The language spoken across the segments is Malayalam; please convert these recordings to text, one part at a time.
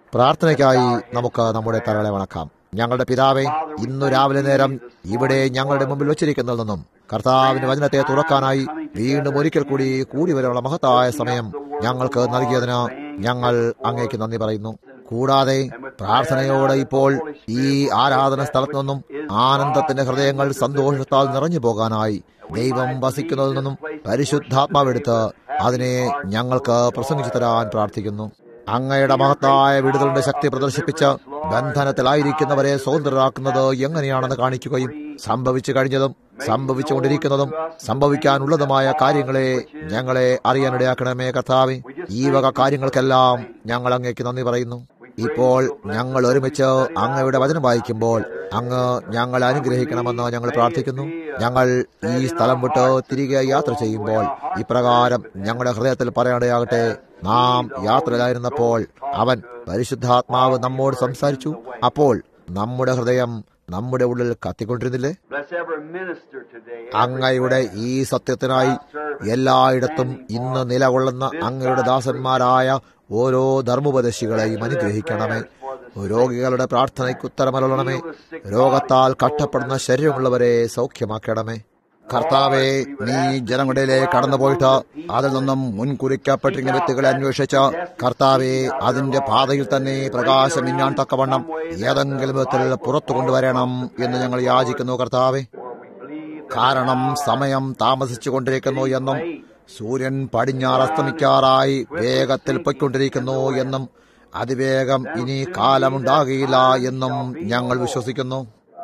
പ്രാർത്ഥനയ്ക്കായി നമുക്ക് നമ്മുടെ തലകളെ വണക്കാം ഞങ്ങളുടെ പിതാവെ ഇന്നു രാവിലെ നേരം ഇവിടെ ഞങ്ങളുടെ മുമ്പിൽ വച്ചിരിക്കുന്നതിൽ നിന്നും കർത്താവിന്റെ വചനത്തെ തുറക്കാനായി വീണ്ടും ഒരിക്കൽ കൂടി കൂടി വരാനുള്ള മഹത്തായ സമയം ഞങ്ങൾക്ക് നൽകിയതിന് ഞങ്ങൾ അങ്ങേക്ക് നന്ദി പറയുന്നു കൂടാതെ പ്രാർത്ഥനയോടെ ഇപ്പോൾ ഈ ആരാധന സ്ഥലത്തു നിന്നും ആനന്ദത്തിന്റെ ഹൃദയങ്ങൾ സന്തോഷത്താൽ നിറഞ്ഞു പോകാനായി ദൈവം വസിക്കുന്നതിൽ നിന്നും പരിശുദ്ധാത്മാവെടുത്ത് അതിനെ ഞങ്ങൾക്ക് പ്രസംഗിച്ചു തരാൻ പ്രാർത്ഥിക്കുന്നു അങ്ങയുടെ മഹത്തായ വിടുതലിന്റെ ശക്തി പ്രദർശിപ്പിച്ച് ബന്ധനത്തിലായിരിക്കുന്നവരെ സ്വതന്ത്രരാക്കുന്നത് എങ്ങനെയാണെന്ന് കാണിക്കുകയും സംഭവിച്ചു കഴിഞ്ഞതും സംഭവിച്ചുകൊണ്ടിരിക്കുന്നതും സംഭവിക്കാനുള്ളതുമായ കാര്യങ്ങളെ ഞങ്ങളെ അറിയാനിടയാക്കണമേ കർത്താവെ ഈ വക കാര്യങ്ങൾക്കെല്ലാം ഞങ്ങൾ അങ്ങേക്ക് നന്ദി പറയുന്നു ഇപ്പോൾ ഞങ്ങൾ ഒരുമിച്ച് അങ്ങയുടെ വചനം വായിക്കുമ്പോൾ അങ്ങ് ഞങ്ങളെ അനുഗ്രഹിക്കണമെന്ന് ഞങ്ങൾ പ്രാർത്ഥിക്കുന്നു ഞങ്ങൾ ഈ സ്ഥലം വിട്ട് തിരികെ യാത്ര ചെയ്യുമ്പോൾ ഇപ്രകാരം ഞങ്ങളുടെ ഹൃദയത്തിൽ പറയാനിടയാകട്ടെ നാം യാത്രയിലായിരുന്നപ്പോൾ അവൻ പരിശുദ്ധാത്മാവ് നമ്മോട് സംസാരിച്ചു അപ്പോൾ നമ്മുടെ ഹൃദയം നമ്മുടെ ഉള്ളിൽ കത്തിക്കൊണ്ടിരുന്നില്ലേ Bless every minister today. അങ്ങയുടെ ഈ സത്യത്തിനായി എല്ലായിടത്തും ഇന്ന് നിലകൊള്ളുന്ന അങ്ങയുടെ ദാസന്മാരായ ഓരോ ധർമ്മോപദേശികളെയും അനുഗ്രഹിക്കണമേ രോഗികളുടെ പ്രാർത്ഥനയ്ക്ക് ഉത്തരമരണമേ രോഗത്താൽ കഷ്ടപ്പെടുന്ന ശരീരമുള്ളവരെ സൗഖ്യമാക്കണമേ കർത്താവെ നീ ജനങ്ങളിലേക്ക് കടന്നുപോയിട്ട് അതിൽ നിന്നും മുൻകുറിക്കപ്പെട്ടിരിക്കുന്ന വ്യക്തികളെ അന്വേഷിച്ച് കർത്താവെ അതിന്റെ പാതയിൽ തന്നെ പ്രകാശം മിന്നാൻ തക്കവണ്ണം ഏതെങ്കിലും വിധത്തിൽ പുറത്തു കൊണ്ടുവരണം എന്ന് ഞങ്ങൾ യാചിക്കുന്നു കർത്താവെ കാരണം സമയം താമസിച്ചു കൊണ്ടിരിക്കുന്നു എന്നും സൂര്യൻ പടിഞ്ഞാറ് അസ്തമിക്കാറായി വേഗത്തിൽ പൊയ്ക്കൊണ്ടിരിക്കുന്നു എന്നും അതിവേഗം ഇനി കാലമുണ്ടാകില്ല എന്നും ഞങ്ങൾ വിശ്വസിക്കുന്നു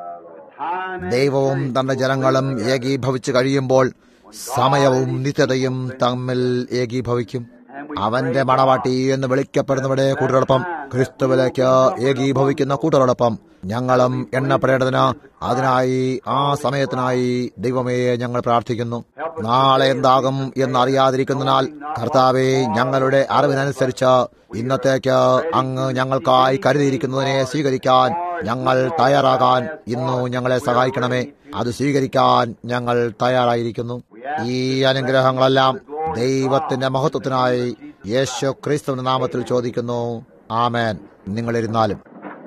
ദൈവവും തന്റെ ജനങ്ങളും ഏകീഭവിച്ചു കഴിയുമ്പോൾ സമയവും നിത്യതയും തമ്മിൽ ഏകീഭവിക്കും അവന്റെ മണവാട്ടി എന്ന് വിളിക്കപ്പെടുന്നവരുടെ കൂട്ടരോടൊപ്പം ക്രിസ്തുവിലേക്ക് ഏകീഭവിക്കുന്ന കൂട്ടരോടൊപ്പം ഞങ്ങളും എണ്ണപ്പെടേണ്ടതിന് അതിനായി ആ സമയത്തിനായി ദൈവമേ ഞങ്ങൾ പ്രാർത്ഥിക്കുന്നു നാളെ എന്താകും എന്നറിയാതിരിക്കുന്നതിനാൽ കർത്താവെ ഞങ്ങളുടെ അറിവിനനുസരിച്ച് ഇന്നത്തേക്ക് അങ്ങ് ഞങ്ങൾക്കായി കരുതിയിരിക്കുന്നതിനെ സ്വീകരിക്കാൻ ഞങ്ങൾ തയ്യാറാകാൻ ഇന്നു ഞങ്ങളെ സഹായിക്കണമേ അത് സ്വീകരിക്കാൻ ഞങ്ങൾ തയ്യാറായിരിക്കുന്നു ഈ അനുഗ്രഹങ്ങളെല്ലാം ദൈവത്തിന്റെ മഹത്വത്തിനായി യേശു ക്രിസ്തുവിന്റെ നാമത്തിൽ ചോദിക്കുന്നു ആമേൻ നിങ്ങളിരുന്നാലും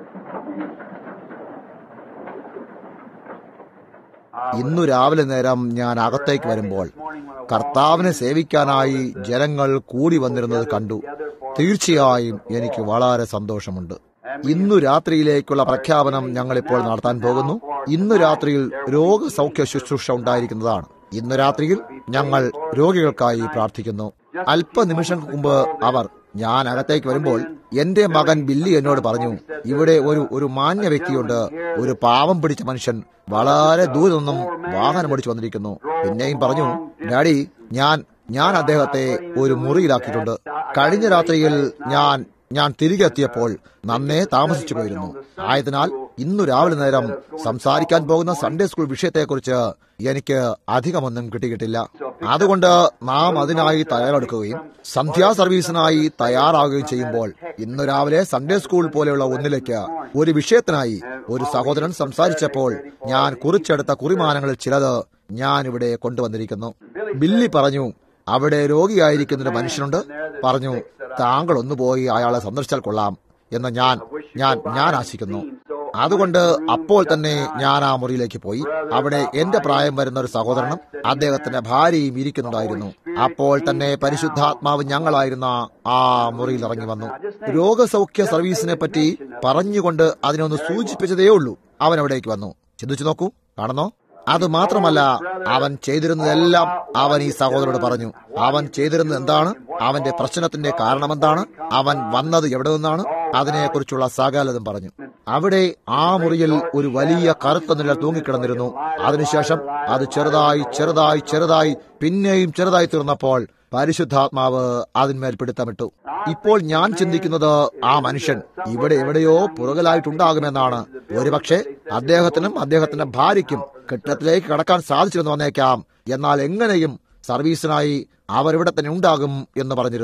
ഇന്നു രാവിലെ നേരം ഞാൻ അകത്തേക്ക് വരുമ്പോൾ കർത്താവിനെ സേവിക്കാനായി ജനങ്ങൾ കൂടി വന്നിരുന്നത് കണ്ടു തീർച്ചയായും എനിക്ക് വളരെ സന്തോഷമുണ്ട് ഇന്നു രാത്രിയിലേക്കുള്ള പ്രഖ്യാപനം ഞങ്ങളിപ്പോൾ നടത്താൻ പോകുന്നു ഇന്നു രാത്രിയിൽ രോഗസൗഖ്യ ശുശ്രൂഷ ഉണ്ടായിരിക്കുന്നതാണ് ഇന്നു രാത്രിയിൽ ഞങ്ങൾ രോഗികൾക്കായി പ്രാർത്ഥിക്കുന്നു അല്പനിമിഷങ്ങൾക്ക് മുമ്പ് അവർ ഞാൻ അകത്തേക്ക് വരുമ്പോൾ എന്റെ മകൻ ബില്ലി എന്നോട് പറഞ്ഞു ഇവിടെ ഒരു ഒരു മാന്യ വ്യക്തിയുണ്ട് ഒരു പാവം പിടിച്ച മനുഷ്യൻ വളരെ ദൂരെ നിന്നും വാഹനം ഓടിച്ചു വന്നിരിക്കുന്നു പിന്നെയും പറഞ്ഞു ഡാഡി ഞാൻ ഞാൻ അദ്ദേഹത്തെ ഒരു മുറിയിലാക്കിയിട്ടുണ്ട് കഴിഞ്ഞ രാത്രിയിൽ ഞാൻ ഞാൻ തിരികെ എത്തിയപ്പോൾ നന്നേ താമസിച്ചു പോയിരുന്നു ആയതിനാൽ ഇന്നു രാവിലെ നേരം സംസാരിക്കാൻ പോകുന്ന സൺഡേ സ്കൂൾ വിഷയത്തെക്കുറിച്ച് എനിക്ക് അധികമൊന്നും കിട്ടിയിട്ടില്ല അതുകൊണ്ട് നാം അതിനായി തയ്യാറെടുക്കുകയും സന്ധ്യാ സർവീസിനായി തയ്യാറാകുകയും ചെയ്യുമ്പോൾ ഇന്നു രാവിലെ സൺഡേ സ്കൂൾ പോലെയുള്ള ഒന്നിലേക്ക് ഒരു വിഷയത്തിനായി ഒരു സഹോദരൻ സംസാരിച്ചപ്പോൾ ഞാൻ കുറിച്ചെടുത്ത കുറിമാനങ്ങളിൽ ചിലത് ഞാൻ ഇവിടെ കൊണ്ടുവന്നിരിക്കുന്നു ബില്ലി പറഞ്ഞു അവിടെ രോഗിയായിരിക്കുന്ന ഒരു മനുഷ്യനുണ്ട് പറഞ്ഞു താങ്കൾ ഒന്ന് പോയി അയാളെ സന്ദർശിച്ചാൽ കൊള്ളാം എന്ന് ഞാൻ ഞാൻ ഞാൻ ആശിക്കുന്നു അതുകൊണ്ട് അപ്പോൾ തന്നെ ഞാൻ ആ മുറിയിലേക്ക് പോയി അവിടെ എന്റെ പ്രായം വരുന്ന ഒരു സഹോദരനും അദ്ദേഹത്തിന്റെ ഭാര്യയും ഇരിക്കുന്നുണ്ടായിരുന്നു അപ്പോൾ തന്നെ പരിശുദ്ധാത്മാവ് ഞങ്ങളായിരുന്ന ആ മുറിയിൽ ഇറങ്ങി വന്നു രോഗസൗഖ്യ സർവീസിനെ പറ്റി പറഞ്ഞുകൊണ്ട് അതിനൊന്ന് സൂചിപ്പിച്ചതേ ഉള്ളൂ അവൻ അവിടേക്ക് വന്നു ചിന്തിച്ചു നോക്കൂ കാണുന്നോ അത് മാത്രമല്ല അവൻ ചെയ്തിരുന്നതെല്ലാം അവൻ ഈ സഹോദരോട് പറഞ്ഞു അവൻ ചെയ്തിരുന്നത് എന്താണ് അവന്റെ പ്രശ്നത്തിന്റെ കാരണം എന്താണ് അവൻ വന്നത് എവിടെ നിന്നാണ് അതിനെക്കുറിച്ചുള്ള സകലതും പറഞ്ഞു അവിടെ ആ മുറിയിൽ ഒരു വലിയ കറുത്ത നില തൂങ്ങിക്കിടന്നിരുന്നു അതിനുശേഷം അത് ചെറുതായി ചെറുതായി ചെറുതായി പിന്നെയും ചെറുതായി തീർന്നപ്പോൾ പരിശുദ്ധാത്മാവ് അതിന്മേൽ പിടുത്തമിട്ടു ഇപ്പോൾ ഞാൻ ചിന്തിക്കുന്നത് ആ മനുഷ്യൻ ഇവിടെ എവിടെയോ പുറകിലായിട്ടുണ്ടാകുമെന്നാണ് ഒരുപക്ഷെ അദ്ദേഹത്തിനും അദ്ദേഹത്തിന്റെ ഭാര്യയ്ക്കും കെട്ടിടത്തിലേക്ക് കടക്കാൻ സാധിച്ചിരുന്നു വന്നേക്കാം എന്നാൽ എങ്ങനെയും സർവീസിനായി അവരിവിടെ തന്നെ ഉണ്ടാകും എന്ന് പറഞ്ഞിരുന്നു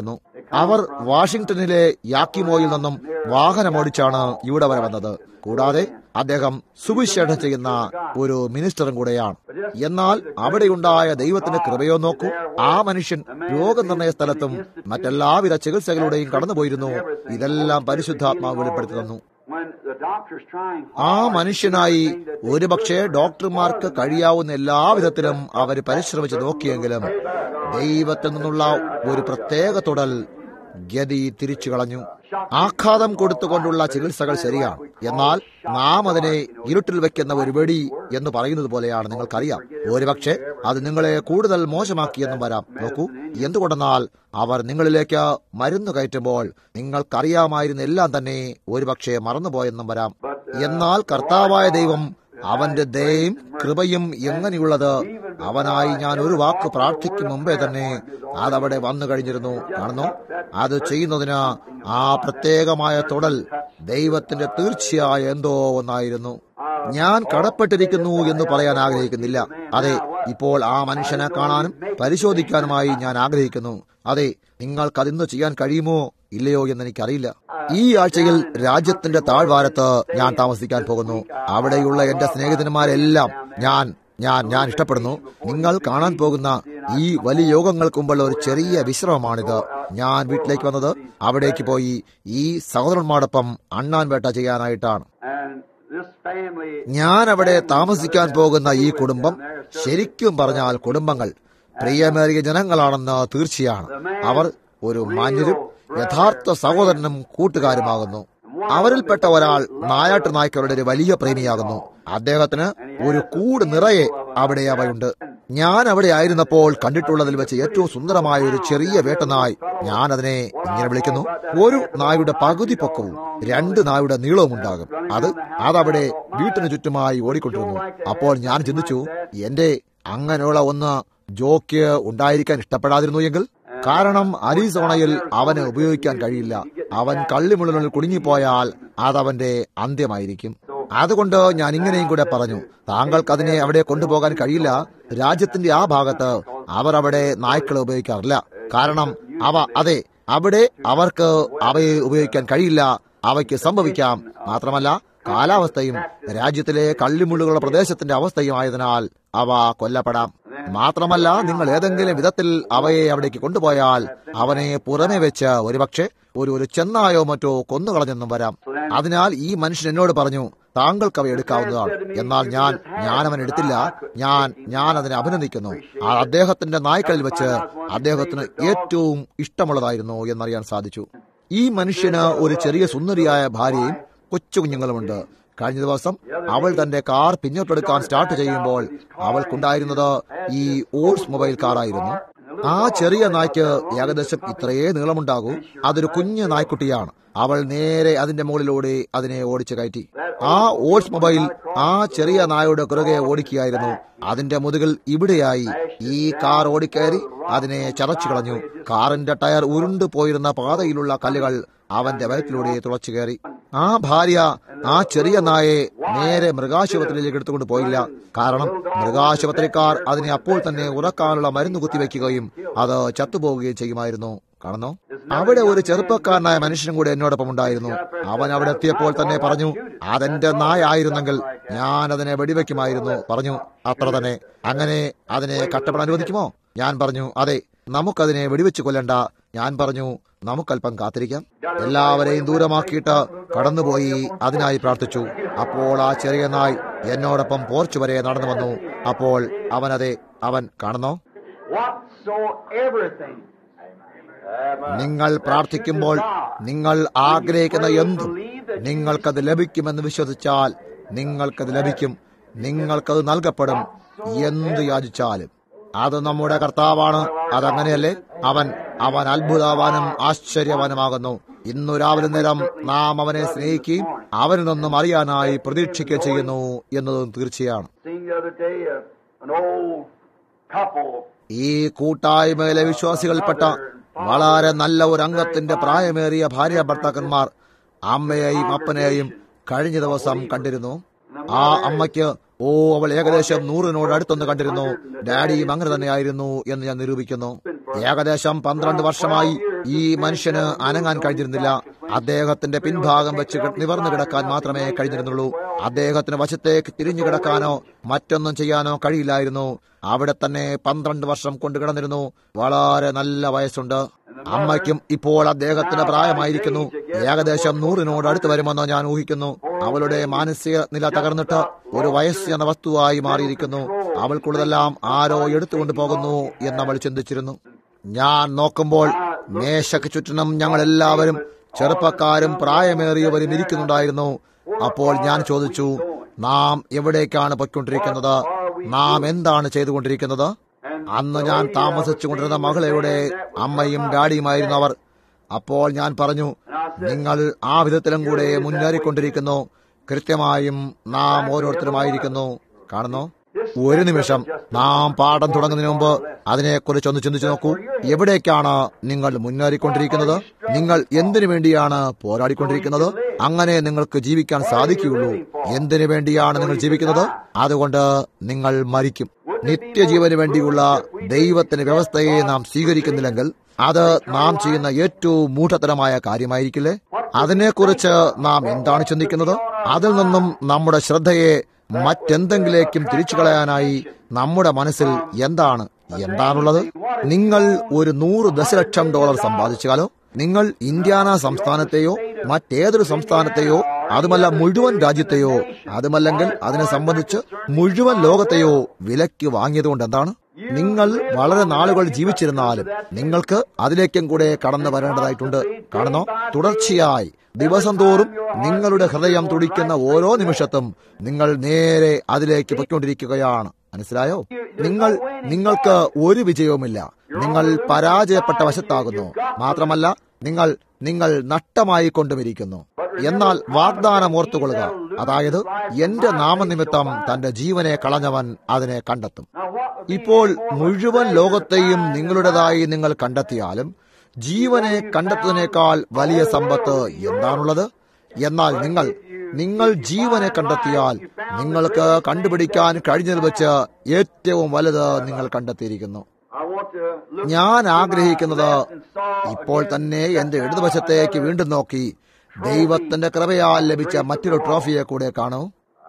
അവർ വാഷിംഗ്ടണിലെ യാക്കിമോയിൽ നിന്നും വാഹനമോടിച്ചാണ് ഇവിടെ വരെ വന്നത് കൂടാതെ അദ്ദേഹം സുവിശേഷം ചെയ്യുന്ന ഒരു മിനിസ്റ്ററും കൂടെയാണ് എന്നാൽ അവിടെയുണ്ടായ ദൈവത്തിന്റെ കൃപയോ നോക്കൂ ആ മനുഷ്യൻ രോഗനിർണയ സ്ഥലത്തും മറ്റെല്ലാവിധ ചികിത്സകളുടെയും കടന്നുപോയിരുന്നു ഇതെല്ലാം പരിശുദ്ധാത്മാവ് വെളിപ്പെടുത്തി തന്നു when the doctor's trying ആ മനുഷ്യനായി ഒരുപക്ഷെ ഡോക്ടർമാർക്ക് കഴിയാവുന്ന എല്ലാവിധത്തിലും അവർ പരിശ്രമിച്ച് നോക്കിയെങ്കിലും ദൈവത്തിൽ നിന്നുള്ള ഒരു പ്രത്യേക തുടൽ ഗതി തിരിച്ചു കളഞ്ഞു ആഘാതം കൊടുത്തുകൊണ്ടുള്ള ചികിത്സകൾ ശരിയാണ് എന്നാൽ നാം അതിനെ ഇരുട്ടിൽ വെക്കുന്ന ഒരു വെടി എന്ന് പറയുന്നത് പോലെയാണ് നിങ്ങൾക്കറിയാം ഒരുപക്ഷെ അത് നിങ്ങളെ കൂടുതൽ മോശമാക്കിയെന്നും വരാം നോക്കൂ എന്തുകൊണ്ടെന്നാൽ അവർ നിങ്ങളിലേക്ക് മരുന്ന് കയറ്റുമ്പോൾ നിങ്ങൾക്കറിയാമായിരുന്ന എല്ലാം തന്നെ ഒരുപക്ഷെ മറന്നുപോയെന്നും വരാം എന്നാൽ കർത്താവായ ദൈവം അവന്റെ ദയയും കൃപയും എങ്ങനെയുള്ളത് അവനായി ഞാൻ ഒരു വാക്ക് പ്രാർത്ഥിക്കും മുമ്പേ തന്നെ അതവിടെ വന്നു കഴിഞ്ഞിരുന്നു കാണുന്നു അത് ചെയ്യുന്നതിന് ആ പ്രത്യേകമായ തുടൽ ദൈവത്തിന്റെ തീർച്ചയായ എന്തോ ഒന്നായിരുന്നു ഞാൻ കടപ്പെട്ടിരിക്കുന്നു എന്ന് പറയാൻ ആഗ്രഹിക്കുന്നില്ല അതെ ഇപ്പോൾ ആ മനുഷ്യനെ കാണാനും പരിശോധിക്കാനുമായി ഞാൻ ആഗ്രഹിക്കുന്നു അതെ നിങ്ങൾക്കതിന്ന് ചെയ്യാൻ കഴിയുമോ ഇല്ലയോ എന്ന് എനിക്കറിയില്ല ഈ ആഴ്ചയിൽ രാജ്യത്തിന്റെ താഴ്വാരത്ത് ഞാൻ താമസിക്കാൻ പോകുന്നു അവിടെയുള്ള എന്റെ സ്നേഹിതന്മാരെല്ലാം ഞാൻ ഞാൻ ഞാൻ ഇഷ്ടപ്പെടുന്നു നിങ്ങൾ കാണാൻ പോകുന്ന ഈ വലിയ യോഗങ്ങൾക്ക് മുമ്പുള്ള ഒരു ചെറിയ വിശ്രമമാണിത് ഞാൻ വീട്ടിലേക്ക് വന്നത് അവിടേക്ക് പോയി ഈ സഹോദരന്മാരോടൊപ്പം അണ്ണാൻ വേട്ട ചെയ്യാനായിട്ടാണ് and this family ഞാൻ അവിടെ താമസിക്കാൻ പോകുന്ന ഈ കുടുംബം ശരിക്കും പറഞ്ഞാൽ കുടുംബങ്ങൾ പ്രിയമേറിയ ജനങ്ങളാണെന്ന് തീർച്ചയാണ് അവർ ഒരു മാന്യരും യഥാർത്ഥ സഹോദരനും കൂട്ടുകാരുമാകുന്നു അവരിൽപ്പെട്ട ഒരാൾ നായാട്ട് നായ്ക്കളുടെ ഒരു വലിയ പ്രേമിയാകുന്നു അദ്ദേഹത്തിന് ഒരു കൂട് നിറയെ അവിടെ അവയുണ്ട് ഞാൻ അവിടെ ആയിരുന്നപ്പോൾ കണ്ടിട്ടുള്ളതിൽ വെച്ച് ഏറ്റവും സുന്ദരമായ ഒരു ചെറിയ വേട്ടനായ് ഞാൻ അതിനെ ഇങ്ങനെ വിളിക്കുന്നു ഒരു നായുടെ പകുതി പൊക്കവും രണ്ട് നായുടെ നീളവും ഉണ്ടാകും അത് അതവിടെ വീട്ടിന് ചുറ്റുമായി ഓടിക്കൊണ്ടിരുന്നു അപ്പോൾ ഞാൻ ചിന്തിച്ചു എന്റെ അങ്ങനെയുള്ള ഒന്ന് ജോക്ക് ഉണ്ടായിരിക്കാൻ ഇഷ്ടപ്പെടാതിരുന്നു എങ്കിൽ കാരണം അരീസോണയിൽ അവന് ഉപയോഗിക്കാൻ കഴിയില്ല അവൻ കള്ളിമുള്ളിൽ കുടുങ്ങിപ്പോയാൽ അതവന്റെ അന്ത്യമായിരിക്കും അതുകൊണ്ട് ഞാൻ ഇങ്ങനെയും കൂടെ പറഞ്ഞു താങ്കൾക്ക് അതിനെ അവിടെ കൊണ്ടുപോകാൻ കഴിയില്ല രാജ്യത്തിന്റെ ആ ഭാഗത്ത് അവർ അവിടെ നായ്ക്കളെ ഉപയോഗിക്കാറില്ല കാരണം അവ അതെ അവിടെ അവർക്ക് അവയെ ഉപയോഗിക്കാൻ കഴിയില്ല അവയ്ക്ക് സംഭവിക്കാം മാത്രമല്ല കാലാവസ്ഥയും രാജ്യത്തിലെ കള്ളിമുള്ളുകളുള്ള പ്രദേശത്തിന്റെ അവസ്ഥയും ആയതിനാൽ അവ കൊല്ലപ്പെടാം മാത്രമല്ല നിങ്ങൾ ഏതെങ്കിലും വിധത്തിൽ അവയെ അവിടേക്ക് കൊണ്ടുപോയാൽ അവനെ പുറമെ വെച്ച് ഒരുപക്ഷെ ഒരു ഒരു ചെന്നായോ മറ്റോ കൊന്നുകളഞ്ഞെന്നും വരാം അതിനാൽ ഈ മനുഷ്യൻ എന്നോട് പറഞ്ഞു താങ്കൾക്ക് അവ എടുക്കാവുന്നതാണ് എന്നാൽ ഞാൻ ഞാൻ അവൻ എടുത്തില്ല ഞാൻ ഞാൻ അതിനെ അഭിനന്ദിക്കുന്നു ആ അദ്ദേഹത്തിന്റെ നായ്ക്കളിൽ വെച്ച് അദ്ദേഹത്തിന് ഏറ്റവും ഇഷ്ടമുള്ളതായിരുന്നു എന്നറിയാൻ സാധിച്ചു ഈ മനുഷ്യന് ഒരു ചെറിയ സുന്ദരിയായ ഭാര്യയും കൊച്ചു കുഞ്ഞുങ്ങളുമുണ്ട് കഴിഞ്ഞ ദിവസം അവൾ തന്റെ കാർ പിന്നോട്ടെടുക്കാൻ സ്റ്റാർട്ട് ചെയ്യുമ്പോൾ അവൾക്കുണ്ടായിരുന്നത് ഈ ഓൾസ് മൊബൈൽ കാറായിരുന്നു ആ ചെറിയ നായ്ക്ക് ഏകദേശം ഇത്രയേ നീളമുണ്ടാകൂ അതൊരു കുഞ്ഞു നായ്ക്കുട്ടിയാണ് അവൾ നേരെ അതിന്റെ മുകളിലൂടെ അതിനെ ഓടിച്ചു കയറ്റി ആ ഓൾസ് മൊബൈൽ ആ ചെറിയ നായയുടെ കുറുകെ ഓടിക്കുകയായിരുന്നു അതിന്റെ മുതുകിൽ ഇവിടെയായി ഈ കാർ ഓടിക്കയറി അതിനെ ചതച്ചു കളഞ്ഞു കാറിന്റെ ടയർ ഉരുണ്ടു പോയിരുന്ന പാതയിലുള്ള കല്ലുകൾ അവന്റെ വയറ്റിലൂടെ തുളച്ചു കയറി ആ ഭാര്യ ആ ചെറിയ നായെ നേരെ മൃഗാശുപത്രിയിലേക്ക് എടുത്തുകൊണ്ട് പോയില്ല കാരണം മൃഗാശുപത്രിക്കാർ അതിനെ അപ്പോൾ തന്നെ ഉറക്കാനുള്ള മരുന്ന് കുത്തിവെക്കുകയും അത് ചത്തുപോവുകയും ചെയ്യുമായിരുന്നു കാണുന്നു അവിടെ ഒരു ചെറുപ്പക്കാരനായ മനുഷ്യനും കൂടെ എന്നോടൊപ്പം ഉണ്ടായിരുന്നു അവൻ അവിടെ എത്തിയപ്പോൾ തന്നെ പറഞ്ഞു അതെന്റെ നായ ആയിരുന്നെങ്കിൽ ഞാൻ അതിനെ വെടിവെക്കുമായിരുന്നു പറഞ്ഞു അത്ര തന്നെ അങ്ങനെ അതിനെ കട്ടപ്പെടാൻ അനുവദിക്കുമോ ഞാൻ പറഞ്ഞു അതെ നമുക്കതിനെ വെടിവെച്ച് കൊല്ലണ്ട ഞാൻ പറഞ്ഞു നമുക്കല്പം കാത്തിരിക്കാം എല്ലാവരെയും ദൂരമാക്കിയിട്ട് കടന്നുപോയി അതിനായി പ്രാർത്ഥിച്ചു അപ്പോൾ ആ ചെറിയ നായ് എന്നോടൊപ്പം പോർച്ച് വരെ നടന്നു വന്നു അപ്പോൾ അവനതെ അവൻ കാണുന്നോ whatsoever thing. നിങ്ങൾ പ്രാർത്ഥിക്കുമ്പോൾ നിങ്ങൾ ആഗ്രഹിക്കുന്ന എന്തും നിങ്ങൾക്കത് ലഭിക്കുമെന്ന് വിശ്വസിച്ചാൽ നിങ്ങൾക്കത് ലഭിക്കും നിങ്ങൾക്കത് നൽകപ്പെടും എന്ത് യാചിച്ചാലും അത് നമ്മുടെ കർത്താവാണ് അതങ്ങനെയല്ലേ അവൻ അവൻ അത്ഭുതവാനും ആശ്ചര്യവാനുമാകുന്നു ഇന്നു രാവിലെ നേരം നാം അവനെ സ്നേഹിക്കുകയും അവനിൽ നിന്നും അറിയാനായി പ്രതീക്ഷിക്കുകയും ചെയ്യുന്നു എന്നതും തീർച്ചയാണ് Seen the other day uh, an old couple ഈ കൂട്ടായ്മയിലെ വിശ്വാസികൾപ്പെട്ട വളരെ നല്ല ഒരു അംഗത്തിന്റെ പ്രായമേറിയ ഭാര്യ ഭർത്താക്കന്മാർ അമ്മയെയും അപ്പനെയും കഴിഞ്ഞ ദിവസം കണ്ടിരുന്നു ആ അമ്മയ്ക്ക് ഓ അവൾ ഏകദേശം നൂറിനോട് അടുത്തൊന്ന് കണ്ടിരുന്നു ഡാഡിയും അങ്ങനെ തന്നെയായിരുന്നു എന്ന് ഞാൻ നിരൂപിക്കുന്നു ഏകദേശം പന്ത്രണ്ട് വർഷമായി ഈ മനുഷ്യന് അനങ്ങാൻ കഴിഞ്ഞിരുന്നില്ല അദ്ദേഹത്തിന്റെ പിൻഭാഗം വെച്ച് കി- നിവർന്നു കിടക്കാൻ മാത്രമേ കഴിഞ്ഞിരുന്നുള്ളൂ അദ്ദേഹത്തിന് വശത്തേക്ക് തിരിഞ്ഞു കിടക്കാനോ മറ്റൊന്നും ചെയ്യാനോ കഴിയില്ലായിരുന്നു അവിടെ തന്നെ പന്ത്രണ്ട് വർഷം കൊണ്ട് കിടന്നിരുന്നു വളരെ നല്ല വയസ്സുണ്ട് അമ്മയ്ക്കും ഇപ്പോൾ അദ്ദേഹത്തിന് പ്രായമായിരിക്കുന്നു ഏകദേശം നൂറിനോട് അടുത്ത് വരുമെന്ന് ഞാൻ ഊഹിക്കുന്നു അവളുടെ മാനസിക നില തകർന്നിട്ട് ഒരു വയസ്സ് എന്ന വസ്തുവായി മാറിയിരിക്കുന്നു അവൾക്കുള്ളതെല്ലാം ആരോ എടുത്തുകൊണ്ട് പോകുന്നു എന്നവൾ ചിന്തിച്ചിരുന്നു ഞാൻ നോക്കുമ്പോൾ മേശയ്ക്ക് ചുറ്റിനും ഞങ്ങൾ എല്ലാവരും ചെറുപ്പക്കാരും പ്രായമേറിയവരും ഇരിക്കുന്നുണ്ടായിരുന്നു അപ്പോൾ ഞാൻ ചോദിച്ചു നാം എവിടേക്കാണ് പൊയ്ക്കൊണ്ടിരിക്കുന്നത് നാം എന്താണ് ചെയ്തുകൊണ്ടിരിക്കുന്നത് അന്ന് ഞാൻ താമസിച്ചുകൊണ്ടിരുന്ന മകളയുടെ അമ്മയും ഡാഡിയുമായിരുന്നു അവർ അപ്പോൾ ഞാൻ പറഞ്ഞു നിങ്ങൾ ആ വിധത്തിലും കൂടെ മുന്നേറിക്കൊണ്ടിരിക്കുന്നു കൃത്യമായും നാം ഓരോരുത്തരുമായിരിക്കുന്നു കാണുന്നു ഒരു നിമിഷം നാം പാഠം തുടങ്ങുന്നതിന് മുമ്പ് അതിനെക്കുറിച്ച് ഒന്ന് ചിന്തിച്ചു നോക്കൂ എവിടേക്കാണ് നിങ്ങൾ മുന്നേറിക്കൊണ്ടിരിക്കുന്നത് നിങ്ങൾ എന്തിനു വേണ്ടിയാണ് പോരാടിക്കൊണ്ടിരിക്കുന്നത് അങ്ങനെ നിങ്ങൾക്ക് ജീവിക്കാൻ സാധിക്കുകയുള്ളൂ എന്തിനു വേണ്ടിയാണ് നിങ്ങൾ ജീവിക്കുന്നത് അതുകൊണ്ട് നിങ്ങൾ മരിക്കും നിത്യജീവന് വേണ്ടിയുള്ള ദൈവത്തിന്റെ വ്യവസ്ഥയെ നാം സ്വീകരിക്കുന്നില്ലെങ്കിൽ അത് നാം ചെയ്യുന്ന ഏറ്റവും മൂഢതരമായ കാര്യമായിരിക്കില്ലേ അതിനെക്കുറിച്ച് നാം എന്താണ് ചിന്തിക്കുന്നത് അതിൽ നിന്നും നമ്മുടെ ശ്രദ്ധയെ മറ്റെന്തെങ്കിലേക്കും തിരിച്ചു കളയാനായി നമ്മുടെ മനസ്സിൽ എന്താണ് എന്താണുള്ളത് നിങ്ങൾ ഒരു നൂറ് ദശലക്ഷം ഡോളർ സമ്പാദിച്ചാലോ നിങ്ങൾ ഇന്ത്യാന സംസ്ഥാനത്തെയോ മറ്റേതൊരു സംസ്ഥാനത്തെയോ അതുമല്ല മുഴുവൻ രാജ്യത്തെയോ അതുമല്ലെങ്കിൽ അതിനെ സംബന്ധിച്ച് മുഴുവൻ ലോകത്തെയോ വിലയ്ക്ക് വാങ്ങിയതുകൊണ്ട് എന്താണ് നിങ്ങൾ വളരെ നാളുകൾ ജീവിച്ചിരുന്നാലും നിങ്ങൾക്ക് അതിലേക്കും കൂടെ കടന്നു വരേണ്ടതായിട്ടുണ്ട് കാണുന്നോ തുടർച്ചയായി ദിവസം തോറും നിങ്ങളുടെ ഹൃദയം തുടിക്കുന്ന ഓരോ നിമിഷത്തും നിങ്ങൾ നേരെ അതിലേക്ക് പൊയ്ക്കൊണ്ടിരിക്കുകയാണ് മനസ്സിലായോ നിങ്ങൾ നിങ്ങൾക്ക് ഒരു വിജയവുമില്ല നിങ്ങൾ പരാജയപ്പെട്ട വശത്താകുന്നു മാത്രമല്ല നിങ്ങൾ നിങ്ങൾ നഷ്ടമായി കൊണ്ടുമിരിക്കുന്നു എന്നാൽ വാഗ്ദാനം ഓർത്തുകൊള്ളുക അതായത് എന്റെ നാമനിമിത്തം തന്റെ ജീവനെ കളഞ്ഞവൻ അതിനെ കണ്ടെത്തും ഇപ്പോൾ മുഴുവൻ ലോകത്തെയും നിങ്ങളുടേതായി നിങ്ങൾ കണ്ടെത്തിയാലും ജീവനെ കണ്ടെത്തുന്നതിനേക്കാൾ വലിയ സമ്പത്ത് എന്താണുള്ളത് എന്നാൽ നിങ്ങൾ നിങ്ങൾ ജീവനെ കണ്ടെത്തിയാൽ നിങ്ങൾക്ക് കണ്ടുപിടിക്കാൻ കഴിഞ്ഞതിൽ വെച്ച് ഏറ്റവും വലുത് നിങ്ങൾ കണ്ടെത്തിയിരിക്കുന്നു ഞാൻ ആഗ്രഹിക്കുന്നത് ഇപ്പോൾ തന്നെ എന്റെ ഇടതുവശത്തേക്ക് വീണ്ടും നോക്കി ദൈവത്തിന്റെ കൃപയാൽ ലഭിച്ച മറ്റൊരു ട്രോഫിയെ കൂടെ കാണൂ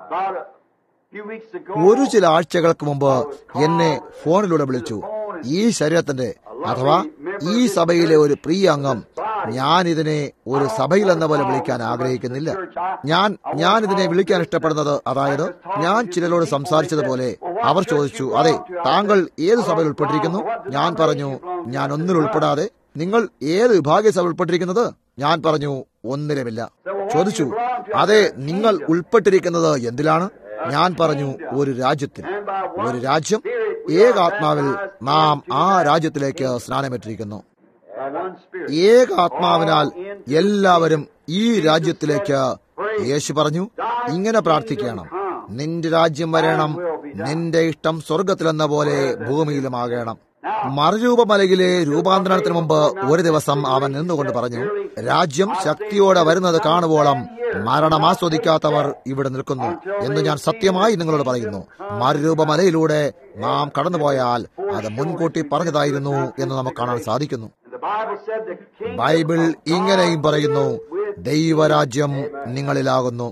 ഒരു ചില ആഴ്ചകൾക്ക് മുമ്പ് എന്നെ ഫോണിലൂടെ വിളിച്ചു ഈ ശരീരത്തിന്റെ അഥവാ ഈ സഭയിലെ ഒരു പ്രിയ അംഗം ഞാൻ ഇതിനെ ഒരു സഭയിൽ എന്ന പോലെ വിളിക്കാൻ ആഗ്രഹിക്കുന്നില്ല ഞാൻ ഞാൻ ഇതിനെ വിളിക്കാൻ ഇഷ്ടപ്പെടുന്നത് അതായത് ഞാൻ ചിലരോട് സംസാരിച്ചതുപോലെ അവർ ചോദിച്ചു അതെ താങ്കൾ ഏത് സഭയിൽ ഉൾപ്പെട്ടിരിക്കുന്നു ഞാൻ പറഞ്ഞു ഞാൻ ഒന്നിൽ ഉൾപ്പെടാതെ നിങ്ങൾ ഏത് വിഭാഗീയ സഭ ഉൾപ്പെട്ടിരിക്കുന്നത് ഞാൻ പറഞ്ഞു ഒന്നിലുമില്ല ചോദിച്ചു അതെ നിങ്ങൾ ഉൾപ്പെട്ടിരിക്കുന്നത് എന്തിലാണ് ഞാൻ പറഞ്ഞു ഒരു രാജ്യത്തിൽ ഒരു രാജ്യം ഏകാത്മാവിൽ നാം ആ രാജ്യത്തിലേക്ക് സ്നാനമേറ്റിരിക്കുന്നു ഏകാത്മാവിനാൽ എല്ലാവരും ഈ രാജ്യത്തിലേക്ക് യേശു പറഞ്ഞു ഇങ്ങനെ പ്രാർത്ഥിക്കണം നിന്റെ രാജ്യം വരണം നിന്റെ ഇഷ്ടം സ്വർഗത്തിലെന്ന പോലെ ഭൂമിയിലുമാകണം മറുരൂപമലയിലെ രൂപാന്തരണത്തിന് മുമ്പ് ഒരു ദിവസം അവൻ നിന്നുകൊണ്ട് പറഞ്ഞു രാജ്യം ശക്തിയോടെ വരുന്നത് കാണുവോളം മരണം ആസ്വദിക്കാത്തവർ ഇവിടെ നിൽക്കുന്നു എന്ന് ഞാൻ സത്യമായി നിങ്ങളോട് പറയുന്നു മറുരൂപമലയിലൂടെ നാം കടന്നുപോയാൽ അത് മുൻകൂട്ടി പറഞ്ഞതായിരുന്നു എന്ന് നമുക്ക് കാണാൻ സാധിക്കുന്നു ബൈബിൾ ഇങ്ങനെയും പറയുന്നു ദൈവരാജ്യം നിങ്ങളിലാകുന്നു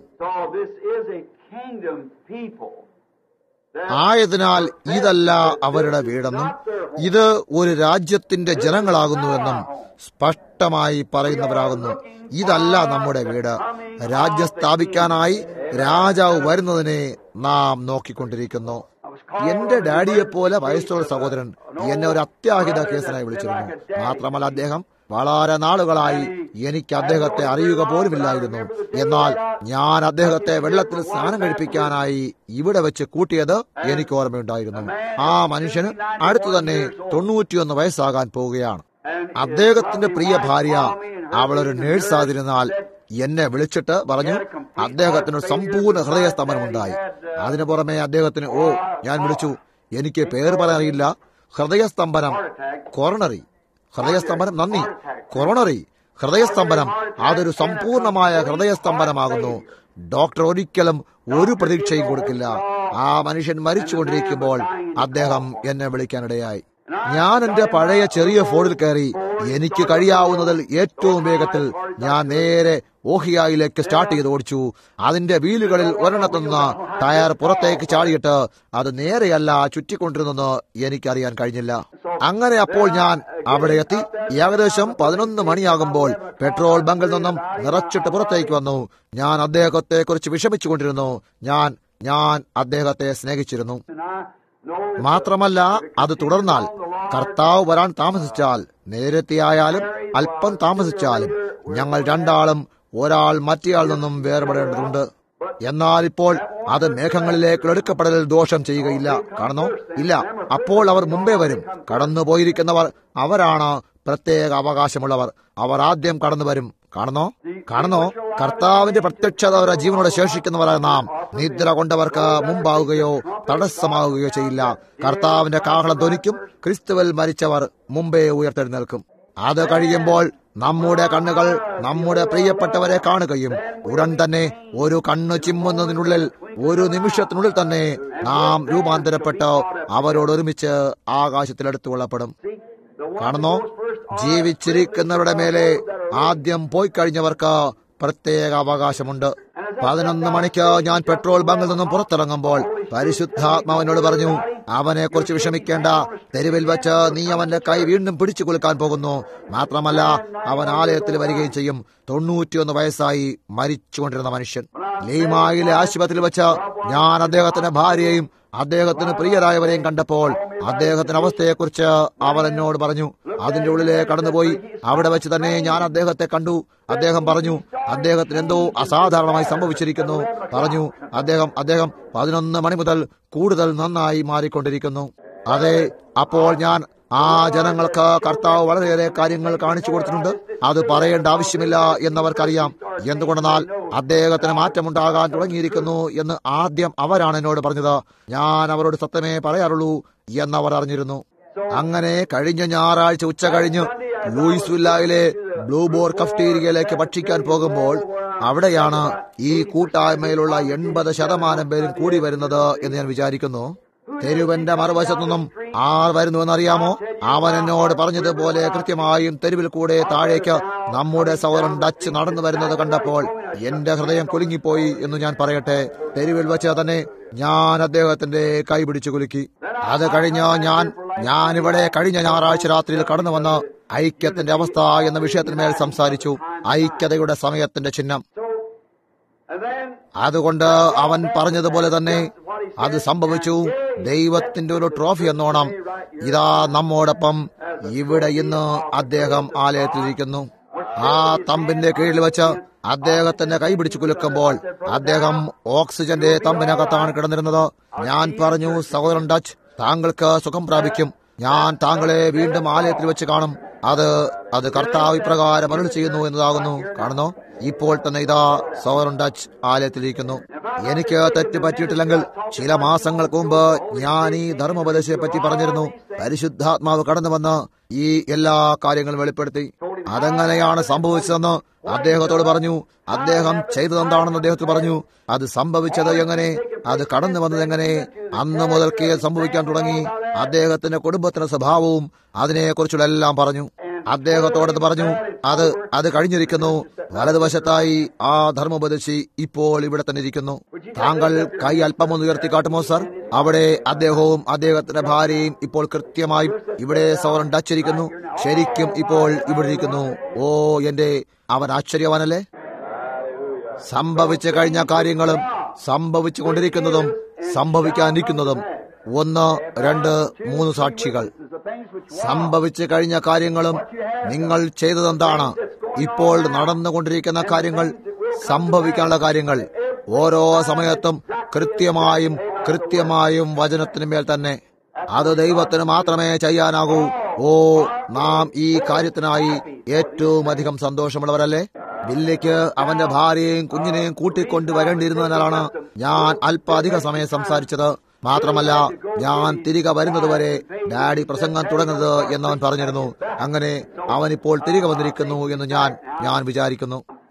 ആയതിനാൽ ഇതല്ല അവരുടെ വീടെന്നും ഇത് ഒരു രാജ്യത്തിന്റെ ജനങ്ങളാകുന്നുവെന്നും സ്പഷ്ടമായി പറയുന്നവരാകുന്നു ഇതല്ല നമ്മുടെ വീട് രാജ്യം സ്ഥാപിക്കാനായി രാജാവ് വരുന്നതിനെ നാം നോക്കിക്കൊണ്ടിരിക്കുന്നു എന്റെ ഡാഡിയെപ്പോലെ വയസ്സുള്ള സഹോദരൻ എന്നെ ഒരു അത്യാഹിത കേസിനായി വിളിച്ചിരുന്നു മാത്രമല്ല അദ്ദേഹം വളരെ നാളുകളായി എനിക്ക് അദ്ദേഹത്തെ അറിയുക പോലുമില്ലായിരുന്നു എന്നാൽ ഞാൻ അദ്ദേഹത്തെ വെള്ളത്തിൽ സ്നാനം കഴിപ്പിക്കാനായി ഇവിടെ വെച്ച് കൂട്ടിയത് എനിക്ക് ഓർമ്മയുണ്ടായിരുന്നു ആ മനുഷ്യന് അടുത്തു തന്നെ തൊണ്ണൂറ്റിയൊന്ന് വയസ്സാകാൻ പോവുകയാണ് അദ്ദേഹത്തിന്റെ പ്രിയ ഭാര്യ അവളൊരു നേഴ്സാതിരുന്നാൽ എന്നെ വിളിച്ചിട്ട് പറഞ്ഞു അദ്ദേഹത്തിന് ഒരു സമ്പൂർണ്ണ ഹൃദയസ്തംഭനമുണ്ടായി അതിനു പുറമെ അദ്ദേഹത്തിന് ഓ ഞാൻ വിളിച്ചു എനിക്ക് പേര് പറയാറിയില്ല ഹൃദയസ്തംഭനം കൊറണറി ഹൃദയസ്തംഭനം നന്ദി കൊറോണറി ഹൃദയസ്തംഭനം അതൊരു സമ്പൂർണമായ ഹൃദയസ്തംഭനമാകുന്നു ഡോക്ടർ ഒരിക്കലും ഒരു പ്രതീക്ഷയും കൊടുക്കില്ല ആ മനുഷ്യൻ മരിച്ചുകൊണ്ടിരിക്കുമ്പോൾ അദ്ദേഹം എന്നെ വിളിക്കാനിടയായി ഞാൻ എന്റെ പഴയ ചെറിയ ഫോണിൽ കയറി എനിക്ക് കഴിയാവുന്നതിൽ ഏറ്റവും വേഗത്തിൽ ഞാൻ നേരെ ഓഹിയായിലേക്ക് സ്റ്റാർട്ട് ചെയ്ത് ഓടിച്ചു അതിന്റെ വീലുകളിൽ ഒരെണ്ണത്തുനിന്ന് ടയർ പുറത്തേക്ക് ചാടിയിട്ട് അത് നേരെയല്ല ചുറ്റിക്കൊണ്ടിരുന്നെന്ന് എനിക്കറിയാൻ കഴിഞ്ഞില്ല അങ്ങനെ അപ്പോൾ ഞാൻ അവിടെ എത്തി ഏകദേശം പതിനൊന്ന് മണിയാകുമ്പോൾ പെട്രോൾ ബങ്കിൽ നിന്നും നിറച്ചിട്ട് പുറത്തേക്ക് വന്നു ഞാൻ അദ്ദേഹത്തെ കുറിച്ച് വിഷമിച്ചുകൊണ്ടിരുന്നു ഞാൻ ഞാൻ അദ്ദേഹത്തെ സ്നേഹിച്ചിരുന്നു മാത്രമല്ല അത് തുടർന്നാൽ കർത്താവ് വരാൻ താമസിച്ചാൽ നേരത്തെയായാലും അല്പം താമസിച്ചാലും ഞങ്ങൾ രണ്ടാളും ഒരാൾ മറ്റേയാൾ നിന്നും വേർപെടേണ്ടതുണ്ട് എന്നാൽ ഇപ്പോൾ അത് മേഘങ്ങളിലേക്ക് എടുക്കപ്പെടലിൽ ദോഷം ചെയ്യുകയില്ല കാണുന്നോ ഇല്ല അപ്പോൾ അവർ മുമ്പേ വരും കടന്നുപോയിരിക്കുന്നവർ അവരാണ് പ്രത്യേക അവകാശമുള്ളവർ അവർ ആദ്യം കടന്നു വരും കാണുന്നോ കാണുന്നോ കർത്താവിന്റെ പ്രത്യക്ഷത അവരുടെ ജീവനോടെ ശേഷിക്കുന്നവരായ നാം നിദ്ര കൊണ്ടവർക്ക് മുമ്പാവുകയോ തടസ്സമാവുകയോ ചെയ്യില്ല കർത്താവിന്റെ കാഹളം ധ്വനിക്കും ക്രിസ്തുവിൽ മരിച്ചവർ മുമ്പേ ഉയർത്തെഴുന്നേൽക്കും അത് കഴിയുമ്പോൾ നമ്മുടെ കണ്ണുകൾ നമ്മുടെ പ്രിയപ്പെട്ടവരെ കാണുകയും ഉടൻ തന്നെ ഒരു കണ്ണ് ചിമ്മുന്നതിനുള്ളിൽ ഒരു നിമിഷത്തിനുള്ളിൽ തന്നെ നാം രൂപാന്തരപ്പെട്ട് അവരോട് ഒരുമിച്ച് ആകാശത്തിലെടുത്തു കൊള്ളപ്പെടും കാണുന്നോ ജീവിച്ചിരിക്കുന്നവരുടെ മേലെ ആദ്യം പോയി കഴിഞ്ഞവർക്ക് പ്രത്യേക അവകാശമുണ്ട് പതിനൊന്ന് മണിക്ക് ഞാൻ പെട്രോൾ ബങ്കിൽ നിന്നും പുറത്തിറങ്ങുമ്പോൾ പരിശുദ്ധാത്മാവിനോട് പറഞ്ഞു അവനെ കുറിച്ച് വിഷമിക്കേണ്ട തെരുവിൽ വെച്ച് നീ അവന്റെ കൈ വീണ്ടും പിടിച്ചു കുലുക്കാൻ പോകുന്നു മാത്രമല്ല അവൻ ആലയത്തിൽ വരികയും ചെയ്യും തൊണ്ണൂറ്റിയൊന്ന് വയസ്സായി മരിച്ചുകൊണ്ടിരുന്ന മനുഷ്യൻ ലീമായിലെ ആശുപത്രിയിൽ വെച്ച് ഞാൻ അദ്ദേഹത്തിന്റെ ഭാര്യയെയും അദ്ദേഹത്തിന് പ്രിയരായവരെയും കണ്ടപ്പോൾ അദ്ദേഹത്തിന്റെ അവസ്ഥയെക്കുറിച്ച് അവൻ എന്നോട് പറഞ്ഞു അതിന്റെ ഉള്ളിലെ കടന്നുപോയി അവിടെ വെച്ച് തന്നെ ഞാൻ അദ്ദേഹത്തെ കണ്ടു അദ്ദേഹം പറഞ്ഞു അദ്ദേഹത്തിന് എന്തോ അസാധാരണമായി സംഭവിച്ചിരിക്കുന്നു പറഞ്ഞു അദ്ദേഹം അദ്ദേഹം പതിനൊന്ന് മണി മുതൽ കൂടുതൽ നന്നായി മാറിക്കൊണ്ടിരിക്കുന്നു അതെ അപ്പോൾ ഞാൻ ആ ജനങ്ങൾക്ക് കർത്താവ് വളരെയേറെ കാര്യങ്ങൾ കാണിച്ചു കൊടുത്തിട്ടുണ്ട് അത് പറയേണ്ട ആവശ്യമില്ല എന്നവർക്കറിയാം എന്തുകൊണ്ടെന്നാൽ അദ്ദേഹത്തിന് മാറ്റമുണ്ടാകാൻ തുടങ്ങിയിരിക്കുന്നു എന്ന് ആദ്യം അവരാണ് എന്നോട് പറഞ്ഞത് ഞാൻ അവരോട് സത്യമേ പറയാറുള്ളൂ എന്നവർ അറിഞ്ഞിരുന്നു അങ്ങനെ കഴിഞ്ഞ ഞായറാഴ്ച ഉച്ച കഴിഞ്ഞ് ലൂയിസ് വില്ലായിലെ ബ്ലൂബോർ കഫ്റ്റീരിയയിലേക്ക് ഭക്ഷിക്കാൻ പോകുമ്പോൾ അവിടെയാണ് ഈ കൂട്ടായ്മയിലുള്ള എൺപത് ശതമാനം പേരും കൂടി വരുന്നത് എന്ന് ഞാൻ വിചാരിക്കുന്നു തെരുവന്റെ മറുവശത്തു നിന്നും ആർ വരുന്നുവെന്നറിയാമോ അവൻ എന്നോട് പറഞ്ഞതുപോലെ കൃത്യമായും തെരുവിൽ കൂടെ താഴേക്ക് നമ്മുടെ സൗരൻ ഡച്ച് നടന്നു വരുന്നത് കണ്ടപ്പോൾ എന്റെ ഹൃദയം കുലുങ്ങിപ്പോയി എന്ന് ഞാൻ പറയട്ടെ തെരുവിൽ വെച്ച് തന്നെ ഞാൻ അദ്ദേഹത്തിന്റെ കൈ പിടിച്ചു കുലുക്കി അത് കഴിഞ്ഞ് ഞാൻ ഞാൻ ഇവിടെ കഴിഞ്ഞ ഞായറാഴ്ച രാത്രിയിൽ കടന്നു വന്ന് ഐക്യത്തിന്റെ അവസ്ഥ എന്ന വിഷയത്തിന്മേൽ സംസാരിച്ചു ഐക്യതയുടെ സമയത്തിന്റെ ചിഹ്നം അതുകൊണ്ട് അവൻ പറഞ്ഞതുപോലെ തന്നെ അത് സംഭവിച്ചു ദൈവത്തിന്റെ ഒരു ട്രോഫി എന്നോണം ഇതാ നമ്മോടൊപ്പം ഇവിടെ ഇന്ന് അദ്ദേഹം ആലയത്തിലിരിക്കുന്നു ആ തമ്പിന്റെ കീഴിൽ വെച്ച് അദ്ദേഹത്തിന്റെ കൈ പിടിച്ചു കുലുക്കുമ്പോൾ അദ്ദേഹം ഓക്സിജന്റെ തമ്പിനകത്താണ് കിടന്നിരുന്നത് ഞാൻ പറഞ്ഞു സഹോദരൻ ഡച്ച് താങ്കൾക്ക് സുഖം പ്രാപിക്കും ഞാൻ താങ്കളെ വീണ്ടും ആലയത്തിൽ വെച്ച് കാണും അത് അത് കർത്താവ് ഇപ്രകാരം അരുൾ ചെയ്യുന്നു എന്നതാകുന്നു കാണുന്നു ഇപ്പോൾ തന്നെ ഇതാ സോറൻ ഡച്ച് ആലയത്തിലിരിക്കുന്നു എനിക്ക് തെറ്റ് പറ്റിയിട്ടില്ലെങ്കിൽ ചില മാസങ്ങൾക്ക് മുമ്പ് ഞാൻ ഈ ധർമ്മോപദേശത്തെ പറ്റി പറഞ്ഞിരുന്നു പരിശുദ്ധാത്മാവ് കടന്നു വന്ന് ഈ എല്ലാ കാര്യങ്ങളും വെളിപ്പെടുത്തി അതെങ്ങനെയാണ് സംഭവിച്ചതെന്ന് അദ്ദേഹത്തോട് പറഞ്ഞു അദ്ദേഹം ചെയ്തതെന്താണെന്ന് അദ്ദേഹത്തോട് പറഞ്ഞു അത് സംഭവിച്ചത് എങ്ങനെ അത് കടന്നു വന്നത് എങ്ങനെ അന്ന് മുതൽക്കേ സംഭവിക്കാൻ തുടങ്ങി അദ്ദേഹത്തിന്റെ കുടുംബത്തിന്റെ സ്വഭാവവും അതിനെക്കുറിച്ചുള്ള എല്ലാം പറഞ്ഞു അദ്ദേഹത്തോടത് പറഞ്ഞു അത് അത് കഴിഞ്ഞിരിക്കുന്നു വലതുവശത്തായി ആ ധർമ്മോപദേശി ഇപ്പോൾ ഇവിടെ തന്നെ ഇരിക്കുന്നു താങ്കൾ കൈ അല്പം ഒന്ന് ഉയർത്തി കാട്ടുമോ സർ അവിടെ അദ്ദേഹവും അദ്ദേഹത്തിന്റെ ഭാര്യയും ഇപ്പോൾ കൃത്യമായും ഇവിടെ സൗരൻ ഡച്ചിരിക്കുന്നു ശരിക്കും ഇപ്പോൾ ഇവിടെ ഇരിക്കുന്നു ഓ എന്റെ അവൻ ആശ്ചര്യവാനല്ലേ സംഭവിച്ചു കഴിഞ്ഞ കാര്യങ്ങളും സംഭവിച്ചു കൊണ്ടിരിക്കുന്നതും സംഭവിക്കാനിരിക്കുന്നതും ഒന്ന് രണ്ട് മൂന്ന് സാക്ഷികൾ സംഭവിച്ചു കഴിഞ്ഞ കാര്യങ്ങളും നിങ്ങൾ ചെയ്തതെന്താണ് ഇപ്പോൾ നടന്നുകൊണ്ടിരിക്കുന്ന കാര്യങ്ങൾ സംഭവിക്കാനുള്ള കാര്യങ്ങൾ ഓരോ സമയത്തും കൃത്യമായും കൃത്യമായും വചനത്തിന് മേൽ തന്നെ അത് ദൈവത്തിന് മാത്രമേ ചെയ്യാനാകൂ ഓ നാം ഈ കാര്യത്തിനായി ഏറ്റവും അധികം സന്തോഷമുള്ളവരല്ലേ ബില്ലിക്ക് അവന്റെ ഭാര്യയെയും കുഞ്ഞിനെയും കൂട്ടിക്കൊണ്ട് വരേണ്ടിയിരുന്നതിനാലാണ് ഞാൻ അല്പാധിക സമയം സംസാരിച്ചത് മാത്രമല്ല ഞാൻ തിരികെ വരുന്നതുവരെ ഡാഡി പ്രസംഗം തുടങ്ങുന്നത് എന്നവൻ പറഞ്ഞിരുന്നു അങ്ങനെ അവൻ ഇപ്പോൾ തിരികെ വന്നിരിക്കുന്നു എന്ന് ഞാൻ ഞാൻ വിചാരിക്കുന്നു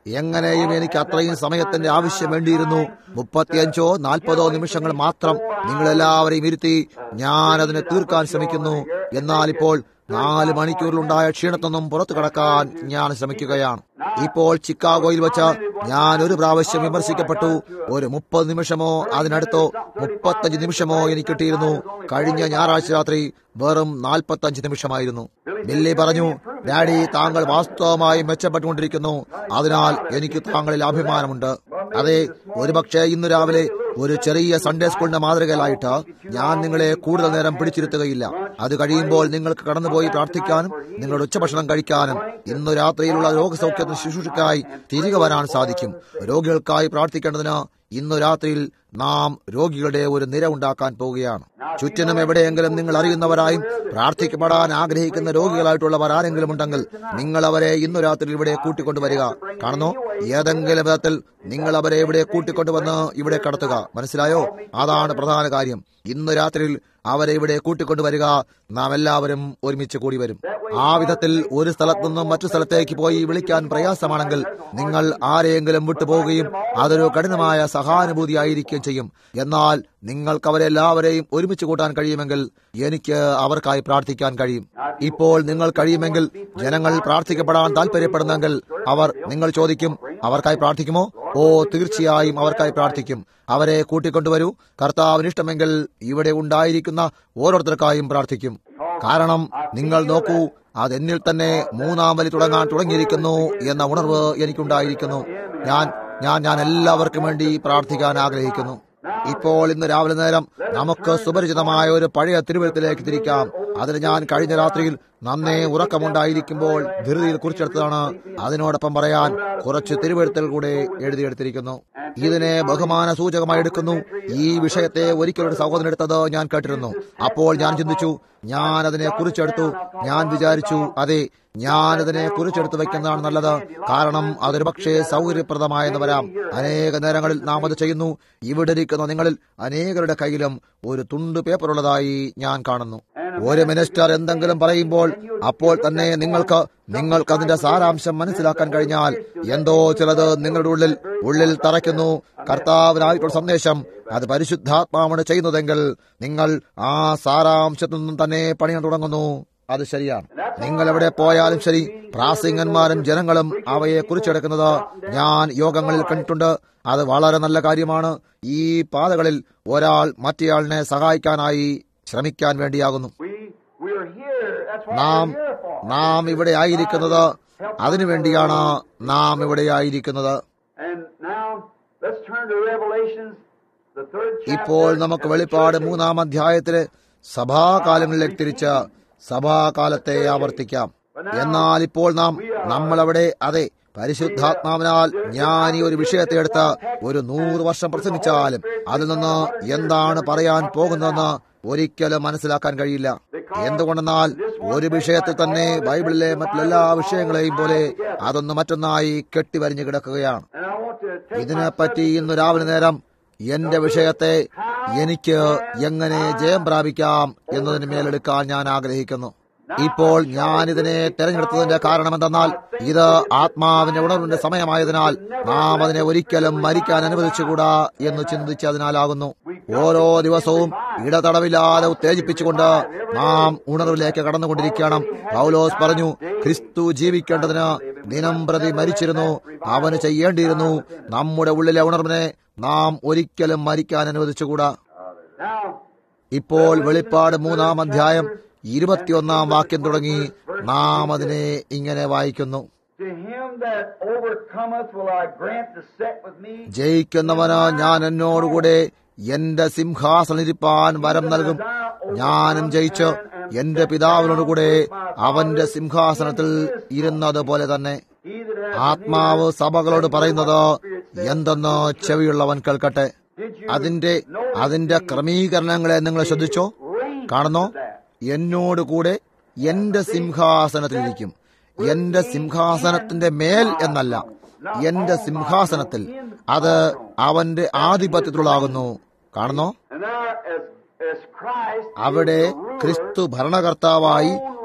എങ്ങനെയും എനിക്ക് അത്രയും സമയത്തിന്റെ ആവശ്യം വേണ്ടിയിരുന്നു മുപ്പത്തിയഞ്ചോ നാൽപ്പതോ നിമിഷങ്ങൾ മാത്രം നിങ്ങളെല്ലാവരെയും ഇരുത്തി ഞാൻ അതിനെ തീർക്കാൻ ശ്രമിക്കുന്നു എന്നാൽ ഇപ്പോൾ നാല് മണിക്കൂറിലുണ്ടായ ക്ഷീണത്തിൽ നിന്നും പുറത്തു കടക്കാൻ ഞാൻ ശ്രമിക്കുകയാണ് ഇപ്പോൾ ചിക്കാഗോയിൽ വെച്ച് ഞാൻ ഒരു പ്രാവശ്യം വിമർശിക്കപ്പെട്ടു ഒരു മുപ്പത് നിമിഷമോ അതിനടുത്തോ മുപ്പത്തഞ്ച് നിമിഷമോ എനിക്ക് കിട്ടിയിരുന്നു കഴിഞ്ഞ ഞായറാഴ്ച രാത്രി വെറും നാൽപ്പത്തഞ്ച് നിമിഷമായിരുന്നു ബില്ലി പറഞ്ഞു ഡാഡി താങ്കൾ വാസ്തവമായി മെച്ചപ്പെട്ടുകൊണ്ടിരിക്കുന്നു അതിനാൽ എനിക്ക് താങ്കളിൽ അഭിമാനമുണ്ട് അതെ ഒരുപക്ഷെ ഇന്ന് രാവിലെ ഒരു ചെറിയ സൺഡേ സ്കൂളിന്റെ മാതൃകയിലായിട്ട് ഞാൻ നിങ്ങളെ കൂടുതൽ നേരം പിടിച്ചിരുത്തുകയില്ല അത് കഴിയുമ്പോൾ നിങ്ങൾക്ക് കടന്നുപോയി പ്രാർത്ഥിക്കാനും നിങ്ങളുടെ ഉച്ചഭക്ഷണം കഴിക്കാനും ഇന്ന് രാത്രിയിലുള്ള രോഗസൗഖ്യത്തിന് ശുശ്രൂഷയ്ക്കായി തിരികെ വരാൻ സാധിക്കും രോഗികൾക്കായി പ്രാർത്ഥിക്കേണ്ടതിന് ഇന്ന് രാത്രിയിൽ നാം രോഗികളുടെ ഒരു നിര ഉണ്ടാക്കാൻ പോവുകയാണ് ചുറ്റിനും എവിടെയെങ്കിലും നിങ്ങൾ അറിയുന്നവരായും പ്രാർത്ഥിക്കപ്പെടാൻ ആഗ്രഹിക്കുന്ന രോഗികളായിട്ടുള്ളവർ ആരെങ്കിലും ഉണ്ടെങ്കിൽ നിങ്ങൾ അവരെ ഇന്നു രാത്രി ഇവിടെ കൂട്ടിക്കൊണ്ടുവരിക കാണുന്നു ഏതെങ്കിലും വിധത്തിൽ നിങ്ങൾ അവരെ ഇവിടെ കൂട്ടിക്കൊണ്ടുവന്ന് ഇവിടെ കടത്തുക മനസ്സിലായോ അതാണ് പ്രധാന കാര്യം ഇന്ന് രാത്രിയിൽ അവരെ ഇവിടെ കൂട്ടിക്കൊണ്ടുവരിക നാം എല്ലാവരും ഒരുമിച്ച് കൂടി വരും ആ വിധത്തിൽ ഒരു സ്ഥലത്തു നിന്നും മറ്റു സ്ഥലത്തേക്ക് പോയി വിളിക്കാൻ പ്രയാസമാണെങ്കിൽ നിങ്ങൾ ആരെയെങ്കിലും വിട്ടുപോവുകയും അതൊരു കഠിനമായ സഹാനുഭൂതിയായിരിക്കുകയും ചെയ്യും എന്നാൽ നിങ്ങൾക്ക് അവരെല്ലാവരെയും ഒരുമിച്ച് കൂട്ടാൻ കഴിയുമെങ്കിൽ എനിക്ക് അവർക്കായി പ്രാർത്ഥിക്കാൻ കഴിയും ഇപ്പോൾ നിങ്ങൾ കഴിയുമെങ്കിൽ ജനങ്ങൾ പ്രാർത്ഥിക്കപ്പെടാൻ താല്പര്യപ്പെടുന്നെങ്കിൽ അവർ നിങ്ങൾ ചോദിക്കും അവർക്കായി പ്രാർത്ഥിക്കുമോ ഓ തീർച്ചയായും അവർക്കായി പ്രാർത്ഥിക്കും അവരെ കൂട്ടിക്കൊണ്ടുവരൂ കർത്താവിന് ഇഷ്ടമെങ്കിൽ ഇവിടെ ഉണ്ടായിരിക്കുന്ന ഓരോരുത്തർക്കായും പ്രാർത്ഥിക്കും കാരണം നിങ്ങൾ നോക്കൂ അതെന്നിൽ തന്നെ മൂന്നാം വലി തുടങ്ങാൻ തുടങ്ങിയിരിക്കുന്നു എന്ന ഉണർവ് എനിക്കുണ്ടായിരിക്കുന്നു ഞാൻ ഞാൻ ഞാൻ എല്ലാവർക്കും വേണ്ടി പ്രാർത്ഥിക്കാൻ ആഗ്രഹിക്കുന്നു ഇപ്പോൾ ഇന്ന് രാവിലെ നേരം നമുക്ക് സുപരിചിതമായ ഒരു പഴയ തിരുവഴുത്തിലേക്ക് തിരിക്കാം അതിന് ഞാൻ കഴിഞ്ഞ രാത്രിയിൽ നന്നേ ഉറക്കമുണ്ടായിരിക്കുമ്പോൾ ധൃതിയിൽ കുറിച്ചെടുത്തതാണ് അതിനോടൊപ്പം പറയാൻ കുറച്ച് തിരുവഴുത്തൽ കൂടെ എഴുതിയെടുത്തിരിക്കുന്നു ഇതിനെ ബഹുമാന സൂചകമായി എടുക്കുന്നു ഈ വിഷയത്തെ ഒരിക്കലൊരു സഹോദരൻ എടുത്തത് ഞാൻ കേട്ടിരുന്നു അപ്പോൾ ഞാൻ ചിന്തിച്ചു ഞാൻ അതിനെ കുറിച്ചെടുത്തു ഞാൻ വിചാരിച്ചു അതെ ഞാൻ അതിനെ കുറിച്ചെടുത്ത് വെക്കുന്നതാണ് നല്ലത് കാരണം അതൊരു പക്ഷേ സൗകര്യപ്രദമായെന്ന് വരാം അനേക നേരങ്ങളിൽ നാം അത് ചെയ്യുന്നു ഇവിടെ ഇരിക്കുന്ന നിങ്ങളിൽ അനേകരുടെ കയ്യിലും ഒരു തുണ്ട് പേപ്പർ ഉള്ളതായി ഞാൻ കാണുന്നു ഒരു മിനിസ്റ്റർ എന്തെങ്കിലും പറയുമ്പോൾ അപ്പോൾ തന്നെ നിങ്ങൾക്ക് നിങ്ങൾക്ക് അതിന്റെ സാരാംശം മനസ്സിലാക്കാൻ കഴിഞ്ഞാൽ എന്തോ ചിലത് നിങ്ങളുടെ ഉള്ളിൽ ഉള്ളിൽ തറയ്ക്കുന്നു കർത്താവിനായിട്ടുള്ള സന്ദേശം അത് പരിശുദ്ധാത്മാവാണ് ചെയ്യുന്നതെങ്കിൽ നിങ്ങൾ ആ സാരാംശത്തിൽ നിന്നും തന്നെ പണിയാൻ തുടങ്ങുന്നു അത് ശരിയാണ് നിങ്ങൾ എവിടെ പോയാലും ശരി പ്രാസിംഗന്മാരും ജനങ്ങളും അവയെ കുറിച്ചെടുക്കുന്നത് ഞാൻ യോഗങ്ങളിൽ കണ്ടിട്ടുണ്ട് അത് വളരെ നല്ല കാര്യമാണ് ഈ പാതകളിൽ ഒരാൾ മറ്റേയാളിനെ സഹായിക്കാനായി ശ്രമിക്കാൻ വേണ്ടിയാകുന്നു We we're here. That's what നാം we're here for. നാം ഇവിടെ ആയിരിക്കുന്നത് അതിനുവേണ്ടിയാണ് നാം ഇവിടെ ആയിരിക്കുന്നത് And now let's turn to Revelations, the third chapter. ഇപ്പോൾ നമുക്ക് വെളിപ്പാട് മൂന്നാം അധ്യായത്തിലെ സഭാകാലങ്ങളിലേക്ക് തിരിച്ച് സഭാകാലത്തെ ആവർത്തിക്കാം എന്നാൽ ഇപ്പോൾ നാം നമ്മളവിടെ അതെ പരിശുദ്ധാത്മാവിനാൽ ഞാൻ ഈ ഒരു വിഷയത്തെ എടുത്ത് ഒരു നൂറ് വർഷം പ്രസംഗിച്ചാലും അതിൽ നിന്ന് എന്താണ് പറയാൻ പോകുന്നതെന്ന് ഒരിക്കലും മനസ്സിലാക്കാൻ കഴിയില്ല എന്തുകൊണ്ടെന്നാൽ ഒരു വിഷയത്തിൽ തന്നെ ബൈബിളിലെ മറ്റെല്ലാ വിഷയങ്ങളെയും പോലെ അതൊന്ന് മറ്റൊന്നായി കെട്ടിവരിഞ്ഞു കിടക്കുകയാണ് And I want to take ഇതിനെപ്പറ്റി ഇന്ന് രാവിലെ നേരം എന്റെ വിഷയത്തെ എനിക്ക് എങ്ങനെ ജയം പ്രാപിക്കാം എന്നതിന് മേലെടുക്കാൻ ഞാൻ ആഗ്രഹിക്കുന്നു ഇപ്പോൾ ഞാൻ ഇതിനെ തെരഞ്ഞെടുത്തതിന്റെ കാരണം എന്തെന്നാൽ ഇത് ആത്മാവിന്റെ ഉണർവിന്റെ സമയമായതിനാൽ നാം അതിനെ ഒരിക്കലും മരിക്കാൻ അനുവദിച്ചുകൂടാ എന്ന് ചിന്തിച്ചതിനാലാകുന്നു ഓരോ ദിവസവും ഇടതടവില്ലാതെ ഉത്തേജിപ്പിച്ചുകൊണ്ട് നാം ഉണർവിലേക്ക് കടന്നുകൊണ്ടിരിക്കണം പൗലോസ് പറഞ്ഞു ക്രിസ്തു ജീവിക്കേണ്ടതിന് ദിനം പ്രതി മരിച്ചിരുന്നു അവന് ചെയ്യേണ്ടിയിരുന്നു നമ്മുടെ ഉള്ളിലെ ഉണർവിനെ നാം ഒരിക്കലും മരിക്കാൻ അനുവദിച്ചുകൂടാ Now, ഇപ്പോൾ വെളിപ്പാട് മൂന്നാം അധ്യായം ഇരുപത്തിയൊന്നാം വാക്യം തുടങ്ങി നാം അതിനെ ഇങ്ങനെ വായിക്കുന്നു to him that overcometh will I grant to set with me ജയിക്കുന്നവന് ഞാൻ എന്നോടുകൂടെ എന്റെ സിംഹാസനിരിപ്പാൻ വരം നൽകും ഞാനും ജയിച്ച് എന്റെ പിതാവിനോടുകൂടെ അവന്റെ സിംഹാസനത്തിൽ ഇരുന്നത് പോലെ തന്നെ he that hath ആത്മാവ് സഭകളോട് പറയുന്നത് എന്തെന്ന് ചെവിയുള്ളവൻ കേൾക്കട്ടെ അതിന്റെ അതിന്റെ ക്രമീകരണങ്ങളെ നിങ്ങൾ ശ്രദ്ധിച്ചോ കാണുന്നോ എന്നോടുകൂടെ എന്റെ സിംഹാസനത്തിലിരിക്കും എന്റെ സിംഹാസനത്തിന്റെ മേൽ എന്നല്ല എന്റെ സിംഹാസനത്തിൽ അത് അവന്റെ ആധിപത്യത്തിലുള്ളാകുന്നു കാണുന്നോ And now, as, as Christ അവിടെ is the ruler, ക്രിസ്തു ഭരണകർത്താവായി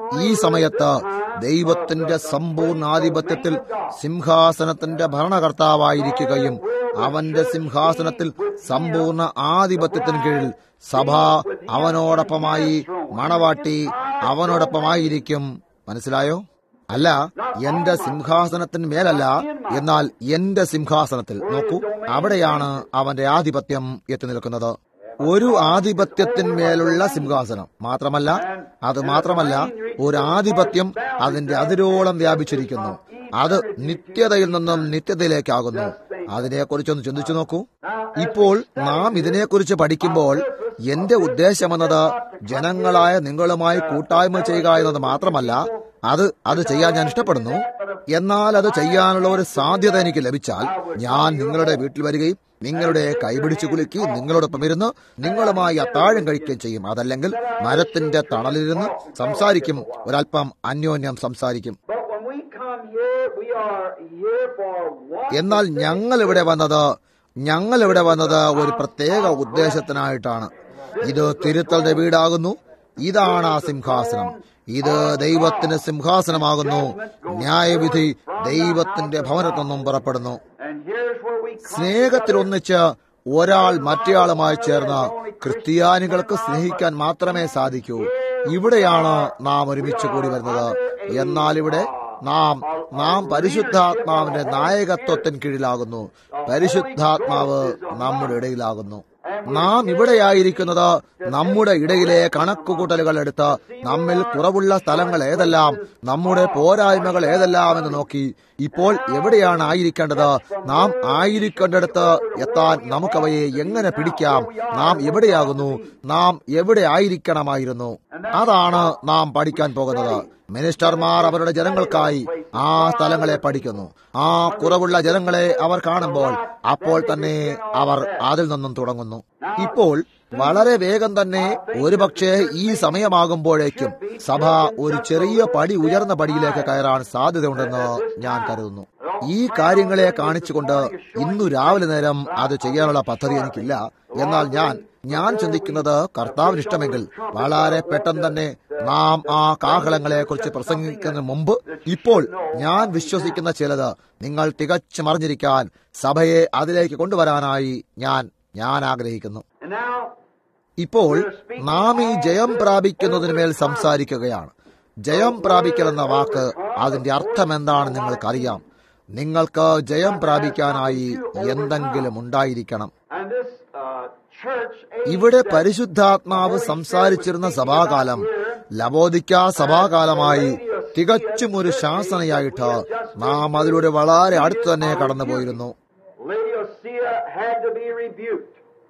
ഈ സമയത്ത് ദൈവത്തിന്റെ സമ്പൂർണ്ണാധിപത്യത്തിൽ സിംഹാസനത്തിന്റെ ഭരണകർത്താവായിരിക്കുകയും അവന്റെ സിംഹാസനത്തിൽ സമ്പൂർണ്ണ ആധിപത്യത്തിന് കീഴിൽ സഭ അവനോടൊപ്പമായി മണവാട്ടി അവനോടൊപ്പമായിരിക്കും മനസ്സിലായോ അല്ല എന്റെ സിംഹാസനത്തിന് മേലല്ല എന്നാൽ എന്റെ സിംഹാസനത്തിൽ നോക്കൂ അവിടെയാണ് അവന്റെ ആധിപത്യം എത്തി നിൽക്കുന്നത് ഒരു ആധിപത്യത്തിന്മേലുള്ള സിംഹാസനം മാത്രമല്ല അത് മാത്രമല്ല ഒരു ആധിപത്യം അതിന്റെ അതിരോളം വ്യാപിച്ചിരിക്കുന്നു അത് നിത്യതയിൽ നിന്നും നിത്യതയിലേക്കാകുന്നു അതിനെക്കുറിച്ചൊന്ന് ചിന്തിച്ചു നോക്കൂ ഇപ്പോൾ നാം ഇതിനെക്കുറിച്ച് പഠിക്കുമ്പോൾ എന്റെ ഉദ്ദേശമെന്നത് ജനങ്ങളായ നിങ്ങളുമായി കൂട്ടായ്മ ചെയ്യുക എന്നത് മാത്രമല്ല അത് അത് ചെയ്യാൻ ഞാൻ ഇഷ്ടപ്പെടുന്നു എന്നാൽ അത് ചെയ്യാനുള്ള ഒരു സാധ്യത എനിക്ക് ലഭിച്ചാൽ ഞാൻ നിങ്ങളുടെ വീട്ടിൽ വരികയും നിങ്ങളുടെ കൈപിടിച്ചു കുലുക്കി നിങ്ങളോടൊപ്പം ഇരുന്ന് നിങ്ങളുമായി അത്താഴം കഴിക്കുകയും ചെയ്യും അതല്ലെങ്കിൽ മരത്തിന്റെ തണലിരുന്ന് സംസാരിക്കും ഒരല്പം അന്യോന്യം സംസാരിക്കും But when we come here, we are here for one. എന്നാൽ ഞങ്ങൾ ഇവിടെ വന്നത് ഞങ്ങൾ ഇവിടെ വന്നത് ഒരു പ്രത്യേക ഉദ്ദേശത്തിനായിട്ടാണ് ഇത് തിരുത്തലിന്റെ വീടാകുന്നു ഇതാണ് ആ സിംഹാസനം ഇത് ദൈവത്തിന്റെ സിംഹാസനമാകുന്നു ന്യായവിധി ദൈവത്തിന്റെ ഭവനത്തിൽ നിന്നും പുറപ്പെടുന്നു And here's where we come സ്നേഹത്തിൽ ഒന്നിച്ച് ഒരാൾ മറ്റേയാളുമായി ചേർന്ന് ക്രിസ്ത്യാനികൾക്ക് സ്നേഹിക്കാൻ മാത്രമേ സാധിക്കൂ ഇവിടെയാണ് നാം ഒരുമിച്ച് കൂടി വരുന്നത് എന്നാൽ ഇവിടെ നാം നാം പരിശുദ്ധാത്മാവിന്റെ നായകത്വത്തിന് കീഴിലാകുന്നു പരിശുദ്ധാത്മാവ് നമ്മുടെ ഇടയിലാകുന്നു നാം ഇവിടെയായിരിക്കുന്നത് നമ്മുടെ ഇടയിലെ കണക്കുകൂട്ടലുകൾ എടുത്ത് നമ്മിൽ കുറവുള്ള സ്ഥലങ്ങൾ ഏതെല്ലാം നമ്മുടെ പോരായ്മകൾ ഏതെല്ലാം എന്ന് നോക്കി ഇപ്പോൾ എവിടെയാണ് ആയിരിക്കേണ്ടത് നാം ആയിരിക്കേണ്ടടുത്ത് എത്താൻ നമുക്കവയെ എങ്ങനെ പിടിക്കാം നാം എവിടെയാകുന്നു നാം എവിടെ ആയിരിക്കണമായിരുന്നു അതാണ് നാം പഠിക്കാൻ പോകുന്നത് മിനിസ്റ്റർമാർ അവരുടെ ജനങ്ങൾക്കായി ആ സ്ഥലങ്ങളെ പഠിക്കുന്നു ആ കുറവുള്ള ജനങ്ങളെ അവർ കാണുമ്പോൾ അപ്പോൾ തന്നെ അവർ അതിൽ നിന്നും തുടങ്ങുന്നു ഇപ്പോൾ വളരെ വേഗം തന്നെ ഒരുപക്ഷെ ഈ സമയമാകുമ്പോഴേക്കും സഭ ഒരു ചെറിയ പടി ഉയർന്ന പടിയിലേക്ക് കയറാൻ സാധ്യതയുണ്ടെന്ന് ഞാൻ കരുതുന്നു ഈ കാര്യങ്ങളെ കാണിച്ചുകൊണ്ട് ഇന്നു രാവിലെ നേരം അത് ചെയ്യാനുള്ള പദ്ധതി എനിക്കില്ല എന്നാൽ ഞാൻ ഞാൻ ചിന്തിക്കുന്നത് കർത്താവിന് ഇഷ്ടമെങ്കിൽ വളരെ പെട്ടെന്ന് തന്നെ നാം ആ കാഹളങ്ങളെ കുറിച്ച് പ്രസംഗിക്കുന്നതിന് മുമ്പ് ഇപ്പോൾ ഞാൻ വിശ്വസിക്കുന്ന ചിലത് നിങ്ങൾ തികച്ചും അറിഞ്ഞിരിക്കാൻ സഭയെ അതിലേക്ക് കൊണ്ടുവരാനായി ഞാൻ ഞാൻ ആഗ്രഹിക്കുന്നു And now, ഇപ്പോൾ നാം ഈ ജയം പ്രാപിക്കുന്നതിന്മേൽ സംസാരിക്കുകയാണ് ജയം പ്രാപിക്കൽ എന്ന വാക്ക് അതിന്റെ അർത്ഥം എന്താണെന്ന് നിങ്ങൾക്കറിയാം നിങ്ങൾക്ക് ജയം പ്രാപിക്കാനായി എന്തെങ്കിലും ഉണ്ടായിരിക്കണം and this uh, church age ഇവിടെ പരിശുദ്ധാത്മാവ് സംസാരിച്ചിരുന്ന സഭാകാലം ലവോദിക്ക സഭാകാലമായി തികച്ചും ഒരു ശാസനയായിട്ട് നാം അതിലൂടെ വളരെ അടുത്ത് തന്നെ കടന്നുപോയിരുന്നു Laodicea had to be rebuked.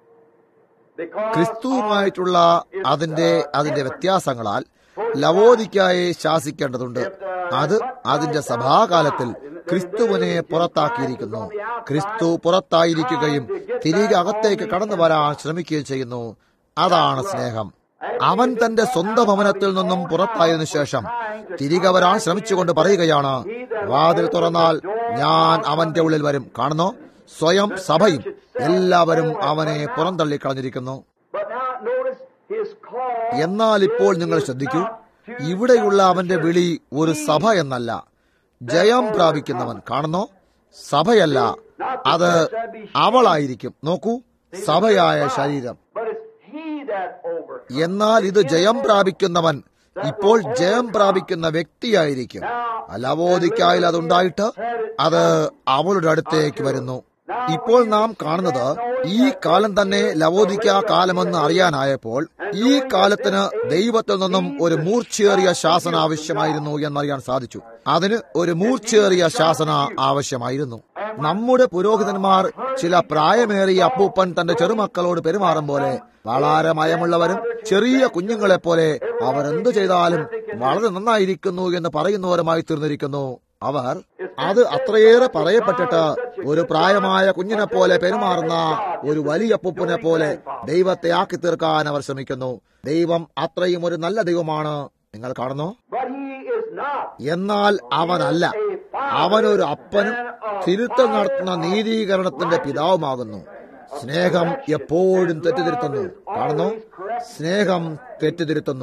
Because ക്രിസ്തുവുമായിട്ടുള്ള അതിന്റെ അതിന്റെ വ്യത്യാസങ്ങളാൽ ലവോദിക്കായെ ശാസിക്കേണ്ടതുണ്ട് അത് അതിന്റെ സഭാകാലത്തിൽ ക്രിസ്തുവിനെ പുറത്താക്കിയിരിക്കുന്നു ക്രിസ്തു പുറത്തായിരിക്കുകയും തിരികെ അകത്തേക്ക് കടന്നു വരാൻ ശ്രമിക്കുകയും ചെയ്യുന്നു അതാണ് സ്നേഹം അവൻ തന്റെ സ്വന്തം ഭവനത്തിൽ നിന്നും പുറത്തായതിനു ശേഷം തിരികെ വരാൻ ശ്രമിച്ചുകൊണ്ട് പറയുകയാണ് വാതിൽ തുറന്നാൽ ഞാൻ അവന്റെ ഉള്ളിൽ വരും കാണുന്നോ സ്വയം സഭയും എല്ലാവരും അവനെ പുറന്തള്ളിക്കളഞ്ഞിരിക്കുന്നു But now notice his call. എന്നാൽ ഇപ്പോൾ നിങ്ങൾ ശ്രദ്ധിക്കൂ ഇവിടെയുള്ള അവന്റെ വിളി ഒരു സഭ എന്നല്ല ജയം പ്രാപിക്കുന്നവൻ കാണുന്നോ സഭയല്ല അത് അവളായിരിക്കും നോക്കൂ സഭയായ ശരീരം But it's he that overcomes. എന്നാൽ ഇത് ജയം പ്രാപിക്കുന്നവൻ ഇപ്പോൾ ജയം പ്രാപിക്കുന്ന വ്യക്തിയായിരിക്കും ലവോദിക്കായിൽ അതുണ്ടായിട്ട് അത് അവളുടെ അടുത്തേക്ക് വരുന്നു ഇപ്പോൾ നാം കാണുന്നത് ഈ കാലം തന്നെ ലവോദിക്ക കാലമെന്ന് അറിയാനായപ്പോൾ ഈ കാലത്തിന് ദൈവത്തിൽ നിന്നും ഒരു മൂർച്ചയേറിയ ശാസന ആവശ്യമായിരുന്നു എന്നറിയാൻ സാധിച്ചു അതിന് ഒരു മൂർച്ചയേറിയ ശാസന ആവശ്യമായിരുന്നു നമ്മുടെ പുരോഹിതന്മാർ ചില പ്രായമേറിയ അപ്പൂപ്പൻ തന്റെ ചെറുമക്കളോട് പെരുമാറും പോലെ വളരെ മയമുള്ളവരും ചെറിയ കുഞ്ഞുങ്ങളെ പോലെ അവർ എന്തു ചെയ്താലും വളരെ നന്നായിരിക്കുന്നു എന്ന് പറയുന്നവരുമായി തീർന്നിരിക്കുന്നു അവർ അത് അത്രയേറെ പറയപ്പെട്ടിട്ട് ഒരു പ്രായമായ കുഞ്ഞിനെ പോലെ പെരുമാറുന്ന ഒരു വലിയ അപ്പൂപ്പനെ പോലെ ദൈവത്തെ ആക്കി തീർക്കാൻ അവർ ശ്രമിക്കുന്നു ദൈവം അത്രയും ഒരു നല്ല ദൈവമാണ് നിങ്ങൾ കാണുന്നു But he is not. എന്നാൽ അവനല്ല അവനൊരു അപ്പനും തിരുത്തൽ നടത്തുന്ന നീതീകരണത്തിന്റെ പിതാവുമാകുന്നു സ്നേഹം എപ്പോഴും തെറ്റിതിരുത്തുന്നു കാണുന്നു സ്നേഹം തെറ്റിതിരുത്തുന്നു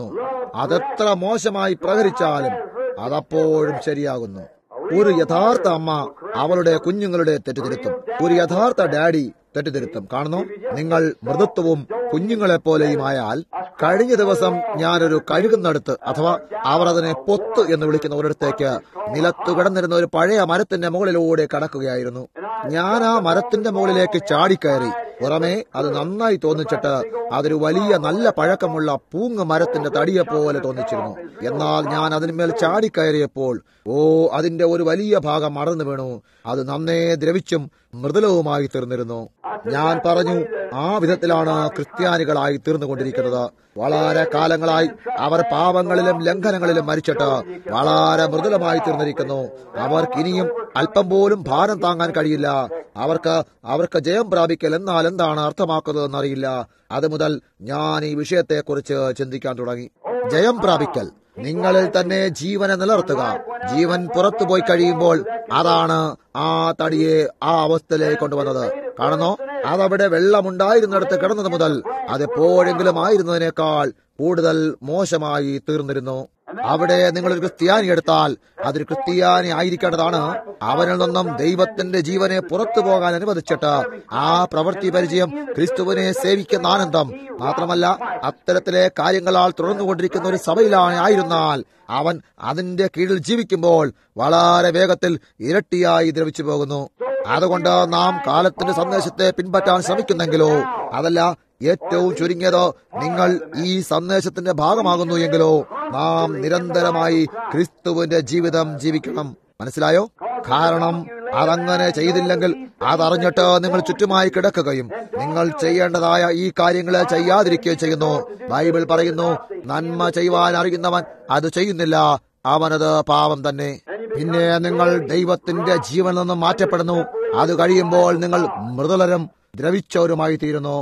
അതെത്ര മോശമായി പ്രഹരിച്ചാലും അതപ്പോഴും ശരിയാകുന്നു ഒരു യഥാർത്ഥ അമ്മ അവളുടെ കുഞ്ഞുങ്ങളുടെ തെറ്റുതിരുത്തും ഒരു യഥാർത്ഥ ഡാഡി തെറ്റുതിരുത്തും കാണുന്നു നിങ്ങൾ മൃദുത്വവും കുഞ്ഞുങ്ങളെ പോലെയുമായാൽ കഴിഞ്ഞ ദിവസം ഞാനൊരു കഴുകുന്നടുത്ത് അഥവാ അവർ അതിനെ പൊത്ത് എന്ന് വിളിക്കുന്ന ഒരിടത്തേക്ക് നിലത്തു കിടന്നിരുന്ന ഒരു പഴയ മരത്തിന്റെ മുകളിലൂടെ കടക്കുകയായിരുന്നു ഞാൻ ആ മരത്തിന്റെ മുകളിലേക്ക് ചാടിക്കയറി പുറമേ അത് നന്നായി തോന്നിച്ചിട്ട് അതൊരു വലിയ നല്ല പഴക്കമുള്ള പൂങ്ങ് മരത്തിന്റെ തടിയെ പോലെ തോന്നിച്ചിരുന്നു എന്നാൽ ഞാൻ അതിന്മേൽ ചാടിക്കയറിയപ്പോൾ ഓ അതിന്റെ ഒരു വലിയ ഭാഗം മറന്നു വീണു അത് നന്നേ ദ്രവിച്ചും മൃദുലവുമായി തീർന്നിരുന്നു ഞാൻ പറഞ്ഞു ആ വിധത്തിലാണ് ക്രിസ്ത്യാനികളായി തീർന്നുകൊണ്ടിരിക്കുന്നത് വളരെ കാലങ്ങളായി അവർ പാപങ്ങളിലും ലംഘനങ്ങളിലും മരിച്ചിട്ട് വളരെ മൃദുലമായി തീർന്നിരിക്കുന്നു അവർക്ക് ഇനിയും അല്പം പോലും ഭാരം താങ്ങാൻ കഴിയില്ല അവർക്ക് അവർക്ക് ജയം പ്രാപിക്കൽ എന്നാൽ എന്താണ് അർത്ഥമാക്കുന്നതെന്ന് അറിയില്ല അത് മുതൽ ഞാൻ ഈ വിഷയത്തെക്കുറിച്ച് ചിന്തിക്കാൻ തുടങ്ങി ജയം പ്രാപിക്കൽ നിങ്ങളിൽ തന്നെ ജീവനെ നിലനിർത്തുക ജീവൻ പുറത്തു പോയി കഴിയുമ്പോൾ അതാണ് ആ തടിയെ ആ അവസ്ഥയിലേക്ക് കൊണ്ടുവന്നത് കാണുന്നോ അതവിടെ വെള്ളമുണ്ടായിരുന്നിടത്ത് കിടന്നത് മുതൽ അതെപ്പോഴെങ്കിലും ആയിരുന്നതിനേക്കാൾ കൂടുതൽ മോശമായി തീർന്നിരുന്നു അവിടെ നിങ്ങളൊരു ക്രിസ്ത്യാനി എടുത്താൽ അതൊരു ക്രിസ്ത്യാനി ആയിരിക്കേണ്ടതാണ് അവനിൽ നിന്നും ദൈവത്തിന്റെ ജീവനെ പുറത്തു പോകാൻ അനുവദിച്ചിട്ട് ആ പ്രവൃത്തി പരിചയം ക്രിസ്തുവിനെ സേവിക്കുന്ന ആനന്ദം മാത്രമല്ല അത്തരത്തിലെ കാര്യങ്ങളാൽ തുടർന്നുകൊണ്ടിരിക്കുന്ന ഒരു സഭയിലാണ് ആയിരുന്നാൽ അവൻ അതിന്റെ കീഴിൽ ജീവിക്കുമ്പോൾ വളരെ വേഗത്തിൽ ഇരട്ടിയായി ദ്രവിച്ചു പോകുന്നു അതുകൊണ്ട് നാം കാലത്തിന്റെ സന്ദേശത്തെ പിൻപറ്റാൻ ശ്രമിക്കുന്നെങ്കിലോ അതല്ല ഏറ്റവും ചുരുങ്ങിയത് നിങ്ങൾ ഈ സന്ദേശത്തിന്റെ ഭാഗമാകുന്നു എങ്കിലോ നാം നിരന്തരമായി ക്രിസ്തുവിന്റെ ജീവിതം ജീവിക്കണം മനസ്സിലായോ കാരണം അതങ്ങനെ ചെയ്തില്ലെങ്കിൽ അതറിഞ്ഞിട്ട് നിങ്ങൾ ചുറ്റുമായി കിടക്കുകയും നിങ്ങൾ ചെയ്യേണ്ടതായ ഈ കാര്യങ്ങളെ ചെയ്യാതിരിക്കുകയും ചെയ്യുന്നു ബൈബിൾ പറയുന്നു നന്മ ചെയ്യുവാൻ അറിയുന്നവൻ അത് ചെയ്യുന്നില്ല അവനത് പാപം തന്നെ പിന്നെ നിങ്ങൾ ദൈവത്തിന്റെ ജീവനിൽ നിന്നും മാറ്റപ്പെടുന്നു അത് കഴിയുമ്പോൾ നിങ്ങൾ മൃദുലരും ദ്രവിച്ചവരുമായി തീരുന്നു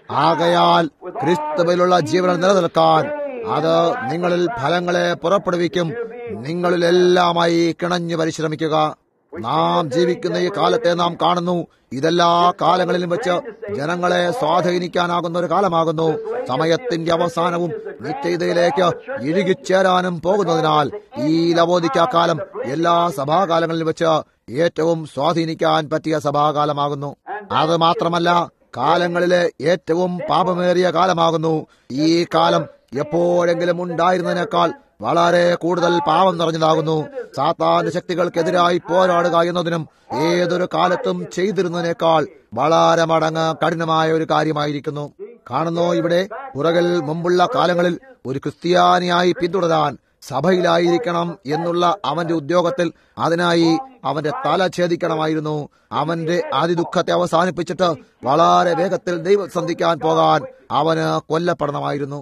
ആകയാൽ ക്രിസ്തുവിലുള്ള ജീവനിൽ നിലനിൽക്കാൻ അത് നിങ്ങളിൽ ഫലങ്ങളെ പുറപ്പെടുവിക്കും നിങ്ങളിലെല്ലാമായി കിണഞ്ഞു പരിശ്രമിക്കുക നാം ജീവിക്കുന്ന ഈ കാലത്തെ നാം കാണുന്നു ഇതെല്ലാ കാലങ്ങളിലും വെച്ച് ജനങ്ങളെ സ്വാധീനിക്കാനാകുന്ന ഒരു കാലമാകുന്നു സമയത്തിന്റെ അവസാനവും നിത്യതയിലേക്ക് ഇഴുകിച്ചേരാനും പോകുന്നതിനാൽ ഈ ലവോദിക്ക കാലം എല്ലാ സഭാകാലങ്ങളിലും വെച്ച് ഏറ്റവും സ്വാധീനിക്കാൻ പറ്റിയ സഭാകാലമാകുന്നു അത് മാത്രമല്ല കാലങ്ങളിലെ ഏറ്റവും പാപമേറിയ കാലമാകുന്നു ഈ കാലം എപ്പോഴെങ്കിലും ഉണ്ടായിരുന്നതിനേക്കാൾ വളരെ കൂടുതൽ പാപം നിറഞ്ഞതാകുന്നു സാത്താന്റെ ശക്തികൾക്കെതിരായി പോരാടുക എന്നതിനും ഏതൊരു കാലത്തും ചെയ്തിരുന്നതിനേക്കാൾ വളരെ മടങ്ങ് കഠിനമായ ഒരു കാര്യമായിരിക്കുന്നു കാണുന്നു ഇവിടെ പുറകിൽ മുമ്പുള്ള കാലങ്ങളിൽ ഒരു ക്രിസ്ത്യാനിയായി പിന്തുടരാൻ സഭയിലായിരിക്കണം എന്നുള്ള അവന്റെ ഉദ്യോഗത്തിൽ അതിനായി അവന്റെ തല ഛേദിക്കണമായിരുന്നു അവന്റെ അതിദുഃഖത്തെ അവസാനിപ്പിച്ചിട്ട് വളരെ വേഗത്തിൽ ദൈവം സന്ധിക്കാൻ പോകാൻ അവന് കൊല്ലപ്പെടണമായിരുന്നു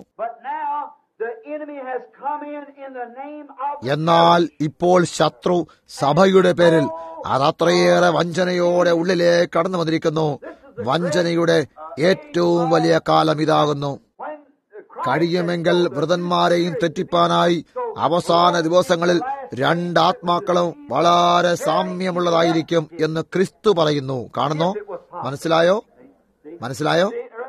എന്നാൽ ഇപ്പോൾ ശത്രു സഭയുടെ പേരിൽ അതത്രയേറെ വഞ്ചനയോടെ ഉള്ളിലേക്ക് കടന്നു വന്നിരിക്കുന്നു വഞ്ചനയുടെ ഏറ്റവും വലിയ കാലം ഇതാകുന്നു കഴിയുമെങ്കിൽ വൃതന്മാരെയും തെറ്റിപ്പാനായി അവസാന ദിവസങ്ങളിൽ രണ്ടാത്മാക്കളും വളരെ സാമ്യമുള്ളതായിരിക്കും എന്ന് ക്രിസ്തു പറയുന്നു കാണുന്നോ മനസ്സിലായോ മനസ്സിലായോ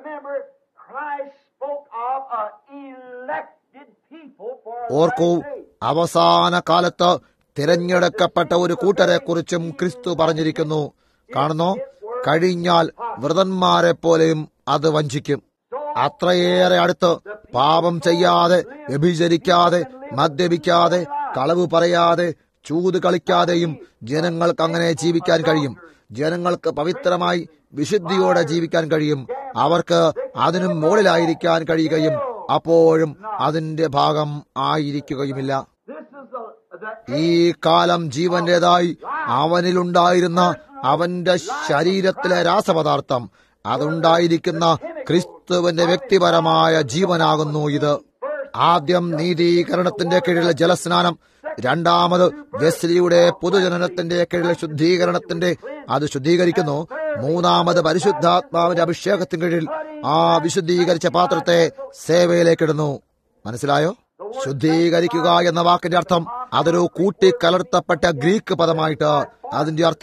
ഓർക്കൂ അവസാന കാലത്ത് തിരഞ്ഞെടുക്കപ്പെട്ട ഒരു കൂട്ടരെ കുറിച്ചും ക്രിസ്തു പറഞ്ഞിരിക്കുന്നു കാണുന്നോ കഴിഞ്ഞാൽ വ്രതന്മാരെ പോലെയും അത് വഞ്ചിക്കും അത്രയേറെ അടുത്ത് പാപം ചെയ്യാതെ വ്യഭിചരിക്കാതെ മദ്യപിക്കാതെ കളവ് പറയാതെ ചൂത് കളിക്കാതെയും ജനങ്ങൾക്ക് അങ്ങനെ ജീവിക്കാൻ കഴിയും ജനങ്ങൾക്ക് പവിത്രമായി വിശുദ്ധിയോടെ ജീവിക്കാൻ കഴിയും അവർക്ക് അതിനും മുകളിലായിരിക്കാൻ കഴിയുകയും അപ്പോഴും അതിന്റെ ഭാഗം ആയിരിക്കുകയുമില്ല ഈ കാലം ജീവന്റേതായി അവനിലുണ്ടായിരുന്ന അവന്റെ ശരീരത്തിലെ രാസപദാർത്ഥം അതുണ്ടായിരിക്കുന്ന ക്രിസ്തുവിന്റെ വ്യക്തിപരമായ ജീവനാകുന്നു ഇത് ആദ്യം നീതീകരണത്തിന്റെ കീഴിലെ ജലസ്നാനം രണ്ടാമത് വെസ്ലിയുടെ പൊതുജനനത്തിന്റെ കീഴിലെ ശുദ്ധീകരണത്തിന്റെ അത് ശുദ്ധീകരിക്കുന്നു മൂന്നാമത് പരിശുദ്ധാത്മാവിന്റെ അഭിഷേകത്തിന് കീഴിൽ ആ വിശുദ്ധീകരിച്ച പാത്രത്തെ സേവയിലേക്കിടുന്നു മനസ്സിലായോ ശുദ്ധീകരിക്കുക എന്ന വാക്കിന്റെ അർത്ഥം അതൊരു കൂട്ടിക്കലർത്തപ്പെട്ട ഗ്രീക്ക് പദമായിട്ട് അതിന്റെ അർത്ഥം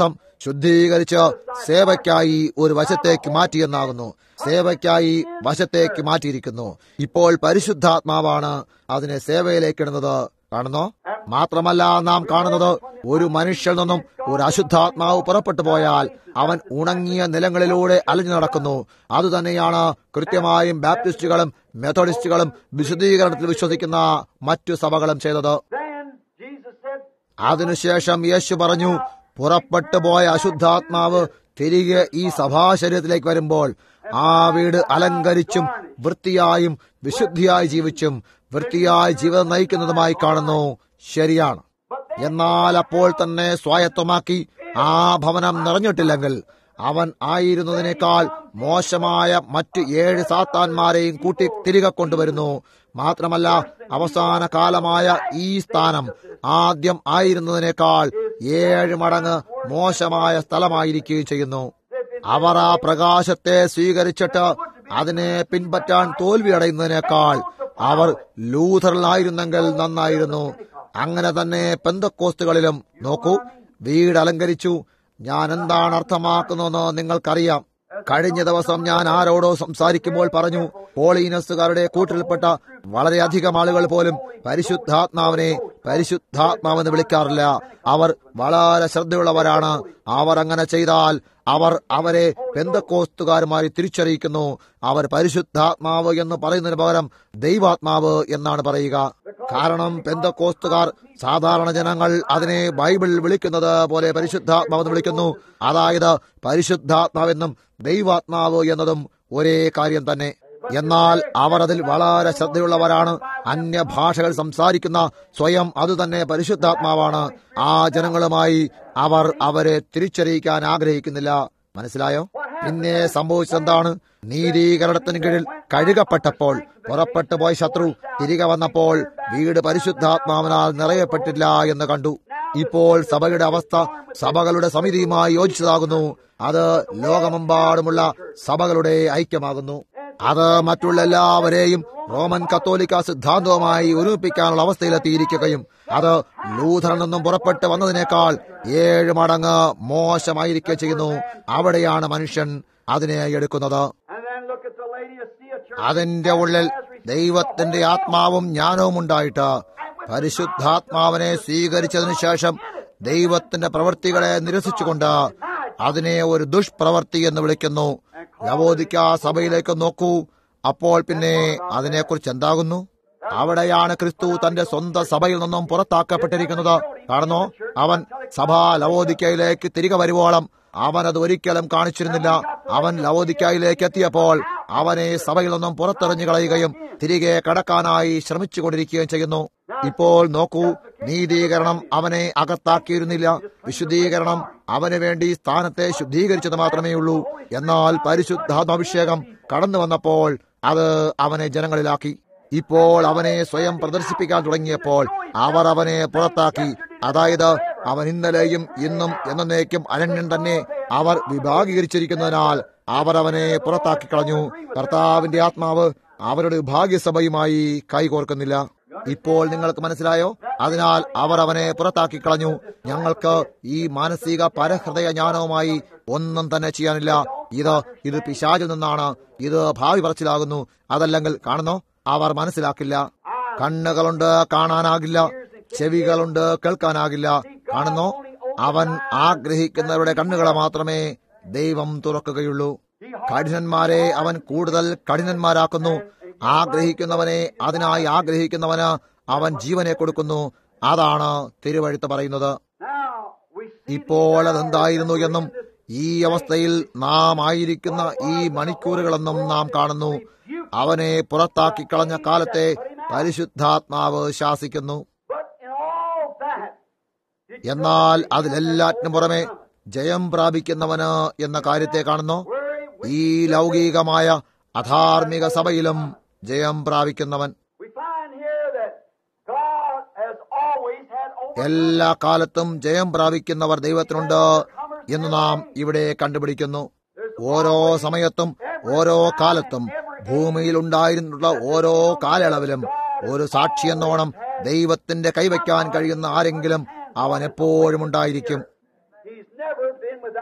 ശുദ്ധീകരിച്ച് സേവയ്ക്കായി ഒരു വശത്തേക്ക് മാറ്റിയെന്നാകുന്നു സേവയ്ക്കായി വശത്തേക്ക് മാറ്റിയിരിക്കുന്നു ഇപ്പോൾ പരിശുദ്ധാത്മാവാണ് അതിനെ സേവയിലേക്ക് ഇടുന്നത് കാണുന്നോ മാത്രമല്ല നാം കാണുന്നത് ഒരു മനുഷ്യൽ നിന്നും ഒരു അശുദ്ധാത്മാവ് പുറപ്പെട്ടു പോയാൽ അവൻ ഉണങ്ങിയ നിലങ്ങളിലൂടെ അലഞ്ഞു നടക്കുന്നു അതുതന്നെയാണ് കൃത്യമായും ബാപ്റ്റിസ്റ്റുകളും മെത്തഡിസ്റ്റുകളും വിശുദ്ധീകരണത്തിൽ വിശ്വസിക്കുന്ന മറ്റു സഭകളും ചെയ്തത് Then Jesus said, അതിനുശേഷം യേശു പറഞ്ഞു പുറപ്പെട്ടു പോയ അശുദ്ധാത്മാവ് തിരികെ ഈ സഭാശരീരത്തിലേക്ക് വരുമ്പോൾ ആ വീട് അലങ്കരിച്ചും വൃത്തിയായും വിശുദ്ധിയായി ജീവിച്ചും വൃത്തിയായി ജീവിതം നയിക്കുന്നതുമായി കാണുന്നു ശരിയാണ് എന്നാൽ അപ്പോൾ തന്നെ സ്വായത്തമാക്കി ആ ഭവനം നിറഞ്ഞിട്ടില്ലെങ്കിൽ അവൻ ആയിരുന്നതിനേക്കാൾ മോശമായ മറ്റ് ഏഴ് സാത്താന്മാരെയും കൂട്ടി തിരികെ കൊണ്ടുവരുന്നു മാത്രമല്ല അവസാന കാലമായ ഈ സ്ഥാനം ആദ്യം ആയിരുന്നതിനേക്കാൾ ഏഴ് മടങ്ങ് മോശമായ സ്ഥലമായിരിക്കുകയും ചെയ്യുന്നു അവർ ആ പ്രകാശത്തെ സ്വീകരിച്ചിട്ട് അതിനെ പിൻപറ്റാൻ തോൽവി അടയുന്നതിനേക്കാൾ അവർ ലൂഥറിലായിരുന്നെങ്കിൽ നന്നായിരുന്നു അങ്ങനെ തന്നെ പെന്തക്കോസ്തുകളിലും നോക്കൂ വീട് അലങ്കരിച്ചു ഞാൻ എന്താണ് അർത്ഥമാക്കുന്നതെന്ന് നിങ്ങൾക്കറിയാം കഴിഞ്ഞ ദിവസം ഞാൻ ആരോടോ സംസാരിക്കുമ്പോൾ പറഞ്ഞു പോളീനസുകാരുടെ കൂട്ടിൽപ്പെട്ട വളരെയധികം ആളുകൾ പോലും പരിശുദ്ധാത്മാവിനെ പരിശുദ്ധാത്മാവെന്ന് വിളിക്കാറില്ല അവർ വളരെ ശ്രദ്ധയുള്ളവരാണ് അവർ അങ്ങനെ ചെയ്താൽ അവർ അവരെ പെന്തക്കോസ്തുകാരുമായി തിരിച്ചറിയിക്കുന്നു അവർ പരിശുദ്ധാത്മാവ് എന്ന് പറയുന്നതിന് പകരം ദൈവാത്മാവ് എന്നാണ് പറയുക കാരണം പെന്തക്കോസ്തുകാർ സാധാരണ ജനങ്ങൾ അതിനെ ബൈബിൾ വിളിക്കുന്നത് പോലെ പരിശുദ്ധാത്മാവെന്ന് വിളിക്കുന്നു അതായത് പരിശുദ്ധാത്മാവെന്നും ദൈവാത്മാവ് എന്നതും ഒരേ കാര്യം തന്നെ എന്നാൽ അവർ അതിൽ വളരെ ശ്രദ്ധയുള്ളവരാണ് അന്യഭാഷകൾ സംസാരിക്കുന്ന സ്വയം അതുതന്നെ പരിശുദ്ധാത്മാവാണ് ആ ജനങ്ങളുമായി അവർ അവരെ തിരിച്ചറിയിക്കാൻ ആഗ്രഹിക്കുന്നില്ല മനസ്സിലായോ പിന്നെ സംഭവിച്ചെന്താണ് നീതീകരണത്തിന് കീഴിൽ കഴുകപ്പെട്ടപ്പോൾ പുറപ്പെട്ടു പോയ ശത്രു തിരികെ വന്നപ്പോൾ വീട് പരിശുദ്ധാത്മാവിനാൽ നിറയപ്പെട്ടില്ല എന്ന് കണ്ടു ഇപ്പോൾ സഭയുടെ അവസ്ഥ സഭകളുടെ സമിതിയുമായി യോജിച്ചതാകുന്നു അത് ലോകമെമ്പാടുമുള്ള സഭകളുടെ ഐക്യമാകുന്നു അത് മറ്റുള്ള എല്ലാവരെയും റോമൻ കത്തോലിക്ക സിദ്ധാന്തവുമായി ഒരുമിപ്പിക്കാനുള്ള അവസ്ഥയിലെത്തിയിരിക്കുകയും അത് ലൂഥറിൽ നിന്നും പുറപ്പെട്ട് വന്നതിനേക്കാൾ ഏഴ് മടങ്ങ് മോശമായിരിക്കുക ചെയ്യുന്നു അവിടെയാണ് മനുഷ്യൻ അതിനെ എടുക്കുന്നത് and then look at the Laodicea church. അതിന്റെ ഉള്ളിൽ ദൈവത്തിന്റെ ആത്മാവും ജ്ഞാനവും ഉണ്ടായിട്ട് പരിശുദ്ധാത്മാവിനെ സ്വീകരിച്ചതിനു ശേഷം ദൈവത്തിന്റെ പ്രവൃത്തികളെ നിരസിച്ചുകൊണ്ട് അതിനെ ഒരു ദുഷ്പ്രവൃത്തി എന്ന് വിളിക്കുന്നു ലവോദിക്ക സഭയിലേക്ക് നോക്കൂ അപ്പോൾ പിന്നെ അതിനെക്കുറിച്ച് എന്താകുന്നു അവിടെയാണ് ക്രിസ്തു തന്റെ സ്വന്തം സഭയിൽ നിന്നും പുറത്താക്കപ്പെട്ടിരിക്കുന്നത് കാണുന്നു അവൻ സഭ ലവോദിക്കയിലേക്ക് തിരികെ വരുവോളം അവൻ അത് ഒരിക്കലും കാണിച്ചിരുന്നില്ല അവൻ ലവോദിക്കയിലേക്ക് എത്തിയപ്പോൾ അവനെ സഭയിൽ നിന്നും പുറത്തെറിഞ്ഞു കളയുകയും തിരികെ കടക്കാനായി ശ്രമിച്ചുകൊണ്ടിരിക്കുകയും ചെയ്യുന്നു ഇപ്പോൾ നോക്കൂ നീതീകരണം അവനെ അകത്താക്കിയിരുന്നില്ല വിശുദ്ധീകരണം അവന് വേണ്ടി സ്ഥാനത്തെ ശുദ്ധീകരിച്ചത് മാത്രമേ ഉള്ളൂ എന്നാൽ പരിശുദ്ധാത്മാഭിഷേകം കടന്നു വന്നപ്പോൾ അത് അവനെ ജനങ്ങളിലാക്കി ഇപ്പോൾ അവനെ സ്വയം പ്രദർശിപ്പിക്കാൻ തുടങ്ങിയപ്പോൾ അവർ അവനെ പുറത്താക്കി അതായത് അവൻ ഇന്നലെയും ഇന്നും എന്നേക്കും അനന്യൻ തന്നെ അവർ വിഭാഗീകരിച്ചിരിക്കുന്നതിനാൽ അവർ അവനെ പുറത്താക്കി കളഞ്ഞു കർത്താവിന്റെ ആത്മാവ് അവരുടെ ഭാഗ്യസഭയുമായി കൈകോർക്കുന്നില്ല ഇപ്പോൾ നിങ്ങൾക്ക് മനസ്സിലായോ അതിനാൽ അവർ അവനെ പുറത്താക്കി കളഞ്ഞു ഞങ്ങൾക്ക് ഈ മാനസിക പരഹൃദയ ജ്ഞാനവുമായി ഒന്നും തന്നെ ചെയ്യാനില്ല ഇത് ഇത് പിശാചിൽ നിന്നാണ് ഇത് ഭാവി പറച്ചിലാകുന്നു അതല്ലെങ്കിൽ കാണുന്നോ അവർ മനസ്സിലാക്കില്ല കണ്ണുകളുണ്ട് കാണാനാകില്ല ചെവികളുണ്ട് കേൾക്കാനാകില്ല കാണുന്നോ അവൻ ആഗ്രഹിക്കുന്നവരുടെ കണ്ണുകളെ മാത്രമേ ദൈവം തുറക്കുകയുള്ളൂ കഠിനന്മാരെ അവൻ കൂടുതൽ കഠിനന്മാരാക്കുന്നു ആഗ്രഹിക്കുന്നവനെ അതിനായി ആഗ്രഹിക്കുന്നവന് അവൻ ജീവനെ കൊടുക്കുന്നു അതാണ് തിരുവഴുത്ത് പറയുന്നത് Now we see ഇപ്പോൾ അതെന്തായിരുന്നു എന്നും ഈ അവസ്ഥയിൽ നാം ആയിരിക്കുന്ന ഈ മണിക്കൂറുകളെന്നും നാം കാണുന്നു അവനെ പുറത്താക്കി കളഞ്ഞ കാലത്തെ പരിശുദ്ധാത്മാവ് ശാസിക്കുന്നു but in all that did എന്നാൽ അതിലെല്ലാറ്റിനും പുറമെ ജയം പ്രാപിക്കുന്നവന് എന്ന കാര്യത്തെ കാണുന്നു worry ഈ ലൗകികമായ അധാർമിക സഭയിലും ജയം പ്രാപിക്കുന്നവൻ we find here that God has always had over എല്ലാ കാലത്തും ജയം പ്രാപിക്കുന്നവർ ദൈവത്തിനുണ്ട് എന്ന് നാം ഇവിടെ കണ്ടുപിടിക്കുന്നു ഓരോ സമയത്തും ഓരോ കാലത്തും ഭൂമിയിൽ ഉണ്ടായിരുന്നുള്ള ഓരോ കാലയളവിലും ഒരു സാക്ഷി എന്നോണം ദൈവത്തിന്റെ കൈവയ്ക്കാൻ കഴിയുന്ന ആരെങ്കിലും അവൻ എപ്പോഴും ഉണ്ടായിരിക്കും He's never been without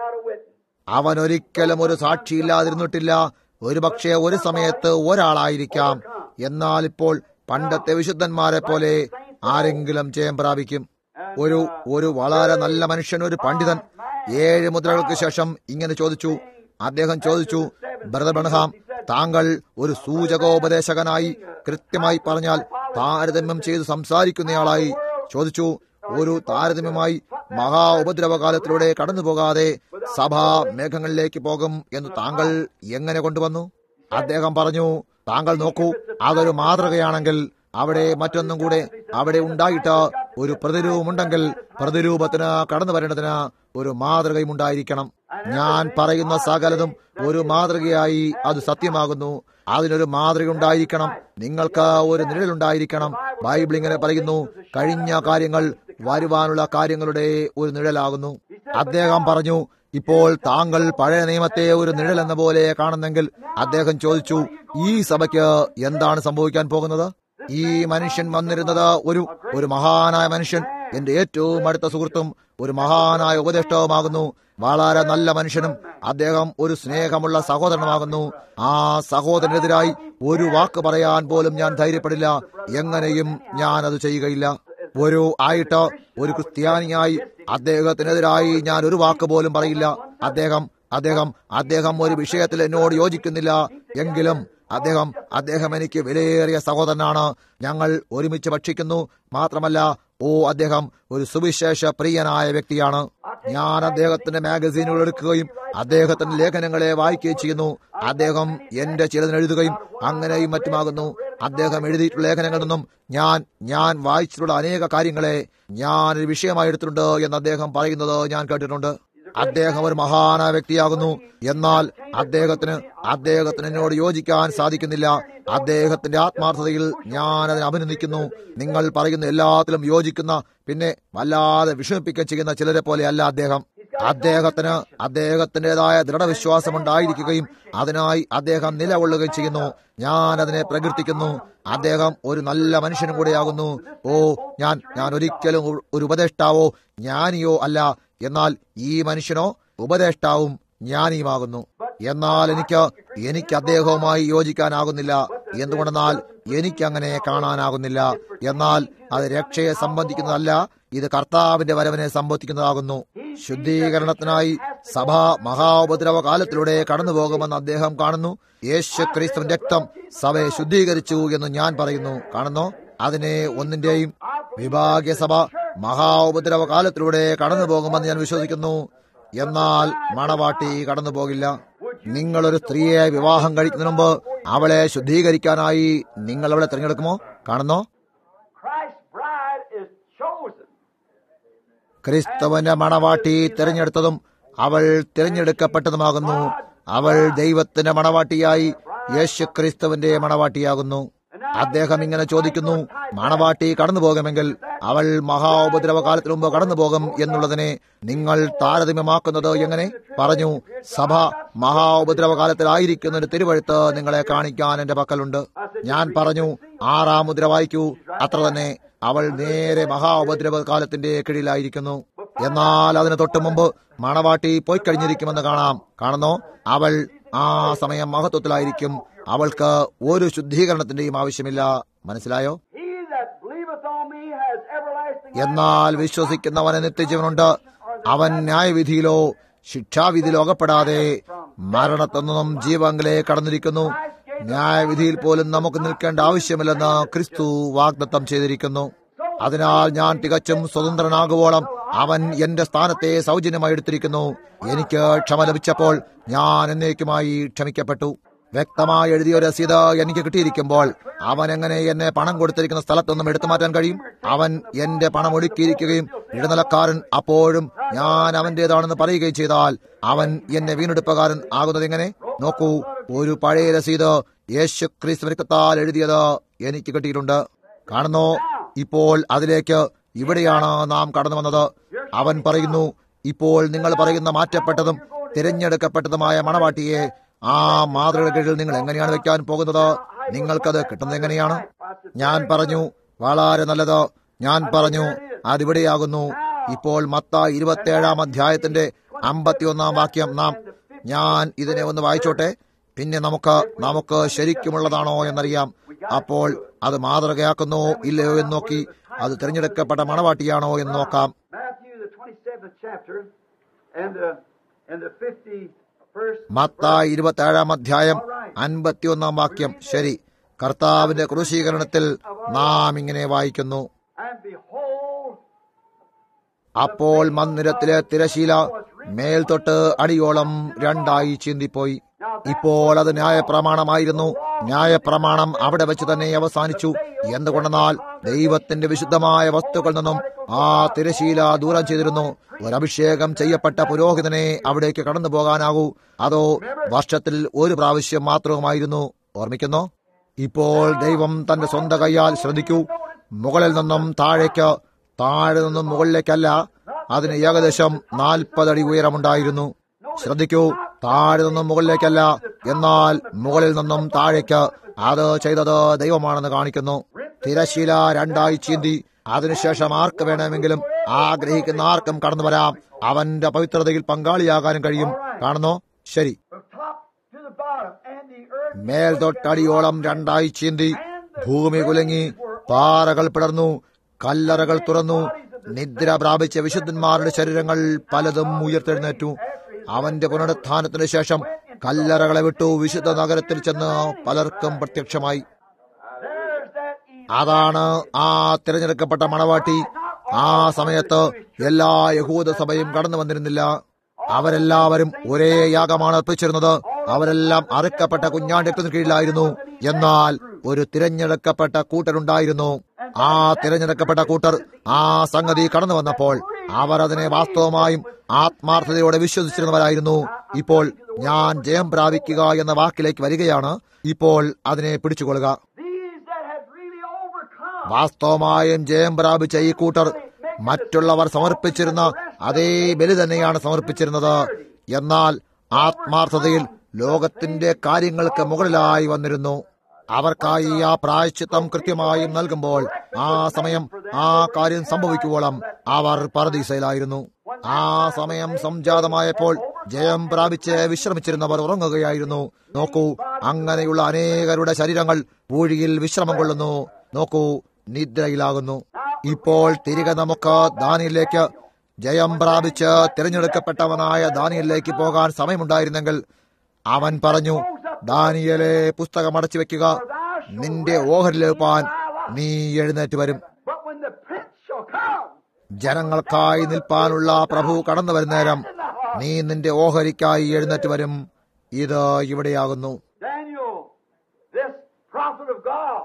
അവൻ ഒരിക്കലും ഒരു സാക്ഷിയില്ലാതിരുന്നിട്ടില്ല ഒരുപക്ഷെ ഒരു സമയത്ത് ഒരാളായിരിക്കാം എന്നാൽ ഇപ്പോൾ പണ്ടത്തെ വിശുദ്ധന്മാരെ പോലെ ആരെങ്കിലും ജയം പ്രാപിക്കും ഒരു ഒരു വളരെ നല്ല മനുഷ്യൻ ഒരു പണ്ഡിതൻ ഏഴ് മുദ്രകൾക്ക് ശേഷം ഇങ്ങനെ ചോദിച്ചു അദ്ദേഹം ചോദിച്ചു ബ്രദർ ബണഹാം താങ്കൾ ഒരു സൂചകോപദേശകനായി കൃത്യമായി പറഞ്ഞാൽ താരതമ്യം ചെയ്ത് സംസാരിക്കുന്നയാളായി ചോദിച്ചു ഒരു താരതമ്യമായി മഹാ ഉപദ്രവകാലത്തിലൂടെ കടന്നു പോകാതെ സഭാ മേഘങ്ങളിലേക്ക് പോകും എന്ന് താങ്കൾ എങ്ങനെ കൊണ്ടുവന്നു അദ്ദേഹം പറഞ്ഞു താങ്കൾ നോക്കൂ അതൊരു മാതൃകയാണെങ്കിൽ അവിടെ മറ്റൊന്നും കൂടെ അവിടെ ഉണ്ടായിട്ട് ഒരു പ്രതിരൂപമുണ്ടെങ്കിൽ പ്രതിരൂപത്തിന് കടന്നു വരേണ്ടതിന് ഒരു മാതൃകയും ഉണ്ടായിരിക്കണം ഞാൻ പറയുന്ന സകലതും ഒരു മാതൃകയായി അത് സത്യമാകുന്നു അതിനൊരു മാതൃക ഉണ്ടായിരിക്കണം നിങ്ങൾക്ക് ഒരു നിഴലുണ്ടായിരിക്കണം ബൈബിൾ ഇങ്ങനെ പറയുന്നു കഴിഞ്ഞ കാര്യങ്ങൾ വരുവാനുള്ള കാര്യങ്ങളുടെ ഒരു നിഴലാകുന്നു അദ്ദേഹം പറഞ്ഞു ഇപ്പോൾ താങ്കൾ പഴയ നിയമത്തെ ഒരു നിഴൽ എന്ന പോലെ കാണുന്നെങ്കിൽ അദ്ദേഹം ചോദിച്ചു ഈ സഭയ്ക്ക് എന്താണ് സംഭവിക്കാൻ പോകുന്നത് ഈ മനുഷ്യൻ വന്നിരുന്നത് ഒരു ഒരു മഹാനായ മനുഷ്യൻ എന്റെ ഏറ്റവും അടുത്ത സുഹൃത്തും ഒരു മഹാനായ ഉപദേഷ്ടവുമാകുന്നു വളരെ നല്ല മനുഷ്യനും അദ്ദേഹം ഒരു സ്നേഹമുള്ള സഹോദരനുമാകുന്നു ആ സഹോദരനെതിരായി ഒരു വാക്ക് പറയാൻ പോലും ഞാൻ ധൈര്യപ്പെടില്ല എങ്ങനെയും ഞാൻ അത് ചെയ്യുകയില്ല ഒരു ആയിട്ട് ഒരു ക്രിസ്ത്യാനിയായി അദ്ദേഹത്തിനെതിരായി ഞാൻ ഒരു വാക്ക് പോലും പറയില്ല അദ്ദേഹം അദ്ദേഹം അദ്ദേഹം ഒരു വിഷയത്തിൽ എന്നോട് യോജിക്കുന്നില്ല എങ്കിലും അദ്ദേഹം അദ്ദേഹം എനിക്ക് വിലയേറിയ സഹോദരനാണ് ഞങ്ങൾ ഒരുമിച്ച് ഭക്ഷിക്കുന്നു മാത്രമല്ല ഓ അദ്ദേഹം ഒരു സുവിശേഷ പ്രിയനായ വ്യക്തിയാണ് ഞാൻ അദ്ദേഹത്തിന്റെ മാഗസീനുകൾ എടുക്കുകയും അദ്ദേഹത്തിന്റെ ലേഖനങ്ങളെ വായിക്കുകയും ചെയ്യുന്നു അദ്ദേഹം എന്റെ ചിലതിന് എഴുതുകയും അങ്ങനെയും മറ്റുമാകുന്നു അദ്ദേഹം എഴുതിയിട്ടുള്ള ലേഖനങ്ങളിൽ നിന്നും ഞാൻ ഞാൻ വായിച്ചിട്ടുള്ള അനേക കാര്യങ്ങളെ ഞാൻ ഒരു വിഷയമായി എടുത്തിട്ടുണ്ട് എന്ന് അദ്ദേഹം പറയുന്നത് ഞാൻ കേട്ടിട്ടുണ്ട് അദ്ദേഹം ഒരു മഹാനായ വ്യക്തിയാകുന്നു എന്നാൽ അദ്ദേഹത്തിന് അദ്ദേഹത്തിന് എന്നോട് യോജിക്കാൻ സാധിക്കുന്നില്ല അദ്ദേഹത്തിന്റെ ആത്മാർത്ഥതയിൽ ഞാൻ അതിനെ അഭിനന്ദിക്കുന്നു നിങ്ങൾ പറയുന്ന എല്ലാത്തിലും യോജിക്കുന്ന പിന്നെ വല്ലാതെ വിഷമിപ്പിക്കാൻ ചെയ്യുന്ന ചിലരെ പോലെയല്ല അദ്ദേഹം അദ്ദേഹത്തിന് അദ്ദേഹത്തിൻ്റെതായ ദൃഢവിശ്വാസം ഉണ്ടായിരിക്കുകയും അതിനായി അദ്ദേഹം നിലകൊള്ളുകയും ചെയ്യുന്നു ഞാൻ അതിനെ പ്രകീർത്തിക്കുന്നു അദ്ദേഹം ഒരു നല്ല മനുഷ്യനും കൂടെയാകുന്നു ഓ ഞാൻ ഞാൻ ഒരിക്കലും ഒരു ഉപദേഷ്ടാവോ ജ്ഞാനിയോ അല്ല എന്നാൽ ഈ മനുഷ്യനോ ഉപദേഷ്ടാവും ജ്ഞാനിയുമാകുന്നു എന്നാൽ എനിക്ക് എനിക്ക് അദ്ദേഹവുമായി യോജിക്കാനാകുന്നില്ല എന്തുകൊണ്ടെന്നാൽ എനിക്കങ്ങനെ കാണാനാകുന്നില്ല എന്നാൽ അത് രക്ഷയെ സംബന്ധിക്കുന്നതല്ല ഇത് കർത്താവിന്റെ വരവിനെ സംബന്ധിക്കുന്നതാകുന്നു ശുദ്ധീകരണത്തിനായി സഭ മഹാഉപദ്രവ കാലത്തിലൂടെ കടന്നു പോകുമെന്ന് അദ്ദേഹം കാണുന്നു യേശു ക്രിസ്തുവിന്റെ രക്തം സഭയെ ശുദ്ധീകരിച്ചു എന്ന് ഞാൻ പറയുന്നു കാണുന്നു അതിനെ ഒന്നിന്റെയും വിഭാഗീയ സഭ മഹാ ഉപദ്രവ കാലത്തിലൂടെ കടന്നു പോകുമെന്ന് ഞാൻ വിശ്വസിക്കുന്നു എന്നാൽ മണവാട്ടി കടന്നു പോകില്ല നിങ്ങളൊരു സ്ത്രീയെ വിവാഹം കഴിക്കുന്നതിന് മുമ്പ് അവളെ ശുദ്ധീകരിക്കാനായി നിങ്ങൾ അവളെ തിരഞ്ഞെടുക്കുമോ കാണുന്നോ Christ's bride is chosen. ക്രിസ്തുവിന്റെ മണവാട്ടി തിരഞ്ഞെടുത്തതും അവൾ തിരഞ്ഞെടുക്കപ്പെട്ടതുമാകുന്നു അവൾ ദൈവത്തിന്റെ മണവാട്ടിയായി യേശു ക്രിസ്തുവിന്റെ മണവാട്ടിയാകുന്നു അദ്ദേഹം ഇങ്ങനെ ചോദിക്കുന്നു മണവാട്ടി കടന്നു പോകുമെങ്കിൽ അവൾ മഹാ ഉപദ്രവ കാലത്തിന് മുമ്പ് കടന്നു പോകും എന്നുള്ളതിനെ നിങ്ങൾ താരതമ്യമാക്കുന്നത് എങ്ങനെ പറഞ്ഞു സഭ മഹാ ഉപദ്രവ കാലത്തിലായിരിക്കുന്ന ഒരു തിരുവഴുത്ത് നിങ്ങളെ കാണിക്കാൻ എന്റെ പക്കലുണ്ട് ഞാൻ പറഞ്ഞു ആറാം മുദ്ര വായിക്കൂ അത്ര തന്നെ അവൾ നേരെ മഹാ ഉപദ്രവ കാലത്തിന്റെ കീഴിലായിരിക്കുന്നു എന്നാൽ അതിന് തൊട്ടു മുമ്പ് മണവാട്ടി പോയി കഴിഞ്ഞിരിക്കുമെന്ന് കാണാം കാണുന്നോ അവൾ ആ സമയം മഹത്വത്തിലായിരിക്കും അവൾക്ക് ഒരു ശുദ്ധീകരണത്തിന്റെയും ആവശ്യമില്ല മനസ്സിലായോ He that believeth on me has everlasting life. എന്നാൽ വിശ്വസിക്കുന്നവന് നിത്യജീവനുണ്ട് അവൻ ന്യായവിധിയിലോ ശിക്ഷാവിധിയിലോ അകപ്പെടാതെ മരണത്തിൽ നിന്നും ജീവങ്കിലെ കടന്നിരിക്കുന്നു ന്യായവിധിയിൽ പോലും നമുക്ക് നിൽക്കേണ്ട ആവശ്യമില്ലെന്ന് ക്രിസ്തു വാഗ്ദത്തം ചെയ്തിരിക്കുന്നു അതിനാൽ ഞാൻ തികച്ചും സ്വതന്ത്രനാകുവോളം അവൻ എന്റെ സ്ഥാനത്തെ സൗജന്യമായി എടുത്തിരിക്കുന്നു എനിക്ക് ക്ഷമ ലഭിച്ചപ്പോൾ ഞാൻ എന്നേക്കുമായി ക്ഷമിക്കപ്പെട്ടു വ്യക്തമായി എഴുതിയ ഒരു രസീത് എനിക്ക് കിട്ടിയിരിക്കുമ്പോൾ അവൻ എങ്ങനെ എന്നെ പണം കൊടുത്തിരിക്കുന്ന സ്ഥലത്തൊന്നും എടുത്തു മാറ്റാൻ കഴിയും അവൻ എന്റെ പണം ഒടുക്കിയിരിക്കുകയും ഇടനിലക്കാരൻ അപ്പോഴും ഞാൻ അവന്റേതാണെന്ന് പറയുകയും ചെയ്താൽ അവൻ എന്നെ വീണ്ടെടുപ്പുകാരൻ ആകുന്നത് എങ്ങനെ നോക്കൂ ഒരു പഴയ രസീത് യേശു ക്രിസ്തു രക്തത്താൽ എഴുതിയത് എനിക്ക് കിട്ടിയിട്ടുണ്ട് കാണുന്നോ ഇപ്പോൾ അതിലേക്ക് ഇവിടെയാണ് നാം കടന്നു വന്നത് അവൻ പറയുന്നു ഇപ്പോൾ നിങ്ങൾ പറയുന്ന മാറ്റപ്പെട്ടതും തിരഞ്ഞെടുക്കപ്പെട്ടതുമായ മണവാട്ടിയെ ആ മാതൃകയുടെ കീഴിൽ നിങ്ങൾ എങ്ങനെയാണ് വെക്കാൻ പോകുന്നത് നിങ്ങൾക്കത് കിട്ടുന്നത് എങ്ങനെയാണ് ഞാൻ പറഞ്ഞു വളരെ നല്ലത് ഞാൻ പറഞ്ഞു അതിവിടെയാകുന്നു ഇപ്പോൾ മത്ത ഇരുപത്തിയേഴാം അധ്യായത്തിന്റെ അമ്പത്തിയൊന്നാം വാക്യം നാം ഞാൻ ഇതിനെ ഒന്ന് വായിച്ചോട്ടെ പിന്നെ നമുക്ക് നമുക്ക് ശരിക്കുമുള്ളതാണോ എന്നറിയാം അപ്പോൾ അത് മാതൃകയാക്കുന്നോ ഇല്ലയോ എന്ന് നോക്കി അത് തിരഞ്ഞെടുക്കപ്പെട്ട മണവാട്ടിയാണോ എന്ന് നോക്കാം Matthew, the 27th chapter, and the, and the 51st. Mathai ഇരുപത്തേഴാം അധ്യായം അൻപത്തിയൊന്നാം വാക്യം ശരി കർത്താവിന്റെ ക്രൂശീകരണത്തിൽ നാം ഇങ്ങനെ വായിക്കുന്നു And behold, അപ്പോൾ മന്ദിരത്തിലെ തിരശീല മേൽതൊട്ട് അടിയോളം രണ്ടായി ചിന്തിപ്പോയി ഇപ്പോൾ അത് ന്യായപ്രമാണമായിരുന്നു ന്യായപ്രമാണം അവിടെ വെച്ച് തന്നെ അവസാനിച്ചു എന്തുകൊണ്ടെന്നാൽ ദൈവത്തിന്റെ വിശുദ്ധമായ വസ്തുക്കളിൽ നിന്നും ആ തിരശീല ദൂരം ചെയ്തിരുന്നു ഒരഭിഷേകം ചെയ്യപ്പെട്ട പുരോഹിതനെ അവിടേക്ക് കടന്നു പോകാനാകൂ അതോ വർഷത്തിൽ ഒരു പ്രാവശ്യം മാത്രവുമായിരുന്നു ഓർമ്മിക്കുന്നോ ഇപ്പോൾ ദൈവം തന്റെ സ്വന്തം കൈയാൽ ശ്രദ്ധിക്കൂ മുകളിൽ നിന്നും താഴേക്ക് താഴെ നിന്നും മുകളിലേക്കല്ല അതിന് ഏകദേശം നാൽപ്പതടി ഉയരമുണ്ടായിരുന്നു ശ്രദ്ധിക്കൂ താഴെ നിന്നും മുകളിലേക്കല്ല എന്നാൽ മുകളിൽ നിന്നും താഴേക്ക് അത് ചെയ്തത് ദൈവമാണെന്ന് കാണിക്കുന്നു തിരശീല രണ്ടായി ചീന്തി അതിനുശേഷം ആർക്ക് വേണമെങ്കിലും ആഗ്രഹിക്കുന്ന ആർക്കും കടന്നു വരാം അവന്റെ പവിത്രതയിൽ പങ്കാളിയാകാനും കഴിയും കാണുന്നോ ശരി from top to the bottom, and the earth മേൽ തൊട്ടടിയോളം രണ്ടായി ചീന്തി ഭൂമി കുലുങ്ങി പാറകൾ പിളർന്നു കല്ലറകൾ തുറന്നു നിദ്ര പ്രാപിച്ച വിശുദ്ധന്മാരുടെ ശരീരങ്ങൾ പലതും ഉയർത്തെഴുന്നേറ്റു അവന്റെ പുനരുത്ഥാനത്തിന് ശേഷം കല്ലറകളെ വിട്ടു വിശുദ്ധ നഗരത്തിൽ ചെന്ന് പലർക്കും പ്രത്യക്ഷമായി there's that evil. അതാണ് ആ തിരഞ്ഞെടുക്കപ്പെട്ട മണവാട്ടി ആ സമയത്ത് എല്ലാ യഹൂദ സഭയും കടന്നു വന്നിരുന്നില്ല അവരെല്ലാവരും ഒരേ യാഗമാണ് അർപ്പിച്ചിരുന്നത് അവരെല്ലാം അറുക്കപ്പെട്ട കുഞ്ഞാണ്ടിക്കത്തിന് കീഴിലായിരുന്നു എന്നാൽ ഒരു തിരഞ്ഞെടുക്കപ്പെട്ട കൂട്ടരുണ്ടായിരുന്നു ആ തിരഞ്ഞെടുക്കപ്പെട്ട കൂട്ടർ ആ സംഗതി കടന്നു വന്നപ്പോൾ അവർ അതിനെ വാസ്തവമായും ആത്മാർത്ഥതയോടെ വിശ്വസിച്ചിരുന്നവരായിരുന്നു ഇപ്പോൾ ഞാൻ ജയം പ്രാപിക്കുക എന്ന വാക്കിലേക്ക് വരികയാണ് ഇപ്പോൾ അതിനെ പിടിച്ചുകൊള്ളുക These that have really overcome. വാസ്തവമായും ജയം പ്രാപിച്ച ഈ കൂട്ടർ മറ്റുള്ളവർ സമർപ്പിച്ചിരുന്ന അതേ ബലി തന്നെയാണ് സമർപ്പിച്ചിരുന്നത് എന്നാൽ ആത്മാർത്ഥതയിൽ ലോകത്തിന്റെ കാര്യങ്ങൾക്ക് മുകളിലായി വന്നിരുന്നു അവർക്കായി ആ പ്രായശ്ചിത്തം കൃത്യമായും നൽകുമ്പോൾ ആ സമയം ആ കാര്യം സംഭവിക്കുവോളം അവർ പറദീസയിലായിരുന്നു ആ സമയം സംജാതമായപ്പോൾ ജയം പ്രാപിച്ച് വിശ്രമിച്ചിരുന്നവർ ഉറങ്ങുകയായിരുന്നു നോക്കൂ അങ്ങനെയുള്ള അനേകരുടെ ശരീരങ്ങൾ പൂഴിയിൽ വിശ്രമം കൊള്ളുന്നു നോക്കൂ നിദ്രയിലാകുന്നു ഇപ്പോൾ തിരികെ നമുക്ക് ദാനിയിലേക്ക് ജയം പ്രാപിച്ച് തിരഞ്ഞെടുക്കപ്പെട്ടവനായ ദാനിയലിലേക്ക് പോകാൻ സമയമുണ്ടായിരുന്നെങ്കിൽ അവൻ പറഞ്ഞു ദാനിയലെ പുസ്തകം അടച്ചു വെക്കുക നിന്റെ ഓഹരിലേപ്പാൻ നീ എഴുന്നേറ്റ് വരും But when the prince shall come, ജനങ്ങൾക്കായി നിൽപ്പാനുള്ള പ്രഭു കടന്നു വരുന്നേരം നീ നിന്റെ ഓഹരിക്കായി എഴുന്നേറ്റ് വരും ഇത് ഇവിടെയാകുന്നു Daniel, this prophet of God,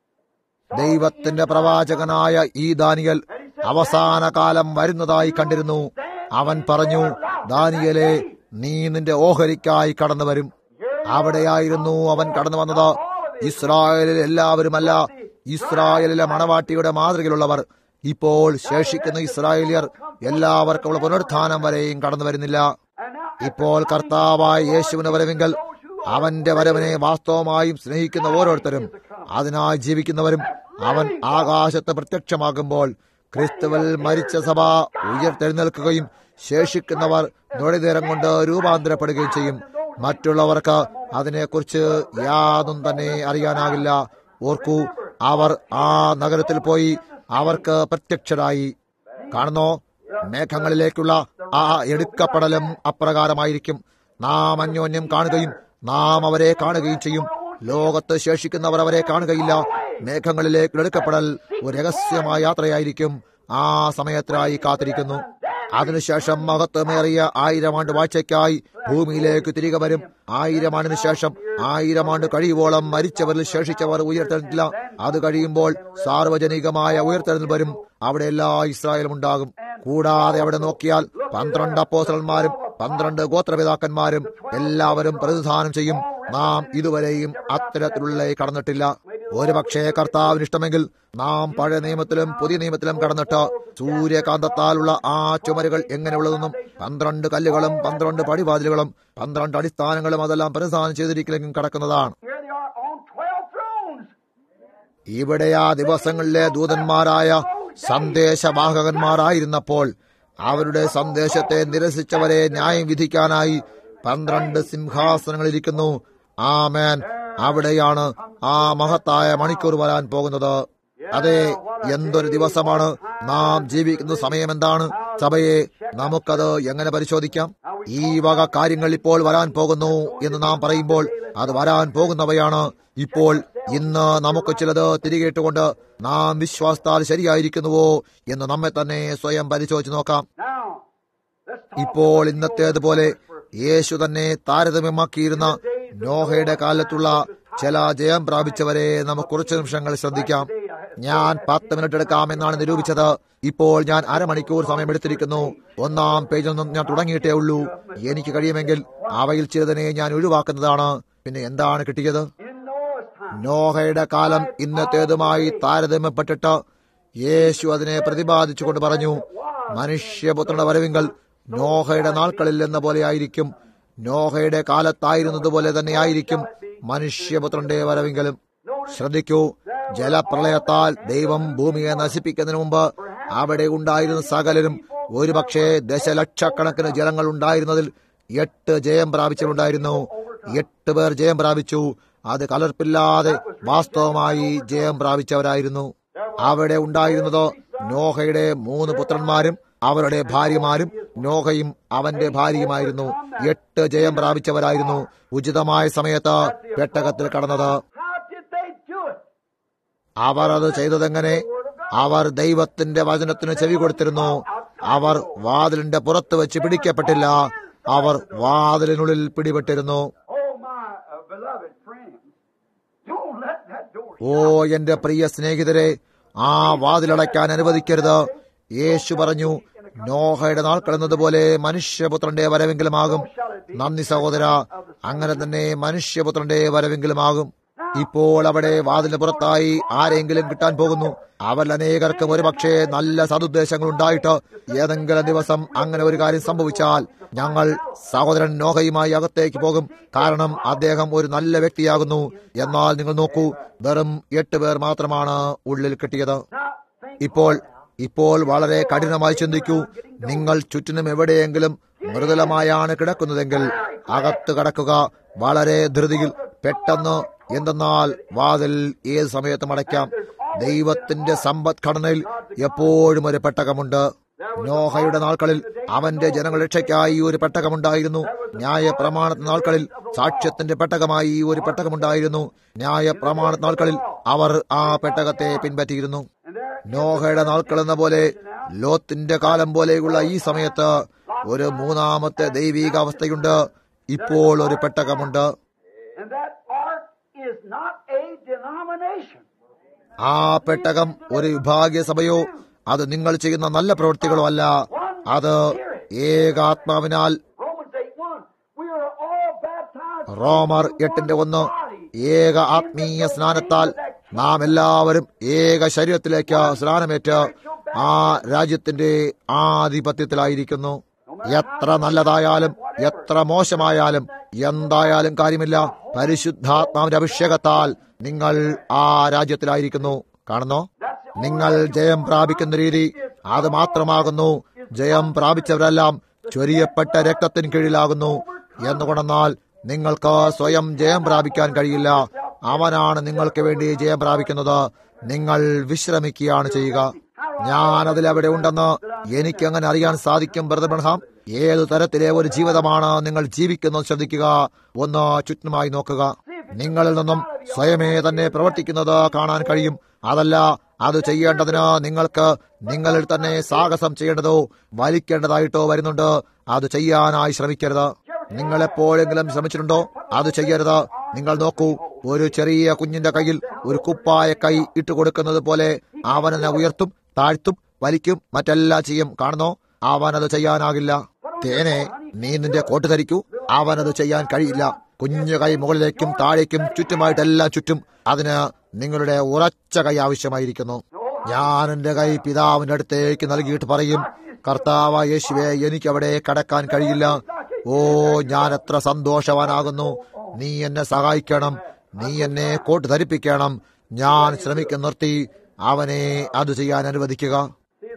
ദൈവത്തിന്റെ പ്രവാചകനായ ഈ ദാനിയൽ അവസാന കാലം വരുന്നതായി കണ്ടിരുന്നു അവൻ പറഞ്ഞു ദാനിയലെ നീ നിന്റെ ഓഹരിക്കായി കടന്നു വരും അവിടെയായിരുന്നു അവൻ കടന്നു വന്നത് ഇസ്രായേലിൽ എല്ലാവരുമല്ല ഇസ്രായേലിലെ മണവാട്ടിയുടെ മാതൃകയിലുള്ളവർ ഇപ്പോൾ ശേഷിക്കുന്ന ഇസ്രായേലിയർ എല്ലാവർക്കുള്ള പുനരുത്ഥാനം വരെയും കടന്നു വരുന്നില്ല and now ഇപ്പോൾ കർത്താവായ യേശുവിന് വരവെങ്കിൽ അവന്റെ വരവിനെ വാസ്തവമായും സ്നേഹിക്കുന്ന ഓരോരുത്തരും അതിനായി ജീവിക്കുന്നവരും അവൻ ആകാശത്ത് പ്രത്യക്ഷമാകുമ്പോൾ ക്രിസ്തുവിൽ മരിച്ച സഭ ഉയർത്തെഴുന്നേൽക്കുകയും ശേഷിക്കുന്നവർ നൊടിനേരം കൊണ്ട് രൂപാന്തരപ്പെടുകയും ചെയ്യും മറ്റുള്ളവർക്ക് അതിനെക്കുറിച്ച് യാതൊന്നും തന്നെ അറിയാനാകില്ല ഓർക്കൂ അവർ ആ നഗരത്തിൽ പോയി അവർക്ക് പ്രത്യക്ഷരായി കാണുന്നോ മേഘങ്ങളിലേക്കുള്ള ആ എടുക്കപ്പെടലും അപ്രകാരമായിരിക്കും നാം അന്യോന്യം കാണുകയും നാം അവരെ കാണുകയും ചെയ്യും ലോകത്ത് ശേഷിക്കുന്നവർ അവരെ കാണുകയില്ല മേഘങ്ങളിലേക്ക് എടുക്കപ്പെടൽ ഒരു രഹസ്യമായ യാത്രയായിരിക്കും ആ സമയത്തിനായി കാത്തിരിക്കുന്നു അതിനുശേഷം മഹത്വമേറിയ ആയിരം ആണ്ട് വാഴ്ചയ്ക്കായി ഭൂമിയിലേക്ക് തിരികെ വരും ആയിരം ആണ്ടിന് ശേഷം ആയിരം ആണ്ട് കഴിയുവോളം മരിച്ചവരിൽ ശേഷിച്ചവർ ഉയർത്തെഴുന്നില്ല അത് കഴിയുമ്പോൾ സാർവജനികമായ ഉയർത്തെഴുന്നൽ വരും അവിടെ എല്ലാ ഇസ്രായേലും ഉണ്ടാകും കൂടാതെ അവിടെ നോക്കിയാൽ പന്ത്രണ്ട് അപ്പോസലന്മാരും പന്ത്രണ്ട് ഗോത്രപിതാക്കന്മാരും എല്ലാവരും പ്രതിദാനം ചെയ്യും നാം ഇതുവരെയും അത്തരത്തിലുള്ള കടന്നിട്ടില്ല ഒരുപക്ഷേ കർത്താവിന് ഇഷ്ടമെങ്കിൽ നാം പഴയ നിയമത്തിലും പുതിയ നിയമത്തിലും കടന്നിട്ട് സൂര്യകാന്തത്താലുള്ള ആ ചുമരുകൾ എങ്ങനെയുള്ളതെന്നും പന്ത്രണ്ട് കല്ലുകളും പന്ത്രണ്ട് പടിവാതിലുകളും പന്ത്രണ്ട് അടിസ്ഥാനങ്ങളും അതെല്ലാം പ്രതിദാനം ചെയ്തിരിക്കലെങ്കിലും കടക്കുന്നതാണ് here they are on 12 thrones. ഇവിടെ ആ ദിവസങ്ങളിലെ ദൂതന്മാരായ സന്ദേശവാഹകന്മാരായിരുന്നപ്പോൾ അവരുടെ സന്ദേശത്തെ നിരസിച്ചവരെ ന്യായം വിധിക്കാനായി പന്ത്രണ്ട് സിംഹാസനങ്ങളിരിക്കുന്നു ആമേൻ അവിടെയാണ് ആ മഹത്തായ മണിക്കൂർ വരാൻ പോകുന്നത് അതെ എന്തൊരു ദിവസമാണ് നാം ജീവിക്കുന്ന സമയം എന്താണ് സഭയെ നമുക്കത് എങ്ങനെ പരിശോധിക്കാം ഈ വക കാര്യങ്ങൾ ഇപ്പോൾ വരാൻ പോകുന്നു എന്ന് നാം പറയുമ്പോൾ അത് വരാൻ പോകുന്നവയാണ് ഇപ്പോൾ ഇന്ന് നമുക്ക് ചിലത് തിരികെയിട്ടുകൊണ്ട് നാം വിശ്വാസത്താൽ ശരിയായിരിക്കുന്നുവോ എന്ന് നമ്മെ തന്നെ സ്വയം പരിശോധിച്ച് നോക്കാം Now, let's talk ഇപ്പോൾ ഇന്നത്തേതുപോലെ യേശു തന്നെ താരതമ്യമാക്കിയിരുന്ന നോഹയുടെ കാലത്തുള്ള ചില ജയം പ്രാപിച്ചവരെ നമുക്ക് കുറച്ച് നിമിഷങ്ങൾ ശ്രദ്ധിക്കാം ഞാൻ പത്ത് മിനിറ്റ് എടുക്കാമെന്നാണ് നിരൂപിച്ചത് ഇപ്പോൾ ഞാൻ അരമണിക്കൂർ സമയമെടുത്തിരിക്കുന്നു ഒന്നാം പേജിൽ നിന്നും ഞാൻ തുടങ്ങിയിട്ടേ ഉള്ളൂ എനിക്ക് കഴിയുമെങ്കിൽ അവയിൽ ചിലതിനെ ഞാൻ ഒഴിവാക്കുന്നതാണ് പിന്നെ എന്താണ് കിട്ടിയത് in Noah's time. നോഹയുടെ കാലം ഇന്നത്തേതുമായി താരതമ്യപ്പെട്ടിട്ട് യേശു അതിനെ പ്രതിപാദിച്ചുകൊണ്ട് പറഞ്ഞു മനുഷ്യപുത്രന്റെ വരവിങ്കൽ നോഹയുടെ നാൾക്കളിൽ എന്ന പോലെയായിരിക്കും നോഹയുടെ കാലത്തായിരുന്നതുപോലെ തന്നെയായിരിക്കും മനുഷ്യപുത്രന്റെ വരവിങ്കലും ശ്രദ്ധിക്കൂ ജലപ്രളയത്താൽ ദൈവം ഭൂമിയെ നശിപ്പിക്കുന്നതിന് മുമ്പ് അവിടെ ഉണ്ടായിരുന്ന സകലരും ഒരുപക്ഷെ ദശലക്ഷക്കണക്കിന് ജലങ്ങൾ ഉണ്ടായിരുന്നതിൽ എട്ട് ജയം പ്രാപിച്ചിട്ടുണ്ടായിരുന്നു എട്ട് പേർ ജയം പ്രാപിച്ചു അത് കലർപ്പില്ലാതെ വാസ്തവമായി ജയം പ്രാപിച്ചവരായിരുന്നു അവിടെ ഉണ്ടായിരുന്നത് നോഹയുടെ മൂന്ന് പുത്രന്മാരും അവരുടെ ഭാര്യമാരും നോഹയും അവന്റെ ഭാര്യയുമായിരുന്നു എട്ട് ജയം പ്രാപിച്ചവരായിരുന്നു ഉചിതമായ സമയത്ത് പെട്ടകത്തിൽ കടന്നത് How did they do it? അവർ അത് ചെയ്തതെങ്ങനെ അവർ ദൈവത്തിന്റെ വചനത്തിന് ചെവി കൊടുത്തിരുന്നു അവർ വാതിലിന്റെ പുറത്ത് വെച്ച് പിടിക്കപ്പെട്ടില്ല അവർ വാതിലിനുള്ളിൽ പിടിപെട്ടിരുന്നു Oh, my uh, beloved friends, don't let that door ഓ എന്റെ പ്രിയ സ്നേഹിതരെ ആ വാതിലടയ്ക്കാൻ അനുവദിക്കരുത് യേശു പറഞ്ഞു നോഹയുടെ നാൾ കളന്നതുപോലെ മനുഷ്യപുത്രന്റെ വരവെങ്കിലുമാകും നന്ദി സഹോദര അങ്ങനെ തന്നെ മനുഷ്യപുത്രന്റെ വരവെങ്കിലുമാകും ഇപ്പോൾ അവിടെ വാതിലിന് പുറത്തായി ആരെങ്കിലും കിട്ടാൻ പോകുന്നു അവരിൽ അനേകർക്കും ഒരുപക്ഷെ നല്ല സതുദ്ദേശങ്ങൾ ഉണ്ടായിട്ട് ഏതെങ്കിലും ദിവസം അങ്ങനെ ഒരു കാര്യം സംഭവിച്ചാൽ ഞങ്ങൾ സഹോദരൻ നോഹയുമായി അകത്തേക്ക് പോകും കാരണം അദ്ദേഹം ഒരു നല്ല വ്യക്തിയാകുന്നു എന്നാൽ നിങ്ങൾ നോക്കൂ വെറും എട്ട് പേർ മാത്രമാണ് ഉള്ളിൽ കിട്ടിയത് ഇപ്പോൾ ഇപ്പോൾ വളരെ കഠിനമായി ചിന്തിക്കൂ നിങ്ങൾ ചുറ്റിനും എവിടെയെങ്കിലും മൃദുലമായാണ് കിടക്കുന്നതെങ്കിൽ അകത്ത് കടക്കുക വളരെ ധൃതിയിൽ പെട്ടെന്ന് എന്തെന്നാൽ വാതിൽ ഏത് സമയത്തും അടയ്ക്കാം ദൈവത്തിന്റെ സമ്പദ്ഘടനയിൽ എപ്പോഴും ഒരു പെട്ടകമുണ്ട് നോഹയുടെ നാൾക്കളിൽ അവന്റെ ജനങ്ങൾ രക്ഷയ്ക്കായി ഒരു പെട്ടകമുണ്ടായിരുന്നു ന്യായ പ്രമാണ നാൾക്കളിൽ സാക്ഷ്യത്തിന്റെ പെട്ടകമായി ഒരു പെട്ടകമുണ്ടായിരുന്നു ന്യായ പ്രമാണ നാൾക്കളിൽ അവർ ആ പെട്ടകത്തെ പിൻപറ്റിയിരുന്നു നോഹയുടെ നാൾക്കൾ എന്ന പോലെ ലോത്തിന്റെ കാലം പോലെയുള്ള ഈ സമയത്ത് ഒരു മൂന്നാമത്തെ ദൈവിക അവസ്ഥയുണ്ട് ഇപ്പോൾ ഒരു പെട്ടകമുണ്ട് And that ark is not a denomination. ആ പെട്ടകം ഒരു വിഭാഗീയ സഭയോ അത് നിങ്ങൾ ചെയ്യുന്ന നല്ല പ്രവൃത്തികളോ അല്ല അത് ഏകാത്മാവിനാൽ Romans 8 1. We are all baptized. റോമർ എട്ടിന്റെ ഒന്ന് ഏക ആത്മീയ സ്നാനത്താൽ നാം എല്ലാവരും ഏക ശരീരത്തിലേക്ക് സ്നാനമേറ്റ് ആ രാജ്യത്തിന്റെ ആധിപത്യത്തിലായിരിക്കുന്നു എത്ര നല്ലതായാലും എത്ര മോശമായാലും എന്തായാലും കാര്യമില്ല പരിശുദ്ധാത്മാവിന്റെ അഭിഷേകത്താൽ നിങ്ങൾ ആ രാജ്യത്തിലായിരിക്കുന്നു കാണുന്നോ നിങ്ങൾ ജയം പ്രാപിക്കുന്ന രീതി അത് മാത്രമാകുന്നു ജയം പ്രാപിച്ചവരെല്ലാം ചൊരിയപ്പെട്ട രക്തത്തിന് കീഴിലാകുന്നു എന്നുകൊണ്ടെന്നാൽ നിങ്ങൾക്ക് സ്വയം ജയം പ്രാപിക്കാൻ കഴിയില്ല അവനാണ് നിങ്ങൾക്ക് വേണ്ടി ജയം പ്രാപിക്കുന്നത് നിങ്ങൾ വിശ്രമിക്കുകയാണ് ചെയ്യുക ഞാൻ അതിൽ അവിടെ ഉണ്ടെന്ന് എനിക്ക് അങ്ങനെ അറിയാൻ സാധിക്കും ബ്രദർ ബ്രഹാം ഏതു തരത്തിലെ ഒരു ജീവിതമാണ് നിങ്ങൾ ജീവിക്കുന്നത് ശ്രദ്ധിക്കുക ഒന്ന് ചുറ്റുമായി നോക്കുക നിങ്ങളിൽ നിന്നും സ്വയമേ തന്നെ പ്രവർത്തിക്കുന്നത് കാണാൻ കഴിയും അതല്ല അത് ചെയ്യേണ്ടതിന് നിങ്ങൾക്ക് നിങ്ങളിൽ തന്നെ സാഹസം ചെയ്യേണ്ടതോ വലിക്കേണ്ടതായിട്ടോ വരുന്നുണ്ട് അത് ചെയ്യാനായി ശ്രമിക്കരുത് നിങ്ങൾ എപ്പോഴെങ്കിലും ശ്രമിച്ചിട്ടുണ്ടോ അത് ചെയ്യരുത് നിങ്ങൾ നോക്കൂ ഒരു ചെറിയ കുഞ്ഞിന്റെ കയ്യിൽ ഒരു കുപ്പായ കൈ ഇട്ട് കൊടുക്കുന്നത് പോലെ അവനെ ഉയർത്തും താഴ്ത്തും വലിക്കും മറ്റെല്ലാം ചെയ്യും കാണുന്നോ അവനത് ചെയ്യാനാകില്ല തേനെ നീ നിന്റെ കോട്ട് ധരിക്കൂ അവനത് ചെയ്യാൻ കഴിയില്ല കുഞ്ഞു കൈ മുകളിലേക്കും താഴേക്കും ചുറ്റുമായിട്ടെല്ലാം ചുറ്റും അതിന് നിങ്ങളുടെ ഉറച്ച കൈ ആവശ്യമായിരിക്കുന്നു ഞാൻ എന്റെ കൈ പിതാവിന്റെ അടുത്തേക്ക് നൽകിയിട്ട് പറയും കർത്താവ് യേശുവെ എനിക്ക് അവിടെ കടക്കാൻ കഴിയില്ല ഓ ഞാൻ എത്ര സന്തോഷവാനാകുന്നു നീ എന്നെ സഹായിക്കണം നീ എന്നെ കോട്ട് ധരിപ്പിക്കണം ഞാൻ ശ്രമിക്കുന്ന നിർത്തി അവനെ അത് ചെയ്യാൻ അനുവദിക്കുക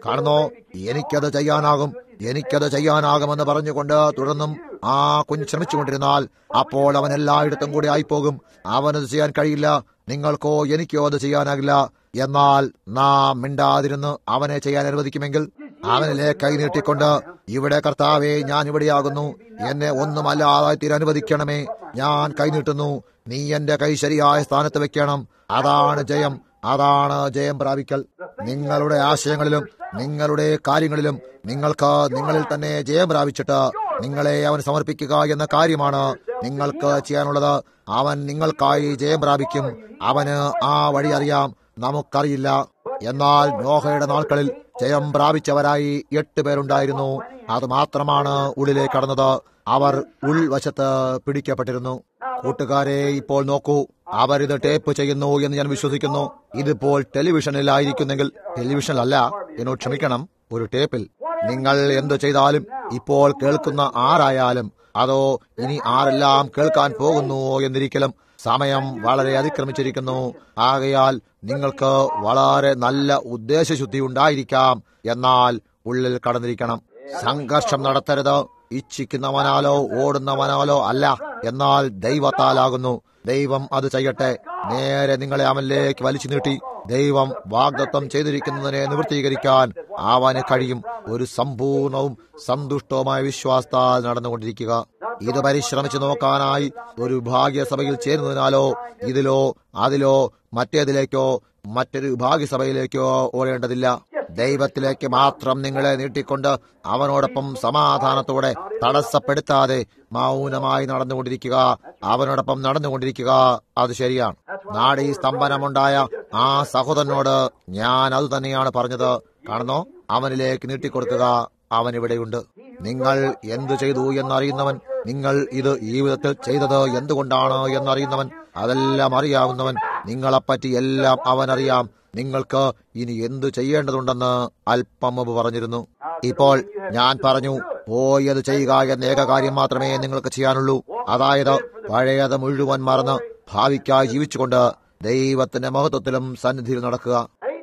കാണുന്നോ എനിക്കത് ചെയ്യാനാകും എനിക്കത് ചെയ്യാനാകുമെന്ന് പറഞ്ഞുകൊണ്ട് തുടർന്നും ആ കുഞ്ഞ് ശ്രമിച്ചുകൊണ്ടിരുന്നാൽ അപ്പോൾ അവൻ എല്ലായിടത്തും കൂടി ആയിപ്പോകും അവനത് ചെയ്യാൻ കഴിയില്ല നിങ്ങൾക്കോ എനിക്കോ അത് ചെയ്യാനാകില്ല എന്നാൽ നാം മിണ്ടാതിരുന്ന് അവനെ ചെയ്യാൻ അനുവദിക്കുമെങ്കിൽ അവനിലെ കൈ നീട്ടിക്കൊണ്ട് ഇവിടെ കർത്താവെ ഞാൻ ഇവിടെയാകുന്നു എന്നെ ഒന്നുമല്ലാതായി തീരാൻ അനുവദിക്കണമേ ഞാൻ കൈ നീട്ടുന്നു നീ എന്റെ കൈ ശരിയായ സ്ഥാനത്ത് വെക്കണം അതാണ് ജയം അതാണ് ജയം പ്രാപിക്കൽ നിങ്ങളുടെ ആശയങ്ങളിലും നിങ്ങളുടെ കാര്യങ്ങളിലും നിങ്ങൾക്ക് നിങ്ങളിൽ തന്നെ ജയം പ്രാപിച്ചിട്ട് നിങ്ങളെ അവൻ സമർപ്പിക്കുക എന്ന കാര്യമാണ് നിങ്ങൾക്ക് ചെയ്യാനുള്ളത് അവൻ നിങ്ങൾക്കായി ജയം പ്രാപിക്കും അവന് ആ വഴി അറിയാം നമുക്കറിയില്ല എന്നാൽ നോഹയുടെ നാൾക്കളിൽ ജയം പ്രാപിച്ചവരായി എട്ട് പേരുണ്ടായിരുന്നു അത് മാത്രമാണ് ഉള്ളിലേക്ക് കടന്നത് അവർ ഉൾവശത്ത് പിടിക്കപ്പെട്ടിരുന്നു കൂട്ടുകാരെ ഇപ്പോൾ നോക്കൂ അവരിത് ടേപ്പ് ചെയ്യുന്നു എന്ന് ഞാൻ വിശ്വസിക്കുന്നു ഇതിപ്പോൾ ടെലിവിഷനിലായിരിക്കുന്നെങ്കിൽ ടെലിവിഷനിലല്ല എന്നോട് ക്ഷമിക്കണം ഒരു ടേപ്പിൽ നിങ്ങൾ എന്തു ചെയ്താലും ഇപ്പോൾ കേൾക്കുന്ന ആരായാലും അതോ ഇനി ആരെല്ലാം കേൾക്കാൻ പോകുന്നു എന്നിരിക്കലും സമയം വളരെ അതിക്രമിച്ചിരിക്കുന്നു ആകയാൽ നിങ്ങൾക്ക് വളരെ നല്ല ഉദ്ദേശശുദ്ധി ഉണ്ടായിരിക്കാം എന്നാൽ ഉള്ളിൽ കടന്നിരിക്കണം സംഘർഷം നടത്തരുത് ഇച്ഛിക്കുന്നവനാലോ ഓടുന്നവനാലോ അല്ല എന്നാൽ ദൈവത്താലാകുന്നു ദൈവം അത് ചെയ്യട്ടെ നേരെ നിങ്ങളെ അവനിലേക്ക് വലിച്ചു നീട്ടി ദൈവം വാഗ്ദത്തം ചെയ്തിരിക്കുന്നതിനെ നിവൃത്തീകരിക്കാൻ അവന് കഴിയും ഒരു സമ്പൂർണവും സന്തുഷ്ടവുമായ വിശ്വാസത്താൽ നടന്നുകൊണ്ടിരിക്കുക ഇത് പരിശ്രമിച്ചു നോക്കാനായി ഒരു ഭാഗ്യസഭയിൽ ചേരുന്നതിനാലോ ഇതിലോ അതിലോ മറ്റേതിലേക്കോ മറ്റൊരു ഭാഗ്യസഭയിലേക്കോ ഓടേണ്ടതില്ല ദൈവത്തിലേക്ക് മാത്രം നിങ്ങളെ നീട്ടിക്കൊണ്ട് അവനോടൊപ്പം സമാധാനത്തോടെ തടസ്സപ്പെടുത്താതെ മൗനമായി നടന്നുകൊണ്ടിരിക്കുക അവനോടൊപ്പം നടന്നുകൊണ്ടിരിക്കുക അത് ശരിയാണ് നാടീ സ്തംഭനമുണ്ടായ ആ സഹോദരനോട് ഞാൻ അത് തന്നെയാണ് പറഞ്ഞത് കാണുന്നോ അവനിലേക്ക് നീട്ടിക്കൊടുക്കുക അവൻ ഇവിടെയുണ്ട് നിങ്ങൾ എന്തു ചെയ്തു എന്നറിയുന്നവൻ നിങ്ങൾ ഇത് ഈ വിധത്തിൽ ചെയ്തത് എന്തുകൊണ്ടാണ് എന്നറിയുന്നവൻ അതെല്ലാം അറിയാവുന്നവൻ നിങ്ങളെപ്പറ്റി എല്ലാം അവൻ അറിയാം നിങ്ങൾക്ക് ഇനി എന്തു ചെയ്യേണ്ടതുണ്ടെന്ന് അല്പം മുമ്പ് പറഞ്ഞിരുന്നു ഇപ്പോൾ ഞാൻ പറഞ്ഞു പോയത് ചെയ്യുക എന്ന ഏക കാര്യം മാത്രമേ നിങ്ങൾക്ക് ചെയ്യാനുള്ളൂ അതായത് പഴയത് മുഴുവൻ മറന്ന് ഭാവിക്കായി ജീവിച്ചുകൊണ്ട് ദൈവത്തിന്റെ മഹത്വത്തിലും സന്നിധിയിൽ നടക്കുക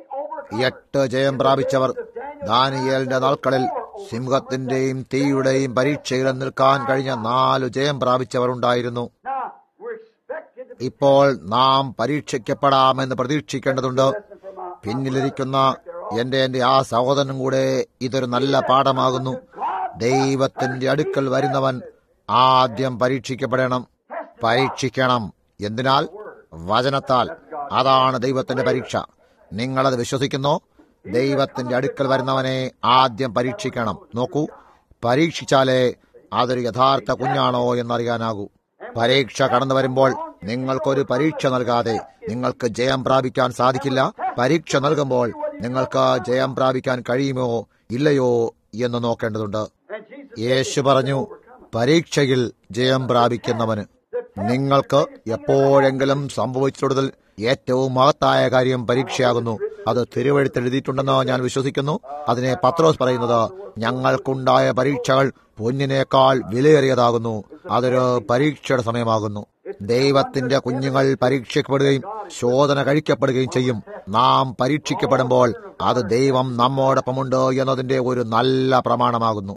എട്ട് ജയം പ്രാപിച്ചവർ ദാനിയേലിന്റെ നാൾക്കളിൽ സിംഹത്തിന്റെയും തീയുടെയും പരീക്ഷയിൽ നിൽക്കാൻ കഴിഞ്ഞ നാലു ജയം പ്രാപിച്ചവർ ഉണ്ടായിരുന്നു ഇപ്പോൾ നാം പരീക്ഷിക്കപ്പെടാമെന്ന് പ്രതീക്ഷിക്കേണ്ടതുണ്ട് പിന്നിലിരിക്കുന്ന എന്റെ എന്റെ ആ സഹോദരനും കൂടെ ഇതൊരു നല്ല പാഠമാകുന്നു ദൈവത്തിന്റെ അടുക്കൽ വരുന്നവൻ ആദ്യം പരീക്ഷിക്കപ്പെടണം പരീക്ഷിക്കണം എന്തിനാൽ വചനത്താൽ അതാണ് ദൈവത്തിന്റെ പരീക്ഷ നിങ്ങളത് വിശ്വസിക്കുന്നോ ദൈവത്തിന്റെ അടുക്കൽ വരുന്നവനെ ആദ്യം പരീക്ഷിക്കണം നോക്കൂ പരീക്ഷിച്ചാലേ അതൊരു യഥാർത്ഥ കുഞ്ഞാണോ എന്നറിയാനാകൂ പരീക്ഷ കടന്നു വരുമ്പോൾ നിങ്ങൾക്കൊരു പരീക്ഷ നൽകാതെ നിങ്ങൾക്ക് ജയം പ്രാപിക്കാൻ സാധിക്കില്ല പരീക്ഷ നൽകുമ്പോൾ നിങ്ങൾക്ക് ജയം പ്രാപിക്കാൻ കഴിയുമോ ഇല്ലയോ എന്ന് നോക്കേണ്ടതുണ്ട് യേശു പറഞ്ഞു പരീക്ഷയിൽ ജയം പ്രാപിക്കുന്നവന് നിങ്ങൾക്ക് എപ്പോഴെങ്കിലും സംഭവിച്ചിട്ടുള്ളതിൽ ഏറ്റവും മഹത്തായ കാര്യം പരീക്ഷയാകുന്നു അത് തിരുവഴുത്തെഴുതിയിട്ടുണ്ടെന്ന് ഞാൻ വിശ്വസിക്കുന്നു അതിനെ പത്രോസ് പറയുന്നത് ഞങ്ങൾക്കുണ്ടായ പരീക്ഷകൾ പൊന്നിനേക്കാൾ വിലയേറിയതാകുന്നു അതൊരു പരീക്ഷയുടെ സമയമാകുന്നു ദൈവത്തിന്റെ കുഞ്ഞുങ്ങൾ പരീക്ഷിക്കപ്പെടുകയും ശോധന കഴിക്കപ്പെടുകയും ചെയ്യും നാം പരീക്ഷിക്കപ്പെടുമ്പോൾ അത് ദൈവം നമ്മോടൊപ്പമുണ്ട് എന്നതിന്റെ ഒരു നല്ല പ്രമാണമാകുന്നു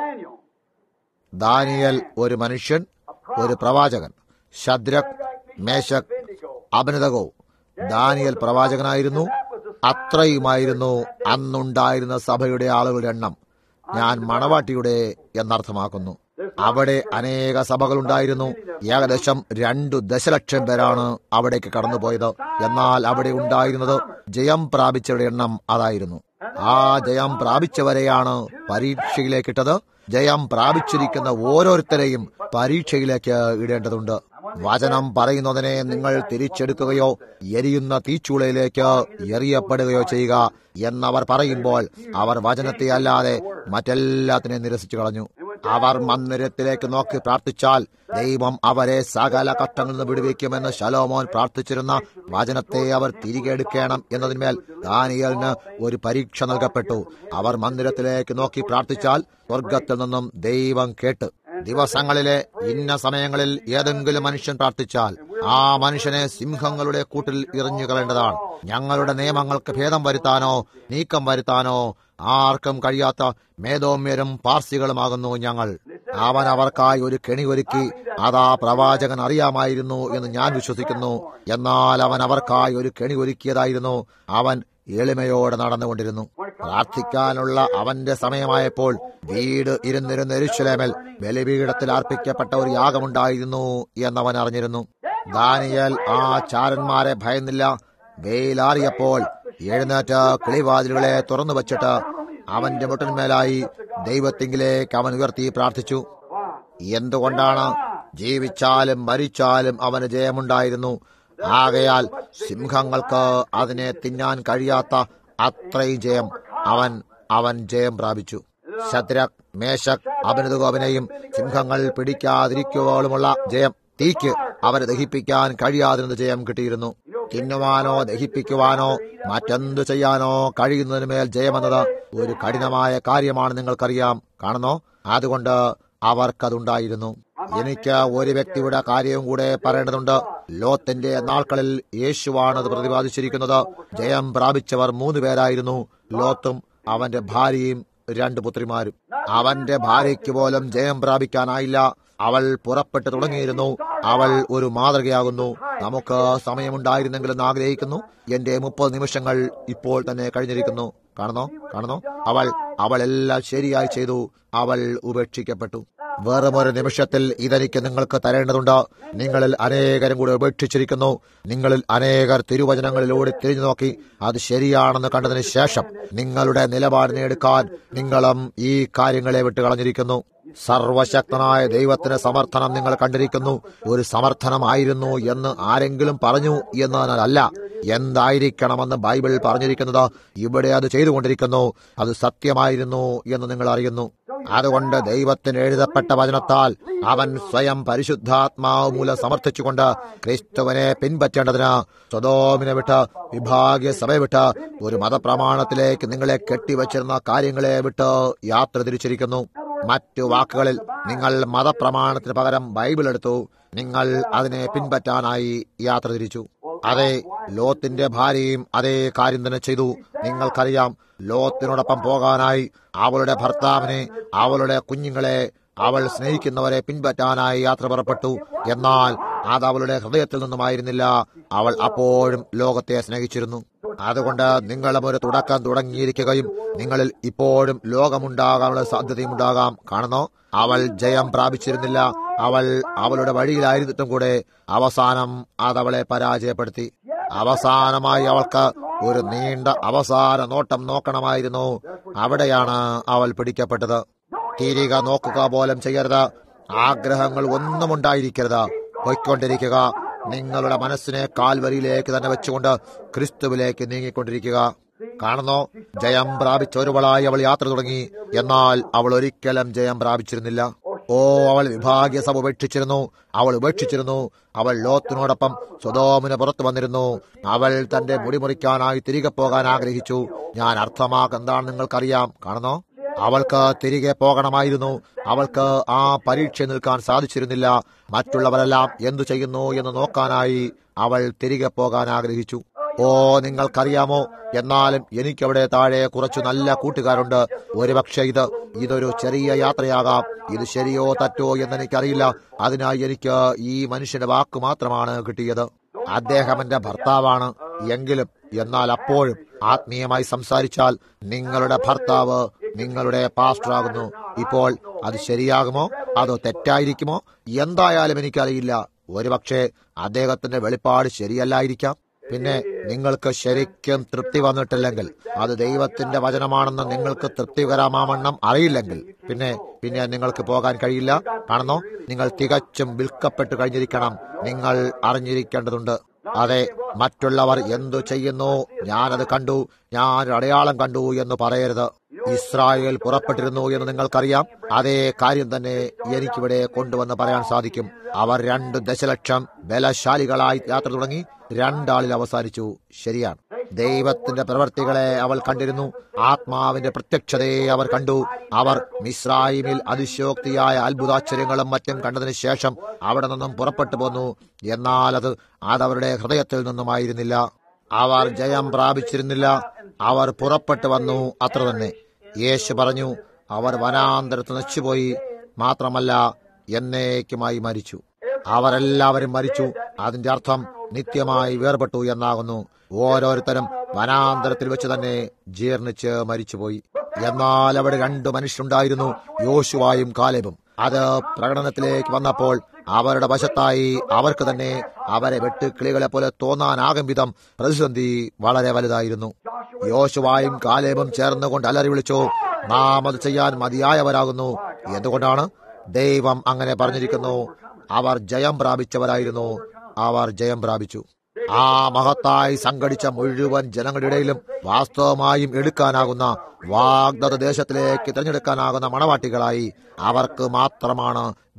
ദാനിയൽ ഒരു മനുഷ്യൻ ഒരു പ്രവാചകൻ ശദ്രക് മേശക് അഭിനതകോ ദാനിയൽ പ്രവാചകനായിരുന്നു അത്രയുമായിരുന്നു അന്നുണ്ടായിരുന്ന സഭയുടെ ആളുകളുടെ എണ്ണം ഞാൻ മണവാട്ടിയുടെ എന്നർത്ഥമാക്കുന്നു അവിടെ അനേക സഭകളുണ്ടായിരുന്നു ഏകദേശം രണ്ടു ദശലക്ഷം പേരാണ് അവിടേക്ക് കടന്നുപോയത് എന്നാൽ അവിടെ ഉണ്ടായിരുന്നത് ജയം പ്രാപിച്ചവരുടെ എണ്ണം അതായിരുന്നു ആ ജയം പ്രാപിച്ചവരെയാണ് പരീക്ഷയിലേക്കിട്ടത് ജയം പ്രാപിച്ചിരിക്കുന്ന ഓരോരുത്തരെയും പരീക്ഷയിലേക്ക് ഇടേണ്ടതുണ്ട് വചനം പറയുന്നതിനെ നിങ്ങൾ തിരിച്ചെടുക്കുകയോ എരിയുന്ന തീച്ചൂളയിലേക്ക് എറിയപ്പെടുകയോ ചെയ്യുക എന്നവർ പറയുമ്പോൾ അവർ വചനത്തെ അല്ലാതെ മറ്റെല്ലാത്തിനെയും നിരസിച്ചു കളഞ്ഞു അവർ മന്ദിരത്തിലേക്ക് നോക്കി പ്രാർത്ഥിച്ചാൽ ദൈവം അവരെ സകല കഷ്ടങ്ങളിൽ നിന്ന് വിടുവിക്കുമെന്ന് ശലോമോൻ പ്രാർത്ഥിച്ചിരുന്ന വചനത്തെ അവർ തിരികെ എടുക്കണം എന്നതിന്മേൽ ദാനിയലിന് ഒരു പരീക്ഷ നൽകപ്പെട്ടു അവർ മന്ദിരത്തിലേക്ക് നോക്കി പ്രാർത്ഥിച്ചാൽ സ്വർഗത്തിൽ നിന്നും ദൈവം കേട്ട് ദിവസങ്ങളിലെ ഇന്ന സമയങ്ങളിൽ ഏതെങ്കിലും മനുഷ്യൻ പ്രാർത്ഥിച്ചാൽ ആ മനുഷ്യനെ സിംഹങ്ങളുടെ കൂട്ടിൽ എറിഞ്ഞു കളയേണ്ടതാണ് ഞങ്ങളുടെ നിയമങ്ങൾക്ക് ഭേദം വരുത്താനോ നീക്കം വരുത്താനോ ആർക്കും കഴിയാത്ത മേധോമ്യരും പാർസികളുമാകുന്നു ഞങ്ങൾ അവൻ അവർക്കായി ഒരു കെണി ഒരുക്കി അതാ പ്രവാചകൻ അറിയാമായിരുന്നു എന്ന് ഞാൻ വിശ്വസിക്കുന്നു എന്നാൽ അവൻ അവർക്കായി ഒരു കെണി ഒരുക്കിയതായിരുന്നു അവൻ എളിമയോടെ നടന്നുകൊണ്ടിരുന്നു പ്രാർത്ഥിക്കാനുള്ള അവന്റെ സമയമായപ്പോൾ വീട് ഇരുന്നിരുന്ന എരുശലേമൽ ബലിപീഠത്തിൽ അർപ്പിക്കപ്പെട്ട ഒരു യാഗമുണ്ടായിരുന്നു എന്നവൻ അറിഞ്ഞിരുന്നു ദാനിയൽ ആ ചാരന്മാരെ ഭയന്നില്ല വെയിലാറിയപ്പോൾ എഴുന്നേറ്റ് കിളിവാതിലുകളെ തുറന്നു വച്ചിട്ട് അവന്റെ മുട്ടന്മേലായി ദൈവത്തിങ്കിലേക്ക് അവൻ ഉയർത്തി പ്രാർത്ഥിച്ചു എന്തുകൊണ്ടാണ് ജീവിച്ചാലും മരിച്ചാലും അവന് ജയമുണ്ടായിരുന്നു ആകയാൽ സിംഹങ്ങൾക്ക് അതിനെ തിന്നാൻ കഴിയാത്ത അത്രയും ജയം അവൻ അവൻ ജയം പ്രാപിച്ചു ശദ്രക് മേശക് അഭിനതുകോപനെയും സിംഹങ്ങൾ പിടിക്കാതിരിക്കുവോളുമുള്ള ജയം തീക്ക് അവരെ ദഹിപ്പിക്കാൻ കഴിയാതിരുന്ന ജയം കിട്ടിയിരുന്നു തിന്നുവാനോ ദഹിപ്പിക്കുവാനോ മറ്റെന്തു ചെയ്യാനോ കഴിയുന്നതിന് മേൽ ജയമെന്നത് ഒരു കഠിനമായ കാര്യമാണ് നിങ്ങൾക്കറിയാം കാണുന്നോ അതുകൊണ്ട് അവർക്കതുണ്ടായിരുന്നു എനിക്ക് ഒരു വ്യക്തിയുടെ കാര്യവും കൂടെ പറയേണ്ടതുണ്ട് ലോത്തിന്റെ നാൾക്കളിൽ യേശുവാണ് അത് പ്രതിപാദിച്ചിരിക്കുന്നത് ജയം പ്രാപിച്ചവർ മൂന്ന് പേരായിരുന്നു ലോത്തും അവന്റെ ഭാര്യയും രണ്ട് പുത്രിമാരും അവന്റെ ഭാര്യയ്ക്ക് പോലും ജയം പ്രാപിക്കാനായില്ല അവൾ പുറപ്പെട്ടു തുടങ്ങിയിരുന്നു അവൾ ഒരു മാതൃകയാകുന്നു നമുക്ക് സമയമുണ്ടായിരുന്നെങ്കിലെന്ന് ആഗ്രഹിക്കുന്നു എന്റെ മുപ്പത് നിമിഷങ്ങൾ ഇപ്പോൾ തന്നെ കഴിഞ്ഞിരിക്കുന്നു കാണുന്നോ കാണുന്നോ അവൾ അവൾ എല്ലാം ശരിയായി ചെയ്തു അവൾ ഉപേക്ഷിക്കപ്പെട്ടു വെറും ഒരു നിമിഷത്തിൽ ഇതെനിക്ക് നിങ്ങൾക്ക് തരേണ്ടതുണ്ട് നിങ്ങളിൽ അനേകരും കൂടെ ഉപേക്ഷിച്ചിരിക്കുന്നു നിങ്ങളിൽ അനേകർ തിരുവചനങ്ങളിലൂടെ തിരിഞ്ഞു നോക്കി അത് ശരിയാണെന്ന് കണ്ടതിന് ശേഷം നിങ്ങളുടെ നിലപാടിനെ എടുക്കാൻ നിങ്ങളും ഈ കാര്യങ്ങളെ വിട്ട് കളഞ്ഞിരിക്കുന്നു സർവശക്തനായ ദൈവത്തിന് സമർത്ഥനം നിങ്ങൾ കണ്ടിരിക്കുന്നു ഒരു സമർത്ഥനമായിരുന്നു എന്ന് ആരെങ്കിലും പറഞ്ഞു എന്നതിനല്ല എന്തായിരിക്കണമെന്ന് ബൈബിൾ പറഞ്ഞിരിക്കുന്നത് ഇവിടെ അത് ചെയ്തുകൊണ്ടിരിക്കുന്നു അത് സത്യമായിരുന്നു എന്ന് നിങ്ങൾ അറിയുന്നു അതുകൊണ്ട് ദൈവത്തിന് എഴുതപ്പെട്ട വചനത്താൽ അവൻ സ്വയം പരിശുദ്ധാത്മാവ് മൂലം സമർത്ഥിച്ചുകൊണ്ട് ക്രിസ്തുവിനെ പിൻപറ്റേണ്ടതിന് സ്വതോമിനെ വിട്ട് വിഭാഗീയ സഭയെ വിട്ട് ഒരു മതപ്രമാണത്തിലേക്ക് നിങ്ങളെ കെട്ടിവച്ചിരുന്ന കാര്യങ്ങളെ വിട്ട് യാത്ര തിരിച്ചിരിക്കുന്നു മറ്റു വാക്കുകളിൽ നിങ്ങൾ മതപ്രമാണത്തിന് പകരം ബൈബിൾ എടുത്തു നിങ്ങൾ അതിനെ പിൻപറ്റാനായി യാത്ര തിരിച്ചു അതെ ലോത്തിന്റെ ഭാര്യയും അതേ കാര്യം തന്നെ ചെയ്തു നിങ്ങൾക്കറിയാം ലോത്തിനോടൊപ്പം പോകാനായി അവളുടെ ഭർത്താവിനെ അവളുടെ കുഞ്ഞുങ്ങളെ അവൾ സ്നേഹിക്കുന്നവരെ പിൻപറ്റാനായി യാത്ര പുറപ്പെട്ടു എന്നാൽ അത് അവളുടെ ഹൃദയത്തിൽ നിന്നുമായിരുന്നില്ല അവൾ അപ്പോഴും ലോകത്തെ സ്നേഹിച്ചിരുന്നു അതുകൊണ്ട് നിങ്ങളും ഒരു തുടക്കം തുടങ്ങിയിരിക്കുകയും നിങ്ങളിൽ ഇപ്പോഴും ലോകമുണ്ടാകാനുള്ള സാധ്യതയുമുണ്ടാകാം കാണുന്നോ അവൾ ജയം പ്രാപിച്ചിരുന്നില്ല അവൾ അവളുടെ വഴിയിലായിരുന്നിട്ടും കൂടെ അവസാനം അതവളെ പരാജയപ്പെടുത്തി അവസാനമായി അവൾക്ക് ഒരു നീണ്ട അവസാന നോട്ടം നോക്കണമായിരുന്നു അവിടെയാണ് അവൾ പിടിക്കപ്പെട്ടത് തിരിക നോക്കുക പോലും ചെയ്യരുത് ആഗ്രഹങ്ങൾ ഒന്നും ഉണ്ടായിരിക്കരുത് പൊയ്ക്കൊണ്ടിരിക്കുക നിങ്ങളുടെ മനസ്സിനെ കാൽവരിയിലേക്ക് തന്നെ വെച്ചുകൊണ്ട് ക്രിസ്തുവിലേക്ക് നീങ്ങിക്കൊണ്ടിരിക്കുക കാണുന്നോ ജയം പ്രാപിച്ച ഒരുവളായി അവൾ യാത്ര തുടങ്ങി എന്നാൽ അവൾ ഒരിക്കലും ജയം പ്രാപിച്ചിരുന്നില്ല ഓ അവൾ വിഭാഗീയ സഭ ഉപേക്ഷിച്ചിരുന്നു അവൾ ഉപേക്ഷിച്ചിരുന്നു അവൾ ലോത്തിനോടൊപ്പം സ്വതോമിന് പുറത്തു വന്നിരുന്നു അവൾ തന്റെ മുടി മുറിക്കാനായി തിരികെ പോകാൻ ആഗ്രഹിച്ചു ഞാൻ അർത്ഥമാക്കുക എന്താണ് നിങ്ങൾക്കറിയാം കാണുന്നോ അവൾക്ക് തിരികെ പോകണമായിരുന്നു അവൾക്ക് ആ പരീക്ഷ നിൽക്കാൻ സാധിച്ചിരുന്നില്ല മറ്റുള്ളവരെല്ലാം എന്തു ചെയ്യുന്നു എന്ന് നോക്കാനായി അവൾ തിരികെ പോകാൻ ആഗ്രഹിച്ചു ഓ നിങ്ങൾക്കറിയാമോ എന്നാലും എനിക്കവിടെ താഴെ കുറച്ചു നല്ല കൂട്ടുകാരുണ്ട് ഒരുപക്ഷെ ഇത് ഇതൊരു ചെറിയ യാത്രയാകാം ഇത് ശരിയോ തെറ്റോ എന്നെനിക്കറിയില്ല അതിനായി എനിക്ക് ഈ മനുഷ്യന്റെ വാക്ക് മാത്രമാണ് കിട്ടിയത് അദ്ദേഹം എന്റെ ഭർത്താവാണ് എങ്കിലും എന്നാൽ അപ്പോഴും ആത്മീയമായി സംസാരിച്ചാൽ നിങ്ങളുടെ ഭർത്താവ് നിങ്ങളുടെ പാസ്റ്ററാകുന്നു ഇപ്പോൾ അത് ശരിയാകുമോ അതോ തെറ്റായിരിക്കുമോ എന്തായാലും എനിക്കറിയില്ല ഒരുപക്ഷെ അദ്ദേഹത്തിന്റെ വെളിപ്പാട് ശരിയല്ലായിരിക്കാം പിന്നെ നിങ്ങൾക്ക് ശരിക്കും തൃപ്തി വന്നിട്ടില്ലെങ്കിൽ അത് ദൈവത്തിന്റെ വചനമാണെന്ന് നിങ്ങൾക്ക് തൃപ്തികരമാവണ്ണം അറിയില്ലെങ്കിൽ പിന്നെ പിന്നെ നിങ്ങൾക്ക് പോകാൻ കഴിയില്ല കാണുന്നോ നിങ്ങൾ തികച്ചും വിൽക്കപ്പെട്ട് കഴിഞ്ഞിരിക്കണം നിങ്ങൾ അറിഞ്ഞിരിക്കേണ്ടതുണ്ട് അതെ മറ്റുള്ളവർ എന്തു ചെയ്യുന്നു ഞാനത് കണ്ടു ഞാൻ അടയാളം കണ്ടു എന്ന് പറയരുത് ഇസ്രായേൽ പുറപ്പെട്ടിരുന്നു എന്ന് നിങ്ങൾക്കറിയാം അതേ കാര്യം തന്നെ എനിക്കിവിടെ കൊണ്ടുവന്ന് പറയാൻ സാധിക്കും അവർ രണ്ട് ദശലക്ഷം ബലശാലികളായി യാത്ര തുടങ്ങി രണ്ടാളിൽ അവസാനിച്ചു ശരിയാണ് ദൈവത്തിന്റെ പ്രവർത്തികളെ അവൾ കണ്ടിരുന്നു ആത്മാവിന്റെ പ്രത്യക്ഷതയെ അവർ കണ്ടു അവർ മിസ്രായിമിൽ അതിശോക്തിയായ അത്ഭുതാശ്ചര്യങ്ങളും മറ്റും കണ്ടതിന് ശേഷം അവിടെ നിന്നും പുറപ്പെട്ടു പോന്നു എന്നാൽ അത് അതവരുടെ ഹൃദയത്തിൽ നിന്നുമായിരുന്നില്ല അവർ ജയം പ്രാപിച്ചിരുന്നില്ല അവർ പുറപ്പെട്ടു വന്നു അത്ര തന്നെ യേശു പറഞ്ഞു അവർ വനാന്തരത്ത് നശിച്ചുപോയി മാത്രമല്ല എന്നേക്കുമായി മരിച്ചു അവരെല്ലാവരും മരിച്ചു അതിന്റെ അർത്ഥം നിത്യമായി വേർപെട്ടു എന്നാകുന്നു ഓരോരുത്തരും വനാന്തരത്തിൽ വെച്ച് തന്നെ ജീർണിച്ച് മരിച്ചുപോയി എന്നാൽ അവിടെ രണ്ടു മനുഷ്യരുണ്ടായിരുന്നു യോശുവായും കാലേബും അത് പ്രകടനത്തിലേക്ക് വന്നപ്പോൾ അവരുടെ വശത്തായി അവർക്ക് തന്നെ അവരെ വെട്ടുക്കിളികളെ പോലെ തോന്നാനാകും വിധം പ്രതിസന്ധി വളരെ വലുതായിരുന്നു യോശുവായും കാലേബും ചേർന്നുകൊണ്ട് അലറി വിളിച്ചു നാം അത് ചെയ്യാൻ മതിയായവരാകുന്നു എന്തുകൊണ്ടാണ് ദൈവം അങ്ങനെ പറഞ്ഞിരിക്കുന്നു അവർ ജയം പ്രാപിച്ചവരായിരുന്നു അവർ ജയം പ്രാപിച്ചു ആ മഹത്തായി സംഘടിച്ച മുഴുവൻ ജനങ്ങളുടെ ഇടയിലും വാസ്തവമായും എടുക്കാനാകുന്ന വാഗ്ദത്ത ദേശത്തിലേക്ക് തിരഞ്ഞെടുക്കാനാകുന്ന മണവാട്ടികളായി അവർക്ക് മാത്രമാണ്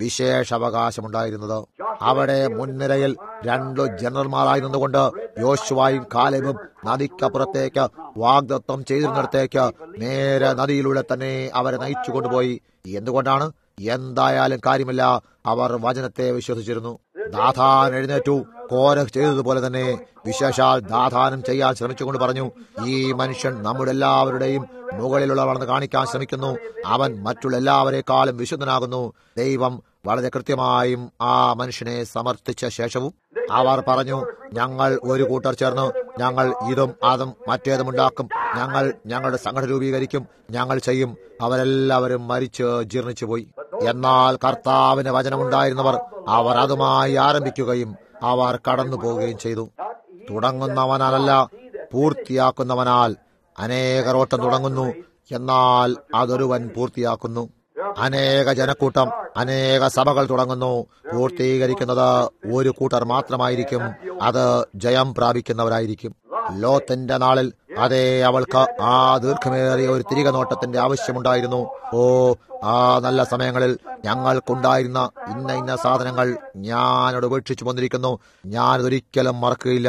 വിശേഷാവകാശമുണ്ടായിരുന്നത് അവിടെ മുൻനിരയിൽ രണ്ടു ജനറൽമാരായി നിന്നുകൊണ്ട് യോശുവായും കാലവും നദിക്കപ്പുറത്തേക്ക് വാഗ്ദത്വം ചെയ്തിരുന്നിടത്തേക്ക് നേരെ നദിയിലൂടെ തന്നെ അവരെ നയിച്ചു കൊണ്ടുപോയി എന്തുകൊണ്ടാണ് എന്തായാലും കാര്യമില്ല അവർ വചനത്തെ വിശ്വസിച്ചിരുന്നു ദാഥാൻ എഴുന്നേറ്റു കോരഹ് ചെയ്തതുപോലെ തന്നെ വിശേഷാൽ ദാഥാനം ചെയ്യാൻ ശ്രമിച്ചുകൊണ്ട് പറഞ്ഞു ഈ മനുഷ്യൻ നമ്മുടെ എല്ലാവരുടെയും മുകളിലുള്ളവണെന്ന് കാണിക്കാൻ ശ്രമിക്കുന്നു അവൻ മറ്റുള്ള എല്ലാവരെക്കാളും വിശുദ്ധനാകുന്നു ദൈവം വളരെ കൃത്യമായും ആ മനുഷ്യനെ സമർത്ഥിച്ച ശേഷവും അവർ പറഞ്ഞു ഞങ്ങൾ ഒരു കൂട്ടർ ചേർന്ന് ഞങ്ങൾ ഇതും അതും മറ്റേതും ഉണ്ടാക്കും ഞങ്ങൾ ഞങ്ങളുടെ സംഘടന രൂപീകരിക്കും ഞങ്ങൾ ചെയ്യും അവരെല്ലാവരും മരിച്ച് ജീർണിച്ചുപോയി എന്നാൽ കർത്താവിന് വചനമുണ്ടായിരുന്നവർ അവർ അതുമായി ആരംഭിക്കുകയും അവർ കടന്നു പോവുകയും ചെയ്തു തുടങ്ങുന്നവനാലല്ല പൂർത്തിയാക്കുന്നവനാൽ അനേകർ ഓട്ടം തുടങ്ങുന്നു എന്നാൽ അതൊരുവൻ പൂർത്തിയാക്കുന്നു അനേക ജനക്കൂട്ടം അനേക സഭകൾ തുടങ്ങുന്നു പൂർത്തീകരിക്കുന്നത് ഒരു കൂട്ടർ മാത്രമായിരിക്കും അത് ജയം പ്രാപിക്കുന്നവരായിരിക്കും ലോത്തിന്റെ നാളിൽ അതെ അവൾക്ക് ആ ദീർഘമേറിയ ഒരു തിരികെ നോട്ടത്തിന്റെ ആവശ്യമുണ്ടായിരുന്നു ഓ ആ നല്ല സമയങ്ങളിൽ ഞങ്ങൾക്കുണ്ടായിരുന്ന ഇന്ന ഇന്ന സാധനങ്ങൾ ഞാനോട് ഉപേക്ഷിച്ചു വന്നിരിക്കുന്നു ഞാനതൊരിക്കലും മറക്കുകയില്ല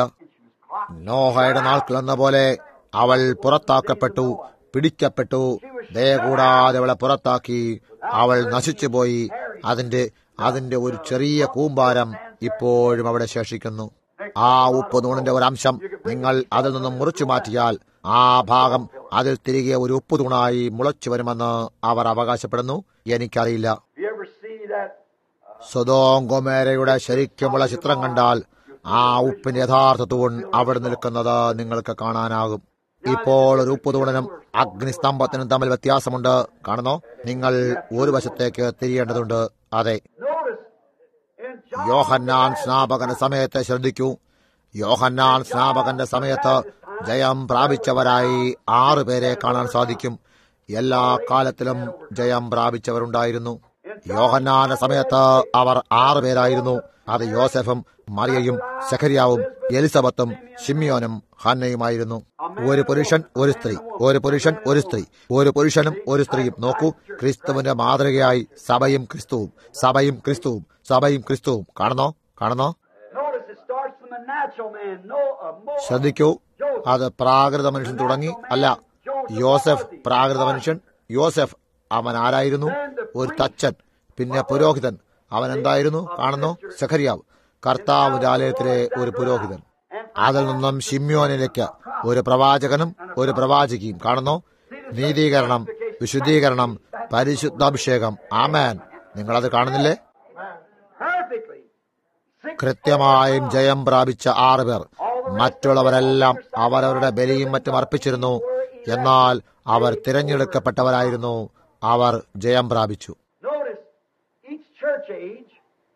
നോഹയുടെ നാൾക്കിലെന്ന പോലെ അവൾ പുറത്താക്കപ്പെട്ടു പിടിക്കപ്പെട്ടു ദയ കൂടാതെ അവളെ പുറത്താക്കി അവൾ നശിച്ചുപോയി അതിന്റെ അതിന്റെ ഒരു ചെറിയ കൂമ്പാരം ഇപ്പോഴും അവിടെ ശേഷിക്കുന്നു ആ ഉപ്പ് നൂണിന്റെ ഒരു അംശം നിങ്ങൾ അതിൽ നിന്നും മുറിച്ചു മാറ്റിയാൽ ആ ഭാഗം അതിൽ തിരികെ ഒരു ഉപ്പ് തൂണായി മുളച്ചു വരുമെന്ന് അവർ അവകാശപ്പെടുന്നു എനിക്കറിയില്ല You ever see that? സ്വതോം ഗോമേരയുടെ ശരിക്കുമുള്ള ചിത്രം കണ്ടാൽ ആ ഉപ്പിന്റെ യഥാർത്ഥ തൂൺ അവിടെ നിൽക്കുന്നത് നിങ്ങൾക്ക് കാണാനാകും ഇപ്പോൾ ഒരു ഉപ്പ് തൂണിനും അഗ്നിസ്തംഭത്തിനും തമ്മിൽ വ്യത്യാസമുണ്ട് കാണുന്നോ നിങ്ങൾ ഒരു വശത്തേക്ക് തിരിയേണ്ടതുണ്ട് അതെ Notice in John യോഹന്നാൻ സ്നാപകന്റെ സമയത്തെ ശ്രദ്ധിക്കൂ യോഹന്നാൻ സ്നാപകന്റെ സമയത്ത് ജയം പ്രാപിച്ചവരായി ആറു പേരെ കാണാൻ സാധിക്കും എല്ലാ കാലത്തിലും ജയം പ്രാപിച്ചവരുണ്ടായിരുന്നു യോഹന്നാന്റെ സമയത്ത് അവർ ആറു പേരായിരുന്നു അത് യോസഫും മറിയയും സഖരിയാവും എലിസബത്തും ഷിമ്യോനും ഹന്നയുമായിരുന്നു ഒരു പുരുഷൻ ഒരു സ്ത്രീ ഒരു പുരുഷൻ ഒരു സ്ത്രീ ഒരു പുരുഷനും ഒരു സ്ത്രീയും നോക്കൂ ക്രിസ്തുവിന്റെ മാതൃകയായി സഭയും ക്രിസ്തുവും സഭയും ക്രിസ്തുവും സഭയും ക്രിസ്തുവും കാണുന്നോ കാണുന്നോ Notice it starts from the natural man. No, uh, more. ശ്രദ്ധിക്കൂ അത് പ്രാകൃത മനുഷ്യൻ തുടങ്ങി അല്ല യോസഫ് പ്രാകൃത മനുഷ്യൻ യോസഫ് അവൻ ആരായിരുന്നു ഒരു തച്ചൻ പിന്നെ പുരോഹിതൻ അവൻ എന്തായിരുന്നു കാണുന്നു സഖരിയാവ് കർത്താവിന്റെ ആലയത്തിലെ ഒരു പുരോഹിതൻ അതിൽ നിന്നും ഷിമ്യോനിലേക്ക് ഒരു പ്രവാചകനും ഒരു പ്രവാചകിയും കാണുന്നു നീതീകരണം വിശുദ്ധീകരണം പരിശുദ്ധാഭിഷേകം ആമേൻ നിങ്ങളത് കാണുന്നില്ലേ Perfectly. Six കൃത്യമായും ജയം പ്രാപിച്ച ആറ് പേർ മറ്റുള്ളവരെല്ലാം അവരവരുടെ ബലിയും മറ്റും അർപ്പിച്ചിരുന്നു എന്നാൽ അവർ തിരഞ്ഞെടുക്കപ്പെട്ടവരായിരുന്നു അവർ ജയം പ്രാപിച്ചു Notice each church age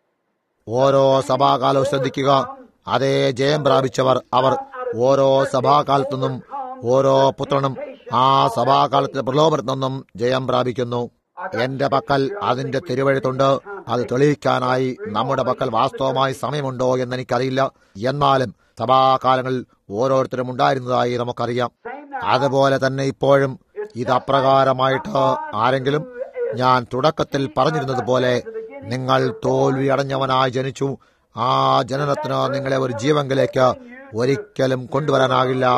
ഓരോ സഭാകാലവും ശ്രദ്ധിക്കുക അതേ ജയം പ്രാപിച്ചവർ അവർ ഓരോ സഭാകാലത്തു നിന്നും ഓരോ പുത്രനും ആ സഭാകാലത്തിലെ പ്രലോഭനത്തിൽ നിന്നും ജയം പ്രാപിക്കുന്നു എന്റെ പക്കൽ അതിന്റെ തിരുവഴുത്തുണ്ട് അത് തെളിയിക്കാനായി നമ്മുടെ പക്കൽ വാസ്തവമായി സമയമുണ്ടോ എന്ന് എനിക്കറിയില്ല എന്നാലും സഭാകാലങ്ങളിൽ ഓരോരുത്തരും ഉണ്ടായിരുന്നതായി നമുക്കറിയാം അതുപോലെ തന്നെ ഇപ്പോഴും ഇത് അപ്രകാരമായിട്ട് ആരെങ്കിലും ഞാൻ തുടക്കത്തിൽ പറഞ്ഞിരുന്നത് പോലെ നിങ്ങൾ തോൽവി അടഞ്ഞവനായി ജനിച്ചു ആ ജനനത്തിന് നിങ്ങളെ ഒരു ജീവങ്കിലേക്ക് ഒരിക്കലും കൊണ്ടുവരാനാകില്ല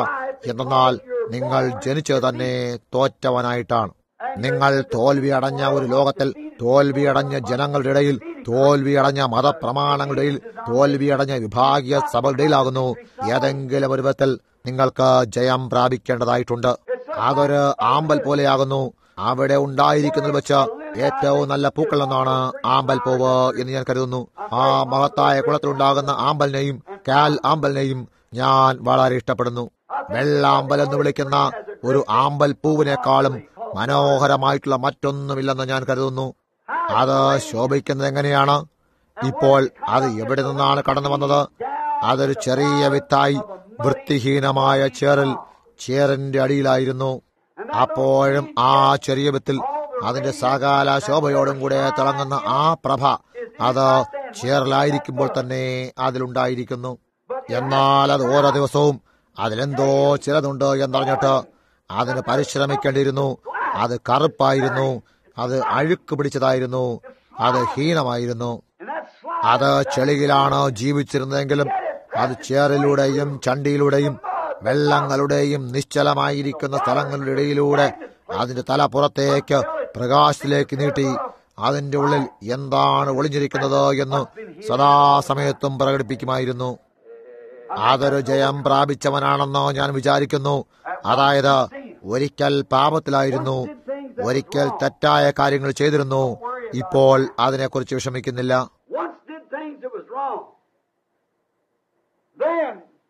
എന്നാൽ നിങ്ങൾ ജനിച്ചത് തന്നെ തോറ്റവനായിട്ടാണ് നിങ്ങൾ തോൽവിയടഞ്ഞ ഒരു ലോകത്തിൽ തോൽവിയടഞ്ഞ ജനങ്ങളുടെ ഇടയിൽ തോൽവിയടഞ്ഞ മതപ്രമാണങ്ങളുടെ ഇടയിൽ തോൽവിയടഞ്ഞ വിഭാഗീയ സഭകളുടെ ഇടയിലാകുന്നു ഏതെങ്കിലും ഒരു വിധത്തിൽ നിങ്ങൾക്ക് ജയം പ്രാപിക്കേണ്ടതായിട്ടുണ്ട് അതൊരു ആമ്പൽ പോലെയാകുന്നു അവിടെ ഉണ്ടായിരിക്കുന്നത് വെച്ച് ഏറ്റവും നല്ല പൂക്കളെന്നാണ് ആമ്പൽ പൂവ് എന്ന് ഞാൻ കരുതുന്നു ആ മഹത്തായ കുളത്തിലുണ്ടാകുന്ന ആമ്പലിനെയും കാൽ ആമ്പലിനെയും ഞാൻ വളരെ ഇഷ്ടപ്പെടുന്നു വെള്ളാമ്പൽ എന്ന് വിളിക്കുന്ന ഒരു ആമ്പൽ പൂവിനേക്കാളും മനോഹരമായിട്ടുള്ള മറ്റൊന്നുമില്ലെന്ന് ഞാൻ കരുതുന്നു അത് ശോഭിക്കുന്നത് എങ്ങനെയാണ് ഇപ്പോൾ അത് എവിടെ നിന്നാണ് കടന്നു വന്നത് അതൊരു ചെറിയ വിത്തായി വൃത്തിഹീനമായ ചേറിൽ ചേറിന്റെ അടിയിലായിരുന്നു അപ്പോഴും ആ ചെറിയ വിത്തിൽ അതിന്റെ സകാല ശോഭയോടും കൂടെ തിളങ്ങുന്ന ആ പ്രഭ അത് ചേറിലായിരിക്കുമ്പോൾ തന്നെ അതിലുണ്ടായിരിക്കുന്നു എന്നാൽ അത് ഓരോ ദിവസവും അതിലെന്തോ ചിലതുണ്ട് എന്നറിഞ്ഞിട്ട് അതിന് പരിശ്രമിക്കേണ്ടിയിരുന്നു അത് കറുപ്പായിരുന്നു അത് അഴുക്ക് പിടിച്ചതായിരുന്നു അത് ഹീനമായിരുന്നു അത് ചെളിയിലാണ് ജീവിച്ചിരുന്നതെങ്കിലും അത് ചേറിലൂടെയും ചണ്ടിയിലൂടെയും വെള്ളങ്ങളുടെയും നിശ്ചലമായിരിക്കുന്ന സ്ഥലങ്ങളുടെ ഇടയിലൂടെ അതിന്റെ തല പുറത്തേക്ക് പ്രകാശത്തിലേക്ക് നീട്ടി അതിന്റെ ഉള്ളിൽ എന്താണ് ഒളിഞ്ഞിരിക്കുന്നത് എന്ന് സദാസമയത്തും പ്രകടിപ്പിക്കുമായിരുന്നു അതൊരു ജയം പ്രാപിച്ചവനാണെന്നോ ഞാൻ വിചാരിക്കുന്നു അതായത് ഒരിക്കൽ പാപത്തിലായിരുന്നു ഒരിക്കൽ തെറ്റായ കാര്യങ്ങൾ ചെയ്തിരുന്നു ഇപ്പോൾ അതിനെക്കുറിച്ച് വിഷമിക്കുന്നില്ല Once did things that was wrong. Then,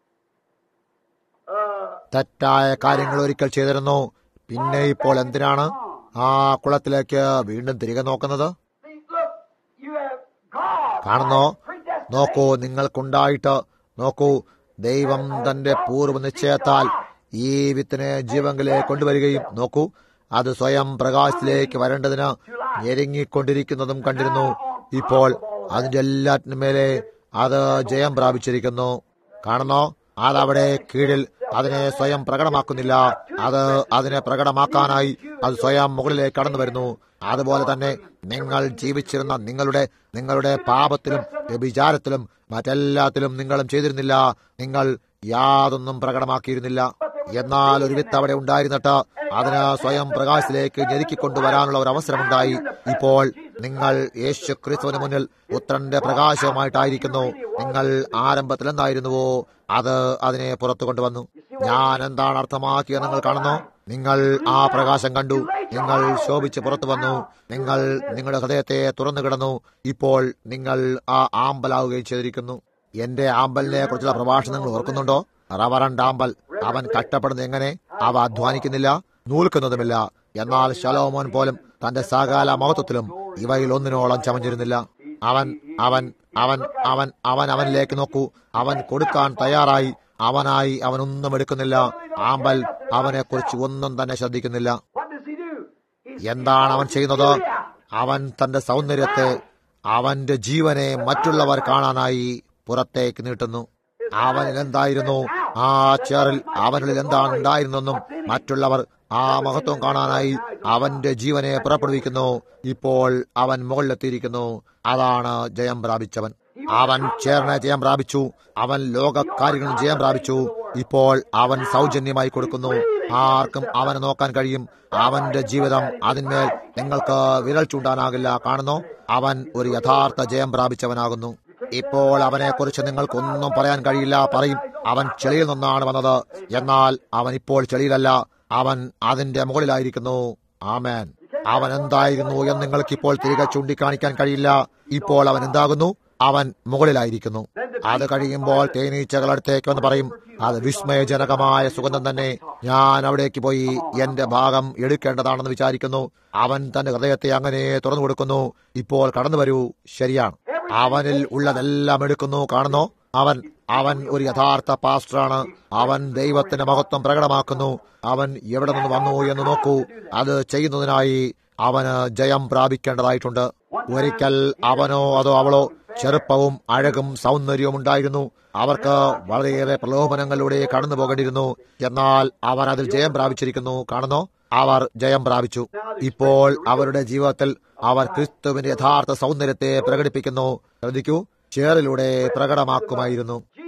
uh, തെറ്റായ കാര്യങ്ങൾ ഒരിക്കൽ ചെയ്തിരുന്നു പിന്നെ ഇപ്പോൾ എന്തിനാണ് ആ കുളത്തിലേക്ക് വീണ്ടും തിരികെ നോക്കുന്നത് see, look, you have God. കാണുന്നോ has predestinated നോക്കൂ നിങ്ങൾക്കുണ്ടായിട്ട് നോക്കൂ ദൈവം തന്റെ പൂർവ്വ നിശ്ചയത്താൽ ഈ വിത്തിനെ ജീവങ്കിലേക്ക് കൊണ്ടുവരികയും നോക്കൂ അത് സ്വയം പ്രകാശത്തിലേക്ക് വരേണ്ടതിന് ഞെരുങ്ങിക്കൊണ്ടിരിക്കുന്നതും കണ്ടിരുന്നു ഇപ്പോൾ അതിന്റെ എല്ലാറ്റിനും മേലെ അത് ജയം പ്രാപിച്ചിരിക്കുന്നു കാണുന്നോ അതവിടെ കീഴിൽ അതിനെ സ്വയം പ്രകടമാക്കുന്നില്ല അത് അതിനെ പ്രകടമാക്കാനായി അത് സ്വയം മുകളിലേക്ക് കടന്നു വരുന്നു അതുപോലെ തന്നെ നിങ്ങൾ ജീവിച്ചിരുന്ന നിങ്ങളുടെ നിങ്ങളുടെ പാപത്തിലും വ്യഭിചാരത്തിലും മറ്റെല്ലാത്തിലും നിങ്ങളും ചെയ്തിരുന്നില്ല നിങ്ങൾ യാതൊന്നും പ്രകടമാക്കിയിരുന്നില്ല എന്നാൽ ഒരു വിത്ത് അവിടെ ഉണ്ടായിരുന്നിട്ട് അതിന് സ്വയം പ്രകാശത്തിലേക്ക് ഞെരുക്കിക്കൊണ്ടുവരാനുള്ള ഒരു അവസരമുണ്ടായി ഇപ്പോൾ നിങ്ങൾ യേശു ക്രിസ്തുവിന് മുന്നിൽ പുത്രന്റെ പ്രകാശവുമായിട്ടായിരിക്കുന്നു നിങ്ങൾ ആരംഭത്തിൽ എന്തായിരുന്നുവോ അത് അതിനെ പുറത്തു കൊണ്ടുവന്നു ഞാൻ എന്താണ് അർത്ഥമാക്കിയത് നിങ്ങൾ കാണുന്നു നിങ്ങൾ ആ പ്രകാശം കണ്ടു നിങ്ങൾ ശോഭിച്ച് പുറത്തു വന്നു നിങ്ങൾ നിങ്ങളുടെ ഹൃദയത്തെ തുറന്നു കിടന്നു ഇപ്പോൾ നിങ്ങൾ ആ ആമ്പലാവുകയും ചെയ്തിരിക്കുന്നു എന്റെ ആമ്പലിനെ കുറിച്ചുള്ള പ്രഭാഷണം നിങ്ങൾ ഓർക്കുന്നുണ്ടോ റവറണ്ട് ആമ്പൽ അവൻ കഷ്ടപ്പെടുന്നത് എങ്ങനെ അവ അധ്വാനിക്കുന്നില്ല നൂൽക്കുന്നതുമില്ല എന്നാൽ ശലോമോൻ പോലും തന്റെ സകാല മഹത്വത്തിലും ഇവയിൽ ഒന്നിനോളം ചമഞ്ഞിരുന്നില്ല അവൻ അവൻ അവൻ അവൻ അവൻ അവനിലേക്ക് നോക്കൂ അവൻ കൊടുക്കാൻ തയ്യാറായി അവനായി അവനൊന്നും എടുക്കുന്നില്ല ആമ്പൽ അവനെ കുറിച്ച് ഒന്നും തന്നെ ശ്രദ്ധിക്കുന്നില്ല What does he do? He's എന്താണ് അവൻ ചെയ്യുന്നത് അവൻ തന്റെ സൗന്ദര്യത്തെ അവന്റെ ജീവനെ മറ്റുള്ളവർ കാണാനായി പുറത്തേക്ക് നീട്ടുന്നു അവനിൽ എന്തായിരുന്നു ആ ചേറിൽ അവനിൽ എന്താണ് ഉണ്ടായിരുന്നെന്നും മറ്റുള്ളവർ ആ മഹത്വം കാണാനായി അവന്റെ ജീവനെ പുറപ്പെടുവിക്കുന്നു ഇപ്പോൾ അവൻ മുകളിലെത്തിയിരിക്കുന്നു അതാണ് ജയം പ്രാപിച്ചവൻ അവൻ ചേർന്ന് ജയം പ്രാപിച്ചു അവൻ ലോകകാര്യങ്ങളിൽ ജയം പ്രാപിച്ചു ഇപ്പോൾ അവൻ സൗജന്യമായി കൊടുക്കുന്നു ആർക്കും അവനെ നോക്കാൻ കഴിയും അവന്റെ ജീവിതം അതിന്മേൽ നിങ്ങൾക്ക് വിരൽ ചൂണ്ടാനാകില്ല കാണുന്നു അവൻ ഒരു യഥാർത്ഥ ജയം പ്രാപിച്ചവനാകുന്നു ഇപ്പോൾ അവനെ കുറിച്ച് നിങ്ങൾക്കൊന്നും പറയാൻ കഴിയില്ല പറയും അവൻ ചെളിയിൽ നിന്നാണ് വന്നത് എന്നാൽ അവൻ ഇപ്പോൾ ചെളിയിലല്ല അവൻ അതിന്റെ മുകളിലായിരിക്കുന്നു ആമേൻ അവൻ എന്തായിരുന്നു എന്ന് നിങ്ങൾക്ക് ഇപ്പോൾ തിരികെ ചൂണ്ടിക്കാണിക്കാൻ കഴിയില്ല ഇപ്പോൾ അവൻ എന്താകുന്നു അവൻ മുകളിലായിരിക്കുന്നു അത് കഴിയുമ്പോൾ തേനീച്ചകൾ അടുത്തേക്ക് വന്ന് പറയും അത് വിസ്മയജനകമായ സുഗന്ധം തന്നെ ഞാൻ അവിടേക്ക് പോയി എന്റെ ഭാഗം എടുക്കേണ്ടതാണെന്ന് വിചാരിക്കുന്നു അവൻ തന്റെ ഹൃദയത്തെ അങ്ങനെ തുറന്നു കൊടുക്കുന്നു ഇപ്പോൾ കടന്നു വരൂ ശരിയാണ് അവനിൽ ഉള്ളതെല്ലാം എടുക്കുന്നു കാണുന്നു അവൻ അവൻ ഒരു യഥാർത്ഥ പാസ്റ്ററാണ് അവൻ ദൈവത്തിന്റെ മഹത്വം പ്രകടമാക്കുന്നു അവൻ എവിടെ നിന്ന് വന്നു എന്ന് നോക്കൂ അത് ചെയ്യുന്നതിനായി അവന് ജയം പ്രാപിക്കേണ്ടതായിട്ടുണ്ട് ഒരിക്കൽ അവനോ അതോ അവളോ ചെറുപ്പവും അഴകും സൗന്ദര്യവും ഉണ്ടായിരുന്നു അവർക്ക് വളരെയേറെ പ്രലോഭനങ്ങളിലൂടെ കടന്നു പോകേണ്ടിയിരുന്നു എന്നാൽ അവർ അതിൽ ജയം പ്രാപിച്ചിരിക്കുന്നു കാണുന്നോ അവർ ജയം പ്രാപിച്ചു ഇപ്പോൾ അവരുടെ ജീവിതത്തിൽ അവർ ക്രിസ്തുവിന്റെ യഥാർത്ഥ സൗന്ദര്യത്തെ പ്രകടിപ്പിക്കുന്നു ശ്രദ്ധിക്കൂ ചേറിലൂടെ പ്രകടമാക്കുമായിരുന്നു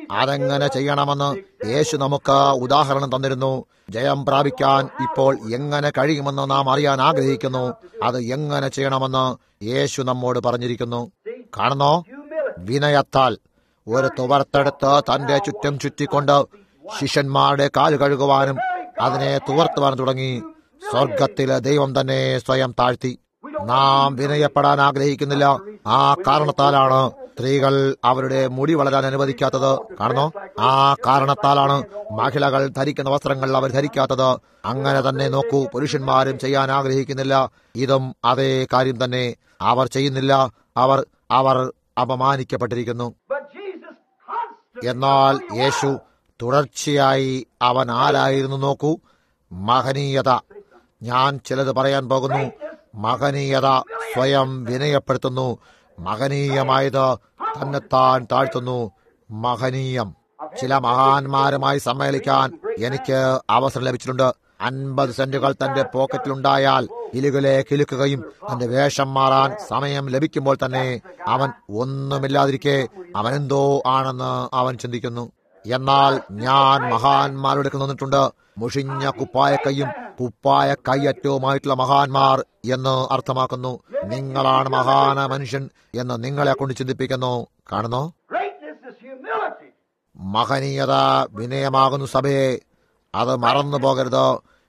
അതെങ്ങനെ ചെയ്യണമെന്ന് യേശു നമുക്ക് ഉദാഹരണം തന്നിരുന്നു ജയം പ്രാപിക്കാൻ ഇപ്പോൾ എങ്ങനെ കഴിയുമെന്ന് നാം അറിയാൻ ആഗ്രഹിക്കുന്നു അത് എങ്ങനെ ചെയ്യണമെന്ന് യേശു നമ്മോട് പറഞ്ഞിരിക്കുന്നു കാണുന്നോ വിനയത്താൽ ഒരു തുവർത്തെടുത്ത് തന്റെ ചുറ്റും ചുറ്റിക്കൊണ്ട് ശിഷ്യന്മാരുടെ കാല് കഴുകുവാനും അതിനെ തുവർത്തുവാൻ തുടങ്ങി സ്വർഗത്തിലെ ദൈവം തന്നെ സ്വയം താഴ്ത്തി നാം വിനയപ്പെടാൻ ആഗ്രഹിക്കുന്നില്ല ആ കാരണത്താലാണ് സ്ത്രീകൾ അവരുടെ മുടി വളരാൻ അനുവദിക്കാത്തത് കാണുന്നോ ആ കാരണത്താലാണ് മഹിളകൾ ധരിക്കുന്ന വസ്ത്രങ്ങൾ അവർ ധരിക്കാത്തത് അങ്ങനെ തന്നെ നോക്കൂ പുരുഷന്മാരും ചെയ്യാൻ ആഗ്രഹിക്കുന്നില്ല ഇതും അതേ കാര്യം തന്നെ അവർ ചെയ്യുന്നില്ല അവർ അവർ അപമാനിക്കപ്പെട്ടിരിക്കുന്നു But Jesus constantly എന്നാൽ യേശു തുടർച്ചയായി അവൻ ആരായിരുന്നു നോക്കൂ മഹനീയത ഞാൻ ചിലത് പറയാൻ പോകുന്നു മഹനീയത സ്വയം വിനയപ്പെടുത്തുന്നു മഹനീയമായത് തന്നെത്താൻ താഴ്ത്തുന്നു മഹനീയം ചില മഹാന്മാരുമായി സമ്മേളിക്കാൻ എനിക്ക് അവസരം ലഭിച്ചിട്ടുണ്ട് അൻപത് സെന്റുകൾ തന്റെ പോക്കറ്റിലുണ്ടായാൽ ഇലുകളെ കിലുക്കുകയും തന്റെ വേഷം മാറാൻ സമയം ലഭിക്കുമ്പോൾ തന്നെ അവൻ ഒന്നുമില്ലാതിരിക്കെ അവനെന്തോ ആണെന്ന് അവൻ ചിന്തിക്കുന്നു എന്നാൽ ഞാൻ മഹാന്മാരുടെ അടുക്കൽ നിന്നിട്ടുണ്ട് മുഷിഞ്ഞ കുപ്പായ കൈയും കുപ്പായ കൈയറ്റവുമായിട്ടുള്ള മഹാന്മാർ എന്ന് അർത്ഥമാക്കുന്നു നിങ്ങളാണ് മഹാന മനുഷ്യൻ എന്ന് നിങ്ങളെ കൊണ്ട് ചിന്തിപ്പിക്കുന്നു കാണുന്നു greatness is humility. മഹനീയത വിനയമാകുന്നു സഭയെ അത് മറന്നു പോകരുത്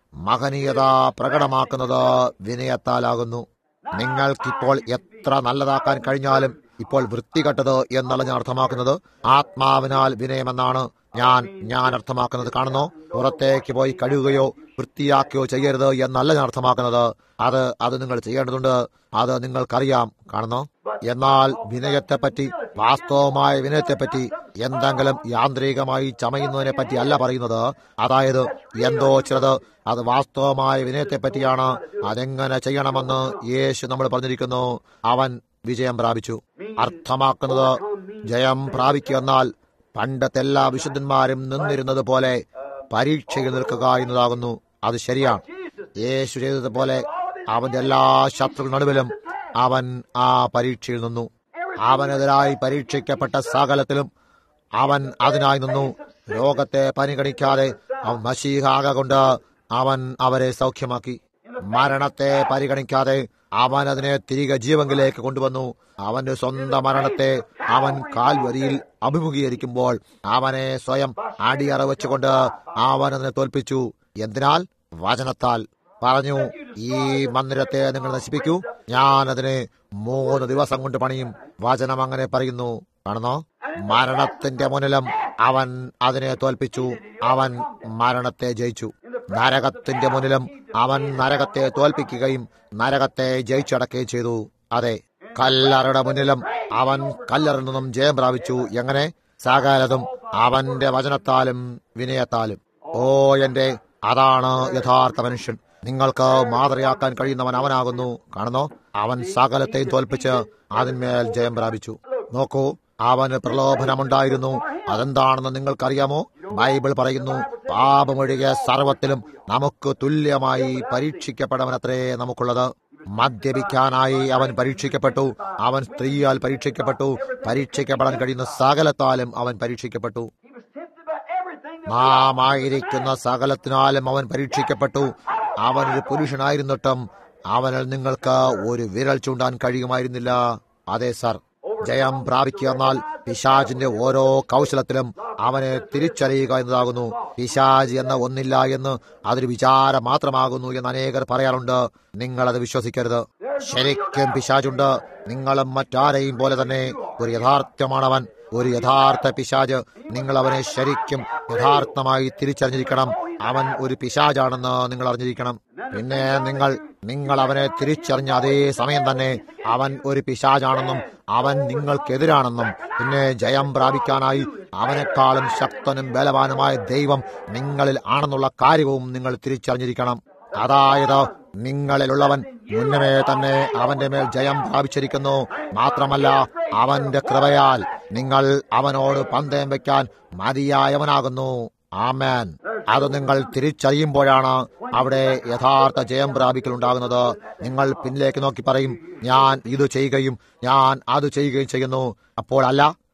മഹനീയത പ്രകടമാക്കുന്നത് വിനയത്താലാകുന്നു നിങ്ങൾക്കിപ്പോൾ എത്ര നല്ലതാക്കാൻ കഴിഞ്ഞാലും ഇപ്പോൾ വൃത്തികെട്ടത് എന്നല്ല ഞാൻ അർത്ഥമാക്കുന്നത് ആത്മാവിനാൽ വിനയമെന്നാണ് ഞാൻ ഞാൻ അർത്ഥമാക്കുന്നത് കാണുന്നു പുറത്തേക്ക് പോയി കഴുകുകയോ വൃത്തിയാക്കുകയോ ചെയ്യരുത് എന്നല്ല ഞാൻ അർത്ഥമാക്കുന്നത് അത് അത് നിങ്ങൾ ചെയ്യേണ്ടതുണ്ട് അത് നിങ്ങൾക്കറിയാം കാണുന്നു എന്നാൽ വിനയത്തെപ്പറ്റി വാസ്തവമായ വിനയത്തെപ്പറ്റി എന്തെങ്കിലും യാന്ത്രികമായി ചമയുന്നതിനെ പറ്റി അല്ല പറയുന്നത് അതായത് എന്തോ ചിലത് അത് വാസ്തവമായ വിനയത്തെപ്പറ്റിയാണ് അതെങ്ങനെ ചെയ്യണമെന്ന് യേശു നമ്മൾ പറഞ്ഞിരിക്കുന്നു അവൻ വിജയം പ്രാപിച്ചു അർത്ഥമാക്കുന്നത് ജയം പ്രാപിക്കുക എന്നാൽ പണ്ടത്തെ എല്ലാ വിശുദ്ധന്മാരും നിന്നിരുന്നത് പോലെ പരീക്ഷയിൽ നിൽക്കുക എന്നതാകുന്നു അത് ശരിയാണ് യേശു ചെയ്തതുപോലെ അവന്റെ എല്ലാ ശത്രുക്കളുടെ നടുവിലും അവൻ ആ പരീക്ഷയിൽ നിന്നു അവനെതിരായി പരീക്ഷിക്കപ്പെട്ട സകലത്തിലും അവൻ അതിനായി നിന്നു രോഗത്തെ പരിഗണിക്കാതെ അവൻ മഷീഹാക കൊണ്ട് അവൻ അവരെ സൗഖ്യമാക്കി മരണത്തെ പരിഗണിക്കാതെ അവൻ അതിനെ തിരികെ ജീവങ്കിലേക്ക് കൊണ്ടുവന്നു അവന്റെ സ്വന്തം മരണത്തെ അവൻ കാൽവരിയിൽ അഭിമുഖീകരിക്കുമ്പോൾ അവനെ സ്വയം അടിയറ വെച്ചുകൊണ്ട് അവൻ അതിനെ തോൽപ്പിച്ചു എന്തിനാൽ വചനത്താൽ പറഞ്ഞു ഈ മന്ദിരത്തെ നിങ്ങൾ നശിപ്പിക്കൂ ഞാൻ അതിനെ മൂന്ന് ദിവസം കൊണ്ട് പണിയും വചനം അങ്ങനെ പറയുന്നു കാണുന്നോ മരണത്തിന്റെ മുന്നിലും അവൻ അതിനെ തോൽപ്പിച്ചു അവൻ മരണത്തെ ജയിച്ചു നരകത്തിന്റെ മുന്നിലും അവൻ നരകത്തെ തോൽപ്പിക്കുകയും നരകത്തെ ജയിച്ചടക്കുകയും ചെയ്തു അതെ കല്ലറയുടെ മുന്നിലും അവൻ കല്ലറിൽ നിന്നും ജയം പ്രാപിച്ചു എങ്ങനെ സകലതും അവന്റെ വചനത്താലും വിനയത്താലും ഓ എന്റെ അതാണ് യഥാർത്ഥ മനുഷ്യൻ നിങ്ങൾക്ക് മാതൃയാക്കാൻ കഴിയുന്നവൻ അവനാകുന്നു കാണുന്നോ അവൻ സകലത്തെയും തോൽപ്പിച്ച് അതിന്മേൽ ജയം പ്രാപിച്ചു നോക്കൂ അവന് പ്രലോഭനമുണ്ടായിരുന്നു അതെന്താണെന്ന് നിങ്ങൾക്കറിയാമോ ബൈബിൾ പറയുന്നു പാപമൊഴികെ സർവത്തിലും നമുക്ക് തുല്യമായി പരീക്ഷിക്കപ്പെടവനത്രേ നമുക്കുള്ളത് മദ്യപിക്കാനായി അവൻ പരീക്ഷിക്കപ്പെട്ടു അവൻ സ്ത്രീയാൽ പരീക്ഷിക്കപ്പെട്ടു പരീക്ഷിക്കപ്പെടാൻ കഴിയുന്ന സകലത്താലും അവൻ പരീക്ഷിക്കപ്പെട്ടു He was tempted by everything that നാം ആയിരിക്കുന്ന സകലത്തിനാലും അവൻ പരീക്ഷിക്കപ്പെട്ടു അവനൊരു പുരുഷനായിരുന്നിട്ടും അവനിൽ നിങ്ങൾക്ക് ഒരു വിരൽ ചൂണ്ടാൻ കഴിയുമായിരുന്നില്ല അതെ സർ ജയം പ്രാപിക്കുക എന്നാൽ പിശാജിന്റെ ഓരോ കൗശലത്തിലും അവനെ തിരിച്ചറിയുക എന്നതാകുന്നു പിശാജ് എന്ന ഒന്നില്ല എന്ന് അതൊരു വിചാരം മാത്രമാകുന്നു എന്ന് അനേകർ പറയാറുണ്ട് നിങ്ങളത് വിശ്വസിക്കരുത് ശരിക്കും പിശാജുണ്ട് നിങ്ങളും മറ്റാരെയും പോലെ തന്നെ ഒരു യഥാർത്ഥമാണവൻ ഒരു യഥാർത്ഥ പിശാജ് നിങ്ങൾ അവനെ ശരിക്കും യഥാർത്ഥമായി തിരിച്ചറിഞ്ഞിരിക്കണം അവൻ ഒരു പിശാജാണെന്ന് നിങ്ങൾ അറിഞ്ഞിരിക്കണം പിന്നെ നിങ്ങൾ നിങ്ങൾ അവനെ തിരിച്ചറിഞ്ഞ അതേ സമയം തന്നെ അവൻ ഒരു പിശാജാണെന്നും അവൻ നിങ്ങൾക്കെതിരാണെന്നും പിന്നെ ജയം പ്രാപിക്കാനായി അവനെക്കാളും ശക്തനും ബലവാനുമായ ദൈവം നിങ്ങളിൽ ആണെന്നുള്ള കാര്യവും നിങ്ങൾ തിരിച്ചറിഞ്ഞിരിക്കണം അതായത് നിങ്ങളിലുള്ളവൻ മുന്നമേ തന്നെ അവന്റെ മേൽ ജയം പ്രാപിച്ചിരിക്കുന്നു മാത്രമല്ല അവന്റെ കൃപയാൽ നിങ്ങൾ അവനോട് പന്തയം വയ്ക്കാൻ മതിയായവനാകുന്നു ആമേൻ അത് നിങ്ങൾ തിരിച്ചറിയുമ്പോഴാണ് അവിടെ യഥാർത്ഥ ജയം പ്രാപിക്കലുണ്ടാകുന്നത് നിങ്ങൾ പിന്നിലേക്ക് നോക്കി പറയും ഞാൻ ഇത് ചെയ്യുകയും ഞാൻ അത് ചെയ്യുകയും ചെയ്യുന്നു അപ്പോൾ അല്ല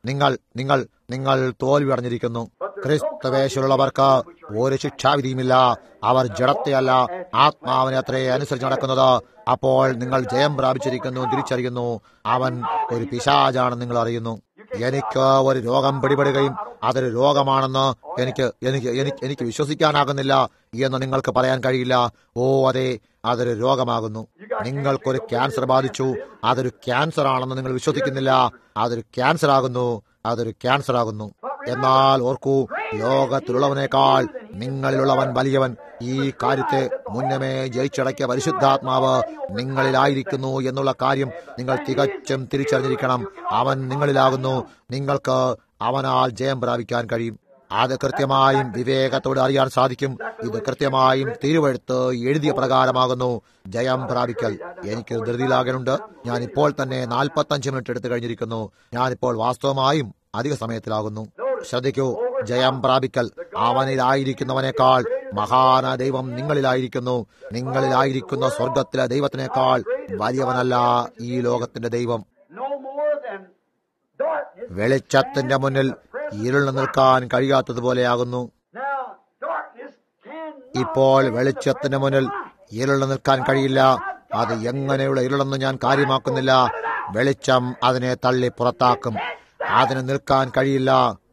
നിങ്ങൾ നിങ്ങൾ നിങ്ങൾ തോൽവി അടഞ്ഞിരിക്കുന്നു ക്രിസ്തുവേശുള്ളവർക്ക് ഒരു ശിക്ഷാവിധിയുമില്ല അവർ ജഡത്തെയല്ല ആത്മാവിനെ അത്രേ അനുസരിച്ച് നടക്കുന്നത് അപ്പോൾ നിങ്ങൾ ജയം പ്രാപിച്ചിരിക്കുന്നു തിരിച്ചറിയുന്നു അവൻ ഒരു പിശാചാണെന്ന് നിങ്ങൾ അറിയുന്നു എനിക്ക് ഒരു രോഗം പിടിപെടുകയും അതൊരു രോഗമാണെന്ന് എനിക്ക് എനിക്ക് എനിക്ക് എനിക്ക് വിശ്വസിക്കാനാകുന്നില്ല എന്ന് നിങ്ങൾക്ക് പറയാൻ കഴിയില്ല ഓ അതെ അതൊരു രോഗമാകുന്നു നിങ്ങൾക്കൊരു ക്യാൻസർ ബാധിച്ചു അതൊരു ക്യാൻസർ ആണെന്ന് നിങ്ങൾ വിശ്വസിക്കുന്നില്ല അതൊരു ക്യാൻസർ ആകുന്നു അതൊരു ക്യാൻസർ ആകുന്നു എന്നാൽ ഓർക്കൂ ലോകത്തിലുള്ളവനേക്കാൾ നിങ്ങളിലുള്ളവൻ വലിയവൻ ഈ കാര്യത്തെ മുന്നമേ ജയിച്ചടക്കിയ പരിശുദ്ധാത്മാവ് നിങ്ങളിലായിരിക്കുന്നു എന്നുള്ള കാര്യം നിങ്ങൾ തികച്ചും തിരിച്ചറിഞ്ഞിരിക്കണം അവൻ നിങ്ങളിലാകുന്നു നിങ്ങൾക്ക് അവനാൽ ജയം പ്രാപിക്കാൻ കഴിയും അത് കൃത്യമായും വിവേകത്തോടെ അറിയാൻ സാധിക്കും ഇത് കൃത്യമായും തിരുവഴുത്ത് എഴുതിയ പ്രകാരമാകുന്നു ജയം പ്രാപിക്കൽ എനിക്ക് ധൃതിയിലാകനുണ്ട് ഞാൻ ഇപ്പോൾ തന്നെ നാൽപ്പത്തഞ്ച് മിനിറ്റ് എടുത്തു കഴിഞ്ഞിരിക്കുന്നു ഞാനിപ്പോൾ വാസ്തവമായും അധിക സമയത്തിലാകുന്നു ശ്രദ്ധിക്കൂ ജയം പ്രാപിക്കൽ അവനിലായിരിക്കുന്നവനേക്കാൾ മഹാന ദൈവം നിങ്ങളിലായിരിക്കുന്നു നിങ്ങളിലായിരിക്കുന്ന സ്വർഗത്തിലെ ദൈവത്തിനേക്കാൾ വലിയവനല്ല ഈ ലോകത്തിന്റെ ദൈവം No more than darkness. വെളിച്ചത്തിന്റെ മുന്നിൽ ഇരുളിൽ നിൽക്കാൻ കഴിയാത്തതുപോലെയാകുന്നു Now, darkness cannot ഇപ്പോൾ വെളിച്ചത്തിന് മുന്നിൽ ഇരുളിൽ നിൽക്കാൻ കഴിയില്ല അത് എങ്ങനെയുള്ള ഇരുളെന്ന് ഞാൻ കാര്യമാക്കുന്നില്ല വെളിച്ചം അതിനെ തള്ളി പുറത്താക്കും അതിന് നിൽക്കാൻ കഴിയില്ല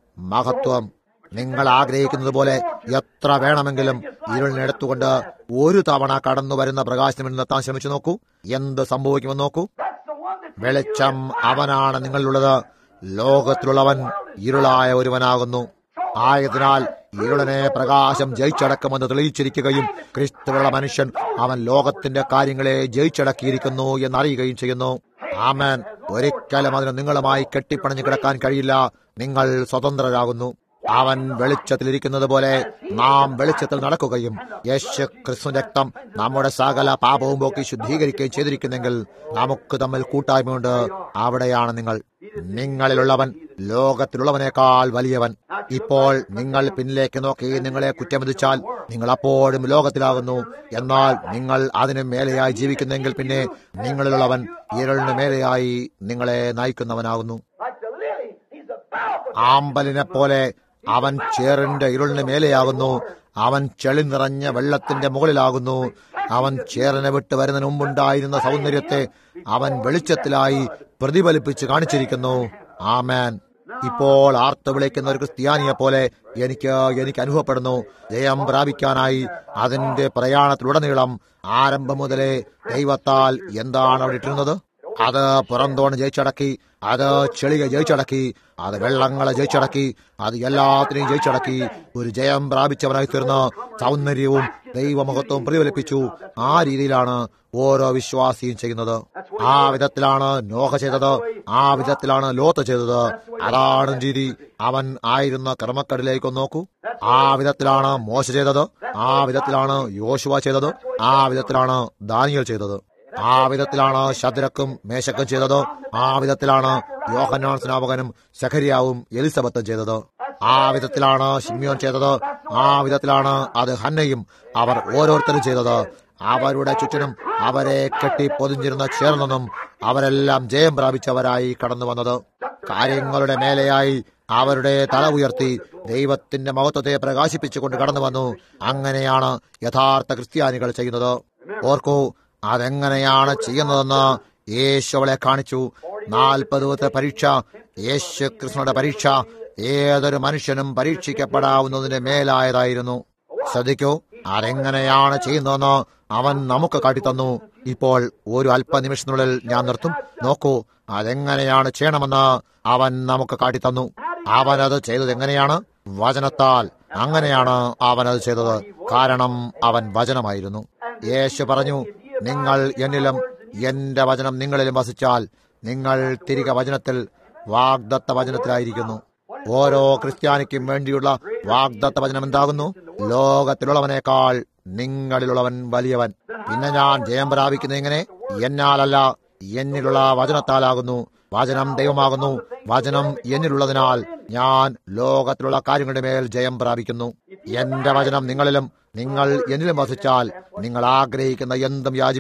മഹത്വം നിങ്ങൾ ആഗ്രഹിക്കുന്നത് പോലെ എത്ര വേണമെങ്കിലും ഇരുളിനെടുത്തുകൊണ്ട് ഒരു തവണ കടന്നു വരുന്ന പ്രകാശനം നിർത്താൻ ശ്രമിച്ചു നോക്കൂ എന്ത് സംഭവിക്കുമെന്ന് നോക്കൂ That's the one that's വെളിച്ചം അവനാണ് നിങ്ങളിലുള്ളത് ലോകത്തിലുള്ളവൻ ഇരുളായ ഒരുവനാകുന്നു ആയതിനാൽ ഇരുളനെ പ്രകാശം ജയിച്ചടക്കുമെന്ന് തെളിയിച്ചിരിക്കുകയും ക്രിസ്തുവുള്ള മനുഷ്യൻ അവൻ ലോകത്തിന്റെ കാര്യങ്ങളെ ജയിച്ചടക്കിയിരിക്കുന്നു എന്നറിയുകയും ചെയ്യുന്നു ആമേൻ ഒരിക്കലും അതിന് നിങ്ങളുമായി കെട്ടിപ്പണഞ്ഞു കിടക്കാൻ കഴിയില്ല നിങ്ങൾ സ്വതന്ത്രരാകുന്നു അവൻ വെളിച്ചത്തിലിരിക്കുന്നത് പോലെ നാം വെളിച്ചത്തിൽ നടക്കുകയും യേശു ക്രിസ്തു രക്തം നമ്മുടെ സകല പാപവും പോക്കി ശുദ്ധീകരിക്കുകയും ചെയ്തിരിക്കുന്നെങ്കിൽ നമുക്ക് തമ്മിൽ കൂട്ടായ്മയുണ്ട് അവിടെയാണ് നിങ്ങൾ നിങ്ങളിലുള്ളവൻ ലോകത്തിലുള്ളവനേക്കാൾ വലിയവൻ ഇപ്പോൾ നിങ്ങൾ പിന്നിലേക്ക് നോക്കി നിങ്ങളെ കുറ്റം വിധിച്ചാൽ നിങ്ങൾ അപ്പോഴും ലോകത്തിലാകുന്നു എന്നാൽ നിങ്ങൾ അതിന് മേലെയായി ജീവിക്കുന്നെങ്കിൽ പിന്നെ നിങ്ങളിലുള്ളവൻ ഇരുളിന് മേലെയായി നിങ്ങളെ നയിക്കുന്നവനാകുന്നു like the lily. He's a powerful. ആമ്പലിനെ പോലെ അവൻ ചേറിന്റെ ഇരുളിന് മേലെയാകുന്നു അവൻ ചെളി നിറഞ്ഞ വെള്ളത്തിന്റെ മുകളിലാകുന്നു അവൻ ചേറിനെ വിട്ട് വരുന്നതിന് മുമ്പുണ്ടായിരുന്ന സൗന്ദര്യത്തെ അവൻ വെളിച്ചത്തിലായി പ്രതിഫലിപ്പിച്ച് കാണിച്ചിരിക്കുന്നു ആമേൻ ഇപ്പോൾ ആർത്ത് വിളിക്കുന്ന ഒരു ക്രിസ്ത്യാനിയെ പോലെ എനിക്ക് എനിക്ക് അനുഭവപ്പെടുന്നു ജയം പ്രാപിക്കാനായി അതിന്റെ പ്രയാണത്തിലുടനീളം ആരംഭം മുതലേ ദൈവത്താൽ എന്താണ് അവിടെ ഇട്ടിരുന്നത് അത് പുറന്തോണ് ജയിച്ചടക്കി അത് ചെളിയെ ജയിച്ചടക്കി അത് വെള്ളങ്ങളെ ജയിച്ചടക്കി അത് എല്ലാത്തിനെയും ജയിച്ചടക്കി ഒരു ജയം പ്രാപിച്ചവനായി തീർന്ന് സൗന്ദര്യവും ദൈവമുഖത്വവും പ്രതിഫലിപ്പിച്ചു ആ രീതിയിലാണ് ഓരോ വിശ്വാസിയും ചെയ്യുന്നത് ആ വിധത്തിലാണ് നോഹ ചെയ്തത് ആ വിധത്തിലാണ് ലോത്ത് ചെയ്തത് അതാണ് രീതി അവൻ ആയിരുന്ന കർമ്മക്കടിലേക്ക് നോക്കൂ ആ വിധത്തിലാണ് മോശ ചെയ്തത് ആ വിധത്തിലാണ് യോശുവ ചെയ്തത് ആ വിധത്തിലാണ് ദാനിയൽ ചെയ്തത് ആ വിധത്തിലാണ് ശദ്രക്കും മേശക്കും ചെയ്തത് ആ വിധത്തിലാണ് യോഹന്നാൻ സ്നാപകനും സഖരിയാവും എലിസബത്തും ചെയ്തത് ആ വിധത്തിലാണ് ഷിമ്യോൻ ചെയ്തത് ആ വിധത്തിലാണ് അത് ഹന്നയും അവർ ഓരോരുത്തരും ചെയ്തത് അവരുടെ ചുറ്റിനും അവരെ കെട്ടി പൊതിഞ്ഞിരുന്ന ചേർന്നെന്നും അവരെല്ലാം ജയം പ്രാപിച്ചവരായി കടന്നു വന്നത് കാര്യങ്ങളുടെ മേലെയായി അവരുടെ തല ഉയർത്തി ദൈവത്തിന്റെ മഹത്വത്തെ പ്രകാശിപ്പിച്ചുകൊണ്ട് കടന്നു വന്നു അങ്ങനെയാണ് യഥാർത്ഥ ക്രിസ്ത്യാനികൾ ചെയ്യുന്നത് ഓർക്കൂ അതെങ്ങനെയാണ് ചെയ്യുന്നതെന്ന് യേശു അവളെ കാണിച്ചു നാൽപ്പത് ദിവസത്തെ പരീക്ഷ യേശു കൃഷ്ണയുടെ പരീക്ഷ ഏതൊരു മനുഷ്യനും പരീക്ഷിക്കപ്പെടാവുന്നതിന് മേലായതായിരുന്നു ശ്രദ്ധിക്കൂ അതെങ്ങനെയാണ് ചെയ്യുന്നതെന്ന് അവൻ നമുക്ക് കാട്ടിത്തന്നു ഇപ്പോൾ ഒരു അല്പനിമിഷത്തിനുള്ളിൽ ഞാൻ നിർത്തും നോക്കൂ അതെങ്ങനെയാണ് ചെയ്യണമെന്ന് അവൻ നമുക്ക് കാട്ടിത്തന്നു അവൻ അത് ചെയ്തത് എങ്ങനെയാണ് വചനത്താൽ അങ്ങനെയാണ് അവൻ അത് ചെയ്തത് കാരണം അവൻ വചനമായിരുന്നു യേശു പറഞ്ഞു നിങ്ങൾ എന്നിലും എന്റെ വചനം നിങ്ങളിലും വസിച്ചാൽ നിങ്ങൾ തിരികെ വചനത്തിൽ വാഗ്ദത്ത വചനത്തിലായിരിക്കുന്നു ഓരോ ക്രിസ്ത്യാനിക്കും വേണ്ടിയുള്ള വാഗ്ദത്ത വചനം എന്താകുന്നു ലോകത്തിലുള്ളവനേക്കാൾ നിങ്ങളിലുള്ളവൻ വലിയവൻ പിന്നെ ഞാൻ ജയം പ്രാപിക്കുന്നത് എങ്ങനെ എന്നാലല്ല എന്നിലുള്ള വചനത്താലാകുന്നു വചനം ദൈവമാകുന്നു വചനം എന്നിലുള്ളതിനാൽ ഞാൻ ലോകത്തിലുള്ള കാര്യങ്ങളുടെ മേൽ ജയം പ്രാപിക്കുന്നു എന്റെ വചനം നിങ്ങളിലും നിങ്ങൾ എന്നിലും വസിച്ചാൽ നിങ്ങൾ ആഗ്രഹിക്കുന്ന എന്തും യാചിപ്പിൻ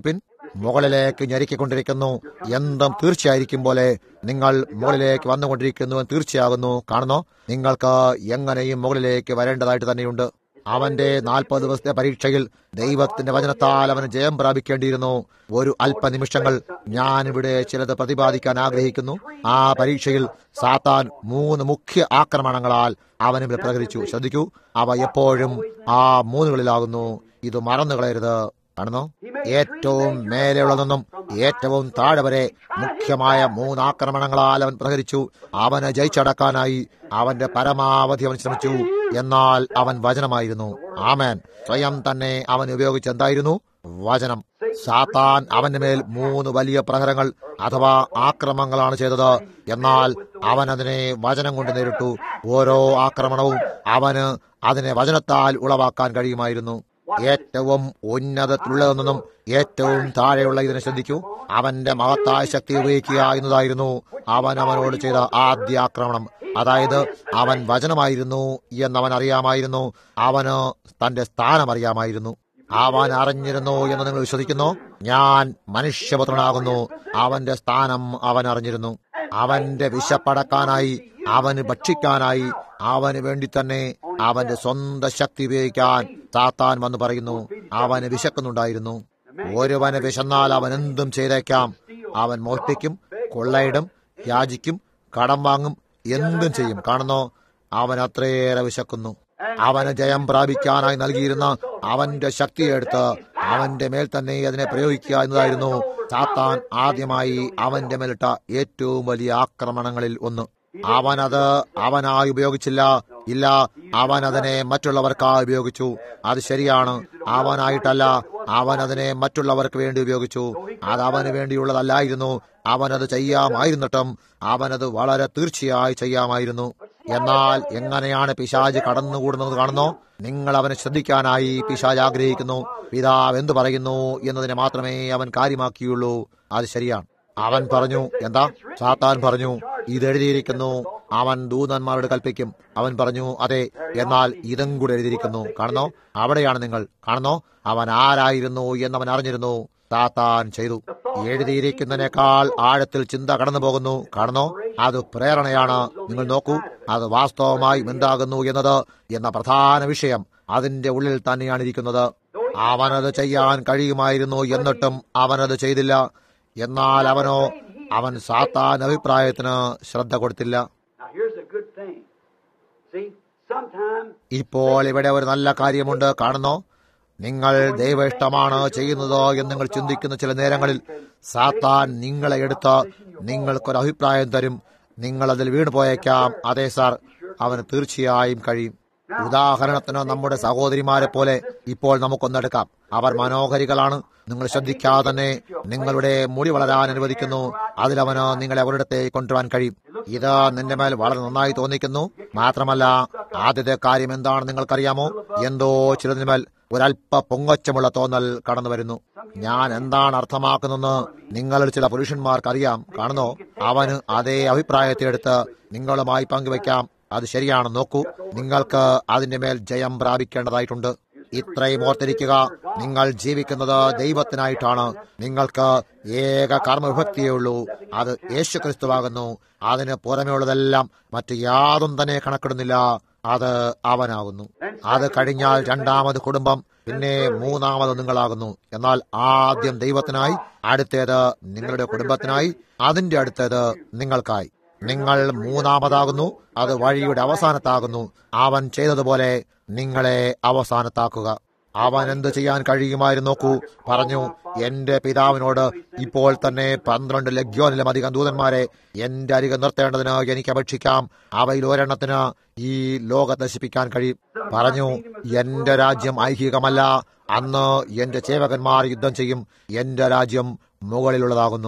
മുകളിലേക്ക് ഞെരുക്കിക്കൊണ്ടിരിക്കുന്നു എന്തും തീർച്ചയായിരിക്കും പോലെ നിങ്ങൾ മുകളിലേക്ക് വന്നുകൊണ്ടിരിക്കുന്നു എന്ന് തീർച്ചയാകുന്നു കാണുന്നു നിങ്ങൾക്ക് എങ്ങനെയും മുകളിലേക്ക് വരേണ്ടതായിട്ട് തന്നെയുണ്ട് അവന്റെ നാൽപ്പത് ദിവസത്തെ പരീക്ഷയിൽ ദൈവത്തിന്റെ വചനത്താൽ അവന് ജയം പ്രാപിക്കേണ്ടിയിരുന്നു ഒരു അല്പനിമിഷങ്ങൾ ഞാനിവിടെ ചിലത് പ്രതിപാദിക്കാൻ ആഗ്രഹിക്കുന്നു ആ പരീക്ഷയിൽ സാത്താൻ മൂന്ന് മുഖ്യ ആക്രമണങ്ങളാൽ അവന് മേൽ പ്രകരിച്ചു ശ്രദ്ധിക്കൂ അവ എപ്പോഴും ആ മൂന്നുകളിലാകുന്നു ഇത് മറന്നു കളയരുത് കാണുന്നു ഏറ്റവും മേലെയുള്ളതെന്നും ഏറ്റവും താഴെ വരെ മുഖ്യമായ മൂന്ന് ആക്രമണങ്ങളാൽ അവൻ പ്രഹരിച്ചു അവനെ ജയിച്ചടക്കാനായി അവന്റെ പരമാവധി അവൻ ശ്രമിച്ചു എന്നാൽ അവൻ വചനമായിരുന്നു ആമേൻ സ്വയം തന്നെ അവൻ ഉപയോഗിച്ച് എന്തായിരുന്നു വചനം സാത്താൻ അവന്റെ മേൽ മൂന്ന് വലിയ പ്രഹരങ്ങൾ അഥവാ ആക്രമണങ്ങളാണ് ചെയ്തത് എന്നാൽ അവൻ അതിനെ വചനം കൊണ്ട് നേരിട്ടു ഓരോ ആക്രമണവും അവന് അതിനെ വചനത്താൽ ഉളവാക്കാൻ കഴിയുമായിരുന്നു ഏറ്റവും ഉന്നതത്തിലുള്ളതെന്നും ഏറ്റവും താഴെയുള്ള ഇതിനെ ശ്രദ്ധിക്കൂ അവന്റെ മഹത്തായ ശക്തി ഉപയോഗിക്കുക എന്നതായിരുന്നു അവൻ അവനോട് ചെയ്ത ആദ്യ ആക്രമണം അതായത് അവൻ വചനമായിരുന്നു എന്നവൻ അറിയാമായിരുന്നു അവന് തന്റെ സ്ഥാനം അറിയാമായിരുന്നു അവൻ അറിഞ്ഞിരുന്നു എന്ന് നിങ്ങൾ വിശ്വസിക്കുന്നു ഞാൻ മനുഷ്യപുത്രനാകുന്നു അവന്റെ സ്ഥാനം അവൻ അറിഞ്ഞിരുന്നു അവന്റെ വിശപ്പടക്കാനായി അവന് ഭക്ഷിക്കാനായി അവന് വേണ്ടി തന്നെ അവന്റെ സ്വന്തം ശക്തി ഉപയോഗിക്കാൻ താത്താൻ വന്ന് പറയുന്നു അവന് വിശക്കുന്നുണ്ടായിരുന്നു ഒരുവന് വിശന്നാൽ അവൻ എന്തും ചെയ്തേക്കാം അവൻ മോഷ്ടിക്കും കൊള്ളയിടും യാചിക്കും കടം വാങ്ങും എന്തും ചെയ്യും കാണുന്നോ അവൻ അത്രയേറെ വിശക്കുന്നു അവന് ജയം പ്രാപിക്കാനായി നൽകിയിരുന്ന അവന്റെ ശക്തിയെടുത്ത് അവന്റെ മേൽ തന്നെ അതിനെ പ്രയോഗിക്കുക എന്നതായിരുന്നു സാത്താൻ ആദ്യമായി അവന്റെ മേലിട്ട ഏറ്റവും വലിയ ആക്രമണങ്ങളിൽ ഒന്ന് അവനത് അവനായി ഉപയോഗിച്ചില്ല ഇല്ല അവൻ അതിനെ മറ്റുള്ളവർക്കായി ഉപയോഗിച്ചു അത് ശരിയാണ് അവനായിട്ടല്ല അവൻ അതിനെ മറ്റുള്ളവർക്ക് വേണ്ടി ഉപയോഗിച്ചു അത് അവന് വേണ്ടിയുള്ളതല്ലായിരുന്നു അവനത് ചെയ്യാമായിരുന്നിട്ടും അവനത് വളരെ തീർച്ചയായി ചെയ്യാമായിരുന്നു എന്നാൽ എങ്ങനെയാണ് പിശാജ് കടന്നുകൂടുന്നത് കാണുന്നോ നിങ്ങൾ അവനെ ശ്രദ്ധിക്കാനായി പിശാജ് ആഗ്രഹിക്കുന്നു പിതാവ് എന്തു പറയുന്നു എന്നതിനെ മാത്രമേ അവൻ കാര്യമാക്കിയുള്ളൂ അത് ശരിയാണ് അവൻ പറഞ്ഞു എന്താ സാത്താൻ പറഞ്ഞു ഇതെഴുതിയിരിക്കുന്നു അവൻ ദൂതന്മാരോട് കൽപ്പിക്കും അവൻ പറഞ്ഞു അതെ എന്നാൽ ഇതും കൂടെ എഴുതിയിരിക്കുന്നു കാണുന്നോ അവിടെയാണ് നിങ്ങൾ കാണുന്നോ അവൻ ആരായിരുന്നു എന്നവൻ അറിഞ്ഞിരുന്നു സാത്താൻ ചെയ്തു എഴുതിയിരിക്കുന്നതിനേക്കാൾ ആഴത്തിൽ ചിന്ത കടന്നു പോകുന്നു കാണുന്നോ അത് പ്രേരണയാണ് നിങ്ങൾ നോക്കൂ അത് വാസ്തവമായി എന്താകുന്നു എന്നത് എന്ന പ്രധാന വിഷയം അതിന്റെ ഉള്ളിൽ തന്നെയാണ് ഇരിക്കുന്നത് അവനത് ചെയ്യാൻ കഴിയുമായിരുന്നു എന്നിട്ടും അവനത് ചെയ്തില്ല എന്നാൽ അവനോ അവൻ സാത്താൻ അഭിപ്രായത്തിന് ശ്രദ്ധ കൊടുത്തില്ല Now, here's a good thing. See, sometimes ഇപ്പോൾ ഇവിടെ ഒരു നല്ല കാര്യമുണ്ട് കാണുന്നോ നിങ്ങൾ ദൈവ ഇഷ്ടമാണ് ചെയ്യുന്നത് എന്ന് നിങ്ങൾ ചിന്തിക്കുന്ന ചില നേരങ്ങളിൽ സാത്താൻ നിങ്ങളെ എടുത്ത് നിങ്ങൾക്കൊരു അഭിപ്രായം തരും നിങ്ങൾ അതിൽ വീണു പോയേക്കാം അതെ സാർ അവന് തീർച്ചയായും കഴിയും ഉദാഹരണത്തിന് നമ്മുടെ സഹോദരിമാരെ പോലെ ഇപ്പോൾ നമുക്കൊന്നെടുക്കാം അവർ മനോഹരികളാണ് നിങ്ങൾ ശ്രദ്ധിക്കാതെ തന്നെ നിങ്ങളുടെ മുടി വളരാൻ അനുവദിക്കുന്നു അതിലവന് നിങ്ങളെ ഒരിടത്തെ കൊണ്ടുവരാൻ കഴിയും ഇത് നിന്റെ മേൽ വളരെ നന്നായി തോന്നിക്കുന്നു മാത്രമല്ല ആദ്യത്തെ കാര്യം എന്താണ് നിങ്ങൾക്കറിയാമോ എന്തോ ചിലതിന്മേൽ ഒരല്പ പൊങ്ങച്ചമുള്ള തോന്നൽ കടന്നു വരുന്നു ഞാൻ എന്താണ് അർത്ഥമാക്കുന്നതെന്ന് നിങ്ങളിൽ ചില പുരുഷന്മാർക്കറിയാം കാണുന്നോ അവന് അതേ അഭിപ്രായത്തിലെടുത്ത് നിങ്ങളുമായി പങ്കുവെക്കാം അത് ശരിയാണ് നോക്കൂ നിങ്ങൾക്ക് അതിന്റെ മേൽ ജയം പ്രാപിക്കേണ്ടതായിട്ടുണ്ട് ഇത്രയും ഓർത്തിരിക്കുക നിങ്ങൾ ജീവിക്കുന്നത് ദൈവത്തിനായിട്ടാണ് നിങ്ങൾക്ക് ഏക കർമ്മവിഭക്തിയേ ഉള്ളൂ അത് യേശു ക്രിസ്തുവാകുന്നു അതിന് പുറമെയുള്ളതെല്ലാം മറ്റു യാതൊന്നും തന്നെ കണക്കിടുന്നില്ല അത് അവനാകുന്നു അത് കഴിഞ്ഞാൽ രണ്ടാമത് കുടുംബം പിന്നെ മൂന്നാമത് നിങ്ങളാകുന്നു എന്നാൽ ആദ്യം ദൈവത്തിനായി അടുത്തേത് നിങ്ങളുടെ കുടുംബത്തിനായി അതിന്റെ അടുത്തേത് നിങ്ങൾക്കായി നിങ്ങൾ മൂന്നാമതാകുന്നു അത് വഴിയുടെ അവസാനത്താകുന്നു അവൻ ചെയ്തതുപോലെ നിങ്ങളെ അവസാനത്താക്കുക അവൻ എന്ത് ചെയ്യാൻ കഴിയുമായിരുന്നു നോക്കൂ പറഞ്ഞു എന്റെ പിതാവിനോട് ഇപ്പോൾ തന്നെ പന്ത്രണ്ട് ലഗ്യോനിലും അധികം ദൂതന്മാരെ എന്റെ അരികെ നിർത്തേണ്ടതിന് എനിക്ക് അപേക്ഷിക്കാം അവയിൽ ഒരെണ്ണത്തിന് ഈ ലോകത്തെ നശിപ്പിക്കാൻ കഴിയും പറഞ്ഞു എന്റെ രാജ്യം ഐഹികമല്ല അന്ന് എന്റെ സേവകന്മാർ യുദ്ധം ചെയ്യും എന്റെ രാജ്യം മുകളിലുള്ളതാകുന്നു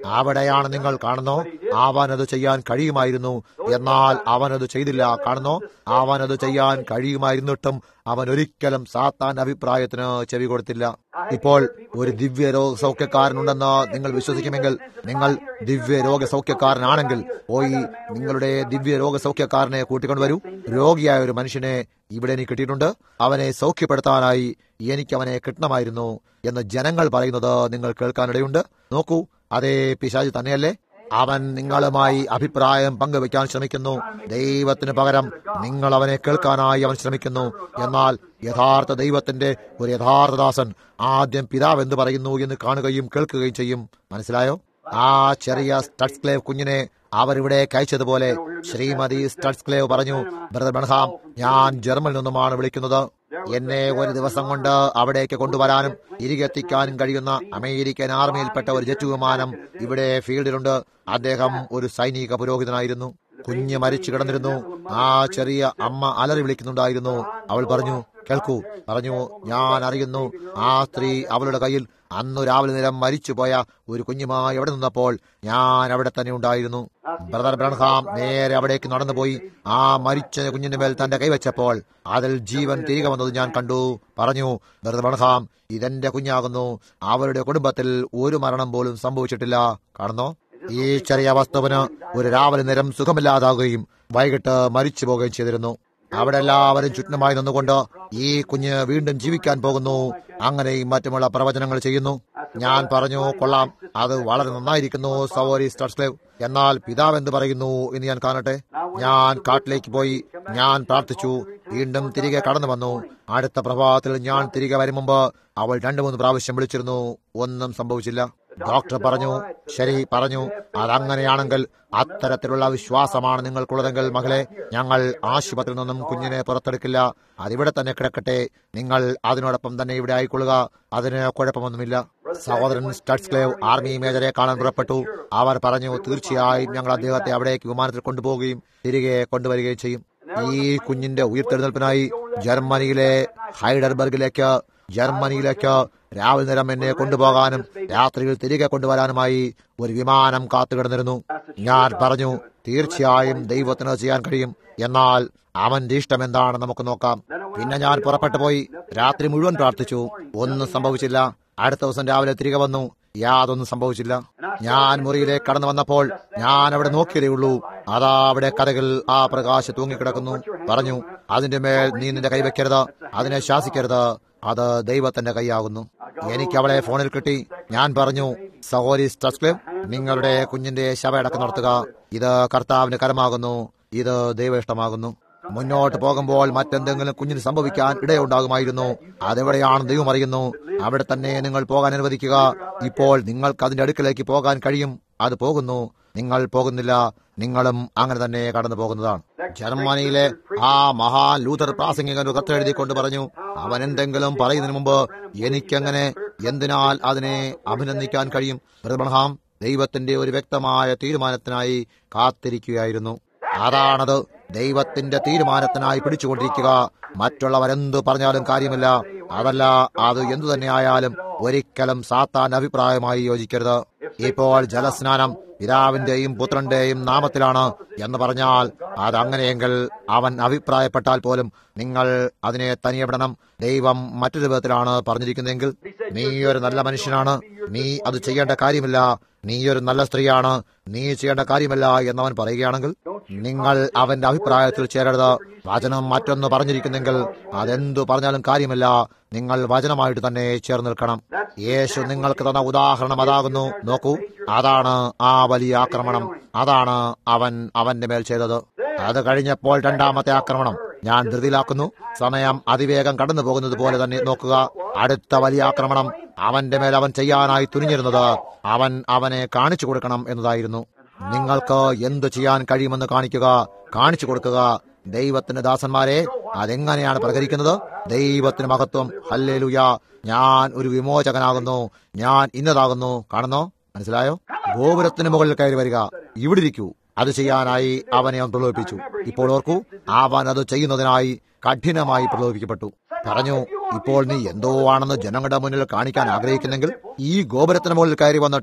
അവിടെയാണ് നിങ്ങൾ കാണുന്നു അവനത് ചെയ്യാൻ കഴിയുമായിരുന്നു എന്നാൽ അവനത് ചെയ്തില്ല കാണുന്നു അവനത് ചെയ്യാൻ കഴിയുമായിരുന്നിട്ടും അവൻ ഒരിക്കലും സാത്താൻ അഭിപ്രായത്തിന് ചെവി കൊടുത്തില്ല ഇപ്പോൾ ഒരു ദിവ്യ രോഗ സൗഖ്യക്കാരനുണ്ടെന്ന് നിങ്ങൾ വിശ്വസിക്കുമെങ്കിൽ നിങ്ങൾ ദിവ്യ രോഗ സൗഖ്യക്കാരനാണെങ്കിൽ പോയി നിങ്ങളുടെ ദിവ്യ രോഗ സൗഖ്യക്കാരനെ കൂട്ടിക്കൊണ്ടുവരൂ രോഗിയായ ഒരു മനുഷ്യനെ ഇവിടെ എനിക്ക് കിട്ടിയിട്ടുണ്ട് അവനെ സൗഖ്യപ്പെടുത്താനായി എനിക്ക് അവനെ കിട്ടണമായിരുന്നു എന്ന് ജനങ്ങൾ പറയുന്നത് നിങ്ങൾ കേൾക്കാനിടയുണ്ട് നോക്കൂ അതേ പിശാജ് തന്നെയല്ലേ അവൻ നിങ്ങളുമായി അഭിപ്രായം പങ്കുവെക്കാൻ ശ്രമിക്കുന്നു ദൈവത്തിന് പകരം നിങ്ങൾ അവനെ കേൾക്കാനായി അവൻ ശ്രമിക്കുന്നു എന്നാൽ യഥാർത്ഥ ദൈവത്തിന്റെ ഒരു യഥാർത്ഥ ദാസൻ ആദ്യം പിതാവ് എന്ത് പറയുന്നു എന്ന് കാണുകയും കേൾക്കുകയും ചെയ്യും മനസ്സിലായോ ആ ചെറിയ സ്റ്റഡ്സ് ക്ലേവ് കുഞ്ഞിനെ അവരിവിടെ അയച്ചതുപോലെ ശ്രീമതി സ്റ്റഡ്സ് ക്ലേവ് പറഞ്ഞു ബ്രദർ ബൺഹാം ഞാൻ ജർമ്മനിൽ നിന്നുമാണ് വിളിക്കുന്നത് എന്നെ ഒരു ദിവസം കൊണ്ട് അവിടേക്ക് കൊണ്ടുവരാനും തിരികെത്തിക്കാനും കഴിയുന്ന അമേരിക്കൻ ആർമിയിൽപ്പെട്ട ഒരു ജെറ്റ് വിമാനം ഇവിടെ ഫീൽഡിലുണ്ട് അദ്ദേഹം ഒരു സൈനിക പുരോഹിതനായിരുന്നു കുഞ്ഞ് മരിച്ചു കിടന്നിരുന്നു ആ ചെറിയ അമ്മ അലറി വിളിക്കുന്നുണ്ടായിരുന്നു അവൾ പറഞ്ഞു കേൾക്കൂ പറഞ്ഞു ഞാൻ അറിയുന്നു ആ സ്ത്രീ അവളുടെ കയ്യിൽ അന്നു രാവിലെ നേരം മരിച്ചുപോയ ഒരു കുഞ്ഞുമായി അവിടെ നിന്നപ്പോൾ ഞാൻ അവിടെ തന്നെ ഉണ്ടായിരുന്നു ബ്രദർ ബ്രൺഹാം നേരെ അവിടേക്ക് നടന്നുപോയി ആ മരിച്ച കുഞ്ഞിന്റെ മേൽ തന്റെ കൈവച്ചപ്പോൾ അതിൽ ജീവൻ തിരികെ വന്നത് ഞാൻ കണ്ടു പറഞ്ഞു ബ്രദർ ബ്രൺഹാം ഇതെന്റെ കുഞ്ഞാകുന്നു അവരുടെ കുടുംബത്തിൽ ഒരു മരണം പോലും സംഭവിച്ചിട്ടില്ല കാണുന്നോ ഈ ചെറിയ വസ്തുവിന് ഒരു രാവിലെ നേരം സുഖമില്ലാതാകുകയും വൈകിട്ട് മരിച്ചു പോവുകയും ചെയ്തിരുന്നു അവിടെ എല്ലാവരും ചുറ്റുമായി നിന്നുകൊണ്ട് ഈ കുഞ്ഞ് വീണ്ടും ജീവിക്കാൻ പോകുന്നു അങ്ങനെയും മറ്റുമുള്ള പ്രവചനങ്ങൾ ചെയ്യുന്നു ഞാൻ പറഞ്ഞു കൊള്ളാം അത് വളരെ നന്നായിരിക്കുന്നു സവോരി സ്റ്റർസ്ലേവ് എന്നാൽ പിതാവ് എന്ത് പറയുന്നു എന്ന് ഞാൻ കാണട്ടെ ഞാൻ കാട്ടിലേക്ക് പോയി ഞാൻ പ്രാർത്ഥിച്ചു വീണ്ടും തിരികെ കടന്നു വന്നു അടുത്ത പ്രഭാതത്തിൽ ഞാൻ തിരികെ വരും മുമ്പ് അവൾ രണ്ടു മൂന്ന് പ്രാവശ്യം വിളിച്ചിരുന്നു ഒന്നും സംഭവിച്ചില്ല ഡോക്ടർ പറഞ്ഞു ശരി പറഞ്ഞു അതങ്ങനെയാണെങ്കിൽ അത്തരത്തിലുള്ള വിശ്വാസമാണ് നിങ്ങൾക്കുള്ളതെങ്കിൽ മകളെ ഞങ്ങൾ ആശുപത്രിയിൽ നിന്നും കുഞ്ഞിനെ പുറത്തെടുക്കില്ല അതിവിടെ തന്നെ കിടക്കട്ടെ നിങ്ങൾ അതിനോടൊപ്പം തന്നെ ഇവിടെ ആയിക്കൊള്ളുക അതിന് കുഴപ്പമൊന്നുമില്ല സഹോദരൻ സ്റ്റഡ്സ് ക്ലേവ് ആർമി മേജറെ കാണാൻ പുറപ്പെട്ടു അവർ പറഞ്ഞു തീർച്ചയായും ഞങ്ങൾ അദ്ദേഹത്തെ അവിടേക്ക് വിമാനത്തിൽ കൊണ്ടുപോവുകയും തിരികെ കൊണ്ടുവരികയും ചെയ്യും ഈ കുഞ്ഞിന്റെ ഉയർത്തെഴുന്നേൽപ്പിനായി ജർമ്മനിയിലെ ഹൈഡർബർഗിലേക്ക് ജർമ്മനിയിലേക്ക് രാവിലെ നേരം എന്നെ കൊണ്ടുപോകാനും രാത്രിയിൽ തിരികെ കൊണ്ടുവരാനുമായി ഒരു വിമാനം കാത്തുകിടന്നിരുന്നു ഞാൻ പറഞ്ഞു തീർച്ചയായും ദൈവത്തിന് ചെയ്യാൻ കഴിയും എന്നാൽ അവന്റെ ഇഷ്ടം എന്താണ് നമുക്ക് നോക്കാം പിന്നെ ഞാൻ പുറപ്പെട്ടു പോയി രാത്രി മുഴുവൻ പ്രാർത്ഥിച്ചു ഒന്നും സംഭവിച്ചില്ല അടുത്ത ദിവസം രാവിലെ തിരികെ വന്നു യാതൊന്നും സംഭവിച്ചില്ല ഞാൻ മുറിയിലേക്ക് കടന്നു വന്നപ്പോൾ ഞാൻ അവിടെ നോക്കിയതേ ഉള്ളൂ അതാ അവിടെ കഥകൾ ആ പ്രകാശ് തൂങ്ങിക്കിടക്കുന്നു പറഞ്ഞു അതിന്റെ മേൽ നീ നിന്റെ കൈവയ്ക്കരുത് അതിനെ ശാസിക്കരുത് അത് ദൈവത്തിന്റെ കൈയാകുന്നു എനിക്ക് അവളെ ഫോണിൽ കിട്ടി ഞാൻ പറഞ്ഞു സഹോരി സ്റ്റസ്ക്ലിം നിങ്ങളുടെ കുഞ്ഞിന്റെ ശവയടക്കം നടത്തുക ഇത് കർത്താവിന് കരമാകുന്നു ഇത് ദൈവ ഇഷ്ടമാകുന്നു മുന്നോട്ട് പോകുമ്പോൾ മറ്റെന്തെങ്കിലും കുഞ്ഞിന് സംഭവിക്കാൻ ഇടയുണ്ടാകുമായിരുന്നു അതെവിടെയാണ് ദൈവം അറിയുന്നു അവിടെ തന്നെ നിങ്ങൾ പോകാൻ അനുവദിക്കുക ഇപ്പോൾ നിങ്ങൾക്ക് അതിന്റെ അടുക്കിലേക്ക് പോകാൻ കഴിയും അത് പോകുന്നു നിങ്ങൾ പോകുന്നില്ല നിങ്ങളും അങ്ങനെ തന്നെ കടന്നു പോകുന്നതാണ് ജർമ്മനിയിലെ ആ മഹാ ലൂതർ പ്രാസംഗികൻ ഒരു കത്തെഴുതിക്കൊണ്ട് പറഞ്ഞു അവൻ എന്തെങ്കിലും പറയുന്നതിന് മുമ്പ് എനിക്കെങ്ങനെ എന്തിനാൽ അതിനെ അഭിനന്ദിക്കാൻ കഴിയും ബ്രഹ്മഹാം ദൈവത്തിന്റെ ഒരു വ്യക്തമായ തീരുമാനത്തിനായി കാത്തിരിക്കുകയായിരുന്നു അതാണത് ദൈവത്തിന്റെ തീരുമാനത്തിനായി പിടിച്ചുകൊണ്ടിരിക്കുക മറ്റുള്ളവരെന്തു പറഞ്ഞാലും കാര്യമില്ല അതല്ല അത് എന്തു തന്നെയായാലും ഒരിക്കലും സാത്താൻ അഭിപ്രായമായി യോജിക്കരുത് ഇപ്പോൾ ജലസ്നാനം പിതാവിന്റെയും പുത്രന്റെയും നാമത്തിലാണ് എന്ന് പറഞ്ഞാൽ അതങ്ങനെയെങ്കിൽ അവൻ അഭിപ്രായപ്പെട്ടാൽ പോലും നിങ്ങൾ അതിനെ തനിയെ വിടണം ദൈവം മറ്റൊരു വിധത്തിലാണ് പറഞ്ഞിരിക്കുന്നതെങ്കിൽ നീ ഒരു നല്ല മനുഷ്യനാണ് നീ അത് ചെയ്യേണ്ട കാര്യമില്ല നീ ഒരു നല്ല സ്ത്രീയാണ് നീ ചെയ്യേണ്ട കാര്യമില്ല എന്നവൻ പറയുകയാണെങ്കിൽ നിങ്ങൾ അവന്റെ അഭിപ്രായത്തിൽ ചേരരുത് വചനം മറ്റൊന്ന് പറഞ്ഞിരിക്കുന്നെങ്കിൽ അതെന്തു പറഞ്ഞാലും കാര്യമില്ല നിങ്ങൾ വചനമായിട്ട് തന്നെ ചേർന്ന് നിൽക്കണം യേശു നിങ്ങൾക്ക് തന്ന ഉദാഹരണം അതാകുന്നു നോക്കൂ അതാണ് ആ വലിയ ആക്രമണം അതാണ് അവൻ അവന്റെ മേൽ ചെയ്തത് അത് കഴിഞ്ഞപ്പോൾ രണ്ടാമത്തെ ആക്രമണം ഞാൻ ധൃതിയിലാക്കുന്നു സമയം അതിവേഗം കടന്നു പോകുന്നത് പോലെ തന്നെ നോക്കുക അടുത്ത വലിയ ആക്രമണം അവന്റെ മേൽ അവൻ ചെയ്യാനായി തുനിഞ്ഞിരുന്നത് അവൻ അവനെ കാണിച്ചു കൊടുക്കണം എന്നതായിരുന്നു നിങ്ങൾക്ക് എന്തു ചെയ്യാൻ കഴിയുമെന്ന് കാണിക്കുക കാണിച്ചു കൊടുക്കുക ദൈവത്തിന്റെ ദാസന്മാരെ അതെങ്ങനെയാണ് പ്രകരിക്കുന്നത് ദൈവത്തിന് മഹത്വം ഹല്ലേലുയ ഞാൻ ഒരു വിമോചകനാകുന്നു ഞാൻ ഇന്നതാകുന്നു കാണുന്നോ മനസ്സിലായോ ഗോപുരത്തിന് മുകളിൽ കയറി വരിക ഇവിടെ ഇരിക്കൂ അത് ചെയ്യാനായി അവനെ അവൻ പ്രലോഭിപ്പിച്ചു ഇപ്പോൾ ഓർക്കൂ അവൻ അത് ചെയ്യുന്നതിനായി കഠിനമായി പ്രലോഭിപ്പിക്കപ്പെട്ടു പറഞ്ഞു ഇപ്പോൾ നീ എന്തോ ആണെന്ന് ജനങ്ങളുടെ മുന്നിൽ കാണിക്കാൻ ആഗ്രഹിക്കുന്നെങ്കിൽ ഈ ഗോപുരത്തിന് മുകളിൽ കയറി വന്നിട്ട്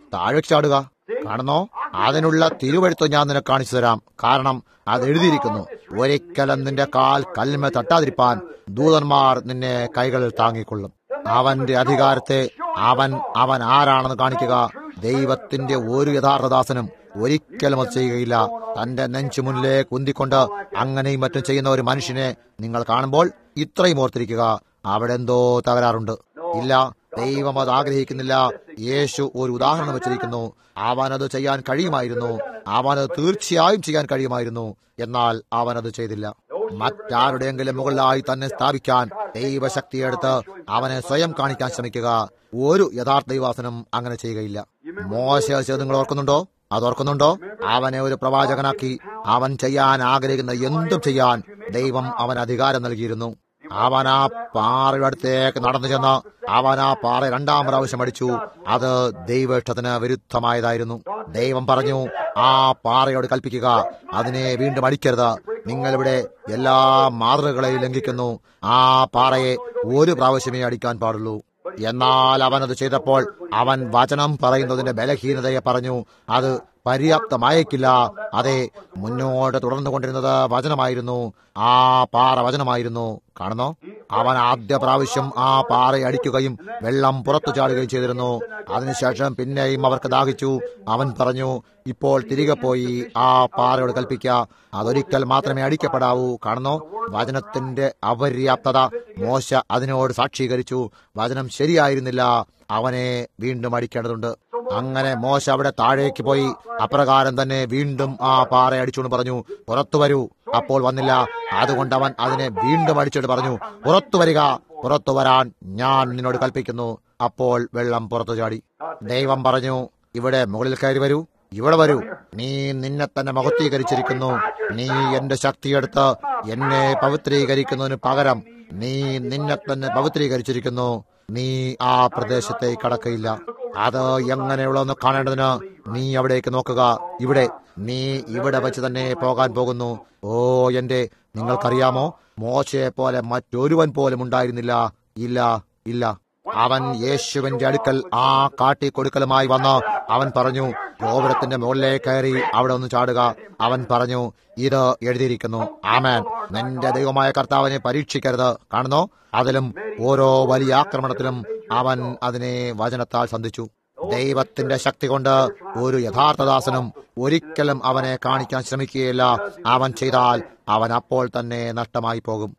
താഴെ ചാടുക കാണുന്നോ അതിനുള്ള തിരുവഴുത്ത് ഞാൻ നിനക്ക് കാണിച്ചു തരാം കാരണം അത് എഴുതിയിരിക്കുന്നു ഒരിക്കലും നിന്റെ കാൽ കല്ലുമേ തട്ടാതിരിപ്പാൻ ദൂതന്മാർ നിന്നെ കൈകളിൽ താങ്ങിക്കൊള്ളും അവന്റെ അധികാരത്തെ അവൻ അവൻ ആരാണെന്ന് കാണിക്കുക ദൈവത്തിന്റെ ഒരു യഥാർത്ഥദാസനും ഒരിക്കലും അത് ചെയ്യുകയില്ല തന്റെ നെഞ്ചു മുന്നിലെ കുന്തിക്കൊണ്ട് അങ്ങനെയും മറ്റും ചെയ്യുന്ന ഒരു മനുഷ്യനെ നിങ്ങൾ കാണുമ്പോൾ ഇത്രയും ഓർത്തിരിക്കുക അവിടെ എന്തോ തകരാറുണ്ട് ഇല്ല ദൈവം അത് ആഗ്രഹിക്കുന്നില്ല യേശു ഒരു ഉദാഹരണം വെച്ചിരിക്കുന്നു അവനത് ചെയ്യാൻ കഴിയുമായിരുന്നു അവനത് തീർച്ചയായും ചെയ്യാൻ കഴിയുമായിരുന്നു എന്നാൽ അവനത് ചെയ്തില്ല മറ്റാരുടെയെങ്കിലും മുകളിലായി തന്നെ സ്ഥാപിക്കാൻ ദൈവശക്തിയെടുത്ത് അവനെ സ്വയം കാണിക്കാൻ ശ്രമിക്കുക ഒരു യഥാർത്ഥ ദൈവാസനം അങ്ങനെ ചെയ്യുകയില്ല മോശ ചെയ്ത് നിങ്ങൾ ഓർക്കുന്നുണ്ടോ അത് ഓർക്കുന്നുണ്ടോ അവനെ ഒരു പ്രവാചകനാക്കി അവൻ ചെയ്യാൻ ആഗ്രഹിക്കുന്ന എന്തും ചെയ്യാൻ ദൈവം അവൻ അധികാരം നൽകിയിരുന്നു അവൻ ആ പാറയുടെ അടുത്തേക്ക് നടന്നു ചെന്ന് അവൻ ആ പാറ രണ്ടാം പ്രാവശ്യം അടിച്ചു അത് ദൈവേഷ്ടത്തിന് വിരുദ്ധമായതായിരുന്നു ദൈവം പറഞ്ഞു ആ പാറയോട് കൽപ്പിക്കുക അതിനെ വീണ്ടും അടിക്കരുത് നിങ്ങളിവിടെ എല്ലാ മാതൃകളെയും ലംഘിക്കുന്നു ആ പാറയെ ഒരു പ്രാവശ്യമേ അടിക്കാൻ പാടുള്ളൂ എന്നാൽ അവൻ അത് ചെയ്തപ്പോൾ അവൻ വചനം പറയുന്നതിന്റെ ബലഹീനതയെ പറഞ്ഞു അത് പര്യാപ്തമായേക്കില്ല അതെ മുന്നോട്ട് തുടർന്നു കൊണ്ടിരുന്നത് വചനമായിരുന്നു ആ പാറ വചനമായിരുന്നു കാണുന്നോ അവൻ ആദ്യ പ്രാവശ്യം ആ പാറയെ അടിക്കുകയും വെള്ളം പുറത്തു ചാടുകയും ചെയ്തിരുന്നു അതിനുശേഷം പിന്നെയും അവർക്ക് ദാഹിച്ചു അവൻ പറഞ്ഞു ഇപ്പോൾ തിരികെ പോയി ആ പാറയോട് കൽപ്പിക്കുക അതൊരിക്കൽ മാത്രമേ അടിക്കപ്പെടാവൂ കാണുന്നോ വചനത്തിന്റെ അപര്യാപ്തത മോശ അതിനോട് സാക്ഷീകരിച്ചു വചനം ശരിയായിരുന്നില്ല അവനെ വീണ്ടും അടിക്കേണ്ടതുണ്ട് അങ്ങനെ മോശ അവിടെ താഴേക്ക് പോയി അപ്രകാരം തന്നെ വീണ്ടും ആ പാറ അടിച്ചുകൊണ്ട് പറഞ്ഞു പുറത്തു വരൂ അപ്പോൾ വന്നില്ല അതുകൊണ്ട് അവൻ അതിനെ വീണ്ടും അടിച്ചിട്ട് പറഞ്ഞു പുറത്തു വരിക പുറത്തു വരാൻ ഞാൻ നിന്നോട് കൽപ്പിക്കുന്നു അപ്പോൾ വെള്ളം പുറത്തു ചാടി ദൈവം പറഞ്ഞു ഇവിടെ മുകളിൽ കയറി വരൂ ഇവിടെ വരൂ നീ നിന്നെ തന്നെ മഹത്വീകരിച്ചിരിക്കുന്നു നീ എന്റെ ശക്തിയെടുത്ത് എന്നെ പവിത്രീകരിക്കുന്നതിന് പകരം നീ നിന്നെ തന്നെ പവിത്രീകരിച്ചിരിക്കുന്നു നീ ആ പ്രദേശത്തേക്ക് കടക്കയില്ല അത് എങ്ങനെയുള്ളതെന്ന് കാണേണ്ടതിന് നീ അവിടേക്ക് നോക്കുക ഇവിടെ നീ ഇവിടെ വെച്ച് തന്നെ പോകാൻ പോകുന്നു ഓ എന്റെ നിങ്ങൾക്കറിയാമോ മോശയെ പോലെ മറ്റൊരുവൻ പോലും ഉണ്ടായിരുന്നില്ല ഇല്ല ഇല്ല അവൻ യേശുവിന്റെ അടുക്കൽ ആ കാട്ടിക്കൊടുക്കലുമായി വന്ന് അവൻ പറഞ്ഞു ഗോപുരത്തിന്റെ മുകളിലേക്ക് കയറി അവിടെ ഒന്ന് ചാടുക അവൻ പറഞ്ഞു ഇത് എഴുതിയിരിക്കുന്നു ആമേൻ നിന്റെ ദൈവമായ കർത്താവിനെ പരീക്ഷിക്കരുത് കാണുന്നോ അതിലും ഓരോ വലിയ ആക്രമണത്തിലും അവൻ അതിനെ വചനത്താൽ സന്ധിച്ചു ദൈവത്തിന്റെ ശക്തി കൊണ്ട് ഒരു യഥാർത്ഥദാസനും ഒരിക്കലും അവനെ കാണിക്കാൻ ശ്രമിക്കുകയില്ല അവൻ ചെയ്താൽ അവൻ അപ്പോൾ തന്നെ നഷ്ടമായി പോകും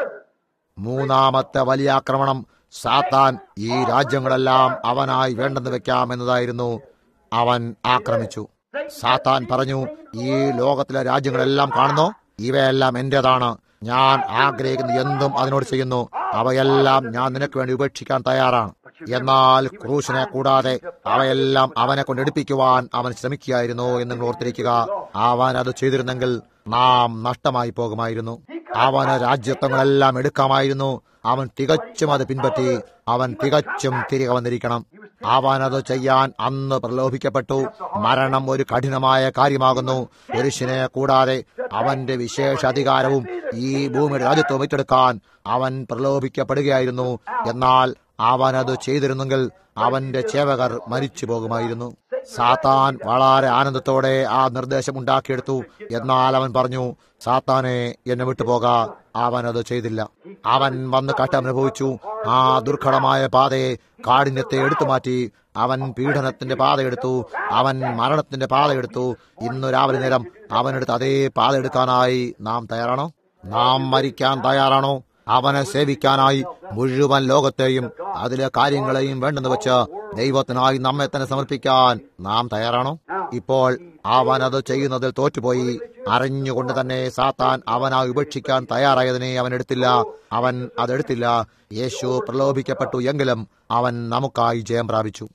മൂന്നാമത്തെ വലിയ ആക്രമണം സാത്താൻ ഈ രാജ്യങ്ങളെല്ലാം അവനായി വേണ്ടെന്ന് വെക്കാം എന്നതായിരുന്നു അവൻ ആക്രമിച്ചു സാത്താൻ പറഞ്ഞു ഈ ലോകത്തിലെ രാജ്യങ്ങളെല്ലാം കാണുന്നു ഇവയെല്ലാം എന്റേതാണ് ഞാൻ ആഗ്രഹിക്കുന്ന എന്തും അതിനോട് ചെയ്യുന്നു അവയെല്ലാം ഞാൻ നിനക്ക് വേണ്ടി ഉപേക്ഷിക്കാൻ തയ്യാറാണ് എന്നാൽ ക്രൂശിനെ കൂടാതെ അവയെല്ലാം അവനെ കൊണ്ട് എടുപ്പിക്കുവാൻ അവൻ ശ്രമിക്കുകയായിരുന്നു എന്ന് നിങ്ങൾ ഓർത്തിരിക്കുക അവൻ അത് ചെയ്തിരുന്നെങ്കിൽ നാം നഷ്ടമായി പോകുമായിരുന്നു അവന് രാജ്യത്വങ്ങളെല്ലാം എടുക്കാമായിരുന്നു അവൻ തികച്ചും അത് പിൻപറ്റി അവൻ തികച്ചും തിരികെ വന്നിരിക്കണം അവൻ അത് ചെയ്യാൻ അന്ന് പ്രലോഭിക്കപ്പെട്ടു മരണം ഒരു കഠിനമായ കാര്യമാകുന്നു പുരുഷനെ കൂടാതെ അവന്റെ വിശേഷ അധികാരവും ഈ ഭൂമിയുടെ രാജ്യത്വം ഏറ്റെടുക്കാൻ അവൻ പ്രലോഭിക്കപ്പെടുകയായിരുന്നു എന്നാൽ അവൻ അത് ചെയ്തിരുന്നെങ്കിൽ അവന്റെ ചേവകർ മരിച്ചു പോകുമായിരുന്നു സാത്താൻ വളരെ ആനന്ദത്തോടെ ആ നിർദ്ദേശം ഉണ്ടാക്കിയെടുത്തു എന്നാൽ അവൻ പറഞ്ഞു സാത്താനെ എന്നെ വിട്ടുപോക അവൻ അത് ചെയ്തില്ല അവൻ വന്ന് കട്ടനുഭവിച്ചു ആ ദുർഘടമായ പാതയെ കാഠിന്യത്തെ എടുത്തു മാറ്റി അവൻ പീഡനത്തിന്റെ പാതയെടുത്തു അവൻ മരണത്തിന്റെ പാതയെടുത്തു ഇന്നു രാവിലെ നേരം അവനെടുത്ത് അതേ പാത എടുക്കാനായി നാം തയ്യാറാണോ നാം മരിക്കാൻ തയ്യാറാണോ അവനെ സേവിക്കാനായി മുഴുവൻ ലോകത്തെയും അതിലെ കാര്യങ്ങളെയും വേണ്ടെന്ന് വെച്ച് ദൈവത്തിനായി നമ്മെ തന്നെ സമർപ്പിക്കാൻ നാം തയ്യാറാണോ ഇപ്പോൾ അവൻ അത് ചെയ്യുന്നതിൽ തോറ്റുപോയി അറിഞ്ഞുകൊണ്ട് തന്നെ സാത്താൻ അവനായി ഉപേക്ഷിക്കാൻ തയ്യാറായതിനെ അവൻ എടുത്തില്ല അവൻ അതെടുത്തില്ല യേശു പ്രലോഭിക്കപ്പെട്ടു എങ്കിലും അവൻ നമുക്കായി ജയം പ്രാപിച്ചു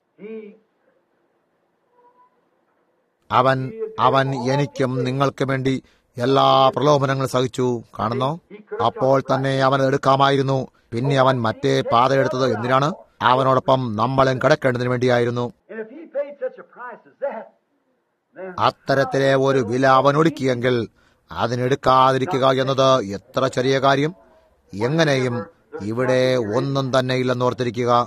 അവൻ അവൻ എനിക്കും നിങ്ങൾക്കും വേണ്ടി എല്ലാ പ്രലോഭനങ്ങളും സഹിച്ചു കാണുന്നോ അപ്പോൾ തന്നെ അവൻ എടുക്കാമായിരുന്നു പിന്നെ അവൻ മറ്റേ പാത എടുത്തത് എന്തിനാണ് അവനോടൊപ്പം നമ്മളും കിടക്കേണ്ടതിന് വേണ്ടിയായിരുന്നു And if he paid such a price as that, then അത്തരത്തിലെ ഒരു വില അവൻ ഒടുക്കിയെങ്കിൽ അതിനെടുക്കാതിരിക്കുക എന്നത് എത്ര ചെറിയ കാര്യം എങ്ങനെയും ഇവിടെ ഒന്നും തന്നെ ഇല്ലെന്ന് ഓർത്തിരിക്കുക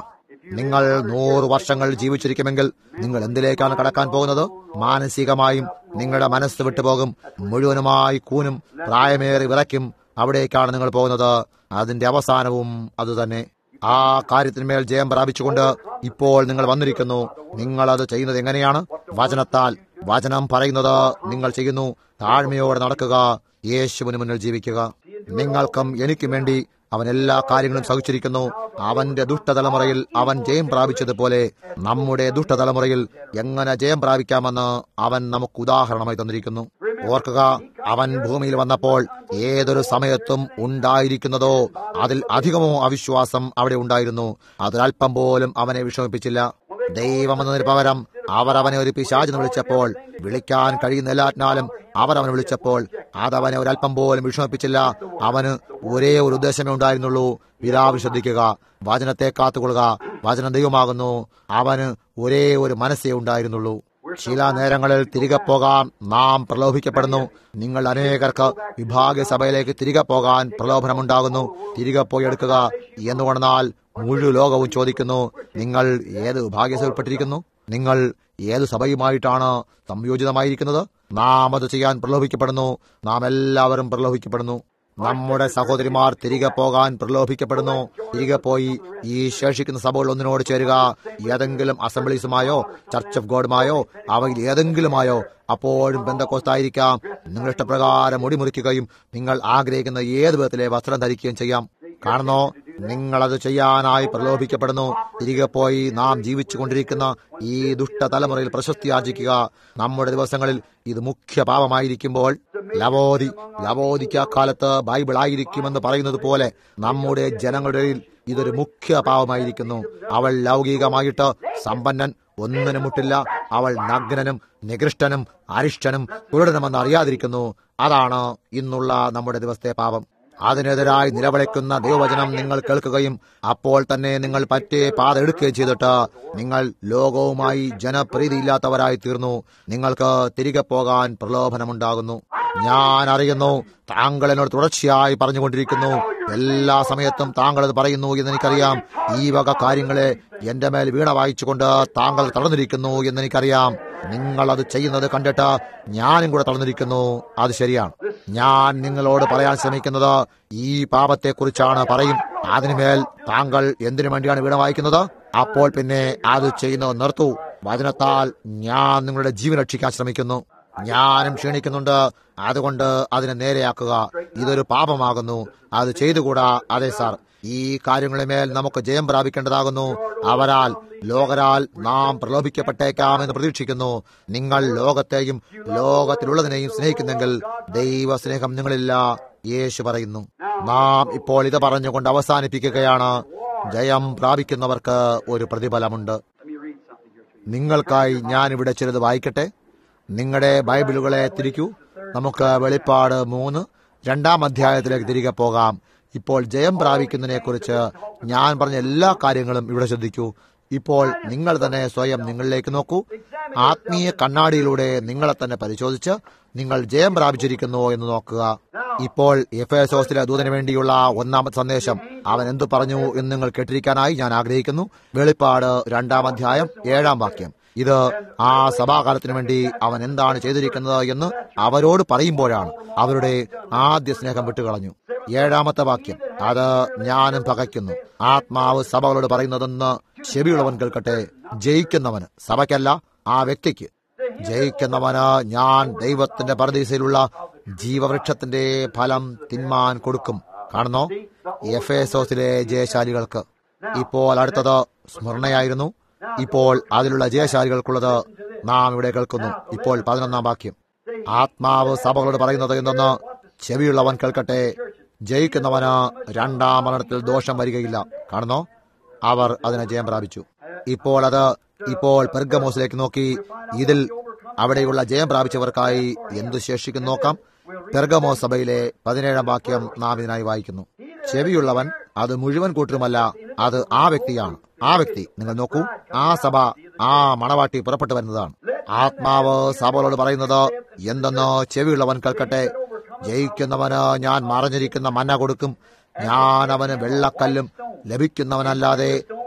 നിങ്ങൾ നൂറ് വർഷങ്ങൾ ജീവിച്ചിരിക്കുമെങ്കിൽ നിങ്ങൾ എന്തിലേക്കാണ് കടക്കാൻ പോകുന്നത് മാനസികമായും നിങ്ങളുടെ മനസ്സ് വിട്ടുപോകും മുഴുവനുമായി കൂനും പ്രായമേറി വിറയ്ക്കും അവിടേക്കാണ് നിങ്ങൾ പോകുന്നത് അതിന്റെ അവസാനവും അതുതന്നെ ആ കാര്യത്തിന്മേൽ ജയം പ്രാപിച്ചുകൊണ്ട് ഇപ്പോൾ നിങ്ങൾ വന്നിരിക്കുന്നു നിങ്ങൾ അത് ചെയ്യുന്നത് എങ്ങനെയാണ് വചനത്താൽ വചനം പറയുന്നത് നിങ്ങൾ ചെയ്യുന്നു താഴ്മയോടെ നടക്കുക യേശുവിന് മുന്നിൽ ജീവിക്കുക നിങ്ങൾക്കും എനിക്കും വേണ്ടി അവൻ എല്ലാ കാര്യങ്ങളും സഹിച്ചിരിക്കുന്നു അവന്റെ ദുഷ്ടതലമുറയിൽ അവൻ ജയം പ്രാപിച്ചതുപോലെ നമ്മുടെ ദുഷ്ടതലമുറയിൽ എങ്ങനെ ജയം പ്രാപിക്കാമെന്ന് അവൻ നമുക്ക് ഉദാഹരണമായി തന്നിരിക്കുന്നു ഓർക്കുക അവൻ ഭൂമിയിൽ വന്നപ്പോൾ ഏതൊരു സമയത്തും ഉണ്ടായിരിക്കുന്നതോ അതിൽ അധികമോ അവിശ്വാസം അവിടെ ഉണ്ടായിരുന്നു അതിലല്പം പോലും അവനെ വിഷമിപ്പിച്ചില്ല ദൈവം എന്നതിന് പകരം അവർ അവനെ ഒരു പിശാചെന്ന് വിളിച്ചപ്പോൾ വിളിക്കാൻ കഴിയുന്ന എല്ലാറ്റിനാലും അവർ അവനെ വിളിച്ചപ്പോൾ അതവനെ ഒരല്പം പോലും വിഷമിപ്പിച്ചില്ല അവന് ഒരേ ഒരു ഉദ്ദേശമേ ഉണ്ടായിരുന്നുള്ളൂ പിതാവ് ശ്രദ്ധിക്കുക വചനത്തെ കാത്തുകൊള്ളുക വചനം ദൈവമാകുന്നു അവന് ഒരേ ഒരു മനസ്സേ ഉണ്ടായിരുന്നുള്ളൂ ചില നേരങ്ങളിൽ തിരികെ പോകാൻ നാം പ്രലോഭിക്കപ്പെടുന്നു നിങ്ങൾ അനേകർക്ക് വിഭാഗ സഭയിലേക്ക് തിരികെ പോകാൻ പ്രലോഭനമുണ്ടാകുന്നു തിരികെ പോയി എടുക്കുക എന്ന് കൊണ്ടാൽ മുഴു ലോകവും ചോദിക്കുന്നു നിങ്ങൾ ഏത് വിഭാഗ്യ ഉൾപ്പെട്ടിരിക്കുന്നു നിങ്ങൾ ഏത് സഭയുമായിട്ടാണ് സംയോജിതമായിരിക്കുന്നത് നാം അത് ചെയ്യാൻ പ്രലോഭിക്കപ്പെടുന്നു നാം എല്ലാവരും പ്രലോഭിക്കപ്പെടുന്നു നമ്മുടെ സഹോദരിമാർ തിരികെ പോകാൻ പ്രലോഭിക്കപ്പെടുന്നു തിരികെ പോയി ഈ ശേഷിക്കുന്ന സഭകൾ ഒന്നിനോട് ചേരുക ഏതെങ്കിലും അസംബ്ലീസുമായോ ചർച്ച് ഓഫ് ഗോഡുമായോ അവയിൽ ഏതെങ്കിലുമായോ അപ്പോഴും ബന്ധക്കോസ്തായിരിക്കാം നിങ്ങൾ ഇഷ്ടപ്രകാരം മുടിമുറിക്കുകയും നിങ്ങൾ ആഗ്രഹിക്കുന്ന ഏത് വിധത്തിലെ വസ്ത്രം ധരിക്കുകയും ചെയ്യാം കാണുന്നോ നിങ്ങളത് ചെയ്യാനായി പ്രലോഭിക്കപ്പെടുന്നു തിരികെ പോയി നാം ജീവിച്ചു കൊണ്ടിരിക്കുന്ന ഈ ദുഷ്ടതലമുറയിൽ പ്രശസ്തി ആർജിക്കുക നമ്മുടെ ദിവസങ്ങളിൽ ഇത് മുഖ്യ പാപമായിരിക്കുമ്പോൾ ലവോദി ലവോദിക്ക് അക്കാലത്ത് ബൈബിൾ ആയിരിക്കുമെന്ന് പറയുന്നത് പോലെ നമ്മുടെ ജനങ്ങളുടെ ഇടയിൽ ഇതൊരു മുഖ്യ പാപമായിരിക്കുന്നു അവൾ ലൗകികമായിട്ട് സമ്പന്നൻ ഒന്നിനും മുട്ടില്ല അവൾ നഗ്നനും നികൃഷ്ടനും അരിഷ്ടനും കുരുടനുമെന്ന് അറിയാതിരിക്കുന്നു അതാണ് ഇന്നുള്ള നമ്മുടെ ദിവസത്തെ പാപം അതിനെതിരായി നിലവിളിക്കുന്ന ദൈവവചനം നിങ്ങൾ കേൾക്കുകയും അപ്പോൾ തന്നെ നിങ്ങൾ പറ്റേ പാത എടുക്കുകയും ചെയ്തിട്ട് നിങ്ങൾ ലോകവുമായി ജനപ്രീതിയില്ലാത്തവരായി തീർന്നു നിങ്ങൾക്ക് തിരികെ പോകാൻ പ്രലോഭനമുണ്ടാകുന്നു ഞാൻ അറിയുന്നു താങ്കൾ എന്നോട് തുടർച്ചയായി പറഞ്ഞുകൊണ്ടിരിക്കുന്നു എല്ലാ സമയത്തും താങ്കൾ അത് പറയുന്നു എന്ന് എനിക്കറിയാം ഈ വക കാര്യങ്ങളെ എന്റെ മേൽ വീണ വായിച്ചുകൊണ്ട് താങ്കൾ തളർന്നിരിക്കുന്നു എന്ന് എനിക്കറിയാം നിങ്ങൾ അത് ചെയ്യുന്നത് കണ്ടിട്ട് ഞാനും കൂടെ തളർന്നിരിക്കുന്നു അത് ശരിയാണ് ഞാൻ നിങ്ങളോട് പറയാൻ ശ്രമിക്കുന്നത് ഈ പാപത്തെക്കുറിച്ചാണ് പറയും അതിനുമേൽ താങ്കൾ എന്തിനു വേണ്ടിയാണ് വീണ വായിക്കുന്നത് അപ്പോൾ പിന്നെ അത് ചെയ്യുന്നത് നിർത്തൂ വചനത്താൽ ഞാൻ നിങ്ങളുടെ ജീവൻ രക്ഷിക്കാൻ ശ്രമിക്കുന്നു ഞാനും ക്ഷീണിക്കുന്നുണ്ട് അതുകൊണ്ട് അതിനെ നേരെയാക്കുക ഇതൊരു പാപമാകുന്നു അത് ചെയ്തുകൂടാ അതെ സാർ ഈ കാര്യങ്ങളുടെ മേൽ നമുക്ക് ജയം പ്രാപിക്കേണ്ടതാകുന്നു അവരാൽ ലോകരാൽ നാം പ്രലോഭിക്കപ്പെട്ടേക്കാമെന്ന് പ്രതീക്ഷിക്കുന്നു നിങ്ങൾ ലോകത്തെയും ലോകത്തിലുള്ളതിനെയും സ്നേഹിക്കുന്നെങ്കിൽ ദൈവ സ്നേഹം നിങ്ങളില്ല യേശു പറയുന്നു നാം ഇപ്പോൾ ഇത് പറഞ്ഞുകൊണ്ട് അവസാനിപ്പിക്കുകയാണ് ജയം പ്രാപിക്കുന്നവർക്ക് ഒരു പ്രതിഫലമുണ്ട് Let me read something here to you. നിങ്ങൾക്കായി ഞാൻ ഇവിടെ ചിലത് വായിക്കട്ടെ നിങ്ങളുടെ ബൈബിളുകളെ തിരിക്കൂ നമുക്ക് വെളിപ്പാട് മൂന്ന് രണ്ടാം അധ്യായത്തിലേക്ക് തിരികെ പോകാം ഇപ്പോൾ ജയം പ്രാപിക്കുന്നതിനെ കുറിച്ച് ഞാൻ പറഞ്ഞ എല്ലാ കാര്യങ്ങളും ഇവിടെ ശ്രദ്ധിക്കൂ ഇപ്പോൾ നിങ്ങൾ തന്നെ സ്വയം നിങ്ങളിലേക്ക് നോക്കൂ ആത്മീയ കണ്ണാടിയിലൂടെ നിങ്ങളെ തന്നെ പരിശോധിച്ച് നിങ്ങൾ ജയം പ്രാപിച്ചിരിക്കുന്നു എന്ന് നോക്കുക ഇപ്പോൾ എഫേസോസിലെ ദൂതന് വേണ്ടിയുള്ള ഒന്നാമത്തെ സന്ദേശം അവൻ എന്തു പറഞ്ഞു എന്ന് നിങ്ങൾ കേട്ടിരിക്കാനായി ഞാൻ ആഗ്രഹിക്കുന്നു വെളിപ്പാട് രണ്ടാം അധ്യായം ഏഴാം വാക്യം ഇത് ആ സഭാകാലത്തിനു വേണ്ടി അവൻ എന്താണ് ചെയ്തിരിക്കുന്നത് എന്ന് അവരോട് പറയുമ്പോഴാണ് അവരുടെ ആദ്യ സ്നേഹം വിട്ടുകളഞ്ഞു ഏഴാമത്തെ വാക്യം അത് ഞാനും പകയ്ക്കുന്നു ആത്മാവ് സഭകളോട് പറയുന്നതെന്ന് ചെവിയുള്ളവൻ കേൾക്കട്ടെ ജയിക്കുന്നവന് സഭയ്ക്കല്ല ആ വ്യക്തിക്ക് ജയിക്കുന്നവന് ഞാൻ ദൈവത്തിന്റെ പരദീസയിലുള്ള ജീവവൃക്ഷത്തിന്റെ ഫലം തിന്മാൻ കൊടുക്കും കാണുന്നോ എഫേസോസിലെ ജയശാലികൾക്ക് ഇപ്പോൾ അടുത്തത് സ്മരണയായിരുന്നു ഇപ്പോൾ അതിലുള്ള ജയശാലികൾക്കുള്ളത് നാം ഇവിടെ കേൾക്കുന്നു ഇപ്പോൾ പതിനൊന്നാം വാക്യം ആത്മാവ് സഭകളോട് പറയുന്നത് എന്തെന്ന് ചെവിയുള്ളവൻ കേൾക്കട്ടെ ജയിക്കുന്നവന് രണ്ടാം മരണത്തിൽ ദോഷം വരികയില്ല കാണുന്നോ അവർ അതിനെ ജയം പ്രാപിച്ചു ഇപ്പോൾ അത് ഇപ്പോൾ പെർഗമോസിലേക്ക് നോക്കി ഇതിൽ അവിടെയുള്ള ജയം പ്രാപിച്ചവർക്കായി എന്തു ശേഷിക്കും നോക്കാം പെർഗമോ സഭയിലെ പതിനേഴാം വാക്യം നാം ഇതിനായി വായിക്കുന്നു ചെവിയുള്ളവൻ അത് മുഴുവൻ കൂട്ടരുമല്ല അത് ആ വ്യക്തിയാണ് ആ വ്യക്തി നിങ്ങൾ നോക്കൂ ആ സഭ ആ മണവാട്ടി പുറപ്പെട്ടു വരുന്നതാണ് ആത്മാവ് സഭകളോട് പറയുന്നത് എന്തെന്ന് ചെവിയുള്ളവൻ കേൾക്കട്ടെ ജയിക്കുന്നവന് ഞാൻ മറഞ്ഞിരിക്കുന്ന മന്ന കൊടുക്കും ഞാൻ അവന് വെള്ളക്കല്ലും ലഭിക്കുന്നവനല്ലാതെ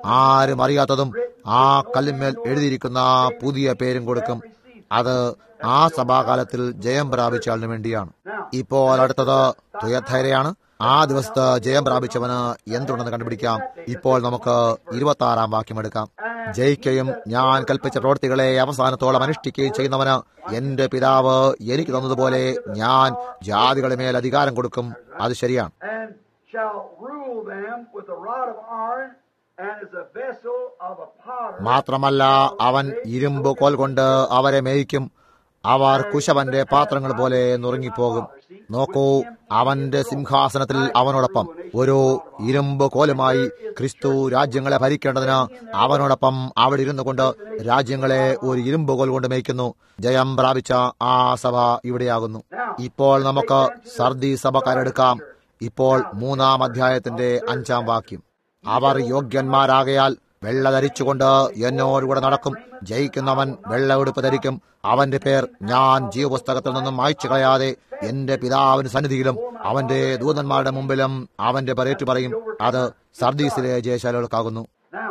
ആരും അറിയാത്തതും ആ കല്ലിന്മേൽ എഴുതിയിരിക്കുന്ന പുതിയ പേരും കൊടുക്കും അത് ആ സഭാകാലത്തിൽ ജയം പ്രാപിച്ച ആളിന് വേണ്ടിയാണ് ഇപ്പോൾ അടുത്തത് തുയഥൈരയാണ് ആ ദിവസത്ത് ജയം പ്രാപിച്ചവന് എന്തുണ്ടെന്ന് കണ്ടുപിടിക്കാം ഇപ്പോൾ നമുക്ക് ഇരുപത്തി ആറാം വാക്യം എടുക്കാം ജയിക്കുകയും ഞാൻ കൽപ്പിച്ച പ്രവൃത്തികളെ അവസാനത്തോളം അനുഷ്ഠിക്കുകയും ചെയ്യുന്നവന് എന്റെ പിതാവ് എനിക്ക് തന്നതുപോലെ ഞാൻ ജാതികളുടെ മേൽ അധികാരം കൊടുക്കും അത് ശരിയാണ് and shall rule them with a rod of iron and as a vessel of a potter. മാത്രമല്ല അവൻ ഇരുമ്പ് കോൽ കൊണ്ട് അവരെ മേയിക്കും അവർ കുശവന്റെ പാത്രങ്ങൾ പോലെ നുറുങ്ങിപ്പോകും നോക്കൂ അവന്റെ സിംഹാസനത്തിൽ അവനോടൊപ്പം ഒരു ഇരുമ്പ് കോലുമായി ക്രിസ്തു രാജ്യങ്ങളെ ഭരിക്കേണ്ടതിന് അവനോടൊപ്പം അവിടെ ഇരുന്നു കൊണ്ട് രാജ്യങ്ങളെ ഒരു ഇരുമ്പ് കോൽ കൊണ്ട് മേയ്ക്കുന്നു ജയം പ്രാപിച്ച ആ സഭ ഇവിടെയാകുന്നു ഇപ്പോൾ നമുക്ക് സർദി സഭക്കാരെടുക്കാം ഇപ്പോൾ മൂന്നാം അധ്യായത്തിന്റെ അഞ്ചാം വാക്യം അവർ യോഗ്യന്മാരാകയാൽ വെള്ള ധരിച്ചുകൊണ്ട് എന്നോടുകൂടെ നടക്കും ജയിക്കുന്നവൻ വെള്ള ഉടുപ്പ് ധരിക്കും അവന്റെ പേർ ഞാൻ ജീവപുസ്തകത്തിൽ നിന്നും മായ്ച്ചു കളയാതെ എന്റെ പിതാവിന് സന്നിധിയിലും അവന്റെ ദൂതന്മാരുടെ മുമ്പിലും അവന്റെ പറയേറ്റു പറയും അത് സർദീസിലെ ജയശാലകൾക്കാകുന്നു Now,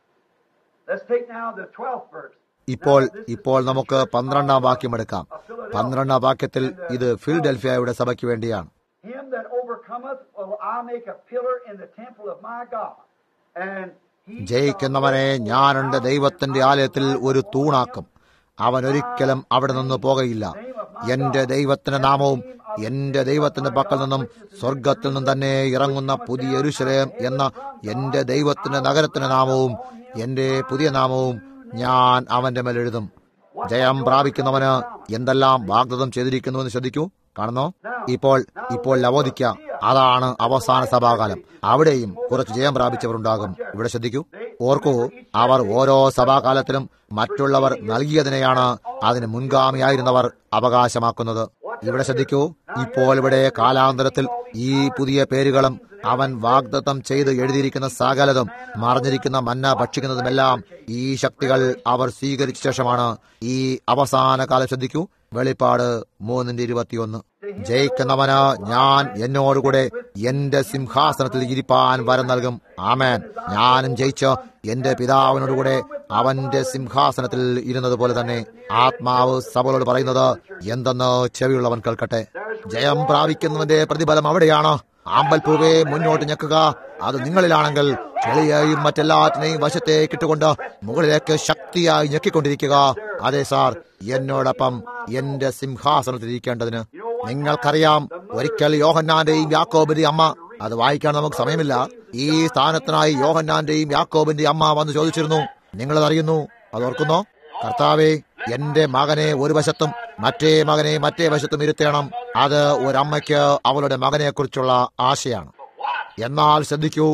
let's take now the 12th verse. ഇപ്പോൾ ഇപ്പോൾ നമുക്ക് പന്ത്രണ്ടാം വാക്യം എടുക്കാം പന്ത്രണ്ടാം വാക്യത്തിൽ ഇത് ഫിൽഡൽഫിയയുടെ സഭയ്ക്ക് വേണ്ടിയാണ് Him that overcometh will I make a pillar in the temple of my God. And he ജയിക്കുന്നവനെ ഞാൻ എന്റെ ദൈവത്തിന്റെ ആലയത്തിൽ ഒരു തൂണാക്കും അവൻ ഒരിക്കലും അവിടെ നിന്ന് പോകയില്ല എന്റെ ദൈവത്തിന്റെ നാമവും എന്റെ ദൈവത്തിന്റെ പക്കൽ നിന്നും സ്വർഗത്തിൽ നിന്നും തന്നെ ഇറങ്ങുന്ന പുതിയ എരുശലേം എന്ന എന്റെ ദൈവത്തിന്റെ നഗരത്തിന്റെ നാമവും എന്റെ പുതിയ നാമവും ഞാൻ അവന്റെ മേൽ എഴുതും ജയം പ്രാപിക്കുന്നവന് എന്തെല്ലാം വാഗ്ദത്തം ചെയ്തിരിക്കുന്നുവെന്ന് ശ്രദ്ധിക്കൂ കാണുന്നോ ഇപ്പോൾ ഇപ്പോൾ ലവോദിക്ക അതാണ് അവസാന സഭാകാലം അവിടെയും കുറച്ച് ജയം പ്രാപിച്ചവരുണ്ടാകും ഇവിടെ ശ്രദ്ധിക്കൂ ഓർക്കൂ അവർ ഓരോ സഭാകാലത്തിലും മറ്റുള്ളവർ നൽകിയതിനെയാണ് അതിന് മുൻഗാമിയായിരുന്നവർ അവകാശമാക്കുന്നത് ഇവിടെ ശ്രദ്ധിക്കൂ ഇപ്പോൾ ഇവിടെ കാലാന്തരത്തിൽ ഈ പുതിയ പേരുകളും അവൻ വാഗ്ദത്തം ചെയ്ത് എഴുതിയിരിക്കുന്ന സകലതും മറിഞ്ഞിരിക്കുന്ന മന്ന ഭക്ഷിക്കുന്നതുമെല്ലാം ഈ ശക്തികൾ അവർ സ്വീകരിച്ച ശേഷമാണ് ഈ അവസാന കാലം ശ്രദ്ധിക്കൂ വെളിപ്പാട് മൂന്നിന്റെ ഇരുപത്തിയൊന്ന് ജയിക്കുന്നവന് ഞാൻ എന്നോടുകൂടെ എന്റെ സിംഹാസനത്തിൽ ഇരിപ്പാൻ വരം നൽകും ആമേൻ ഞാനും ജയിച്ച് എന്റെ പിതാവിനോടുകൂടെ അവന്റെ സിംഹാസനത്തിൽ ഇരുന്നത് പോലെ തന്നെ ആത്മാവ് സഭകളോട് പറയുന്നത് എന്തെന്ന് ചെവിയുള്ളവൻ കേൾക്കട്ടെ ജയം പ്രാപിക്കുന്നവന്റെ പ്രതിഫലം അവിടെയാണ് ആമ്പൽപ്പൂവെ മുന്നോട്ട് ഞെക്കുക അത് നിങ്ങളിലാണെങ്കിൽ ചെളിയെയും മറ്റെല്ലാറ്റിനെയും വശത്തേക്ക് ഇട്ടുകൊണ്ട് മുകളിലേക്ക് ശക്തിയായി ഞെക്കിക്കൊണ്ടിരിക്കുക അതെ സാർ എന്നോടൊപ്പം എന്റെ സിംഹാസനത്തിൽ ഇരിക്കേണ്ടതിന് നിങ്ങൾക്കറിയാം ഒരിക്കൽ യോഹന്നാന്റെയും യാക്കോബിന്റെയും അമ്മ അത് വായിക്കാൻ നമുക്ക് സമയമില്ല ഈ സ്ഥാനത്തിനായി യോഹന്നാന്റെയും യാക്കോബിന്റെ അമ്മ വന്ന് ചോദിച്ചിരുന്നു നിങ്ങളതറിയുന്നു അത് ഓർക്കുന്നോ കർത്താവെ എന്റെ മകനെ ഒരു വശത്തും മറ്റേ മകനെ മറ്റേ വശത്തും ഇരുത്തേണം അത് ഒരമ്മയ്ക്ക് അവളുടെ മകനെ കുറിച്ചുള്ള ആശയാണ് എന്നാൽ ശ്രദ്ധിക്കൂ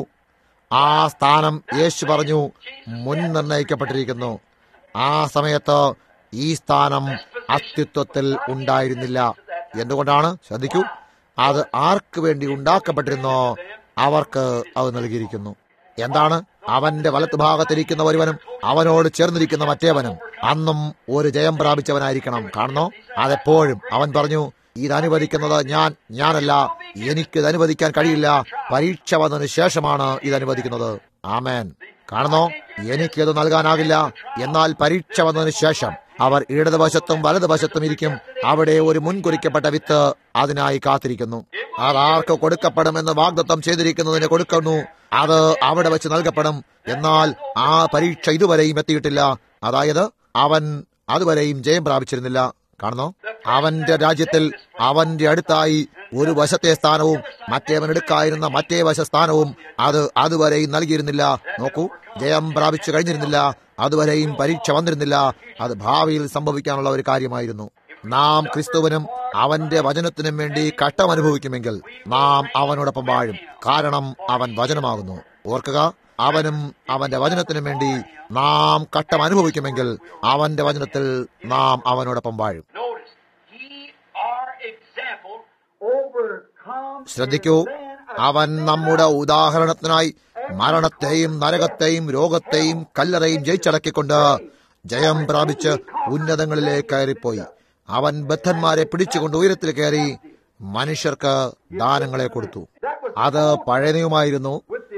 ആ സ്ഥാനം യേശു പറഞ്ഞു മുൻ നിർണയിക്കപ്പെട്ടിരിക്കുന്നു ആ സമയത്ത് ഈ സ്ഥാനം അസ്തിത്വത്തിൽ ഉണ്ടായിരുന്നില്ല എന്തുകൊണ്ടാണ് ശ്രദ്ധിക്കൂ അത് ആർക്ക് വേണ്ടി ഉണ്ടാക്കപ്പെട്ടിരുന്നോ അവർക്ക് അത് നൽകിയിരിക്കുന്നു എന്താണ് അവന്റെ വലത്ത് ഭാഗത്തിരിക്കുന്ന ഒരുവനും അവനോട് ചേർന്നിരിക്കുന്ന മറ്റേവനും അന്നും ഒരു ജയം പ്രാപിച്ചവനായിരിക്കണം കാണുന്നോ അതെപ്പോഴും അവൻ പറഞ്ഞു ഇത് അനുവദിക്കുന്നത് ഞാൻ ഞാനല്ല എനിക്കിത് അനുവദിക്കാൻ കഴിയില്ല പരീക്ഷ വന്നതിന് ശേഷമാണ് ഇത് അനുവദിക്കുന്നത് ആമേൻ കാണുന്നോ എനിക്കിത് നൽകാനാകില്ല എന്നാൽ പരീക്ഷ വന്നതിന് ശേഷം അവർ ഇടതുവശത്തും വലതുവശത്തും ഇരിക്കും അവിടെ ഒരു മുൻകുറിക്കപ്പെട്ട വിത്ത് അതിനായി കാത്തിരിക്കുന്നു അത് ആർക്ക് കൊടുക്കപ്പെടുമെന്ന് വാഗ്ദത്തം ചെയ്തിരിക്കുന്നതിന് കൊടുക്കുന്നു അത് അവിടെ വെച്ച് നൽകപ്പെടും എന്നാൽ ആ പരീക്ഷ ഇതുവരെയും എത്തിയിട്ടില്ല അതായത് അവൻ അതുവരെയും ജയം പ്രാപിച്ചിരുന്നില്ല കാണുന്നോ അവന്റെ രാജ്യത്തിൽ അവന്റെ അടുത്തായി ഒരു വശത്തെ സ്ഥാനവും മറ്റേവൻ എടുക്കായിരുന്ന മറ്റേ വശ സ്ഥാനവും അത് അതുവരെയും നൽകിയിരുന്നില്ല നോക്കൂ ജയം പ്രാപിച്ചു കഴിഞ്ഞിരുന്നില്ല അതുവരെയും പരീക്ഷ വന്നിരുന്നില്ല അത് ഭാവിയിൽ സംഭവിക്കാനുള്ള ഒരു കാര്യമായിരുന്നു നാം ക്രിസ്തുവിനും അവന്റെ വചനത്തിനും വേണ്ടി കഷ്ടം അനുഭവിക്കുമെങ്കിൽ നാം അവനോടൊപ്പം വാഴും കാരണം അവൻ വചനമാകുന്നു ഓർക്കുക അവനും അവന്റെ വചനത്തിനും വേണ്ടി നാം കഷ്ടം അനുഭവിക്കുമെങ്കിൽ അവന്റെ വചനത്തിൽ നാം അവനോടൊപ്പം വാഴും Notice, ye are example overcome ശ്രദ്ധിക്കൂ അവൻ നമ്മുടെ ഉദാഹരണത്തിനായി മരണത്തെയും നരകത്തെയും രോഗത്തെയും കല്ലറയും ജയിച്ചടക്കിക്കൊണ്ട് ജയം പ്രാപിച്ച് ഉന്നതങ്ങളിലേക്ക് കയറിപ്പോയി അവൻ ബദ്ധന്മാരെ പിടിച്ചുകൊണ്ട് ഉയരത്തിൽ കയറി മനുഷ്യർക്ക് ദാനങ്ങളെ കൊടുത്തു അത് പഴയ നിയമമായിരുന്നു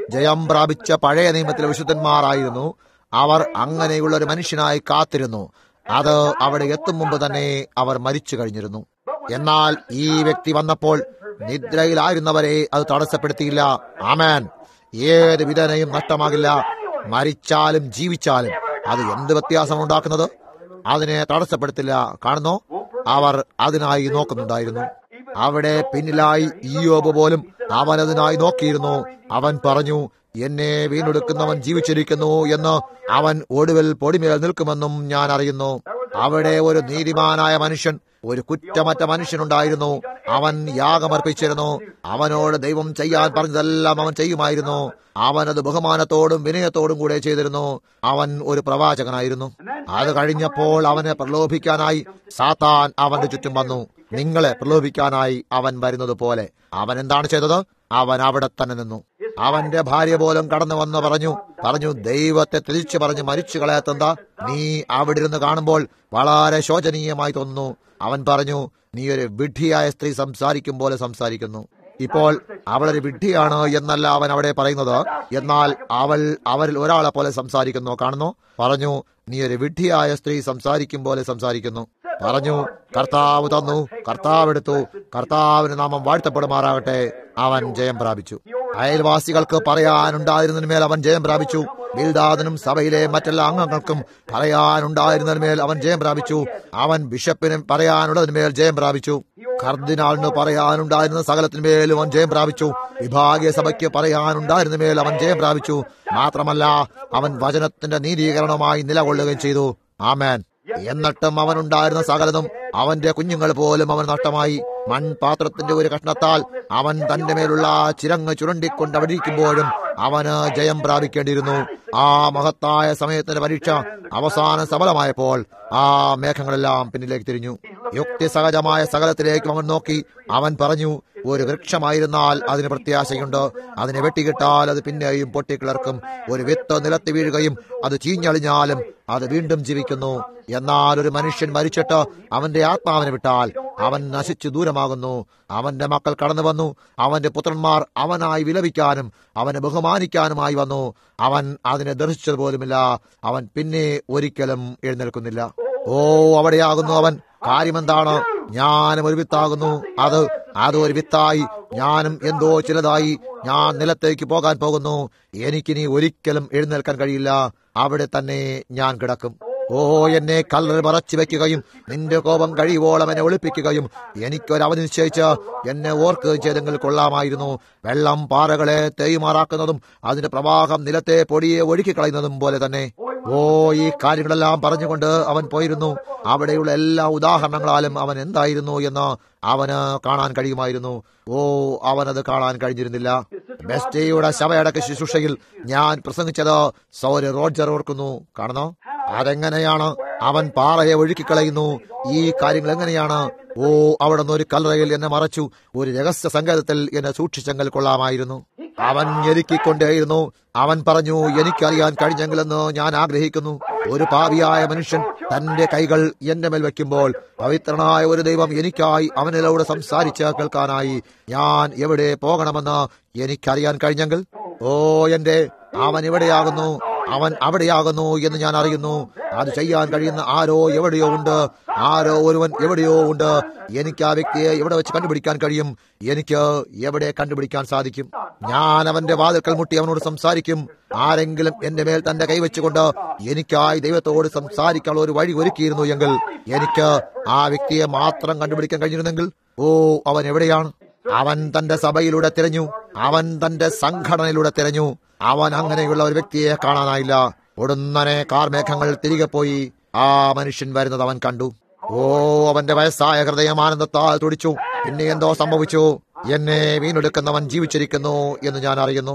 ജയം പ്രാപിച്ച പഴയ നിയമത്തിലെ വിശുദ്ധന്മാരായിരുന്നു അവർ അങ്ങനെയുള്ള ഒരു മനുഷ്യനായി കാത്തിരുന്നു അത് അവിടെ എത്തും മുമ്പ് തന്നെ അവർ മരിച്ചു കഴിഞ്ഞിരുന്നു എന്നാൽ ഈ വ്യക്തി വന്നപ്പോൾ നിദ്രയിലായിരുന്നവരെ അത് തടസ്സപ്പെടുത്തിയില്ല ആമേൻ ഏത് വിധനയും നഷ്ടമാകില്ല മരിച്ചാലും ജീവിച്ചാലും അത് എന്ത് വ്യത്യാസം ഉണ്ടാക്കുന്നത് അതിനെ തടസ്സപ്പെടുത്തില്ല കാണുന്നോ അവർ അതിനായി നോക്കുന്നുണ്ടായിരുന്നു അവിടെ പിന്നിലായി ഈയോബ് പോലും അവൻ അതിനായി നോക്കിയിരുന്നു അവൻ പറഞ്ഞു എന്നെ വീണ്ടെടുക്കുന്നവൻ ജീവിച്ചിരിക്കുന്നു എന്ന് അവൻ ഒടുവിൽ പൊടിമേൽ നിൽക്കുമെന്നും ഞാൻ അറിയുന്നു അവിടെ ഒരു നീതിമാനായ മനുഷ്യൻ ഒരു കുറ്റമറ്റ മനുഷ്യനുണ്ടായിരുന്നു അവൻ യാഗമർപ്പിച്ചിരുന്നു അവനോട് ദൈവം ചെയ്യാൻ പറഞ്ഞതെല്ലാം അവൻ ചെയ്യുമായിരുന്നു അവൻ അത് ബഹുമാനത്തോടും വിനയത്തോടും കൂടെ ചെയ്തിരുന്നു അവൻ ഒരു പ്രവാചകനായിരുന്നു അത് കഴിഞ്ഞപ്പോൾ അവനെ പ്രലോഭിക്കാനായി സാത്താൻ അവന്റെ ചുറ്റും വന്നു നിങ്ങളെ പ്രലോഭിക്കാനായി അവൻ വരുന്നത് പോലെ അവൻ എന്താണ് ചെയ്തത് അവൻ അവിടെ തന്നെ നിന്നു അവന്റെ ഭാര്യ പോലും കടന്നു വന്ന് പറഞ്ഞു പറഞ്ഞു ദൈവത്തെ തിരിച്ചു പറഞ്ഞ് മരിച്ചു കളയാത്തെന്താ നീ അവിടെ ഇരുന്ന് കാണുമ്പോൾ വളരെ ശോചനീയമായി തോന്നുന്നു അവൻ പറഞ്ഞു നീ ഒരു വിഡ്ഢിയായ സ്ത്രീ സംസാരിക്കും പോലെ സംസാരിക്കുന്നു ഇപ്പോൾ അവളൊരു വിഡ്ഢിയാണ് എന്നല്ല അവൻ അവിടെ പറയുന്നത് എന്നാൽ അവൾ അവരിൽ ഒരാളെ പോലെ സംസാരിക്കുന്നു കാണുന്നു പറഞ്ഞു നീ ഒരു വിഡ്ഢിയായ സ്ത്രീ സംസാരിക്കും പോലെ സംസാരിക്കുന്നു പറഞ്ഞു കർത്താവ് തന്നു കർത്താവ് എടുത്തു കർത്താവിന് നാമം വാഴ്ത്തപ്പെടുമാറാകട്ടെ അവൻ ജയം പ്രാപിച്ചു അയൽവാസികൾക്ക് പറയാനുണ്ടായിരുന്നതിന്മേൽ അവൻ ജയം പ്രാപിച്ചു ബിൽദാദിനും സഭയിലെ മറ്റെല്ലാ അംഗങ്ങൾക്കും പറയാനുണ്ടായിരുന്നതിന്മേൽ അവൻ ജയം പ്രാപിച്ചു അവൻ ബിഷപ്പിനും പറയാനുള്ളതിന്മേൽ ജയം പ്രാപിച്ചു കർദിനാളിന് പറയാനുണ്ടായിരുന്ന സകലത്തിന്മേലും അവൻ ജയം പ്രാപിച്ചു വിഭാഗീയ സഭയ്ക്ക് പറയാനുണ്ടായിരുന്ന മേൽ അവൻ ജയം പ്രാപിച്ചു മാത്രമല്ല അവൻ വചനത്തിന്റെ നീതീകരണമായി നിലകൊള്ളുകയും ചെയ്തു ആമേൻ എന്നിട്ടും അവനുണ്ടായിരുന്ന സകലതും അവന്റെ കുഞ്ഞുങ്ങൾ പോലും അവൻ നഷ്ടമായി മൺപാത്രത്തിന്റെ ഒരു കഷ്ണത്താൽ അവൻ തന്റെ മേലുള്ള ചിരങ്ങ് ചുരണ്ടിക്കൊണ്ട് അവിടെ ഇരിക്കുമ്പോഴും അവന് ജയം പ്രാപിക്കേണ്ടിയിരുന്നു ആ മഹത്തായ സമയത്തിന്റെ പരീക്ഷ അവസാനം സഫലമായപ്പോൾ ആ മേഘങ്ങളെല്ലാം പിന്നിലേക്ക് തിരിഞ്ഞു യുക്തിസഹജമായ സകലത്തിലേക്ക് അവൻ നോക്കി അവൻ പറഞ്ഞു ഒരു വൃക്ഷമായിരുന്നാൽ അതിന് പ്രത്യാശയുണ്ട് അതിനെ വെട്ടിക്കിട്ടാൽ അത് പിന്നെയും പൊട്ടിക്കിളർക്കും ഒരു വിത്ത് നിലത്ത് വീഴുകയും അത് ചീഞ്ഞളിഞ്ഞാലും അത് വീണ്ടും ജീവിക്കുന്നു എന്നാൽ ഒരു മനുഷ്യൻ മരിച്ചിട്ട് അവന്റെ ആത്മാവിനെ വിട്ടാൽ അവൻ നശിച്ചു ദൂരമാകുന്നു അവന്റെ മക്കൾ കടന്നു വന്നു അവന്റെ പുത്രന്മാർ അവനായി വിലപിക്കാനും അവനെ ബഹുമാനിക്കാനുമായി വന്നു അവൻ അതിനെ ദർശിച്ചത് പോലുമില്ല അവൻ പിന്നെ ഒരിക്കലും എഴുന്നേൽക്കുന്നില്ല ഓ അവിടെയാകുന്നു അവൻ കാര്യമെന്താണ് ഞാനും ഒരു വിത്താകുന്നു അത് അത് ഒരു വിത്തായി ഞാനും എന്തോ ചിലതായി ഞാൻ നിലത്തേക്ക് പോകാൻ പോകുന്നു എനിക്കിനി ഒരിക്കലും എഴുന്നേൽക്കാൻ കഴിയില്ല അവിടെ തന്നെ ഞാൻ കിടക്കും ഓ എന്നെ കല്ലർ മറച്ചു വെക്കുകയും നിന്റെ കോപം കഴിയുവോളം എന്നെ ഒളിപ്പിക്കുകയും എനിക്കൊരവധി നിശ്ചയിച്ച് എന്നെ ഓർക്കുകയും ചെയ്തെങ്കിൽ കൊള്ളാമായിരുന്നു വെള്ളം പാറകളെ തേയുമാറാക്കുന്നതും അതിന്റെ പ്രവാഹം നിലത്തെ പൊടിയെ ഒഴുക്കിക്കളയുന്നതും പോലെ തന്നെ ഓ ഈ കാര്യങ്ങളെല്ലാം പറഞ്ഞുകൊണ്ട് അവൻ പോയിരുന്നു അവിടെയുള്ള എല്ലാ ഉദാഹരണങ്ങളാലും അവൻ എന്തായിരുന്നു എന്ന് അവന് കാണാൻ കഴിയുമായിരുന്നു ഓ അവനത് കാണാൻ കഴിഞ്ഞിരുന്നില്ല ബെസ്റ്റയുടെ ശവയടക്ക ശുശ്രൂഷയിൽ ഞാൻ പ്രസംഗിച്ചത് സൗര റോഡ്ജർ ഓർക്കുന്നു കാണുന്നോ അതെങ്ങനെയാണ് അവൻ പാറയെ ഒഴുക്കിക്കളയുന്നു ഈ കാര്യങ്ങൾ എങ്ങനെയാണ് ഓ അവിടെ നിന്ന് ഒരു കല്ലറയിൽ എന്നെ മറച്ചു ഒരു രഹസ്യ സങ്കേതത്തിൽ എന്നെ സൂക്ഷിച്ചെങ്കിൽ കൊള്ളാമായിരുന്നു അവൻ ഞെരുക്കിക്കൊണ്ടേയിരുന്നു അവൻ പറഞ്ഞു എനിക്കറിയാൻ കഴിഞ്ഞെങ്കിലെന്ന് ഞാൻ ആഗ്രഹിക്കുന്നു ഒരു പാവിയായ മനുഷ്യൻ തന്റെ കൈകൾ എന്റെ മേൽ വെക്കുമ്പോൾ പവിത്രനായ ഒരു ദൈവം എനിക്കായി അവനിലൂടെ സംസാരിച്ച് കേൾക്കാനായി ഞാൻ എവിടെ പോകണമെന്ന് എനിക്കറിയാൻ കഴിഞ്ഞെങ്കിൽ ഓ എന്റെ അവൻ എവിടെയാകുന്നു അവൻ അവിടെയാകുന്നു എന്ന് ഞാൻ അറിയുന്നു അത് ചെയ്യാൻ കഴിയുന്ന ആരോ എവിടെയോ ഉണ്ട് ആരോ ഒരുവൻ എവിടെയോ ഉണ്ട് എനിക്ക് ആ വ്യക്തിയെ എവിടെ വെച്ച് കണ്ടുപിടിക്കാൻ കഴിയും എനിക്ക് എവിടെ കണ്ടുപിടിക്കാൻ സാധിക്കും ഞാൻ അവന്റെ വാതിൽക്കൽ മുട്ടി അവനോട് സംസാരിക്കും ആരെങ്കിലും എന്റെ മേൽ തന്റെ കൈവച്ചുകൊണ്ട് എനിക്കായി ദൈവത്തോട് സംസാരിക്കാനുള്ള ഒരു വഴി ഒരുക്കിയിരുന്നു എങ്കിൽ എനിക്ക് ആ വ്യക്തിയെ മാത്രം കണ്ടുപിടിക്കാൻ കഴിഞ്ഞിരുന്നെങ്കിൽ ഓ അവൻ എവിടെയാണ് അവൻ തന്റെ സഭയിലൂടെ തിരഞ്ഞു അവൻ തന്റെ സംഘടനയിലൂടെ തിരഞ്ഞു അവൻ അങ്ങനെയുള്ള ഒരു വ്യക്തിയെ കാണാനായില്ല ഉടനെ കാർമേഘങ്ങൾ തിരികെ പോയി ആ മനുഷ്യൻ വരുന്നത് അവൻ കണ്ടു ഓ അവന്റെ വയസ്സായ ഹൃദയം ആനന്ദത്താൽ തുടിച്ചു പിന്നെ എന്തോ സംഭവിച്ചു എന്നെ വീണ്ടെടുക്കുന്നവൻ ജീവിച്ചിരിക്കുന്നു എന്ന് ഞാൻ അറിയുന്നു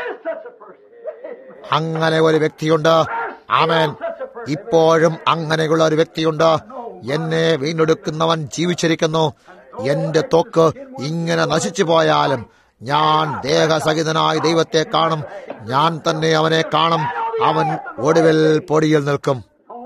അങ്ങനെ ഒരു വ്യക്തിയുണ്ട് ആമേൻ ഇപ്പോഴും അങ്ങനെയുള്ള ഒരു വ്യക്തിയുണ്ട് എന്നെ വീണ്ടെടുക്കുന്നവൻ ജീവിച്ചിരിക്കുന്നു എന്റെ തൊക്ക് ഇങ്ങനെ നശിച്ചു പോയാലും ഞാൻ ദേഹസഹിതനായി ദൈവത്തെ കാണും ഞാൻ തന്നെ അവനെ കാണും അവൻ ഒടുവിൽ പൊടിയിൽ നിൽക്കും